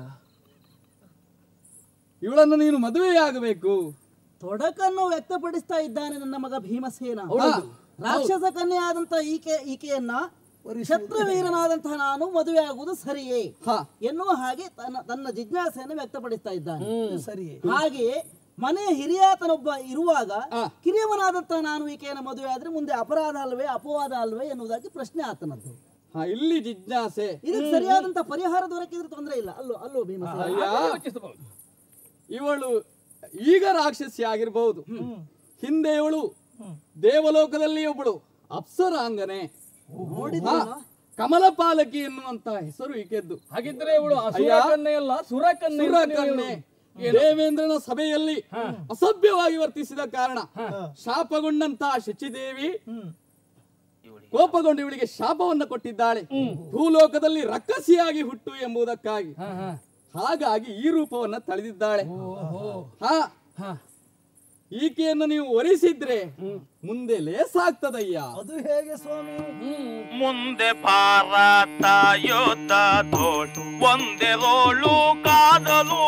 Speaker 1: ಇವಳನ್ನು ನೀನು ಮದುವೆಯಾಗಬೇಕು
Speaker 9: ತೊಡಕನ್ನು ವ್ಯಕ್ತಪಡಿಸ್ತಾ ಇದ್ದಾನೆ ನನ್ನ ಮಗ ಭೀಮಸೇನ
Speaker 1: ಹೌದು.
Speaker 9: ರಾಕ್ಷಸ ಕನ್ಯೆಯಾದಂತ ಈಕೆ ಈಕೆಯನ್ನ ಕ್ಷತ್ರವೀರನಾದಂತಹ ನಾನು ಮದುವೆ ಆಗುವುದು ಸರಿಯೇ
Speaker 1: ಹಾ
Speaker 9: ಎನ್ನುವ ಹಾಗೆ ತನ್ನ ತನ್ನ ಜಿಜ್ಞಾಸೆಯನ್ನು ವ್ಯಕ್ತಪಡಿಸ್ತಾ ಇದ್ದಾನೆ
Speaker 6: ಸರಿಯೇ
Speaker 9: ಹಾಗೆಯೇ ಮನೆಯ ಹಿರಿಯಾತನೊಬ್ಬ ಇರುವಾಗ
Speaker 1: ಆ.
Speaker 9: ಕಿರಿಯವನಾದಂತಹ ನಾನು ಈಕೆಯನ್ನು ಮದುವೆ ಆದ್ರೆ ಮುಂದೆ ಅಪರಾಧ ಅಲ್ವೇ ಅಪವಾದ ಅಲ್ವೇ ಎನ್ನುವುದಾಗಿ ಪ್ರಶ್ನೆ ಆತನದ್ದು
Speaker 1: ಹಾ ಇಲ್ಲಿ ಜಿಜ್ಞಾಸೆ
Speaker 9: ಇದಕ್ಕೆ ಸರಿಯಾದಂತ ಪರಿಹಾರ ದೊರಕಿದ್ರೆ ತೊಂದರೆ ಇಲ್ಲ ಅಲ್ಲೋ ಅಲ್ಲೋ ಭೀಮಸೇನ
Speaker 1: ಅಯ್ಯ ಇವಳು ಈಗ ರಾಕ್ಷಸಿ ಆಗಿರಬಹುದು ಹಿಂದೆ ಇವಳು ದೇವಲೋಕದಲ್ಲಿ ಒಬ್ಬಳು ಅಪ್ಸರಾಂಗನೆ ಹಾ,
Speaker 10: ಕಮಲಪಾಲಕಿ ಎನ್ನುವಂತ ಹೆಸರು ಈಕೆದ್ದು
Speaker 1: ಹಾಗಿದ್ರೆ ಇವಳು ಅಸುರ
Speaker 10: ಅಯ್ಯ.
Speaker 1: ಕನ್ಯೆ ಅಲ್ಲ ಸುರ ಕನ್ಯೆ
Speaker 10: ಸುರ
Speaker 1: ಅಂತ ನೀವು
Speaker 10: ಕನ್ಯೆ ದೇವೇಂದ್ರನ ಸಭೆಯಲ್ಲಿ ಅಸಭ್ಯವಾಗಿ ವರ್ತಿಸಿದ ಕಾರಣ ಶಾಪಗೊಂಡಂತಹ ಶಚಿದೇವಿ ಕೋಪಗೊಂಡು ಇವಳಿಗೆ ಶಾಪವನ್ನ ಕೊಟ್ಟಿದ್ದಾಳೆ ಭೂಲೋಕದಲ್ಲಿ ರಕ್ಕಸಿಯಾಗಿ ಹುಟ್ಟು ಎಂಬುದಕ್ಕಾಗಿ ಹಾಗಾಗಿ ಈ ರೂಪವನ್ನ ತಳೆದಿದ್ದಾಳೆ ಹಾ ಈಕೆಯನ್ನು ನೀವು ಒರೆಸಿದ್ರೆ ಮುಂದೆ ಲೇಸಾಗ್ತದಯ್ಯ
Speaker 6: ಅದು ಹೇಗೆ ಸ್ವಾಮಿ
Speaker 2: ಮುಂದೆ ಭಾರತ ಯೋಧ ದೋಡ್ ಒಂದೇ ರೋಳು ಕಾದಲು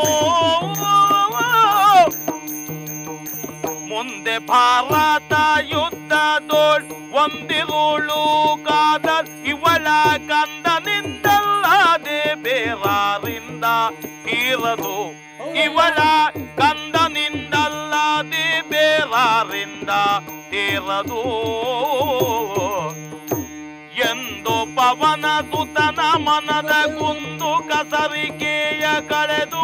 Speaker 2: ಮುಂದೆ ಭಾರತ ಯುದ್ಧ ದೋಡ್ ಒಂದಿರುಳು ಕಾದ ಇವಳ ಕಂದನಿಂದಲ್ಲದೆ ಬೇರಾರಿಂದ ತೀರದು ಇವಳ ಕಂದನಿಂದಲ್ಲದೆ ಬೇರಾರಿಂದ ತೀರದು ಎಂದು ಪವನ ಸುತನ ಮನದ ಕುಂದು ಕಸರಿಕೆಯ ಕಳೆದು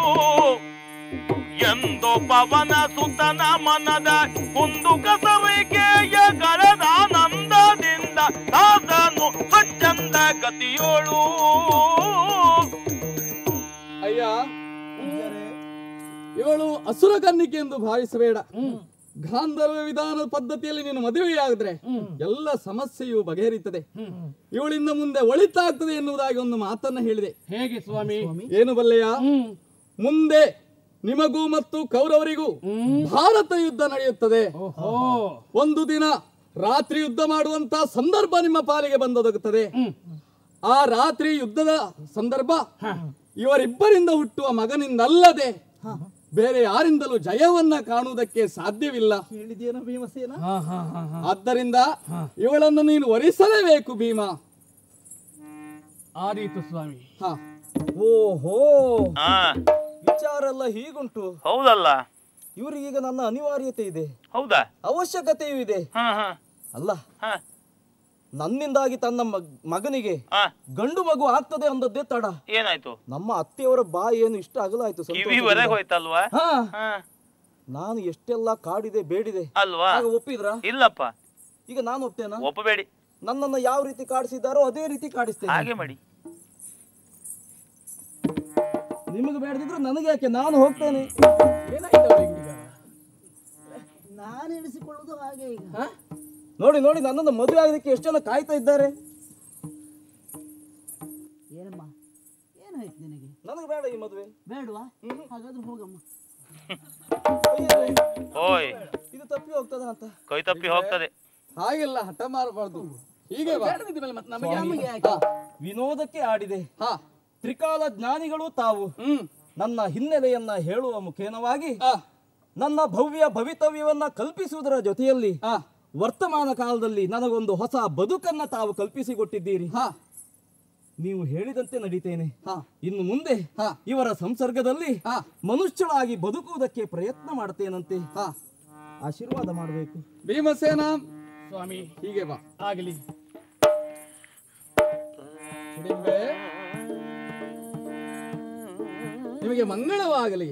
Speaker 2: ಎಂದು ಪವನ ಸುತನ ಮನದ ಕುಂದು ಕಸರಿಕೆಯ ಕಳೆದಾನಂದದಿಂದ ದಾಸನು ಸ್ವಚ್ಛಂದ ಗತಿಯೋಳು
Speaker 10: ಅಯ್ಯ ಇವಳು ಅಸುರ ಕನ್ನಿಕೆ ಎಂದು ಭಾವಿಸಬೇಡ ಗಾಂಧರ್ವ ವಿಧಾನದ ಪದ್ಧತಿಯಲ್ಲಿ ನೀನು ಮದುವೆಯಾಗಿದ್ರೆ ಎಲ್ಲ ಸಮಸ್ಯೆಯು ಬಗೆಹರಿತದೆ ಇವಳಿಂದ ಮುಂದೆ ಒಳಿತಾಗ್ತದೆ ಎನ್ನುವುದಾಗಿ ಒಂದು ಮಾತನ್ನ ಹೇಳಿದೆ
Speaker 1: ಹೇಗೆ ಸ್ವಾಮಿ
Speaker 10: ಏನು ಬಲ್ಲೆಯ ಮುಂದೆ ನಿಮಗೂ ಮತ್ತು ಕೌರವರಿಗೂ ಭಾರತ ಯುದ್ಧ ನಡೆಯುತ್ತದೆ ಒಂದು ದಿನ ರಾತ್ರಿ ಯುದ್ಧ ಮಾಡುವಂತ ಸಂದರ್ಭ ನಿಮ್ಮ ಪಾಲಿಗೆ ಬಂದೊದಗುತ್ತದೆ ಆ ರಾತ್ರಿ ಯುದ್ಧದ ಸಂದರ್ಭ ಇವರಿಬ್ಬರಿಂದ ಹುಟ್ಟುವ ಮಗನಿಂದಲ್ಲದೆ ಬೇರೆ ಯಾರಿಂದಲೂ ಜಯವನ್ನ ಕಾಣುವುದಕ್ಕೆ ಸಾಧ್ಯವಿಲ್ಲ
Speaker 9: ಹೇಳಿದೇನೋ ಭೀಮಸೇನ
Speaker 10: ಆದ್ದರಿಂದ ಇವಳನ್ನು ನೀನು ವರಿಸಲೇಬೇಕು ಭೀಮ
Speaker 1: ಆದೀತು ಸ್ವಾಮಿ
Speaker 10: ಹ
Speaker 7: ಓಹೋ
Speaker 2: ಆ,
Speaker 7: ವಿಚಾರ ಎಲ್ಲ ಹೀಗುಂಟು
Speaker 2: ಹೌದಲ್ಲ
Speaker 7: ಇವರಿಗೀಗ ನನ್ನ ಅನಿವಾರ್ಯತೆ ಇದೆ
Speaker 2: ಹೌದಾ
Speaker 7: ಅವಶ್ಯಕತೆಯೂ ಇದೆ
Speaker 2: ಹ ಹ
Speaker 7: ಅಲ್ಲ
Speaker 2: ಹ
Speaker 7: ನನ್ನಿಂದಾಗಿ ತನ್ನ ಮಗ್- ಮಗನಿಗೆ
Speaker 2: ಹ
Speaker 7: ಗಂಡು ಮಗು ಆಗ್ತದೆ ಅಂದದ್ದೇ ತಡ
Speaker 2: ಏನಾಯ್ತು
Speaker 7: ನಮ್ಮ ಅತ್ತೆಯವರ ಬಾಯಿ ಏನು ಇಷ್ಟ ಅಗಲಾಯ್ತು
Speaker 2: ಕಿವಿವರೆಗೆ ಹೋಯ್ತಲ್ವಾ
Speaker 7: ಹಾ
Speaker 2: ಹ
Speaker 7: ನಾನು ಎಷ್ಟೆಲ್ಲ ಕಾಡಿದೆ ಬೇಡಿದೆ
Speaker 2: ಅಲ್ವಾ
Speaker 7: ಆಗ ಒಪ್ಪಿದ್ರ
Speaker 2: ಇಲ್ಲಪ್ಪ
Speaker 7: ಈಗ ನಾನು ಒಪ್ತೇನಾ
Speaker 2: ಒಪ್ಪಬೇಡಿ
Speaker 7: ನನ್ನನ್ನು ಯಾವ ರೀತಿ ಕಾಡಿಸಿದ್ದಾರೋ ಅದೇ ರೀತಿ ಕಾಡಿಸ್ತೇನೆ
Speaker 2: ಹಾಗೆ ಮಾಡಿ
Speaker 7: ನಿಮಗೆ ಬೇಡದಿದ್ರು ನನಗೆ ಯಾಕೆ ನಾನು ಹೋಗ್ತೇನೆ
Speaker 9: ನಾನು ಎಣಿಸಿಕೊಳ್ಳುವುದು ಹಾಗೆ ಈಗ
Speaker 7: ನೋಡಿ ನೋಡಿ ನನ್ನನ್ನು ಮದುವೆ ಆಗೋದಕ್ಕೆ ಎಷ್ಟು ಜನ ಕಾಯ್ತಾ ಇದ್ದಾರೆ
Speaker 9: ಏನಮ್ಮ ಏನಾಯ್ತು ನಿನಗೆ
Speaker 7: ನನಗೆ ಬೇಡ ಈ ಮದುವೆ
Speaker 9: ಬೇಡವಾ ಹಾಗಾದ್ರೆ ಹೋಗಮ್ಮ
Speaker 2: ಓಯ್
Speaker 7: ಇದು ತಪ್ಪಿ ಹೋಗ್ತದ ಅಂತ
Speaker 2: ಕೈ ತಪ್ಪಿ ಹೋಗ್ತದೆ
Speaker 10: ಹಾಗೆಲ್ಲ ಹಠ ಮಾಡಬಾರ್ದು ಹೀಗೆ ಬಾ.
Speaker 1: ಮತ್ತೆ ನಮಗೆ
Speaker 7: ಸ್ವಾಮಿ, ವಿನೋದಕ್ಕೆ ಆಡಿದೆ
Speaker 10: ಹ
Speaker 7: ತ್ರಿಕಾಲ ಜ್ಞಾನಿಗಳು ತಾವು
Speaker 10: ಹ್ಮ್
Speaker 7: ನನ್ನ ಹಿನ್ನೆಲೆಯನ್ನ ಹೇಳುವ ಮುಖೇನವಾಗಿ
Speaker 10: ಹ
Speaker 7: ನನ್ನ ಭವ್ಯ ಭವಿತವ್ಯವನ್ನ ಕಲ್ಪಿಸುವುದರ ಜೊತೆಯಲ್ಲಿ
Speaker 10: ಹ
Speaker 7: ವರ್ತಮಾನ ಕಾಲದಲ್ಲಿ ನನಗೊಂದು ಹೊಸ ಬದುಕನ್ನ ತಾವು ಕಲ್ಪಿಸಿಕೊಟ್ಟಿದ್ದೀರಿ
Speaker 10: ಹ
Speaker 7: ನೀವು ಹೇಳಿದಂತೆ ನಡೀತೇನೆ
Speaker 10: ಹ
Speaker 7: ಇನ್ನು ಮುಂದೆ
Speaker 10: ಹ.
Speaker 7: ಇವರ ಸಂಸರ್ಗದಲ್ಲಿ
Speaker 10: ಹ.
Speaker 7: ಮನುಷ್ಯಳಾಗಿ ಬದುಕುವುದಕ್ಕೆ ಪ್ರಯತ್ನ ಮಾಡ್ತೇನಂತೆ
Speaker 10: ಹ
Speaker 7: ಆಶೀರ್ವಾದ ಮಾಡಬೇಕು
Speaker 10: ಭೀಮಸೇನ
Speaker 1: ಸ್ವಾಮಿ
Speaker 10: ಹೀಗೆ ಬಾ
Speaker 1: ಆಗಲಿ
Speaker 10: ಹಿಡಿಂಬೆ, ನಿಮಗೆ ಮಂಗಳವಾಗಲಿ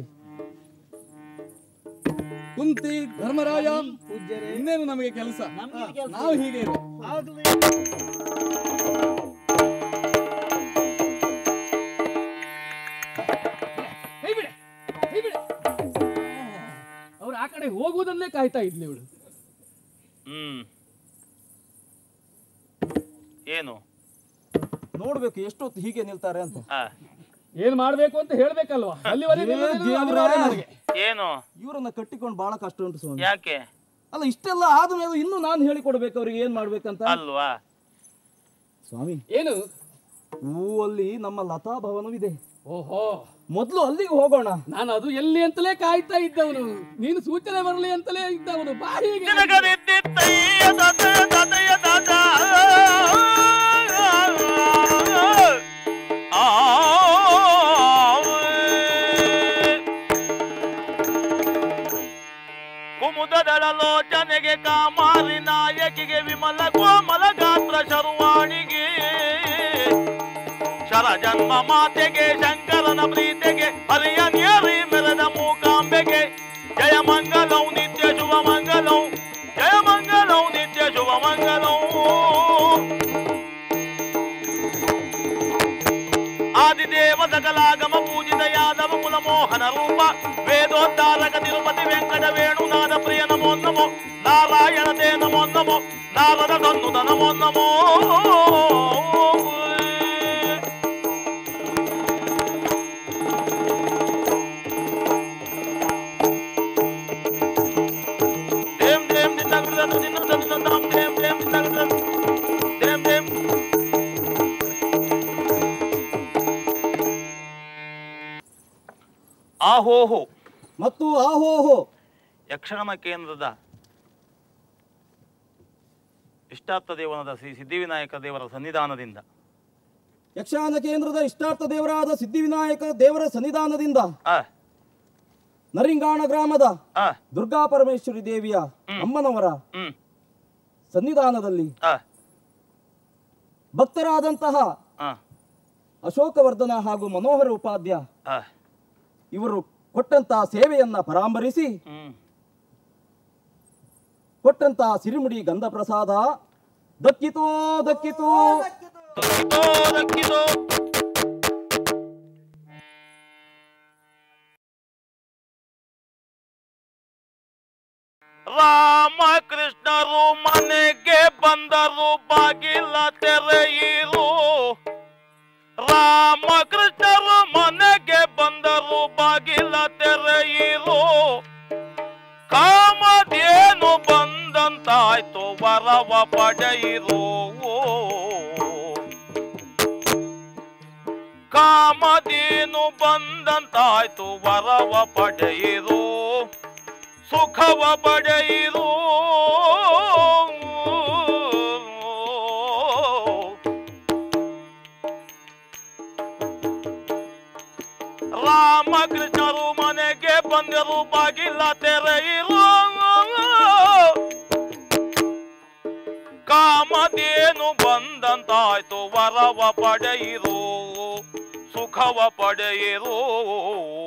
Speaker 10: ಕುಂತಿ ಧರ್ಮರಾಯ ಇನ್ನೇನು ನಮಗೆ ಕೆಲಸ ನಾವು ಹೀಗೆ ಇರು.
Speaker 1: ಕೈ ಬಿಡೆ ಕೈ ಬಿಡೆ ಅವ್ರು ಆ ಕಡೆ ಹೋಗುವುದನ್ನೇ ಕಾಯ್ತಾ ಇದ್ಲಿ ಇವಳು
Speaker 2: ಹ್ಮ್ ಏನು
Speaker 7: ನೋಡ್ಬೇಕು ಎಷ್ಟೊತ್ತು ಹೀಗೆ ನಿಲ್ತಾರೆ ಅಂತ
Speaker 2: ಹ
Speaker 1: ಏನ್ ಮಾಡ್ಬೇಕು ಅಂತ ಹೇಳ್ಬೇಕಲ್ವಾ ಅಲ್ಲಿವರೆಗೆ
Speaker 7: ಏ
Speaker 1: ನಿಲ್ಲೋದು
Speaker 7: ದೇವ್ರೇ.
Speaker 1: ಅನಿವಾರ್ಯ ನನಗೆ
Speaker 2: ಏನು
Speaker 7: ಇವರನ್ನ ಕಟ್ಟಿಕೊಂಡು ಬಹಳ ಕಷ್ಟ ಉಂಟು ಸ್ವಾಮಿ
Speaker 2: ಯಾಕೆ
Speaker 7: ಅಲ್ಲ ಇಷ್ಟೆಲ್ಲ ಆದ ಮೇಲೆ ಇನ್ನು ನಾನು ಹೇಳಿಕೊಡ್ಬೇಕು ಅವ್ರಿಗೆ ಏನ್ ಮಾಡ್ಬೇಕಂತ
Speaker 2: ಅಲ್ವಾ
Speaker 7: ಸ್ವಾಮಿ
Speaker 1: ಏನು
Speaker 7: ಹೂವಲ್ಲಿ ನಮ್ಮ ಲತಾ ಭವನವಿದೆ
Speaker 1: ಓಹೋ
Speaker 7: ಮೊದ್ಲು ಅಲ್ಲಿಗೆ ಹೋಗೋಣ
Speaker 1: ನಾನು ಅದು ಎಲ್ಲಿ ಅಂತಲೇ ಕಾಯ್ತಾ ಇದ್ದವನು ನೀನು ಸೂಚನೆ ಬರಲಿ ಅಂತಲೇ ಇದ್ದವನು ಬಾ ಹೀಗೆ
Speaker 2: ನಿನಗದಿದ್ದಯ್ಯ ದದ ದದಯ ದದ. ಆ. ಕುಮುದದಳ ಲೋಚನೆಗೆ ಕಾಮಾರಿ ನಾಯಕಿಗೆ ವಿಮಲ ಕೋಮಲ ಗಾತ್ರ ಶರ್ವಾಣಿಗೆ ಶರ ಜನ್ಮ ಮಾತೆಗೆ ಶಂಕರನ ಪ್ರೀತೆಗೆ ಹರಿಯ ನೇರಿ ಮೆಲದ ಮೂಕಾಂಬೆಗೆ ಜಯ ಮಂಗಲಂ ನಿತ್ಯ ಶುಭ ಮಂಗಲಂ ಜಯ ಮಂಗಲಂ ನಿತ್ಯ ಶುಭ ಮಂಗಲಂ ಮೋಹನ ರೂಪ ವೇದೋದ್ಧಾರಕ ತಿರುಪತಿ ವೆಂಕಟ ವೇಣುನಾಥ ಪ್ರಿಯ ನಮೋ ನಮೋ ನಾರಾಯಣ ತೇ ನಮೋ ನಮೋ ನಾರದ ತನ್ನುತ ನಮೋ ನಮೋ ದೇಂ ದೇಂ ದಿನ್ನಗೃದನು ದಿನ್ನದನು ದಾಂ ದೇಂ ದೇಂ ದಿನ್ನಗೃದನು ದೇಂ ದೇಂ ಆಹೋಹೋ
Speaker 7: ಮತ್ತು ಆಹೋಹೋ
Speaker 2: ಯಕ್ಷಗಾನ ಕೇಂದ್ರದ ಇಷ್ಟಾರ್ಥ ದೇವನದ ಶ್ರೀ ಸಿದ್ಧಿವಿನಾಯಕ ದೇವರ ಸನ್ನಿಧಾನದಿಂದ
Speaker 7: ಯಕ್ಷಗಾನ ಕೇಂದ್ರದ ಇಷ್ಟಾರ್ಥ ದೇವರಾದ ಸಿದ್ಧಿವಿನಾಯಕ ದೇವರ ಸನ್ನಿಧಾನದಿಂದ
Speaker 2: ಆ,
Speaker 7: ನರಿಂಗಾಣ ಗ್ರಾಮದ
Speaker 2: ಆ,
Speaker 7: ದುರ್ಗಾ ಪರಮೇಶ್ವರಿ ದೇವಿಯ ಅಮ್ಮನವರ
Speaker 2: ಹ್ಮ್,
Speaker 7: ಸನ್ನಿಧಾನದಲ್ಲಿ
Speaker 2: ಆ,
Speaker 7: ಭಕ್ತರಾದಂತಹ
Speaker 2: ಆ,
Speaker 7: ಅಶೋಕವರ್ಧನ ಹಾಗೂ ಮನೋಹರ ಉಪಾಧ್ಯ
Speaker 2: ಆ,
Speaker 7: ಇವರು ಕೊಟ್ಟಂತಹ ಸೇವೆಯನ್ನ ಪರಾಮರಿಸಿ
Speaker 2: ಹ್ಮ್.
Speaker 7: ಕೊಟ್ಟಂತಹ ಸಿರಿಮುಡಿ ಗಂಧ ಪ್ರಸಾದ ದಕ್ಕಿತೋ ದಕ್ಕಿತೋ
Speaker 2: ದಕ್ಕಿತೋ, ದಕ್ಕಿತೋ. ರಾಮಕೃಷ್ಣರು ಮನೆಗೆ ಬಂದರು ಬಾಗಿಲ ತೆರೆಯಿರು ರಾಮಕೃಷ್ಣರು ಮನೆಗೆ ಬಂದರು ಬಾಗಿಲ ತೆರೆಯಿರು ಕಾಮಧೇನು ಬಂದಂತಾಯ್ತು ವರವ ಪಡೆಯಿರು ಕಾಮಧೇನು ಬಂದಂತಾಯ್ತು ವರವ ಪಡೆಯಿರು ಸುಖವ ಪಡೆಯಿರು ರಾಮಕೃಷ್ಣರು ಮನೆಗೆ ಬಂದರು ಬಾಗಿಲ ತೆರೆಯಿರು ಕಾಮಧೇನು ಬಂದಂತಾಯ್ತು ವರವ ಪಡೆಯಿರು ಸುಖವ ಪಡೆಯಿರು